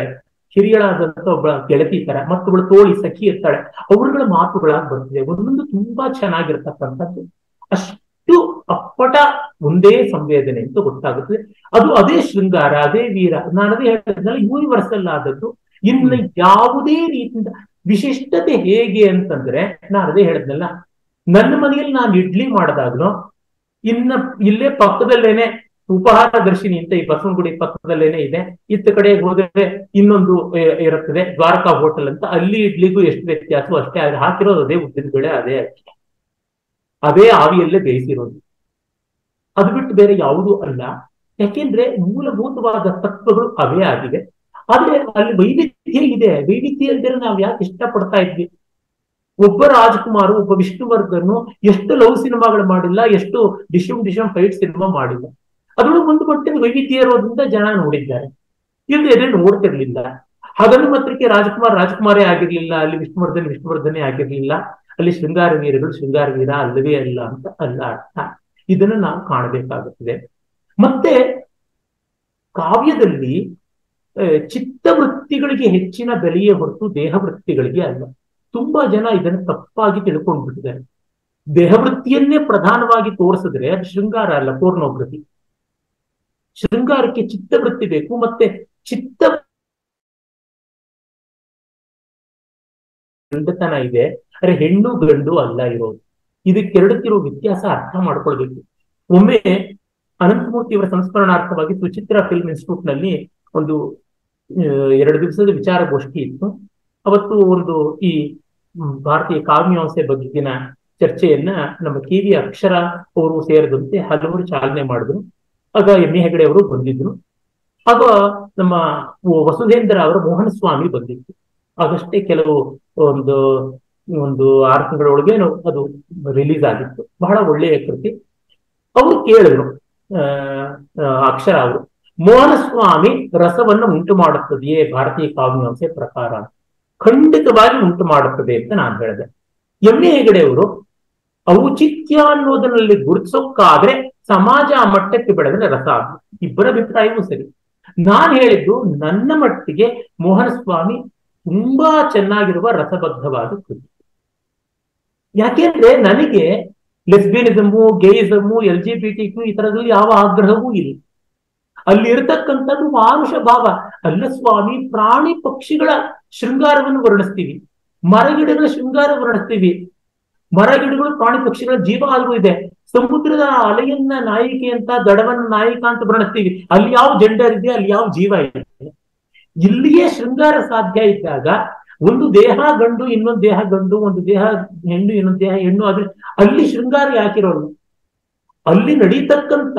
ಹಿರಿಯಳಾದಂತ ಒಬ್ಬ ಗೆಳತಿ ತರ ಮತ್ತೊಬ್ಬಳು ತೋಳಿ ಸಖಿ ಇರ್ತಾಳೆ ಅವರುಗಳ ಮಾತುಗಳಾಗಿ ಬರ್ತಿದೆ ಒಂದೊಂದು ತುಂಬಾ ಚೆನ್ನಾಗಿರ್ತಕ್ಕಂಥದ್ದು ಅಷ್ಟು ಅಪ್ಪಟ ಒಂದೇ ಸಂವೇದನೆ ಅಂತ ಗೊತ್ತಾಗುತ್ತದೆ ಅದು ಅದೇ ಶೃಂಗಾರ ಅದೇ ವೀರ ನಾನು ಅದೇ ಹೇಳಿದ್ನಲ್ಲ ಯೂನಿವರ್ಸಲ್ ಆದದ್ದು ಇನ್ನು ಯಾವುದೇ ರೀತಿಯಿಂದ ವಿಶಿಷ್ಟತೆ ಹೇಗೆ ಅಂತಂದ್ರೆ ನಾನು ಅದೇ ಹೇಳಿದ್ನಲ್ಲ ನನ್ನ ಮನೆಯಲ್ಲಿ ನಾನು ಇಡ್ಲಿ ಮಾಡಿದಾಗ್ಲೂ ಇನ್ನ ಇಲ್ಲೇ ಪಕ್ಕದಲ್ಲೇನೆ ಉಪಹಾರ ದರ್ಶಿನಿ ಅಂತ ಈ ಬಸವನಗುಡಿ ಪಕ್ಕದಲ್ಲೇನೆ ಇದೆ ಇತ್ತ ಕಡೆ ಹೋದರೆ ಇನ್ನೊಂದು ಇ- ಇರುತ್ತದೆ ದ್ವಾರಕಾ ಹೋಟೆಲ್ ಅಂತ ಅಲ್ಲಿ ಇಡ್ಲಿಗೂ ಎಷ್ಟು ವ್ಯತ್ಯಾಸ ಅಷ್ಟೇ ಆದ್ರೆ ಹಾಕಿರೋದು ಅದೇ ಉದ್ದಿನ ಬೇಳೆ ಅದೇ ಅಕ್ಕಿ ಅದೇ ಆವಿಯಲ್ಲೇ ಬೇಯಿಸಿರೋದು ಅದು ಬಿಟ್ಟು ಬೇರೆ ಯಾವುದೂ ಅಲ್ಲ ಯಾಕೆಂದ್ರೆ ಮೂಲಭೂತವಾದ ತತ್ವಗಳು ಅವೇ ಆಗಿವೆ ಆದ್ರೆ ಅಲ್ಲಿ ವೈವಿಧ್ಯ ಇದೆ ವೈವಿಧ್ಯ ಇಲ್ದಿರ ನಾವು ಯಾಕೆ ಇಷ್ಟಪಡ್ತಾ ಇದ್ವಿ ಒಬ್ಬ ರಾಜ್ಕುಮಾರ್ ಒಬ್ಬ ವಿಷ್ಣುವರ್ಧನ್ ಎಷ್ಟು ಲವ್ ಸಿನಿಮಾಗಳು ಮಾಡಿಲ್ಲ ಎಷ್ಟು ಡಿಶಮ್ ಡಿಶಮ್ ಫೈಟ್ ಸಿನಿಮಾ ಮಾಡಿಲ್ಲ ಅದರೊಳಗೆ ಒಂದು ಮಟ್ಟಿನ ವೈವಿಧ್ಯ ಇರೋದ್ರಿಂದ ಜನ ನೋಡಿದ್ದಾರೆ ಇಲ್ಲದೆ ನೋಡ್ತಿರ್ಲಿಲ್ಲ ಹಗಲು ಮಾತ್ರಕ್ಕೆ ರಾಜ್ಕುಮಾರ್ ರಾಜ್ಕುಮಾರೇ ಆಗಿರ್ಲಿಲ್ಲ ಅಲ್ಲಿ ವಿಷ್ಣುವರ್ಧನ್ ವಿಷ್ಣುವರ್ಧನೇ ಆಗಿರ್ಲಿಲ್ಲ ಅಲ್ಲಿ ಶೃಂಗಾರ ವೀರಗಳು ಶೃಂಗಾರ ವೀರ ಅಲ್ಲವೇ ಅಲ್ಲ ಅಂತ ಅಲ್ಲ ಅರ್ಥ ಇದನ್ನು ನಾವು ಕಾಣಬೇಕಾಗುತ್ತದೆ ಮತ್ತೆ ಕಾವ್ಯದಲ್ಲಿ ಆ, ಚಿತ್ತವೃತ್ತಿಗಳಿಗೆ ಹೆಚ್ಚಿನ ಬೆಲೆಯೇ ಹೊರತು ದೇಹವೃತ್ತಿಗಳಿಗೆ ಅಲ್ಲ ತುಂಬಾ ಜನ ಇದನ್ನು ತಪ್ಪಾಗಿ ತಿಳ್ಕೊಂಡ್ಬಿಟ್ಟಿದ್ದಾರೆ ದೇಹವೃತ್ತಿಯನ್ನೇ ಪ್ರಧಾನವಾಗಿ ತೋರಿಸಿದ್ರೆ ಅದು ಶೃಂಗಾರ ಅಲ್ಲ ಪೂರ್ಣೋಗ್ರತಿ ಶೃಂಗಾರಕ್ಕೆ ಚಿತ್ತವೃತ್ತಿ ಬೇಕು ಮತ್ತೆ ಚಿತ್ತ ಗಂಡತನ ಇದೆ ಅರೆ ಹೆಣ್ಣು ಗಂಡು ಅಲ್ಲ ಇರೋದು ಇದಕ್ಕೆರಡಕ್ಕಿರೋ ವ್ಯತ್ಯಾಸ ಅರ್ಥ ಮಾಡ್ಕೊಳ್ಬೇಕು ಒಮ್ಮೆ ಅನಂತಮೂರ್ತಿ ಅವರ ಸಂಸ್ಮರಣಾರ್ಥವಾಗಿ ಸುಚಿತ್ರ ಫಿಲ್ಮ್ ಇನ್ಸ್ಟಿಟ್ಯೂಟ್ ನಲ್ಲಿ ಒಂದು ಆ, ಎರಡು ದಿವಸದ ವಿಚಾರಗೋಷ್ಠಿ ಇತ್ತು ಅವತ್ತು ಒಂದು ಈ ಮ್, ಭಾರತೀಯ ಕಾವ್ಯಾಂಶೆ ಬಗೆಗಿನ ಚರ್ಚೆಯನ್ನ ನಮ್ಮ ಕೆ ವಿ ಅಕ್ಷರ ಅವರು ಸೇರಿದಂತೆ ಹಲವರು ಚಾಲನೆ ಮಾಡಿದ್ರು ಆಗ ಎಂ ಎ ಹೆಗಡೆ ಅವರು ಬಂದಿದ್ರು ಆಗ ನಮ್ಮ ವಸುಧೇಂದ್ರ ಅವರ ಮೋಹನ ಸ್ವಾಮಿ ಬಂದಿತ್ತು ಆಗಷ್ಟೇ ಕೆಲವು ಒಂದು ಒಂದು ಆರು ತಿಂಗಳೊಳಗೆ ಅದು ರಿಲೀಸ್ ಆಗಿತ್ತು ಬಹಳ ಒಳ್ಳೆಯ ಕೃತಿ ಅವರು ಕೇಳಿದ್ರು ಆ, ಆ, ಅಕ್ಷರ ಅವರು ಮೋಹನ ಸ್ವಾಮಿ ರಸವನ್ನ ಉಂಟು ಮಾಡುತ್ತದೆಯೇ ಭಾರತೀಯ ಕಾವ್ಯಾಂಶೆ ಪ್ರಕಾರ ಖಂಡಿತವಾಗಿ ಉಂಟು ಮಾಡುತ್ತದೆ ಅಂತ ನಾನು ಹೇಳಿದೆ ಎಂ ಎ ಹೆಗಡೆ ಅವರು ಔಚಿತ್ಯ ಅನ್ನೋದರಲ್ಲಿ ಗುರುತಿಸೋಕ್ಕಾದ್ರೆ ಸಮಾಜ ಆ ಮಟ್ಟಕ್ಕೆ ಬೆಳೆದ್ರೆ ರಸ ಆಗ್ತದೆ ಇಬ್ಬರ ಅಭಿಪ್ರಾಯವೂ ಸರಿ ನಾನು ಹೇಳಿದ್ದು ನನ್ನ ಮಟ್ಟಿಗೆ ಮೋಹನ ಸ್ವಾಮಿ ತುಂಬಾ ಚೆನ್ನಾಗಿರುವ ರಸಬದ್ಧವಾದ ಕೃತಿ ಯಾಕೆಂದ್ರೆ ನನಗೆ lesbianism gayism L G B T Q ಈ ತರದಲ್ಲಿ ಯಾವ ಆಗ್ರಹವೂ ಇಲ್ಲ ಅಲ್ಲಿ ಇರತಕ್ಕಂಥದ್ದು ಮಾನುಷ ಭಾವ ಅಲ್ಲ ಸ್ವಾಮಿ ಪ್ರಾಣಿ ಪಕ್ಷಿಗಳ ಶೃಂಗಾರವನ್ನು ವರ್ಣಿಸ್ತೀವಿ ಮರಗಿಡಗಳ ಶೃಂಗಾರ ವರ್ಣಿಸ್ತೀವಿ ಮರಗಿಡಗಳು ಪ್ರಾಣಿ ಪಕ್ಷಿಗಳ ಜೀವ ಆದ್ರೂ ಇದೆ ಸಮುದ್ರದ ಅಲೆಯನ್ನ ನಾಯಿಕೆ ಅಂತ ದಡವನ್ನ ನಾಯಿಕ ಅಂತ ವರ್ಣಿಸ್ತೀವಿ ಅಲ್ಲಿ ಯಾವ ಜೆಂಡರ್ ಇದೆ ಅಲ್ಲಿ ಯಾವ ಜೀವ ಇದೆ ಇಲ್ಲಿಯೇ ಶೃಂಗಾರ ಸಾಧ್ಯ ಇದ್ದಾಗ ಒಂದು ದೇಹ ಗಂಡು ಇನ್ನೊಂದು ದೇಹ ಗಂಡು ಒಂದು ದೇಹ ಹೆಣ್ಣು ಇನ್ನೊಂದು ದೇಹ ಹೆಣ್ಣು ಆದ್ರೆ ಅಲ್ಲಿ ಶೃಂಗಾರ ಯಾಕಿರೋದು ಅಲ್ಲಿ ನಡೀತಕ್ಕಂತ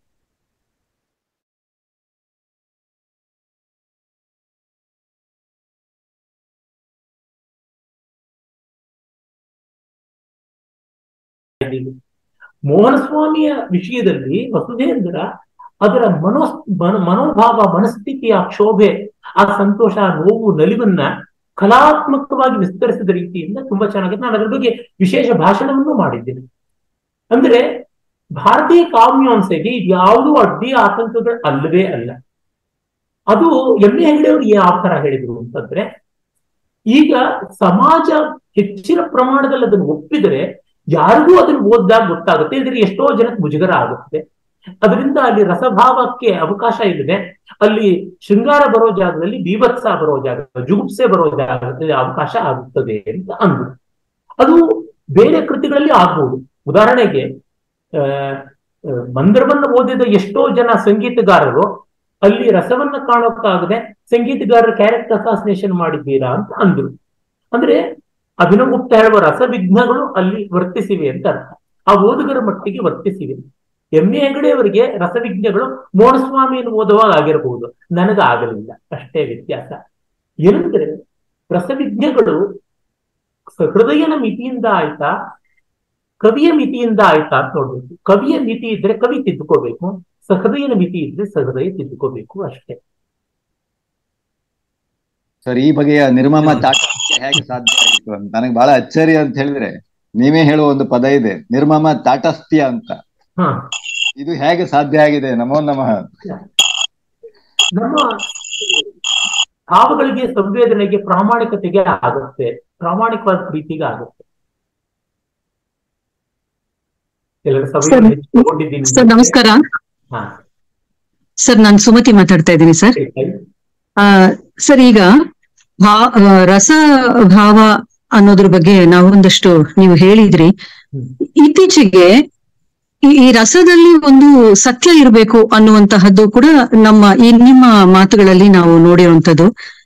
ಮೋಹನ ಸ್ವಾಮಿಯ ವಿಷಯದಲ್ಲಿ ವಸುಧೇಂದ್ರ ಅದರ ಮನೋ ಮನ- ಮನೋಭಾವ ಮನಸ್ಥಿತಿಯ ಕ್ಷೋಭೆ ಆ ಸಂತೋಷ ಆ ನೋವು ನಲಿವನ್ನ ಕಲಾತ್ಮಕವಾಗಿ ವಿಸ್ತರಿಸಿದ ರೀತಿಯಿಂದ ತುಂಬಾ ಚೆನ್ನಾಗಿದೆ ನಾನು ಅದರ ಬಗ್ಗೆ ವಿಶೇಷ ಭಾಷಣವನ್ನು ಮಾಡಿದ್ದೇನೆ ಅಂದ್ರೆ ಭಾರತೀಯ ಕಾವ್ಯಾಂಶೆಗೆ ಯಾವುದೂ ಅಡ್ಡಿ ಆತಂಕಗಳು ಅಲ್ಲವೇ ಅಲ್ಲ ಅದು ಎಂ ಎ ಹೆಗಡೆ ಅವರು ಯಾವ ತರ ಹೇಳಿದ್ರು ಅಂತಂದ್ರೆ ಈಗ ಸಮಾಜ ಹೆಚ್ಚಿನ ಪ್ರಮಾಣದಲ್ಲಿ ಅದನ್ನು ಒಪ್ಪಿದರೆ ಯಾರಿಗೂ ಅದನ್ನು ಓದಿದಾಗ ಗೊತ್ತಾಗುತ್ತೆ ಇದ್ರೆ ಎಷ್ಟೋ ಜನಕ್ಕೆ ಮುಜುಗರ ಆಗುತ್ತೆ ಅದರಿಂದ ಅಲ್ಲಿ ರಸಭಾವಕ್ಕೆ ಅವಕಾಶ ಇಲ್ಲದೆ ಅಲ್ಲಿ ಶೃಂಗಾರ ಬರೋ ಜಾಗದಲ್ಲಿ ಬೀಭತ್ಸ ಬರೋ ಜಾಗ ಜುಗುಪ್ಸೆ ಬರೋ ಜಾಗದಲ್ಲಿ ಅವಕಾಶ ಆಗುತ್ತದೆ ಅಂತ ಅಂದ್ರು ಅದು ಬೇರೆ ಕೃತಿಗಳಲ್ಲಿ ಆಗ್ಬಹುದು ಉದಾಹರಣೆಗೆ ಆ ಆ, ಮಂದಿರವನ್ನ ಓದಿದ ಎಷ್ಟೋ ಜನ ಸಂಗೀತಗಾರರು ಅಲ್ಲಿ ರಸವನ್ನ ಕಾಣೋಕ್ಕಾಗದೆ ಸಂಗೀತಗಾರರ ಕ್ಯಾರೆಕ್ಟರ್ ಅಸಾಸಿನೇಷನ್ ಮಾಡಿದ್ದೀರಾ ಅಂತ ಅಂದ್ರು ಅಂದ್ರೆ ಅಭಿನವ್ ಗುಪ್ತ ಹೇಳುವ ರಸವಿಘ್ನಗಳು ಅಲ್ಲಿ ವರ್ತಿಸಿವೆ ಅಂತ ಅರ್ಥ ಆ ಓದುಗರ ಮಟ್ಟಿಗೆ ವರ್ತಿಸಿವೆ ಎಂ ಎ ಹೆಗಡೆ ಅವರಿಗೆ ರಸವಿಜ್ಞಗಳು ಮೋಹನಸ್ವಾಮಿಯನ್ನು ಓದುವಾಗ ಆಗಿರಬಹುದು ನನಗ ಆಗಲಿಲ್ಲ ಅಷ್ಟೇ ವ್ಯತ್ಯಾಸ ಏನಂದ್ರೆ ರಸವಿಜ್ಞಗಳು ಹೃದಯನ ಮಿತಿಯಿಂದ ಆಯ್ತಾ ಕವಿಯ ಮಿತಿಯಿಂದ ಆಯ್ತಾ ಅಂತ ನೋಡ್ಬೇಕು ಕವಿಯ ಮಿತಿ ಇದ್ರೆ ಕವಿ ತಿದ್ದುಕೋಬೇಕು ಸಹೃದಯನ ಮಿತಿ ಇದ್ರೆ ಸಹೃದಯ ತಿದ್ದುಕೋಬೇಕು ಅಷ್ಟೇ ಸರ್ ಈ ಬಗೆಯ ನಿರ್ಮಮ ತಾಟಸ್ಥ್ಯ ಹೇಗೆ ಸಾಧ್ಯ ಆಯಿತು ಅಂತ ನನಗೆ ಬಹಳ ಅಚ್ಚರಿ ಅಂತ ಹೇಳಿದ್ರೆ ನೀವೇ ಹೇಳುವ ಒಂದು ಪದ ಇದೆ ನಿರ್ಮಮ ತಾಟಸ್ಥ್ಯ ಅಂತ ಹಾ ಇದು ಹೇಗೆ ಸಾಧ್ಯ ಆಗಿದೆ ನಮೋ ನಮಃ ನಮ್ಮ ಭಾವಗಳಿಗೆ ಸಂವೇದನೆಗೆ ಪ್ರಾಮಾಣಿಕತೆಗೆ ಆಗುತ್ತೆ ಪ್ರಾಮಾಣಿಕವಾದ ಪ್ರೀತಿಗೆ ಆಗುತ್ತೆ ಎಲ್ಲರ ಸಭೆ ತಗೊಂಡಿದ್ದೀನಿ ಸರ್ ನಮಸ್ಕಾರ ಹಾ ಸರ್ ನಾನು ಸುಮತಿ ಮಾತಾಡ್ತಾ ಇದ್ದೀನಿ ಸರ್ ಆ, ಸರ್ ಈಗ ಭಾ ಆ, ರಸ ಭಾವ ಅನ್ನೋದ್ರ ಬಗ್ಗೆ ನಾವು ಒಂದಷ್ಟು ನೀವು ಹೇಳಿದ್ರಿ ಇತ್ತೀಚೆಗೆ ಈ ಈ ರಸದಲ್ಲಿ ಒಂದು ಸತ್ಯ ಇರಬೇಕು ಅನ್ನುವಂತಹದ್ದು ಕೂಡ ನಮ್ಮ ಈ ನಿಮ್ಮ ಮಾತುಗಳಲ್ಲಿ ನಾವು ನೋಡಿರುವಂತದ್ದು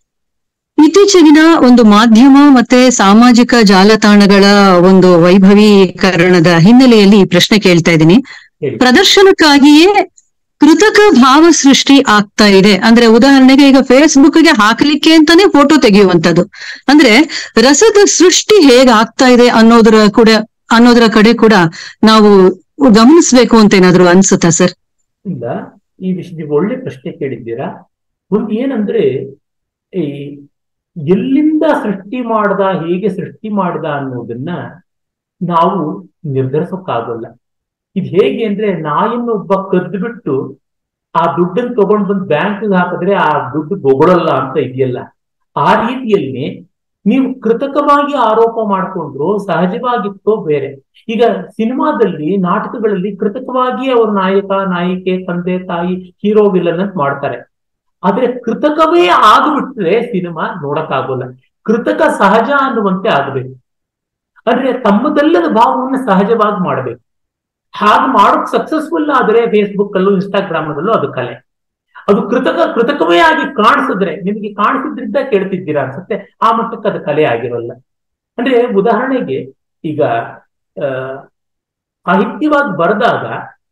ಇತ್ತೀಚೆಗಿನ ಒಂದು ಮಾಧ್ಯಮ ಮತ್ತೆ ಸಾಮಾಜಿಕ ಜಾಲತಾಣಗಳ ಒಂದು ವೈಭವೀಕರಣದ ಹಿನ್ನೆಲೆಯಲ್ಲಿ ಈ ಪ್ರಶ್ನೆ ಕೇಳ್ತಾ ಇದ್ದೀನಿ ಹೇಳಿ. ಪ್ರದರ್ಶನಕ್ಕಾಗಿಯೇ ಕೃತಕ ಭಾವ ಸೃಷ್ಟಿ ಆಗ್ತಾ ಇದೆ ಅಂದ್ರೆ ಉದಾಹರಣೆಗೆ ಈಗ ಫೇಸ್ಬುಕ್ ಗೆ ಹಾಕ್ಲಿಕ್ಕೆ ಅಂತಾನೆ ಫೋಟೋ ತೆಗೆಯುವಂತದ್ದು ಅಂದ್ರೆ ರಸದ ಸೃಷ್ಟಿ ಹೇಗ್ ಆಗ್ತಾ ಇದೆ ಅನ್ನೋದ್ರ ಕೂಡ ಅನ್ನೋದ್ರ ಕಡೆ ಕೂಡ ನಾವು ಗಮನಿಸ್ಬೇಕು ಅಂತ ಏನಾದ್ರು ಅನ್ಸುತ್ತಾ ಸರ್ ಇಲ್ಲ ಈ ವಿಷಯ ನೀವು ಒಳ್ಳೆ ಪ್ರಶ್ನೆ ಕೇಳಿದ್ದೀರಾ ಒಂದು ಏನಂದ್ರೆ ಈ ಎಲ್ಲಿಂದ ಸೃಷ್ಟಿ ಮಾಡ್ದ ಹೇಗೆ ಸೃಷ್ಟಿ ಮಾಡ್ದ ಅನ್ನೋದನ್ನ ನಾವು ನಿರ್ಧರಿಸೋಕ್ಕಾಗಲ್ಲ ಇದು ಹೇಗೆ ಅಂದ್ರೆ ನಾಯಿನ ಒಬ್ಬ ಕದ್ದು ಬಿಟ್ಟು ಆ ದುಡ್ಡನ್ನು ತಗೊಂಡ್ ಬಂದು ಬ್ಯಾಂಕ್ಗೆ ಹಾಕಿದ್ರೆ ಆ ದುಡ್ಡು ಬೊಗಳಲ್ಲ ಅಂತ ಇದೆಯಲ್ಲ ಆ ರೀತಿಯಲ್ಲಿ ನೀವು ಕೃತಕವಾಗಿ ಆರೋಪ ಮಾಡ್ಕೊಂಡ್ರು ಸಹಜವಾಗಿತ್ತೋ ಬೇರೆ ಈಗ ಸಿನಿಮಾದಲ್ಲಿ ನಾಟಕಗಳಲ್ಲಿ ಕೃತಕವಾಗಿ ಅವ್ರ ನಾಯಕ ನಾಯಿಕೆ ತಂದೆ ತಾಯಿ ಹೀರೋ ವಿಲನ್ ಅಂತ ಮಾಡ್ತಾರೆ ಆದ್ರೆ ಕೃತಕವೇ ಆಗ್ಬಿಟ್ರೆ ಸಿನಿಮಾ ನೋಡಕ್ಕಾಗೋಲ್ಲ ಕೃತಕ ಸಹಜ ಅನ್ನುವಂತೆ ಆಗ್ಬೇಕು ಅಂದ್ರೆ ತಮ್ಮದಲ್ಲದ ಭಾವವನ್ನು ಸಹಜವಾಗಿ ಮಾಡ್ಬೇಕು ಹಾಗೆ ಮಾಡೋಕ್ ಸಕ್ಸಸ್ಫುಲ್ ಆದ್ರೆ ಫೇಸ್ಬುಕ್ ಅಲ್ಲೂ ಇನ್ಸ್ಟಾಗ್ರಾಮ್ ಅಲ್ಲೂ ಅದು ಕಲೆ ಅದು ಕೃತಕ ಕೃತಕವೇ ಆಗಿ ಕಾಣಿಸಿದ್ರೆ ನಿಮಗೆ ಕಾಣಿಸಿದ್ರಿಂದ ಕೇಳ್ತಿದ್ದೀರಾ ಅನ್ಸುತ್ತೆ ಆ ಮಟ್ಟಕ್ಕೆ ಅದು ಕಲೆ ಆಗಿರೋಲ್ಲ ಅಂದ್ರೆ ಉದಾಹರಣೆಗೆ ಈಗ ಆ ಸಾಹಿತ್ಯವಾಗಿ ಬರೆದಾಗ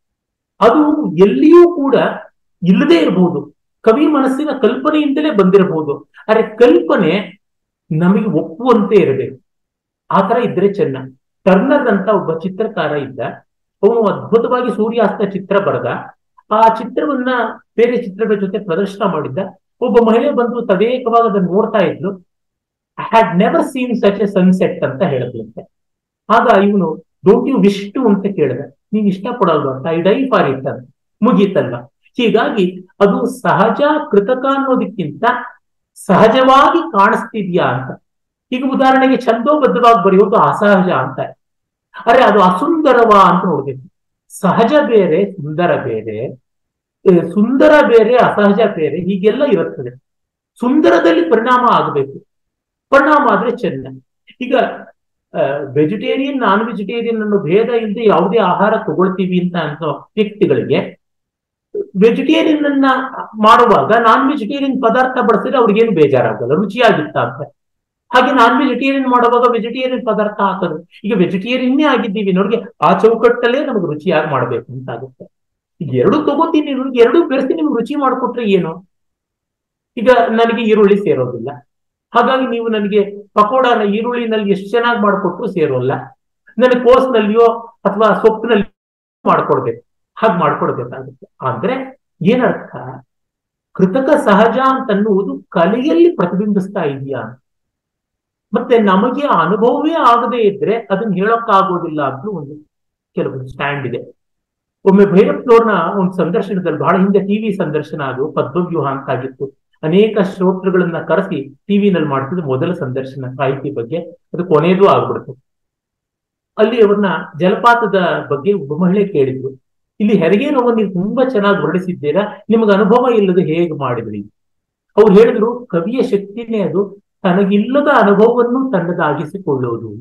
ಅದು ಎಲ್ಲಿಯೂ ಕೂಡ ಇಲ್ಲದೆ ಇರಬಹುದು ಕವಿ ಮನಸ್ಸಿನ ಕಲ್ಪನೆಯಿಂದಲೇ ಬಂದಿರಬಹುದು ಆದ್ರೆ ಕಲ್ಪನೆ ನಮಗೆ ಒಪ್ಪುವಂತೆ ಇರಬೇಕು ಆ ತರ ಇದ್ರೆ ಚೆನ್ನ ಟರ್ನರ್ ಅಂತ ಒಬ್ಬ ಚಿತ್ರಕಾರ ಇದ್ದ ಅವನು ಅದ್ಭುತವಾಗಿ ಸೂರ್ಯಾಸ್ತ ಚಿತ್ರ ಬರೆದ ಆ ಚಿತ್ರವನ್ನ ಬೇರೆ ಚಿತ್ರಗಳ ಜೊತೆ ಪ್ರದರ್ಶನ ಮಾಡಿದ್ದ ಒಬ್ಬ ಮಹಿಳೆ ಬಂದು ತದೇಕವಾಗಿ ಅದನ್ನ ನೋಡ್ತಾ ಇದ್ಲು I had never seen such a sunset ಅಂತ ಹೇಳಿದ್ಲಂತೆ ಆಗ ಇವನು ಡೋಂಟ್ ಯು ವಿಶ್ ಟು ಅಂತ ಕೇಳಿದ ನೀನ್ ಇಷ್ಟಪಡಲ್ವ ಅಂತ ಐ ಡೈ ಫಾರ್ ಇಟ್ ಅಂತ ಮುಗೀತಲ್ವಾ ಹೀಗಾಗಿ ಅದು ಸಹಜ ಕೃತಕ ಅನ್ನೋದಕ್ಕಿಂತ ಸಹಜವಾಗಿ ಕಾಣಿಸ್ತಿದ್ಯಾ ಅಂತ ಈಗ ಉದಾಹರಣೆಗೆ ಛಂದೋಬದ್ಧವಾಗಿ ಬರೆಯೋದು ಅಸಹಜ ಅಂತ ಅರೆ ಅದು ಅಸುಂದರವ ಅಂತ ನೋಡ್ಬೇಕು ಸಹಜ ಬೇರೆ ಸುಂದರ ಬೇರೆ ಏ, ಸುಂದರ ಬೇರೆ ಅಸಹಜ ಬೇರೆ ಹೀಗೆಲ್ಲ ಇರುತ್ತದೆ ಸುಂದರದಲ್ಲಿ ಪರಿಣಾಮ ಆಗಬೇಕು ಪರಿಣಾಮ ಆದ್ರೆ ಚೆನ್ನ ಈಗ ವೆಜಿಟೇರಿಯನ್ ನಾನ್ ವೆಜಿಟೇರಿಯನ್ ಅನ್ನೋ ಭೇದ ಇಲ್ಲದೆ ಯಾವುದೇ ಆಹಾರ ತಗೊಳ್ತೀವಿ ಅಂತ ಅನ್ನೋ ವ್ಯಕ್ತಿಗಳಿಗೆ ವೆಜಿಟೇರಿಯನ್ ಅನ್ನ ಮಾಡುವಾಗ ನಾನ್ ವೆಜಿಟೇರಿಯನ್ ಪದಾರ್ಥ ಬಳಸಿದ್ರೆ ಅವ್ರಿಗೇನು ಬೇಜಾರಾಗಲ್ಲ ರುಚಿಯಾಗಿತ್ತ ಅಂತ ಹಾಗೆ ನಾನ್ ವೆಜಿಟೇರಿಯನ್ ಮಾಡುವಾಗ ವೆಜಿಟೇರಿಯನ್ ಪದಾರ್ಥ ಹಾಕೋದು ಈಗ ವೆಜಿಟೇರಿಯನ್ನೇ ಆಗಿದ್ದೀವಿ ನೋಡಿಗೆ ಆ ಚೌಕಟ್ಟಲ್ಲೇ ನಮಗೆ ರುಚಿಯಾಗಿ ಮಾಡ್ಬೇಕು ಅಂತ ಆಗುತ್ತೆ ಈಗ ಎರಡು ತಗೋತೀನಿ ನೋಡಿ ಎರಡು ಬೆರೆಸಿ ನಿಮ್ಗೆ ರುಚಿ ಮಾಡಿಕೊಟ್ರೆ ಏನು ಈಗ ನನಗೆ ಈರುಳ್ಳಿ ಸೇರೋದಿಲ್ಲ ಹಾಗಾಗಿ ನೀವು ನನಗೆ ಪಕೋಡಾನ ಈರುಳ್ಳಿನಲ್ಲಿ ಎಷ್ಟು ಚೆನ್ನಾಗಿ ಮಾಡಿಕೊಟ್ರು ಸೇರೋಲ್ಲ ನನಗೆ ಕೋಸ್ನಲ್ಲಿಯೋ ಅಥವಾ ಸೊಪ್ಪಿನಲ್ಲಿ ಮಾಡ್ಕೊಡ್ಬೇಕು ಹಾಗೆ ಮಾಡ್ಕೊಡ್ಬೇಕಾಗುತ್ತೆ ಆದ್ರೆ ಏನರ್ಥ ಕೃತಕ ಸಹಜ ಅಂತನ್ನುವುದು ಕಲೆಯಲ್ಲಿ ಪ್ರತಿಬಿಂಬಿಸ್ತಾ ಇದೆಯಾ ಮತ್ತೆ ನಮಗೆ ಆ ಅನುಭವವೇ ಆಗದೆ ಇದ್ರೆ ಅದನ್ನ ಹೇಳಕ್ಕಾಗೋದಿಲ್ಲ ಅಂತ ಒಂದು ಕೆಲವೊಂದು ಸ್ಟ್ಯಾಂಡ್ ಇದೆ ಒಮ್ಮೆ ಭೈರಪ್ಪನವ್ರನ್ನ ಒಂದು ಸಂದರ್ಶನದಲ್ಲಿ ಬಹಳ ಹಿಂದೆ ಟಿವಿ ಸಂದರ್ಶನ ಅದು ಪದ್ಮವ್ಯೂಹ ಅಂತ ಆಗಿತ್ತು ಅನೇಕ ಶ್ರೋತೃಗಳನ್ನ ಕರೆಸಿ ಟಿವಿನಲ್ಲಿ ಮಾಡ್ತಿದ್ದು ಮೊದಲ ಸಂದರ್ಶನ ಸಾಹಿತ್ಯ ಬಗ್ಗೆ ಅದು ಕೊನೆಯದು ಆಗ್ಬಿಡ್ತು ಅಲ್ಲಿ ಅವ್ರನ್ನ ಜಲಪಾತದ ಬಗ್ಗೆ ಒಬ್ಬ ಮಹಿಳೆ ಕೇಳಿದ್ರು ಇಲ್ಲಿ ಹೆರಿಗೆ ನೋವು ನೀವು ತುಂಬಾ ಚೆನ್ನಾಗಿ ಹೊರಡಿಸಿದ್ದೀರಾ ನಿಮಗೆ ಅನುಭವ ಇಲ್ಲದೆ ಹೇಗೆ ಮಾಡಿದ್ರಿ ಅವ್ರು ಹೇಳಿದ್ರು ಕವಿಯ ಶಕ್ತಿನೇ ಅದು ತನಗಿಲ್ಲದ ಅನುಭವವನ್ನು ತನ್ನದಾಗಿಸಿಕೊಳ್ಳುವುದು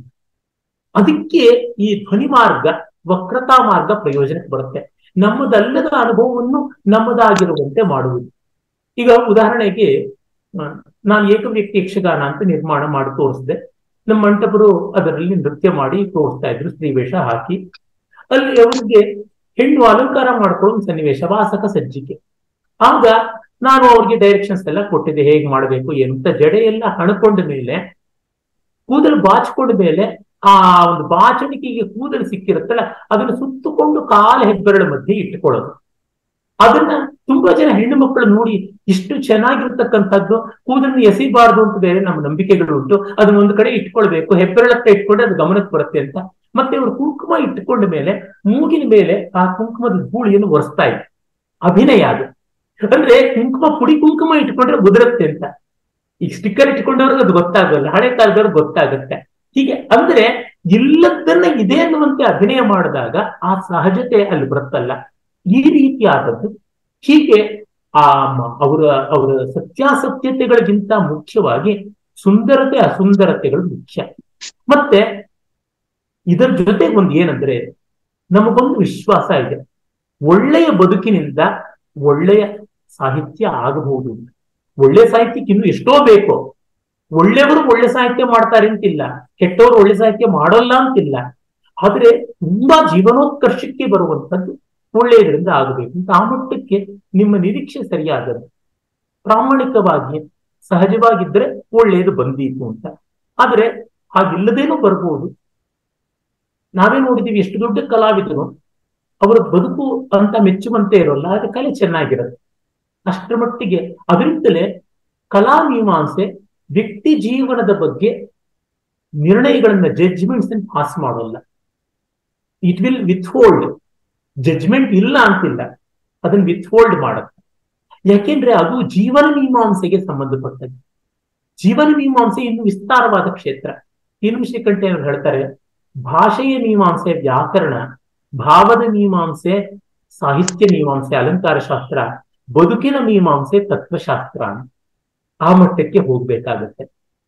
ಅದಕ್ಕೆ ಈ ಧ್ವನಿ ಮಾರ್ಗ ವಕ್ರತಾ ಮಾರ್ಗ ಪ್ರಯೋಜನಕ್ಕೆ ಬರುತ್ತೆ ನಮ್ಮದಲ್ಲದ ಅನುಭವವನ್ನು ನಮ್ಮದಾಗಿರುವಂತೆ ಮಾಡುವುದು ಈಗ ಉದಾಹರಣೆಗೆ ಆ, ನಾನು ಏಕವ್ಯಕ್ತಿ ಯಕ್ಷಗಾನ ಅಂತ ನಿರ್ಮಾಣ ಮಾಡಿ ತೋರಿಸಿದೆ ನಮ್ಮ ಮಂಟಪರು ಅದರಲ್ಲಿ ನೃತ್ಯ ಮಾಡಿ ತೋರಿಸ್ತಾ ಇದ್ರು ಸ್ತ್ರೀ ವೇಷ ಹಾಕಿ ಅಲ್ಲಿ ಅವರಿಗೆ ಹೆಣ್ಣು ಅಲಂಕಾರ ಮಾಡ್ಕೊಳ್ಳೋ ಒಂದು ಸನ್ನಿವೇಶ ವಾಸಕ ಸಜ್ಜಿಕೆ ಆಗ ನಾನು ಅವ್ರಿಗೆ ಡೈರೆಕ್ಷನ್ಸ್ ಎಲ್ಲ ಕೊಟ್ಟಿದ್ದೆ ಹೇಗೆ ಮಾಡಬೇಕು ಏನು ಅಂತ ಜಡೆ ಎಲ್ಲ ಹಣ್ಕೊಂಡ ಮೇಲೆ ಕೂದಲು ಬಾಚಿಕೊಂಡ ಮೇಲೆ ಆ ಒಂದು ಬಾಚಣಿಕೆಗೆ ಕೂದಲು ಸಿಕ್ಕಿರುತ್ತಲ್ಲ ಅದನ್ನು ಸುತ್ತಕೊಂಡು ಕಾಲ ಹೆಬ್ಬೆರಳ ಮಧ್ಯೆ ಇಟ್ಟುಕೊಳ್ಳೋದು ಅದನ್ನ ತುಂಬಾ ಜನ ಹೆಣ್ಣು ಮಕ್ಕಳು ನೋಡಿ ಇಷ್ಟು ಚೆನ್ನಾಗಿರ್ತಕ್ಕಂಥದ್ದು ಕೂದಲನ್ನು ಎಸಿಬಾರ್ದು ಅಂತ ಬೇರೆ ನಮ್ಮ ನಂಬಿಕೆಗಳು ಉಂಟು ಅದನ್ನ ಒಂದು ಕಡೆ ಇಟ್ಕೊಳ್ಬೇಕು ಹೆಬ್ಬೆರಳತ್ತ ಇಟ್ಕೊಂಡ್ರೆ ಅದು ಗಮನಕ್ಕೆ ಬರುತ್ತೆ ಅಂತ ಮತ್ತೆ ಅವರು ಕುಂಕುಮ ಇಟ್ಟುಕೊಂಡ ಮೇಲೆ ಮೂಗಿನ ಮೇಲೆ ಆ ಕುಂಕುಮದ ಧೂಳಿಯನ್ನು ಒರೆಸ್ತಾ ಇದ್ರು ಅಭಿನಯ ಅದು ಅಂದ್ರೆ ಕುಂಕುಮ ಪುಡಿ ಕುಂಕುಮ ಇಟ್ಕೊಂಡ್ರೆ ಉದುರುತ್ತೆ ಅಂತ ಈಗ ಸ್ಟಿಕ್ಕರ್ ಇಟ್ಕೊಂಡವ್ರಿಗೆ ಅದು ಗೊತ್ತಾಗಲ್ಲ ಹಳೆ ಕಾಲದವ್ರಿಗೆ ಗೊತ್ತಾಗುತ್ತೆ ಹೀಗೆ ಅಂದ್ರೆ ಇಲ್ಲದನ್ನ ಇದೆ ಅನ್ನುವಂತೆ ಅಭಿನಯ ಮಾಡಿದಾಗ ಆ ಸಹಜತೆ ಅಲ್ಲಿ ಬರುತ್ತಲ್ಲ ಈ ರೀತಿಯಾದದ್ದು ಹೀಗೆ ಆ ಮ- ಅವರ ಅವರ ಸತ್ಯಾಸತ್ಯತೆಗಳಿಗಿಂತ ಮುಖ್ಯವಾಗಿ ಸುಂದರತೆ ಅಸುಂದರತೆಗಳು ಮುಖ್ಯ ಮತ್ತೆ ಇದರ ಜೊತೆಗೆ ಒಂದು ಏನಂದ್ರೆ ನಮಗೊಂದು ವಿಶ್ವಾಸ ಇದೆ ಒಳ್ಳೆಯ ಬದುಕಿನಿಂದ ಒಳ್ಳೆಯ ಸಾಹಿತ್ಯ ಆಗಬಹುದು ಅಂತ. ಒಳ್ಳೆಯ ಸಾಹಿತ್ಯಕ್ಕೆ ಇನ್ನು ಎಷ್ಟೋ ಬೇಕು ಒಳ್ಳೆಯವರು ಒಳ್ಳೆ ಸಾಹಿತ್ಯ ಮಾಡ್ತಾರೆ ಅಂತಿಲ್ಲ ಕೆಟ್ಟವರು ಒಳ್ಳೆ ಸಾಹಿತ್ಯ ಮಾಡೋಲ್ಲ ಅಂತಿಲ್ಲ ಆದ್ರೆ ತುಂಬಾ ಜೀವನೋತ್ಕರ್ಷಕ್ಕೆ ಬರುವಂತದ್ದು ಒಳ್ಳೆಯದರಿಂದ ಆಗಬೇಕು ಅಂತ ಆ ಮಟ್ಟಕ್ಕೆ ನಿಮ್ಮ ನಿರೀಕ್ಷೆ ಸರಿಯಾಗದು ಪ್ರಾಮಾಣಿಕವಾಗಿ ಸಹಜವಾಗಿದ್ರೆ ಒಳ್ಳೆಯದು ಬಂದೀತು ಅಂತ ಆದ್ರೆ ಹಾಗಿಲ್ಲದೇನೂ ಬರ್ಬೋದು ನಾವೇ ನೋಡಿದೀವಿ ಎಷ್ಟು ದೊಡ್ಡ ಕಲಾವಿದರು ಅವರ ಬದುಕು ಅಂತ ಮೆಚ್ಚುವಂತೆ ಇರೋಲ್ಲ ಆದ್ರೆ ಕಲೆ ಚೆನ್ನಾಗಿರುತ್ತೆ ಅಷ್ಟರ ಮಟ್ಟಿಗೆ ಅದರಿಂದಲೇ ಕಲಾ ಮೀಮಾಂಸೆ ವ್ಯಕ್ತಿ ಜೀವನದ ಬಗ್ಗೆ ನಿರ್ಣಯಗಳನ್ನ ಜಡ್ಜ್ಮೆಂಟ್ಸ್ ಪಾಸ್ ಮಾಡೋಲ್ಲ it will withhold judgment ಇಲ್ಲ ಅಂತಿಲ್ಲ ಅದನ್ನ ವಿತ್ ಹೋಲ್ಡ್ ಮಾಡುತ್ತೆ ಯಾಕೆಂದ್ರೆ ಅದು ಜೀವನ ಮೀಮಾಂಸೆಗೆ ಸಂಬಂಧಪಟ್ಟದ್ದು ಜೀವನ ಮೀಮಾಂಸೆ ಇನ್ನು ವಿಸ್ತಾರವಾದ ಕ್ಷೇತ್ರ ಶ್ರೀಕಂಠೆ ಅವರು ಹೇಳ್ತಾರೆ ಭಾಷೆಯ ಮೀಮಾಂಸೆ ವ್ಯಾಕರಣ ಭಾವದ ಮೀಮಾಂಸೆ ಸಾಹಿತ್ಯ ಮೀಮಾಂಸೆ ಅಲಂಕಾರ ಶಾಸ್ತ್ರ ಬದುಕಿನ ಮೀಮಾಂಸೆ ತತ್ವಶಾಸ್ತ್ರ ಅಂತ. ಆ ಮಟ್ಟಕ್ಕೆ ಹೋಗ್ಬೇಕಾಗತ್ತೆ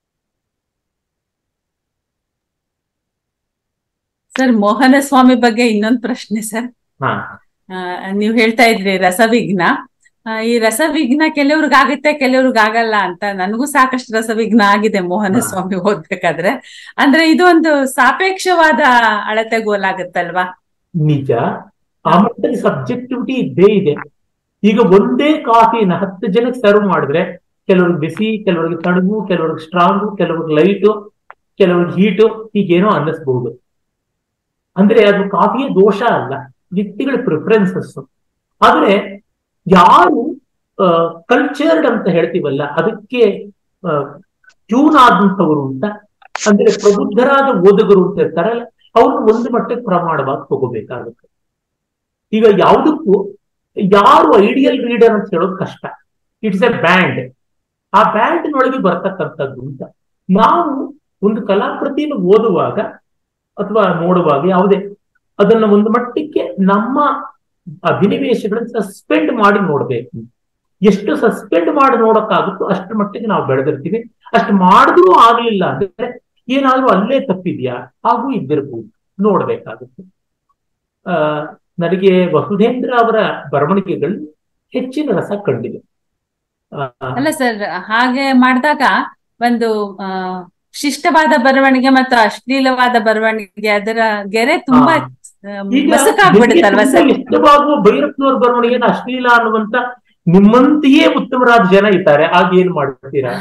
ಸರ್ ಮೋಹನ ಸ್ವಾಮಿ ಬಗ್ಗೆ ಇನ್ನೊಂದು ಪ್ರಶ್ನೆ ಸರ್ ಹಾ ಆ, ನೀವ್ ಹೇಳ್ತಾ ಇದ್ರಿ ರಸವಿಘ್ನ ಆ, ಈ ರಸವಿಘ್ನ ಕೆಲವ್ರಿಗೆ ಆಗುತ್ತೆ ಕೆಲವ್ರಿಗೆ ಆಗಲ್ಲ ಅಂತ ನನಗೂ ಸಾಕಷ್ಟು ರಸವಿಘ್ನ ಆಗಿದೆ ಮೋಹನ ಹಾ. ಸ್ವಾಮಿ ಓದ್ಬೇಕಾದ್ರೆ ಅಂದ್ರೆ ಇದು ಒಂದು ಸಾಪೇಕ್ಷವಾದ ಅಳತೆಗೋಲಾಗುತ್ತಲ್ವಾ ನಿಜ ಆ ಮಟ್ಟದ ಸಬ್ಜೆಕ್ಟಿವಿಟಿ ಇದ್ದೇ ಇದೆ ಈಗ ಒಂದೇ ಕಾಫಿನ ಹತ್ತು ಜನಕ್ಕೆ ಸರ್ವ್ ಮಾಡಿದ್ರೆ ಕೆಲವ್ರಿಗೆ ಬಿಸಿ ಕೆಲವ್ರಿಗೆ ತಣ್ಣಗು ಕೆಲವ್ರಿಗೆ ಸ್ಟ್ರಾಂಗು ಕೆಲವ್ರಿಗೆ ಲೈಟು ಕೆಲವ್ರಿಗೆ ಹೀಟು ಹೀಗೇನೋ ಅನ್ನಿಸ್ಬಹುದು ಅಂದ್ರೆ ಅದು ಕಾಫಿಯ ದೋಷ ಅಲ್ಲ ವ್ಯಕ್ತಿಗಳ ಪ್ರಿಫರೆನ್ಸಸ್ ಆದ್ರೆ ಯಾರು ಕಲ್ಚರ್ಡ್ ಅಂತ ಹೇಳ್ತೀವಲ್ಲ ಅದಕ್ಕೆ ಟ್ಯೂನ್ ಆದಂಥವರು ಅಂತ ಅಂದ್ರೆ ಪ್ರಬುದ್ಧರಾದ ಓದುಗರು ಅಂತ ಇರ್ತಾರಲ್ಲ ಅವ್ರನ್ನ ಒಂದು ಮಟ್ಟಕ್ಕೆ ಪ್ರಮಾಣವಾಗಿ ತಗೋಬೇಕಾಗುತ್ತೆ ಈಗ ಯಾವುದಕ್ಕೂ ಯಾರು ಐಡಿಯಲ್ ರೀಡರ್ ಅಂತ ಹೇಳೋದು ಕಷ್ಟ ಇಟ್ಸ್ ಎ ಬ್ಯಾಂಡ್ ಆ ಬ್ಯಾಂಡ್ ನೊಳಗೆ ಬರ್ತಕ್ಕಂಥದ್ದು ಅಂತ ನಾವು ಒಂದು ಕಲಾಕೃತಿಯನ್ನು ಓದುವಾಗ ಅಥವಾ ನೋಡುವಾಗ ಯಾವುದೇ ಅದನ್ನ ಒಂದು ಮಟ್ಟಕ್ಕೆ ನಮ್ಮ ಅಭಿನಿವೇಶಗಳನ್ನು ಸಸ್ಪೆಂಡ್ ಮಾಡಿ ನೋಡ್ಬೇಕು ಎಷ್ಟು ಸಸ್ಪೆಂಡ್ ಮಾಡಿ ನೋಡಕ್ಕಾಗುತ್ತೋ ಅಷ್ಟು ಮಟ್ಟಿಗೆ ನಾವು ಬೆಳೆದಿರ್ತೀವಿ ಅಷ್ಟು ಮಾಡಿದ್ರೂ ಆಗ್ಲಿಲ್ಲ ಅಂದ್ರೆ ಏನಾದ್ರೂ ಅಲ್ಲೇ ತಪ್ಪಿದ್ಯಾ ಹಾಗೂ ಇದ್ದಿರ್ಬೋದು ನೋಡ್ಬೇಕಾಗುತ್ತೆ ಆ ನನಗೆ ವಸುಧೇಂದ್ರ ಅವರ ಬರವಣಿಗೆಗಳು ಹೆಚ್ಚಿನ ರಸ ಕಂಡಿದೆ ಆ, ಅಲ್ಲ ಸರ್ ಹಾಗೆ ಮಾಡಿದಾಗ ಒಂದು ಆ ಶಿಷ್ಟವಾದ ಬರವಣಿಗೆ ಮತ್ತು ಅಶ್ಲೀಲವಾದ ಬರವಣಿಗೆ ಅದರ ಗೆರೆ ತುಂಬಾ ಹಾ. ಆ, ಈಗ ಮಸುಕಾಗ್ಬಿಡುತ್ತಲ್ವಾ ನಿಮ್ಗೆ ಸರ್ ತುಂಬಾ ಇಷ್ಟವಾಗುವ ಭೈರಪ್ಪನವ್ರ ಬರವಣಿಗೆನ ಅಶ್ಲೀಲ ಅನ್ನುವಂತ ನಿಮ್ಮಂತೆಯೇ ಉತ್ತಮರಾದ ಜನ ಇದ್ದಾರೆ ಆಗ ಏನ್ ಮಾಡ್ತೀರಾ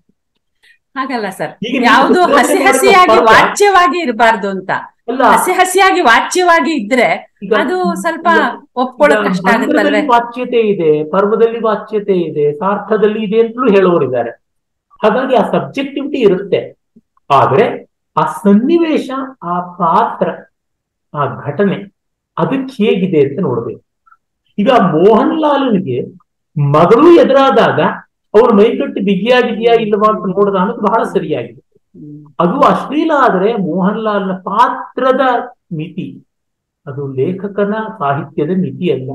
ಹಾಗಲ್ಲ ಸರ್ ಈಗ ನೀವು ಯಾವುದು ಉತ್ಪಾದನೆ ಹಸಿ ಮಾಡಿದ ಹಸಿಯಾಗಿ ಪದಾರ್ಥ- ವಾಚ್ಯವಾಗಿ ಇರಬಾರ್ದು ಅಂತ ಅಲ್ಲ ಹಸಿ ಹಸಿಯಾಗಿ ವಾಚ್ಯವಾಗಿ ಇದ್ರೆ ಈಗ ಅದು ಸ್ವಲ್ಪ ಈಗ- ಒಪ್ಕೊಳ್ಳೋಕ್ ಈಗ ಕಷ್ಟ ಆಗುತ್ತಲ್ವೇ ಮಂತ್ರದಲ್ಲಿ ವಾಚ್ಯತೆ ಇದೆ ಪರ್ವದಲ್ಲಿ ವಾಚ್ಯತೆ ಇದೆ ಸಾರ್ಥದಲ್ಲಿ ಇದೆ ಅಂತಲೂ ಹೇಳೋರಿದ್ದಾರೆ ಹಾಗಾಗಿ ಆ ಸಬ್ಜೆಕ್ಟಿವಿಟಿ ಇರುತ್ತೆ ಆದ್ರೆ ಆ ಸನ್ನಿವೇಶ ಆ ಪಾತ್ರ ಆ ಘಟನೆ ಅದಕ್ಕೆ ಹೇಗಿದೆ ಅಂತ ನೋಡ್ಬೇಕು ಈಗ ಮೋಹನ್ ಲಾಲನಿಗೆ ಮಗಳು ಎದುರಾದಾಗ ಅವ್ರ ಮೈಕಟ್ಟು ಬಿಗಿಯಾಗಿದೆಯಾ ಇಲ್ಲವಾ ಅಂತ ನೋಡಿದ ಅನ್ನೋದು ಬಹಳ ಸರಿಯಾಗಿದೆ ಅದು ಅಶ್ಲೀಲ ಆದ್ರೆ ಮೋಹನ್ ಲಾಲ್ನ ಪಾತ್ರದ ಮಿತಿ ಅದು ಲೇಖಕನ ಸಾಹಿತ್ಯದ ಮಿತಿ ಅಲ್ಲ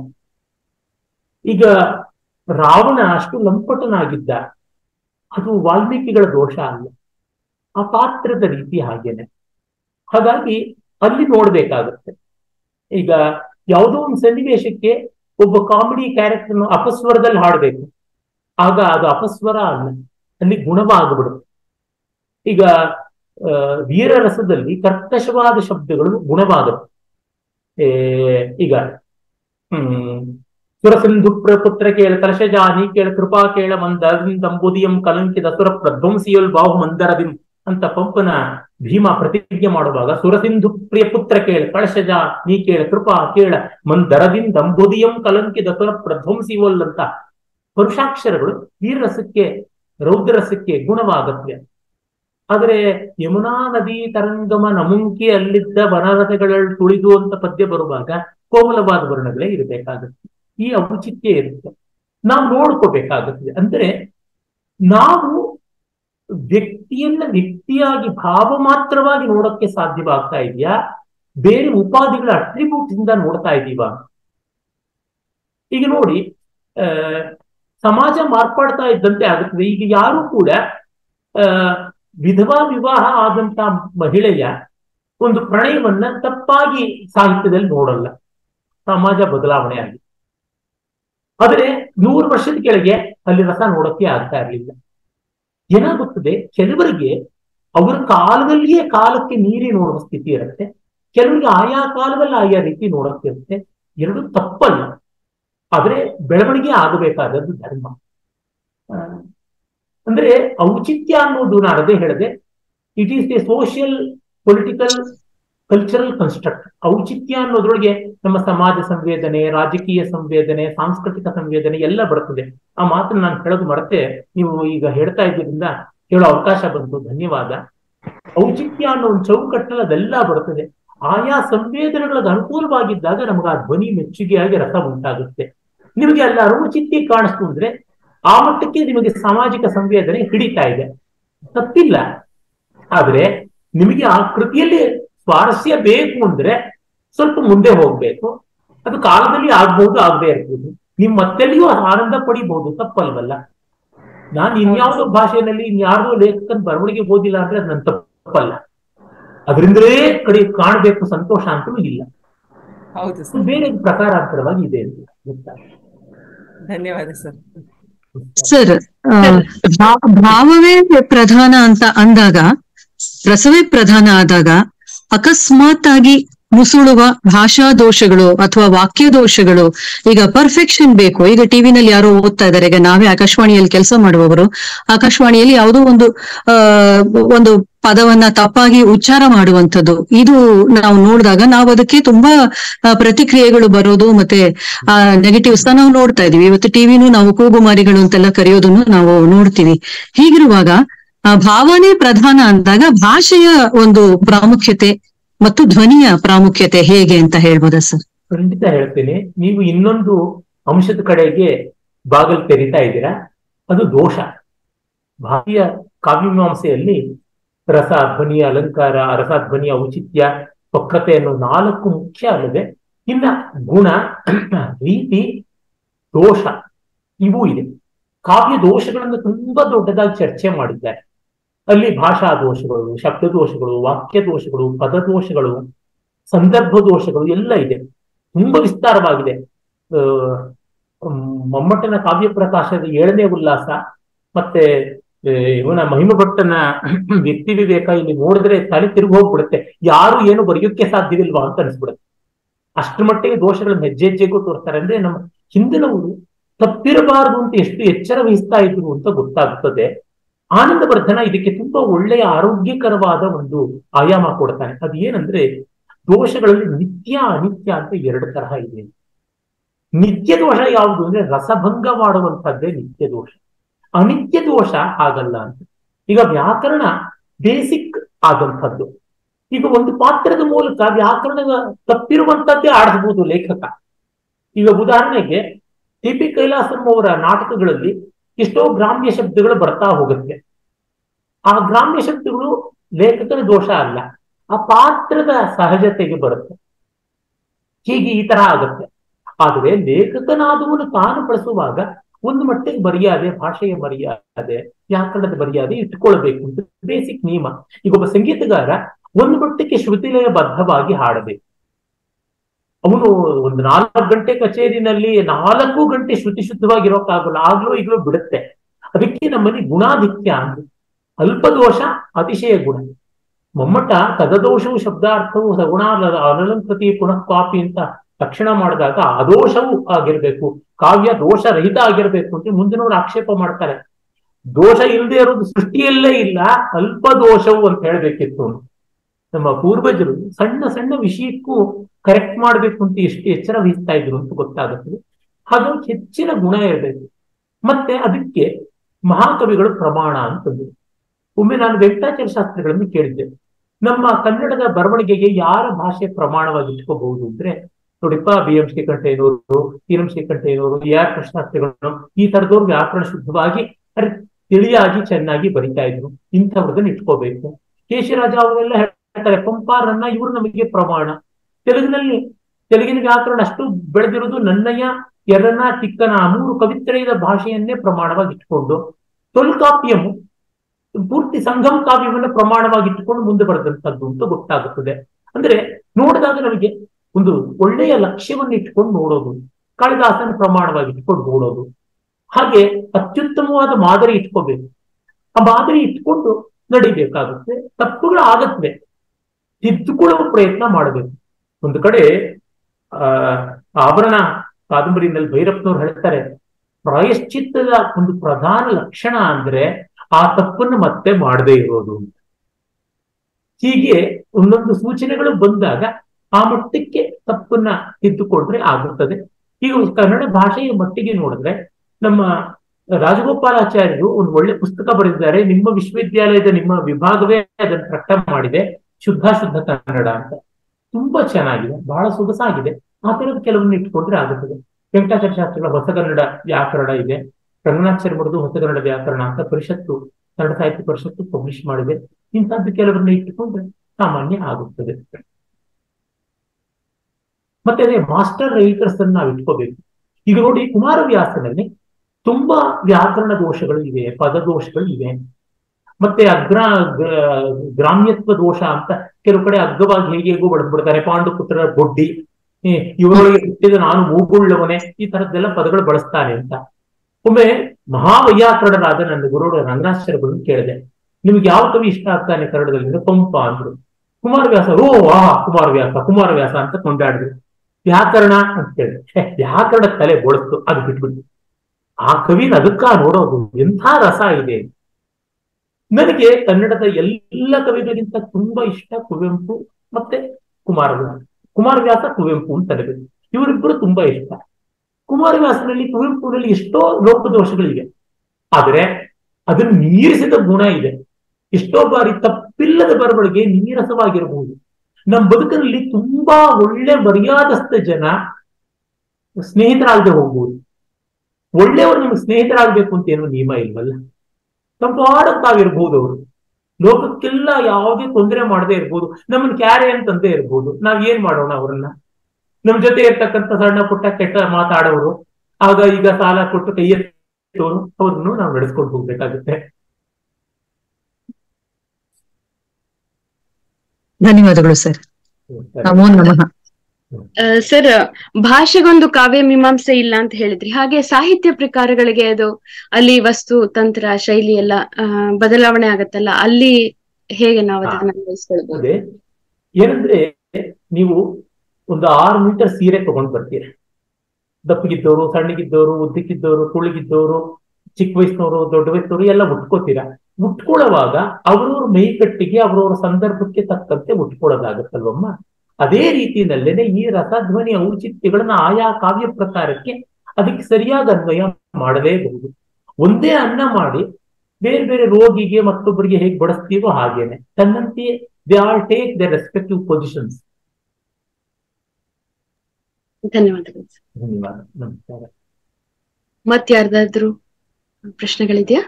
ಈಗ ರಾವಣ ಅಷ್ಟು ಲಂಪಟನಾಗಿದ್ದ ಅದು ವಾಲ್ಮೀಕಿಗಳ ದೋಷ ಅಲ್ಲ ಆ ಪಾತ್ರದ ರೀತಿ ಹಾಗೇನೆ ಹಾಗಾಗಿ ಅಲ್ಲಿ ನೋಡ್ಬೇಕಾಗುತ್ತೆ ಈಗ ಯಾವುದೋ ಒಂದು ಸನ್ನಿವೇಶಕ್ಕೆ ಒಬ್ಬ ಕಾಮಿಡಿ ಕ್ಯಾರೆಕ್ಟರ್ನ ಅಪಸ್ವರದಲ್ಲಿ ಹಾಡ್ಬೇಕು ಆಗ ಅದು ಅಪಸ್ವರ ಅಲ್ಲ ಅಲ್ಲಿ ಗುಣವಾಗ್ಬಿಡುತ್ತೆ ಈಗ ಆ, ವೀರರಸದಲ್ಲಿ ಕರ್ಕಶವಾದ ಶಬ್ದಗಳು ಗುಣವಾಗುತ್ತೆ ಏ, ಈಗ ಹ್ಮ್ ಸುರಸಿಂಧು ಪ್ರಪುತ್ರ ಕೇಳ ಕಲಶಜಾನಿ ಕೇಳ ಕೃಪಾ ಕೇಳ ಮಂದಂಬುದಿಯಂ ಕಲಂಕಿತ ಸುರ ಪ್ರಧ್ವಂಸಿಯಲ್ ಬಾಹು ಮಂದರದಿಂ ಅಂತ ಪಂಪನ ಭೀಮ ಪ್ರತಿಜ್ಞೆ ಮಾಡುವಾಗ ಸುರಸಿಂಧು ಪ್ರಿಯ ಪುತ್ರ ಕೇಳ ಕಳಶಜ ನೀ ಕೇಳ ಕೃಪಾ ಕೇಳ ಮಂದರದಿಂ ದಂಬುದಿಯಂ ಕಲಂಕಿತ ಸುರ ಪ್ರಧ್ವಂಸಿವಲ್ ಅಂತ ಪುರುಷಾಕ್ಷರಗಳು ವೀರರಸಕ್ಕೆ ರೌದ್ರರಸಕ್ಕೆ ಗುಣವಾಗತ್ವೆ ಆದರೆ ಯಮುನಾ ನದಿ ತರಂಗಮ ನಮುಂಕಿ ಅಲ್ಲಿದ್ದ ವನರಥಗಳಲ್ಲಿ ತುಳಿದು ಅಂತ ಪದ್ಯ ಬರುವಾಗ ಕೋಮಲವಾದ ವರ್ಣಗಳೇ ಇರಬೇಕಾಗುತ್ತೆ ಈ ಔಚಿತ್ಯ ಇರುತ್ತೆ ನಾವು ನೋಡ್ಕೋಬೇಕಾಗುತ್ತದೆ ಅಂದ್ರೆ ನಾವು ವ್ಯಕ್ತಿಯನ್ನ ವ್ಯಕ್ತಿಯಾಗಿ ಭಾವ ಮಾತ್ರವಾಗಿ ನೋಡಕ್ಕೆ ಸಾಧ್ಯವಾಗ್ತಾ ಇದೆಯಾ ಬೇರೆ ಉಪಾಧಿಗಳ ಅಟ್ರಿಬ್ಯೂಟ್ ಇಂದ ನೋಡ್ತಾ ಇದ್ದೀವ ಈಗ ನೋಡಿ ಆ ಸಮಾಜ ಮಾರ್ಪಾಡ್ತಾ ಇದ್ದಂತೆ ಆಗುತ್ತದೆ ಈಗ ಯಾರು ಕೂಡ ಆ ವಿಧವಾ ವಿವಾಹ ಆದಂತ ಮಹಿಳೆಯ ಒಂದು ಪ್ರಣಯವನ್ನ ತಪ್ಪಾಗಿ ಸಾಹಿತ್ಯದಲ್ಲಿ ನೋಡಲ್ಲ ಸಮಾಜ ಬದಲಾವಣೆ ಆಗಿದೆ ಆದರೆ ನೂರು ವರ್ಷದ ಕೆಳಗೆ ಅಲ್ಲಿ ರಸ ನೋಡಕ್ಕೆ ಆಗ್ತಾ ಇರಲಿಲ್ಲ ಏನಾಗುತ್ತದೆ ಕೆಲವರಿಗೆ ಅವರ ಕಾಲದಲ್ಲಿಯೇ ಕಾಲಕ್ಕೆ ಮೀರಿ ನೋಡುವ ಸ್ಥಿತಿ ಇರುತ್ತೆ ಕೆಲವರಿಗೆ ಆಯಾ ಕಾಲದಲ್ಲಿ ಆಯಾ ರೀತಿ ನೋಡಕ್ಕೆ ಇರುತ್ತೆ ಎರಡು ತಪ್ಪಲ್ಲ ಆದ್ರೆ ಬೆಳವಣಿಗೆ ಆಗಬೇಕಾದದ್ದು ಧರ್ಮ ಆ, ಅಂದ್ರೆ ಔಚಿತ್ಯ ಅನ್ನೋದು ನಾನು ಅದೇ ಹೇಳಿದೆ it is a social political cultural construct ಔಚಿತ್ಯ ಅನ್ನೋದ್ರೊಳಗೆ ನಮ್ಮ ಸಮಾಜ ಸಂವೇದನೆ ರಾಜಕೀಯ ಸಂವೇದನೆ ಸಾಂಸ್ಕೃತಿಕ ಸಂವೇದನೆ ಎಲ್ಲ ಬರ್ತದೆ ಆ ಮಾತನ್ನ ನಾನು ಹೇಳೋದು ಮರೆತೆ ನೀವು ಈಗ ಹೇಳ್ತಾ ಇದ್ದರಿಂದ ಹೇಳೋ ಅವಕಾಶ ಬಂತು ಧನ್ಯವಾದ ಔಚಿತ್ಯ ಅನ್ನೋ ಒಂದು ಚೌಕಟ್ಟಲ್ಲಿ ಅದೆಲ್ಲ ಬರ್ತದೆ ಆಯಾ ಸಂವೇದನೆಗಳಿಗೆ ಅನುಕೂಲವಾಗಿದ್ದಾಗ ನಮಗೆ ಆ ಧ್ವನಿ ಮೆಚ್ಚುಗೆಯಾಗಿ ರಸ ಉಂಟಾಗುತ್ತೆ ನಿಮಗೆ ಅಲ್ಲ ಔಚಿತ್ಯ ಕಾಣಿಸ್ತು ಅಂದ್ರೆ ಆ ಮಟ್ಟಕ್ಕೆ ನಿಮಗೆ ಸಾಮಾಜಿಕ ಸಂವೇದನೆ ಹಿಡಿತಾ ಇದೆ ತಪ್ಪಿಲ್ಲ ಆದ್ರೆ ನಿಮಗೆ ಆ ಕೃತಿಯಲ್ಲಿ ಸ್ವಾರಸ್ಯ ಬೇಕು ಅಂದ್ರೆ ಸ್ವಲ್ಪ ಮುಂದೆ ಹೋಗ್ಬೇಕು ಅದು ಕಾಲದಲ್ಲಿ ಆಗ್ಬಹುದು ಆಗದೆ ಇರ್ಬೋದು ನೀವು ಮತ್ತೆಲ್ಲಿಯೂ ಆನಂದ ಪಡಿಬಹುದು ತಪ್ಪಲ್ವಲ್ಲ ನಾನು ಇನ್ಯಾವುದೋ ಭಾಷೆಯಲ್ಲಿ ಇನ್ಯಾವುದೋ ಲೇಖಕನ ಬರವಣಿಗೆ ಓದಿಲ್ಲ ಅಂದ್ರೆ ಅದು ನನ್ನ ತಪ್ಪಲ್ಲ ಅದರಿಂದಲೇ ಕಡೆ ಕಾಣಬೇಕು ಸಂತೋಷ ಅಂತಲೂ ಇಲ್ಲ ಹೌದು ಸರ್ ಬೇರೆ ಪ್ರಕಾರಾಂತರವಾಗಿ ಇದೆ ಅಂತ ಗೊತ್ತಾ ಧನ್ಯವಾದ ಸರ್ ಸರ್ ಆ, ಭಾ- ಭಾವವೇ ಪ್ರಧಾನ ಅಂತ ಅಂದಾಗ ರಸವೇ ಪ್ರಧಾನ ಆದಾಗ ಅಕಸ್ಮಾತ್ ಆಗಿ ನುಸುಳುವ ಭಾಷಾ ದೋಷಗಳು ಅಥವಾ ವಾಕ್ಯ ದೋಷಗಳು ಈಗ ಪರ್ಫೆಕ್ಷನ್ ಬೇಕು ಈಗ ಟಿವಿನಲ್ಲಿ ಯಾರೋ ಓದ್ತಾ ಇದ್ದಾರೆ ಈಗ ನಾವೇ ಆಕಾಶವಾಣಿಯಲ್ಲಿ ಕೆಲಸ ಮಾಡುವವರು ಆಕಾಶವಾಣಿಯಲ್ಲಿ ಯಾವುದೋ ಒಂದು ಆ ಒಂದು ಪದವನ್ನ ತಪ್ಪಾಗಿ ಉಚ್ಚಾರ ಮಾಡುವಂಥದ್ದು ಇದು ನಾವು ನೋಡಿದಾಗ ನಾವು ಅದಕ್ಕೆ ತುಂಬಾ ಆ, ಪ್ರತಿಕ್ರಿಯೆಗಳು ಬರೋದು ಮತ್ತೆ ಆ ನೆಗೆಟಿವ್ಸ್ ನಾವು ನೋಡ್ತಾ ಇದೀವಿ ಇವತ್ತು ಟಿವಿನೂ ನಾವು ಕೂಗುಮಾರಿಗಳು ಅಂತೆಲ್ಲ ಕರೆಯೋದನ್ನು ನಾವು ನೋಡ್ತೀವಿ ಹೀಗಿರುವಾಗ ಆ ಭಾವನೆ ಪ್ರಧಾನ ಅಂದಾಗ ಭಾಷೆಯ ಒಂದು ಪ್ರಾಮುಖ್ಯತೆ ಮತ್ತು ಧ್ವನಿಯ ಪ್ರಾಮುಖ್ಯತೆ ಹೇಗೆ ಅಂತ ಹೇಳ್ಬೋದಾ ಸರ್ ಖಂಡಿತ ಹೇಳ್ತೇನೆ ನೀವು ಇನ್ನೊಂದು ಅಂಶದ ಕಡೆಗೆ ಬಾಗಲ್ ತೆರಿತಾ ಇದ್ದೀರಾ ಅದು ದೋಷ ಭಾರತೀಯ ಕಾವ್ಯಮೀಮಾಂಸೆಯಲ್ಲಿ ರಸ ಧ್ವನಿಯ ಅಲಂಕಾರ ರಸ ಧ್ವನಿಯ ಔಚಿತ್ಯ ವಕ್ರತೆ ಅನ್ನೋ ನಾಲ್ಕು ಮುಖ್ಯ ಅಲ್ಲದೆ ಇನ್ನ ಗುಣ ರೀತಿ ದೋಷ ಇವೂ ಇದೆ ಕಾವ್ಯ ದೋಷಗಳನ್ನು ತುಂಬಾ ದೊಡ್ಡದಾಗಿ ಚರ್ಚೆ ಮಾಡಿದ್ದಾರೆ ಅಲ್ಲಿ ಭಾಷಾ ದೋಷಗಳು ಶಬ್ದ ದೋಷಗಳು ವಾಕ್ಯ ದೋಷಗಳು ಪದ ದೋಷಗಳು ಸಂದರ್ಭ ದೋಷಗಳು ಎಲ್ಲ ಇದೆ ತುಂಬಾ ವಿಸ್ತಾರವಾಗಿದೆ ಆ, ಮ್, ಮಮ್ಮಟನ ಕಾವ್ಯ ಪ್ರಕಾಶದ ಏಳನೇ ಉಲ್ಲಾಸ ಮತ್ತೆ ಆ, ಇವನ ಮಹಿಮ ಭಟ್ಟನ ವ್ಯಕ್ತಿ ವಿವೇಕ ಇಲ್ಲಿ ನೋಡಿದ್ರೆ ತಲೆ ತಿರುಗಿ ಹೋಗ್ಬಿಡುತ್ತೆ ಯಾರು ಏನು ಬರೆಯೋಕ್ಕೆ ಸಾಧ್ಯವಿಲ್ವಾ ಅಂತ ಅನಿಸ್ಬಿಡುತ್ತೆ ಅಷ್ಟರ ಮಟ್ಟಿಗೆ ದೋಷಗಳನ್ನ ಹೆಜ್ಜೆ ಹೆಜ್ಜೆಗೂ ತೋರ್ತಾರೆ ಅಂದ್ರೆ ನಮ್ಮ ಹಿಂದಿನವರು ತಪ್ಪಿರಬಾರದು ಅಂತ ಎಷ್ಟು ಎಚ್ಚರ ವಹಿಸ್ತಾ ಇದ್ರು ಅಂತ ಗೊತ್ತಾಗುತ್ತದೆ ಆನಂದವರ್ಧನ ಇದಕ್ಕೆ ತುಂಬಾ ಒಳ್ಳೆಯ ಆರೋಗ್ಯಕರವಾದ ಒಂದು ಆಯಾಮ ಕೊಡ್ತಾನೆ ಅದು ಏನಂದ್ರೆ ದೋಷಗಳಲ್ಲಿ ನಿತ್ಯ ಅನಿತ್ಯ ಅಂತ ಎರಡು ತರಹ ಇದೆ ನಿತ್ಯ ದೋಷ ಯಾವುದು ಅಂದ್ರೆ ರಸಭಂಗ ಮಾಡುವಂತಹದ್ದೇ ನಿತ್ಯ ದೋಷ ಅನಿತ್ಯ ದೋಷ ಹಾಗಲ್ಲ ಅಂತ ಈಗ ವ್ಯಾಕರಣ ಬೇಸಿಕ್ ಆದಂಥದ್ದು ಈಗ ಒಂದು ಪಾತ್ರದ ಮೂಲಕ ವ್ಯಾಕರಣದ ತಪ್ಪಿರುವಂತದ್ದೇ ಆಡಿಸಬಹುದು ಲೇಖಕ ಈಗ ಉದಾಹರಣೆಗೆ ಟಿ ಪಿ ಕೈಲಾಸಂ ಅವರ ನಾಟಕಗಳಲ್ಲಿ ಎಷ್ಟೋ ಗ್ರಾಮ್ಯ ಶಬ್ದಗಳು ಬರ್ತಾ ಹೋಗುತ್ತೆ ಆ ಗ್ರಾಮ್ಯ ಶಬ್ದಗಳು ಲೇಖಕನ ದೋಷ ಅಲ್ಲ ಆ ಪಾತ್ರದ ಸಹಜತೆಗೆ ಬರುತ್ತೆ ಹೀಗೆ ಈ ತರ ಆಗುತ್ತೆ ಆದರೆ ಲೇಖಕನಾದವನು ತಾನು ಬಳಸುವಾಗ ಒಂದು ಮಟ್ಟಿಗೆ ಮರ್ಯಾದೆ ಭಾಷೆಯ ಮರ್ಯಾದೆ ವ್ಯಾಕರಣದ ಮರ್ಯಾದೆ ಇಟ್ಕೊಳ್ಬೇಕು ಅಂತ ಬೇಸಿಕ್ ನಿಯಮ ಈಗ ಒಬ್ಬ ಸಂಗೀತಗಾರ ಒಂದು ಮಟ್ಟಕ್ಕೆ ಶ್ರುತಿಲಯ ಬದ್ಧವಾಗಿ ಹಾಡಬೇಕು ಅವನು ಒಂದು ನಾಲ್ಕು ಗಂಟೆ ಕಚೇರಿನಲ್ಲಿ ನಾಲ್ಕು ಗಂಟೆ ಶ್ರುತಿ ಶುದ್ಧವಾಗಿರೋಕ್ಕಾಗಲ್ಲ ಆಗ್ಲೂ ಈಗಲೂ ಬಿಡುತ್ತೆ ಅದಕ್ಕೆ ನಮ್ಮಲ್ಲಿ ಗುಣಾಧಿಕ್ಯ ಅಂದ್ರೆ ಅಲ್ಪ ದೋಷ ಅತಿಶಯ ಗುಣ ಮಮ್ಮಟ ತದದೋಷವು ಶಬ್ದಾರ್ಥವು ಸಗುಣ ಅನಲಂಕೃತಿ ಪುನಃ ಕಾಪಿ ಅಂತ ತಕ್ಷಣ ಮಾಡಿದಾಗ ಅದೋಷವೂ ಆಗಿರ್ಬೇಕು ಕಾವ್ಯ ದೋಷ ರಹಿತ ಆಗಿರ್ಬೇಕು ಅಂತ ಮುಂದಿನವರು ಆಕ್ಷೇಪ ಮಾಡ್ತಾರೆ ದೋಷ ಇಲ್ಲದೆ ಇರೋದು ಸೃಷ್ಟಿಯಲ್ಲೇ ಇಲ್ಲ ಅಲ್ಪ ದೋಷವು ಅಂತ ಹೇಳ್ಬೇಕಿತ್ತು ನಮ್ಮ ಪೂರ್ವಜರು ಸಣ್ಣ ಸಣ್ಣ ವಿಷಯಕ್ಕೂ ಕರೆಕ್ಟ್ ಮಾಡ್ಬೇಕು ಅಂತ ಎಷ್ಟು ಎಚ್ಚರ ವಹಿಸ್ತಾ ಇದ್ರು ಅಂತ ಗೊತ್ತಾಗುತ್ತದೆ ಹಾಗಾಗಿ ಹೆಚ್ಚಿನ ಗುಣ ಇರಬೇಕು ಮತ್ತೆ ಅದಕ್ಕೆ ಮಹಾಕವಿಗಳು ಪ್ರಮಾಣ ಅಂತಂದ್ರು ಒಮ್ಮೆ ನಾನು ವೆಂಕಟಾಚಾರ್ಯ ಶಾಸ್ತ್ರಿಗಳನ್ನು ಕೇಳಿದ್ದೆ ನಮ್ಮ ಕನ್ನಡದ ಬರವಣಿಗೆಗೆ ಯಾರ ಭಾಷೆ ಪ್ರಮಾಣವಾಗಿ ಇಟ್ಕೋಬಹುದು ಅಂದ್ರೆ ನೋಡಿಪ್ಪ ಬಿ ಎಂ ಶ್ರೀಕಂಠಯ್ಯನವರು ಟಿ ಎಂ ಶ್ರೀಕಂಠಯ್ಯನವರು ಎ ಆರ್ ಕೃಷ್ಣಾಸ್ತ್ರಿಗಳು ಈ ತರದವ್ರು ವ್ಯಾಕರಣ ಶುದ್ಧವಾಗಿ ಅರೆ ತಿಳಿಯಾಗಿ ಚೆನ್ನಾಗಿ ಬರಿತಾ ಇದ್ರು ಇಂಥವ್ರದನ್ನ ಇಟ್ಕೋಬೇಕು ಕೇಶರಾಜ ಅವರೆಲ್ಲ ಹೇಳ್ತಾರೆ ಪಂಪಾರನ್ನ ಇವರು ನಮಗೆ ಪ್ರಮಾಣ ತೆಲುಗಿನಲ್ಲಿ ತೆಲುಗಿನ ವ್ಯಾಕರಣ ಅಷ್ಟು ಬೆಳೆದಿರೋದು ನನ್ನಯ್ಯ ಎರನ ತಿಕ್ಕನ ಆ ಮೂರು ಕವಿತ್ರಯದ ಭಾಷೆಯನ್ನೇ ಪ್ರಮಾಣವಾಗಿ ಇಟ್ಕೊಂಡು ತೊಲ್ಕಾಪ್ಯಂ ಪೂರ್ತಿ ಸಂಗಮ್ ಕಾವ್ಯವನ್ನ ಪ್ರಮಾಣವಾಗಿ ಇಟ್ಟುಕೊಂಡು ಮುಂದೆ ಬರೆದಂತದ್ದು ಅಂತ ಗೊತ್ತಾಗುತ್ತದೆ ಅಂದ್ರೆ ನೋಡಿದಾಗ ನಮಗೆ ಒಂದು ಒಳ್ಳೆಯ ಲಕ್ಷ್ಯವನ್ನು ಇಟ್ಕೊಂಡು ನೋಡೋದು ಕಾಳಿದಾಸನ ಪ್ರಮಾಣವಾಗಿ ಇಟ್ಕೊಂಡು ನೋಡೋದು ಹಾಗೆ ಅತ್ಯುತ್ತಮವಾದ ಮಾದರಿ ಇಟ್ಕೋಬೇಕು ಆ ಮಾದರಿ ಇಟ್ಕೊಂಡು ನಡಿಬೇಕಾಗುತ್ತೆ ತಪ್ಪುಗಳು ಆಗತ್ವೆ ತಿದ್ದುಕೊಳ್ಳುವ ಪ್ರಯತ್ನ ಮಾಡಬೇಕು ಒಂದು ಕಡೆ ಆ ಆಭರಣ ಕಾದಂಬರಿನಲ್ಲಿ ಭೈರಪ್ಪನವ್ರು ಹೇಳ್ತಾರೆ ಪ್ರಾಯಶ್ಚಿತ್ತದ ಒಂದು ಪ್ರಧಾನ ಲಕ್ಷಣ ಅಂದ್ರೆ ಆ ತಪ್ಪನ್ನು ಮತ್ತೆ ಮಾಡದೇ ಇರೋದು ಅಂತ ಹೀಗೆ ಒಂದೊಂದು ಸೂಚನೆಗಳು ಬಂದಾಗ ಆ ಮಟ್ಟಕ್ಕೆ ತಪ್ಪನ್ನ ತಿದ್ದುಕೊಂಡ್ರೆ ಆಗುತ್ತದೆ ಈಗ ಕನ್ನಡ ಭಾಷೆಯ ಮಟ್ಟಿಗೆ ನೋಡಿದ್ರೆ ನಮ್ಮ ರಾಜಗೋಪಾಲಾಚಾರ್ಯರು ಒಂದು ಒಳ್ಳೆ ಪುಸ್ತಕ ಬರೆದಿದ್ದಾರೆ ನಿಮ್ಮ ವಿಶ್ವವಿದ್ಯಾಲಯದ ನಿಮ್ಮ ವಿಭಾಗವೇ ಅದನ್ನು ಪ್ರಕಟ ಮಾಡಿದೆ ಶುದ್ಧ ಶುದ್ಧ ಕನ್ನಡ ಅಂತ ತುಂಬಾ ಚೆನ್ನಾಗಿದೆ ಬಹಳ ಸೊಗಸಾಗಿದೆ ಆ ತರದ ಕೆಲವನ್ನ ಇಟ್ಕೊಂಡ್ರೆ ಆಗುತ್ತದೆ ವೆಂಕಟಾಚಾರ್ಯ ಶಾಸ್ತ್ರಿಗಳ ಹೊಸಗನ್ನಡ ವ್ಯಾಕರಣ ಇದೆ ರಂಗನಾಥ್ ಶರ್ಮರದು ಹೊಸಗನ್ನಡ ವ್ಯಾಕರಣ ಅಂತ ಪರಿಷತ್ತು ಕನ್ನಡ ಸಾಹಿತ್ಯ ಪರಿಷತ್ತು ಪಬ್ಲಿಷ್ ಮಾಡಿದೆ ಇಂಥದ್ದು ಕೆಲವನ್ನ ಇಟ್ಟುಕೊಂಡ್ರೆ ಸಾಮಾನ್ಯ ಆಗುತ್ತದೆ ಮತ್ತೆ ಅದೇ ಮಾಸ್ಟರ್ ರೈಟರ್ಸ್ ಅನ್ನು ನಾವು ಇಟ್ಕೋಬೇಕು ಈಗ ನೋಡಿ ಕುಮಾರವ್ಯಾಸನಲ್ಲಿ ತುಂಬಾ ವ್ಯಾಕರಣ ದೋಷಗಳು ಇವೆ ಪದ ದೋಷಗಳು ಇವೆ ಮತ್ತೆ ಅಗ್ರ ಗ್ರಾಮ್ಯತ್ವ ದೋಷ ಅಂತ ಕೆಲವು ಕಡೆ ಅಗ್ಗವಾಗಿ ಹೇಗೆ ಹೇಗೋ ಬಡ್ಬಿಡ್ತಾರೆ ಪಾಂಡುಪುತ್ರರ ಬೊಡ್ಡಿ ಇವರೊಳಗೆ ಹುಟ್ಟಿದ ನಾನು ಮೂಗುಳ್ಳವನೇ ಈ ತರದ್ದೆಲ್ಲ ಪದಗಳು ಬಳಸ್ತಾರೆ ಅಂತ ಒಮ್ಮೆ ಮಹಾವೈಯಾಕರಣರಾದ ನನ್ನ ಗುರುಗಳ ರಂಗನಾಥರಗಳನ್ನು ಕೇಳಿದೆ ನಿಮ್ಗೆ ಯಾವ ಕವಿ ಇಷ್ಟ ಆಗ್ತಾನೆ ಕನ್ನಡದಲ್ಲಿ ಪಂಪ ಅಂದ್ರು ಕುಮಾರವ್ಯಾಸ ಓ ಆಹಾ ಕುಮಾರವ್ಯಾಸ ಕುಮಾರವ್ಯಾಸ ಅಂತ ಕೊಂಡಾಡಿದ್ರು ವ್ಯಾಕರಣ ಅಂತ ಕೇಳಿದೆ ವ್ಯಾಕರಣ ತಲೆ ಬೋಳಿಸ್ತು ಅದು ಬಿಟ್ಬಿಟ್ಟು ಆ ಕವಿನ ಅದಕ್ಕ ನೋಡೋದು ಎಂಥ ರಸ ಇದೆ ನನಗೆ ಕನ್ನಡದ ಎಲ್ಲ ಕವಿಗಳಿಗಿಂತ ತುಂಬಾ ಇಷ್ಟ ಕುವೆಂಪು ಮತ್ತೆ ಕುಮಾರವ್ಯಾಸ ಕುಮಾರವ್ಯಾಸ ಕುವೆಂಪು ಅಂತ ತರಬೇಕು ಇವರಿಬ್ಬರು ತುಂಬಾ ಇಷ್ಟ ಕುಮಾರವ್ಯಾಸನಲ್ಲಿ ಕುವೆಂಪುನಲ್ಲಿ ಎಷ್ಟೋ ಲೋಪದೋಷಗಳಿವೆ ಆದರೆ ಅದನ್ನು ಮೀರಿಸಿದ ಗುಣ ಇದೆ ಎಷ್ಟೋ ಬಾರಿ ತಪ್ಪಿಲ್ಲದ ಬರವಣಿಗೆ ನೀರಸವಾಗಿರಬಹುದು ನಮ್ಮ ಬದುಕಿನಲ್ಲಿ ತುಂಬಾ ಒಳ್ಳೆ ಮರ್ಯಾದಸ್ಥ ಜನ ಸ್ನೇಹಿತರಾಗದೆ ಹೋಗ್ಬೋದು ಒಳ್ಳೆಯವರು ನಮ್ಗೆ ಸ್ನೇಹಿತರಾಗಬೇಕು ಅಂತ ಏನೋ ನಿಯಮ ಇಲ್ವಲ್ಲ ತಂಪಾಡಕ್ಕಾಗಿರ್ಬೋದು ಅವರು ಲೋಕಕ್ಕೆಲ್ಲ ಯಾವುದೇ ತೊಂದರೆ ಮಾಡದೇ ಇರ್ಬೋದು ನಮ್ಮನ್ನ ಕ್ಯಾರೆ ಅಂತಂದೇ ಇರ್ಬೋದು ನಾವ್ ಏನ್ ಮಾಡೋಣ ಅವರನ್ನ ನಮ್ ಜೊತೆ ಇರ್ತಕ್ಕಂಥ ಸಣ್ಣ ಪುಟ್ಟ ಕೆಟ್ಟ ಮಾತಾಡೋರು ಆಗ ಈಗ ಸಾಲ ಕೊಟ್ಟು ಕೈ ಎತ್ತೋರು ಅವ್ರನ್ನು ನಾವು ನಡೆಸ್ಕೊಂಡು ಹೋಗ್ಬೇಕಾಗುತ್ತೆ ಧನ್ಯವಾದಗಳು ಸರ್ ನಮೋ ನಮಃ ಸರ್ ಭಾಷೆಗೊಂದು ಕಾವ್ಯ ಮೀಮಾಂಸೆ ಇಲ್ಲ ಅಂತ ಹೇಳಿದ್ರಿ ಹಾಗೆ ಸಾಹಿತ್ಯ ಪ್ರಕಾರಗಳಿಗೆ ಅದು ಅಲ್ಲಿ ವಸ್ತು ತಂತ್ರ ಶೈಲಿ ಎಲ್ಲ ಬದಲಾವಣೆ ಆಗತ್ತಲ್ಲ ಅಲ್ಲಿ ಹೇಗೆ ನಾವು ಅದನ್ನ ಅನ್ವಯಿಸ್ಕೊಳ್ಬಹುದು ಅದೇ ಏನಂದ್ರೆ ನೀವು ಒಂದು ಆರು ಮೀಟರ್ ಸೀರೆ ತಗೊಂಡ್ ಬರ್ತೀರ ದಪ್ಪಗಿದ್ದವರು ಸಣ್ಣಗಿದ್ದವರು ಉದ್ದಕ್ಕಿದ್ದವರು ಕುಳಿಗಿದ್ದವರು ಚಿಕ್ಕ ವಯಸ್ಸಿನವರು ದೊಡ್ಡ ವಯಸ್ಸಿನವರು ಎಲ್ಲ ಉಟ್ಕೋತೀರಾ ಉಟ್ಕೊಳ್ಳುವಾಗ ಅವ್ರವ್ರ ಮೈಕಟ್ಟಿಗೆ ಅವ್ರವ್ರ ಸಂದರ್ಭಕ್ಕೆ ತಕ್ಕಂತೆ ಉಟ್ಕೊಳ್ಳೋದಾಗತ್ತಲ್ವಮ್ಮ ಅದೇ ರೀತಿಯಲ್ಲೇನೆ ಈ ರಸಧ್ವನಿ ಔಚಿತ್ಯಗಳನ್ನ ಆಯಾ ಕಾವ್ಯ ಪ್ರಕಾರಕ್ಕೆ ಅದಕ್ಕೆ ಸರಿಯಾದ ಅನ್ವಯ ಮಾಡಲೇಬಹುದು ಒಂದೇ ಅನ್ನ ಮಾಡಿ ಬೇರೆ ಬೇರೆ ರೋಗಿಗೆ ಮತ್ತೊಬ್ಬರಿಗೆ ಹೇಗೆ ಬಡಿಸ್ತೀವೋ ಹಾಗೇನೆ ತನ್ನಂತೆಯೇ they all take the respective positions ಧನ್ಯವಾದಗಳು ಧನ್ಯವಾದ ನಮಸ್ಕಾರ ಮತ್ಯಾರ್ದಾದ್ರು ಪ್ರಶ್ನೆಗಳಿದೆಯಾ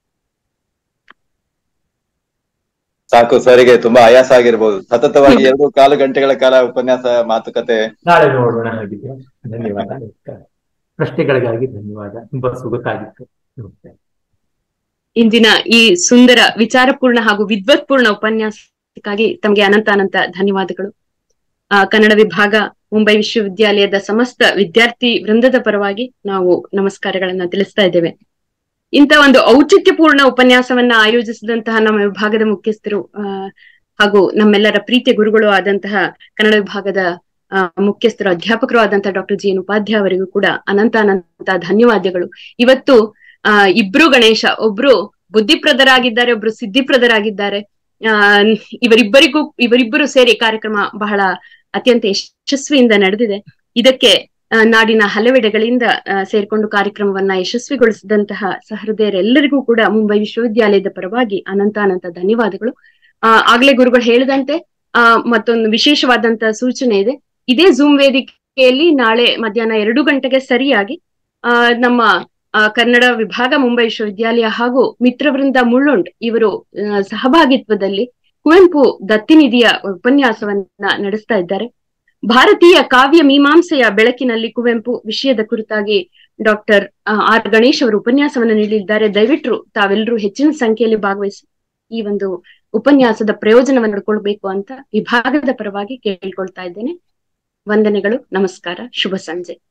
ಸಾಕು ಸರಿಗೆ ತುಂಬಾ ಆಯಾಸ ಆಗಿರ್ಬೋದು ಸತತವಾಗಿ ಎರಡು ಕಾಲು ಗಂಟೆಗಳ ಕಾಲ ಉಪನ್ಯಾಸ ಮಾತುಕತೆ ನಾಳೆ ನೋಡೋಣ ಹಾಗಿದ್ರೆ ಧನ್ಯವಾದ ನಮಸ್ಕಾರ ಪ್ರಶ್ನೆಗಳಿಗಾಗಿ ಧನ್ಯವಾದ ತುಂಬಾ ಸೊಗಸಾಗಿತ್ತು ನಮಸ್ಕಾರ ಇಂದಿನ ಈ ಸುಂದರ ವಿಚಾರಪೂರ್ಣ ಹಾಗೂ ವಿದ್ವತ್ಪೂರ್ಣ ಉಪನ್ಯಾಸಕ್ಕಾಗಿ ತಮಗೆ ಅನಂತ ಅನಂತ ಧನ್ಯವಾದಗಳು ಆ ಕನ್ನಡ ವಿಭಾಗ ಮುಂಬೈ ವಿಶ್ವವಿದ್ಯಾಲಯದ ಸಮಸ್ತ ವಿದ್ಯಾರ್ಥಿ ವೃಂದದ ಪರವಾಗಿ ನಾವು ನಮಸ್ಕಾರಗಳನ್ನ ತಿಳಿಸ್ತಾ ಇದ್ದೇವೆ ಇಂಥ ಒಂದು ಔಚಿತ್ಯಪೂರ್ಣ ಉಪನ್ಯಾಸವನ್ನ ಆಯೋಜಿಸಿದಂತಹ ನಮ್ಮ ವಿಭಾಗದ ಮುಖ್ಯಸ್ಥರು ಆ ಹಾಗೂ ನಮ್ಮೆಲ್ಲರ ಪ್ರೀತಿಯ ಗುರುಗಳು ಆದಂತಹ ಕನ್ನಡ ವಿಭಾಗದ ಆ ಮುಖ್ಯಸ್ಥರು ಅಧ್ಯಾಪಕರು ಆದಂತಹ ಡಾಕ್ಟರ್ ಜಿ ಎನ್ ಉಪಾಧ್ಯಾಯ ಅವರಿಗೂ ಕೂಡ ಅನಂತ ಅನಂತ ಧನ್ಯವಾದಗಳು ಇವತ್ತು ಆ ಇಬ್ರು ಗಣೇಶ ಒಬ್ರು ಬುದ್ಧಿಪ್ರದರಾಗಿದ್ದಾರೆ ಒಬ್ರು ಸಿದ್ಧಿಪ್ರದರಾಗಿದ್ದಾರೆ ಆ ಇವರಿಬ್ಬರಿಗೂ ಇವರಿಬ್ಬರು ಸೇರಿ ಕಾರ್ಯಕ್ರಮ ಬಹಳ ಅತ್ಯಂತ ಯಶಸ್ವಿಯಿಂದ ನಡೆದಿದೆ ಇದಕ್ಕೆ ನಾಡಿನ ಹಲವೆಡೆಗಳಿಂದ ಸೇರ್ಕೊಂಡು ಕಾರ್ಯಕ್ರಮವನ್ನ ಯಶಸ್ವಿಗೊಳಿಸಿದಂತಹ ಸಹೃದಯರೆಲ್ಲರಿಗೂ ಕೂಡ ಮುಂಬೈ ವಿಶ್ವವಿದ್ಯಾಲಯದ ಪರವಾಗಿ ಅನಂತ ಅನಂತ ಧನ್ಯವಾದಗಳು ಆ ಆಗ್ಲೇ ಗುರುಗಳು ಹೇಳಿದಂತೆ ಆ ಮತ್ತೊಂದು ವಿಶೇಷವಾದಂತಹ ಸೂಚನೆ ಇದೆ ಇದೇ ಝೂಮ್ ವೇದಿಕೆಯಲ್ಲಿ ನಾಳೆ ಮಧ್ಯಾಹ್ನ ಎರಡು ಗಂಟೆಗೆ ಸರಿಯಾಗಿ ಆ ನಮ್ಮ ಆ, ಕನ್ನಡ ವಿಭಾಗ ಮುಂಬೈ ವಿಶ್ವವಿದ್ಯಾಲಯ ಹಾಗೂ ಮಿತ್ರವೃಂದ ಮುಳ್ಳುಂಡ್ ಇವರು ಆ, ಸಹಭಾಗಿತ್ವದಲ್ಲಿ ಕುವೆಂಪು ದತ್ತಿನಿಧಿಯ ಉಪನ್ಯಾಸವನ್ನ ನಡೆಸ್ತಾ ಇದ್ದಾರೆ ಭಾರತೀಯ ಕಾವ್ಯ ಮೀಮಾಂಸೆಯ ಬೆಳಕಿನಲ್ಲಿ ಕುವೆಂಪು ವಿಷಯದ ಕುರಿತಾಗಿ ಡಾಕ್ಟರ್ ಆರ್ ಗಣೇಶ್ ಅವರು ಉಪನ್ಯಾಸವನ್ನು ನೀಡಲಿದ್ದಾರೆ ದಯವಿಟ್ಟು ತಾವೆಲ್ಲರೂ ಹೆಚ್ಚಿನ ಸಂಖ್ಯೆಯಲ್ಲಿ ಭಾಗವಹಿಸಿ ಈ ಒಂದು ಉಪನ್ಯಾಸದ ಪ್ರಯೋಜನವನ್ನು ಪಡ್ಕೊಳ್ಬೇಕು ಅಂತ ವಿಭಾಗದ ಪರವಾಗಿ ಕೇಳ್ಕೊಳ್ತಾ ಇದ್ದೇನೆ ವಂದನೆಗಳು ನಮಸ್ಕಾರ ಶುಭ ಸಂಜೆ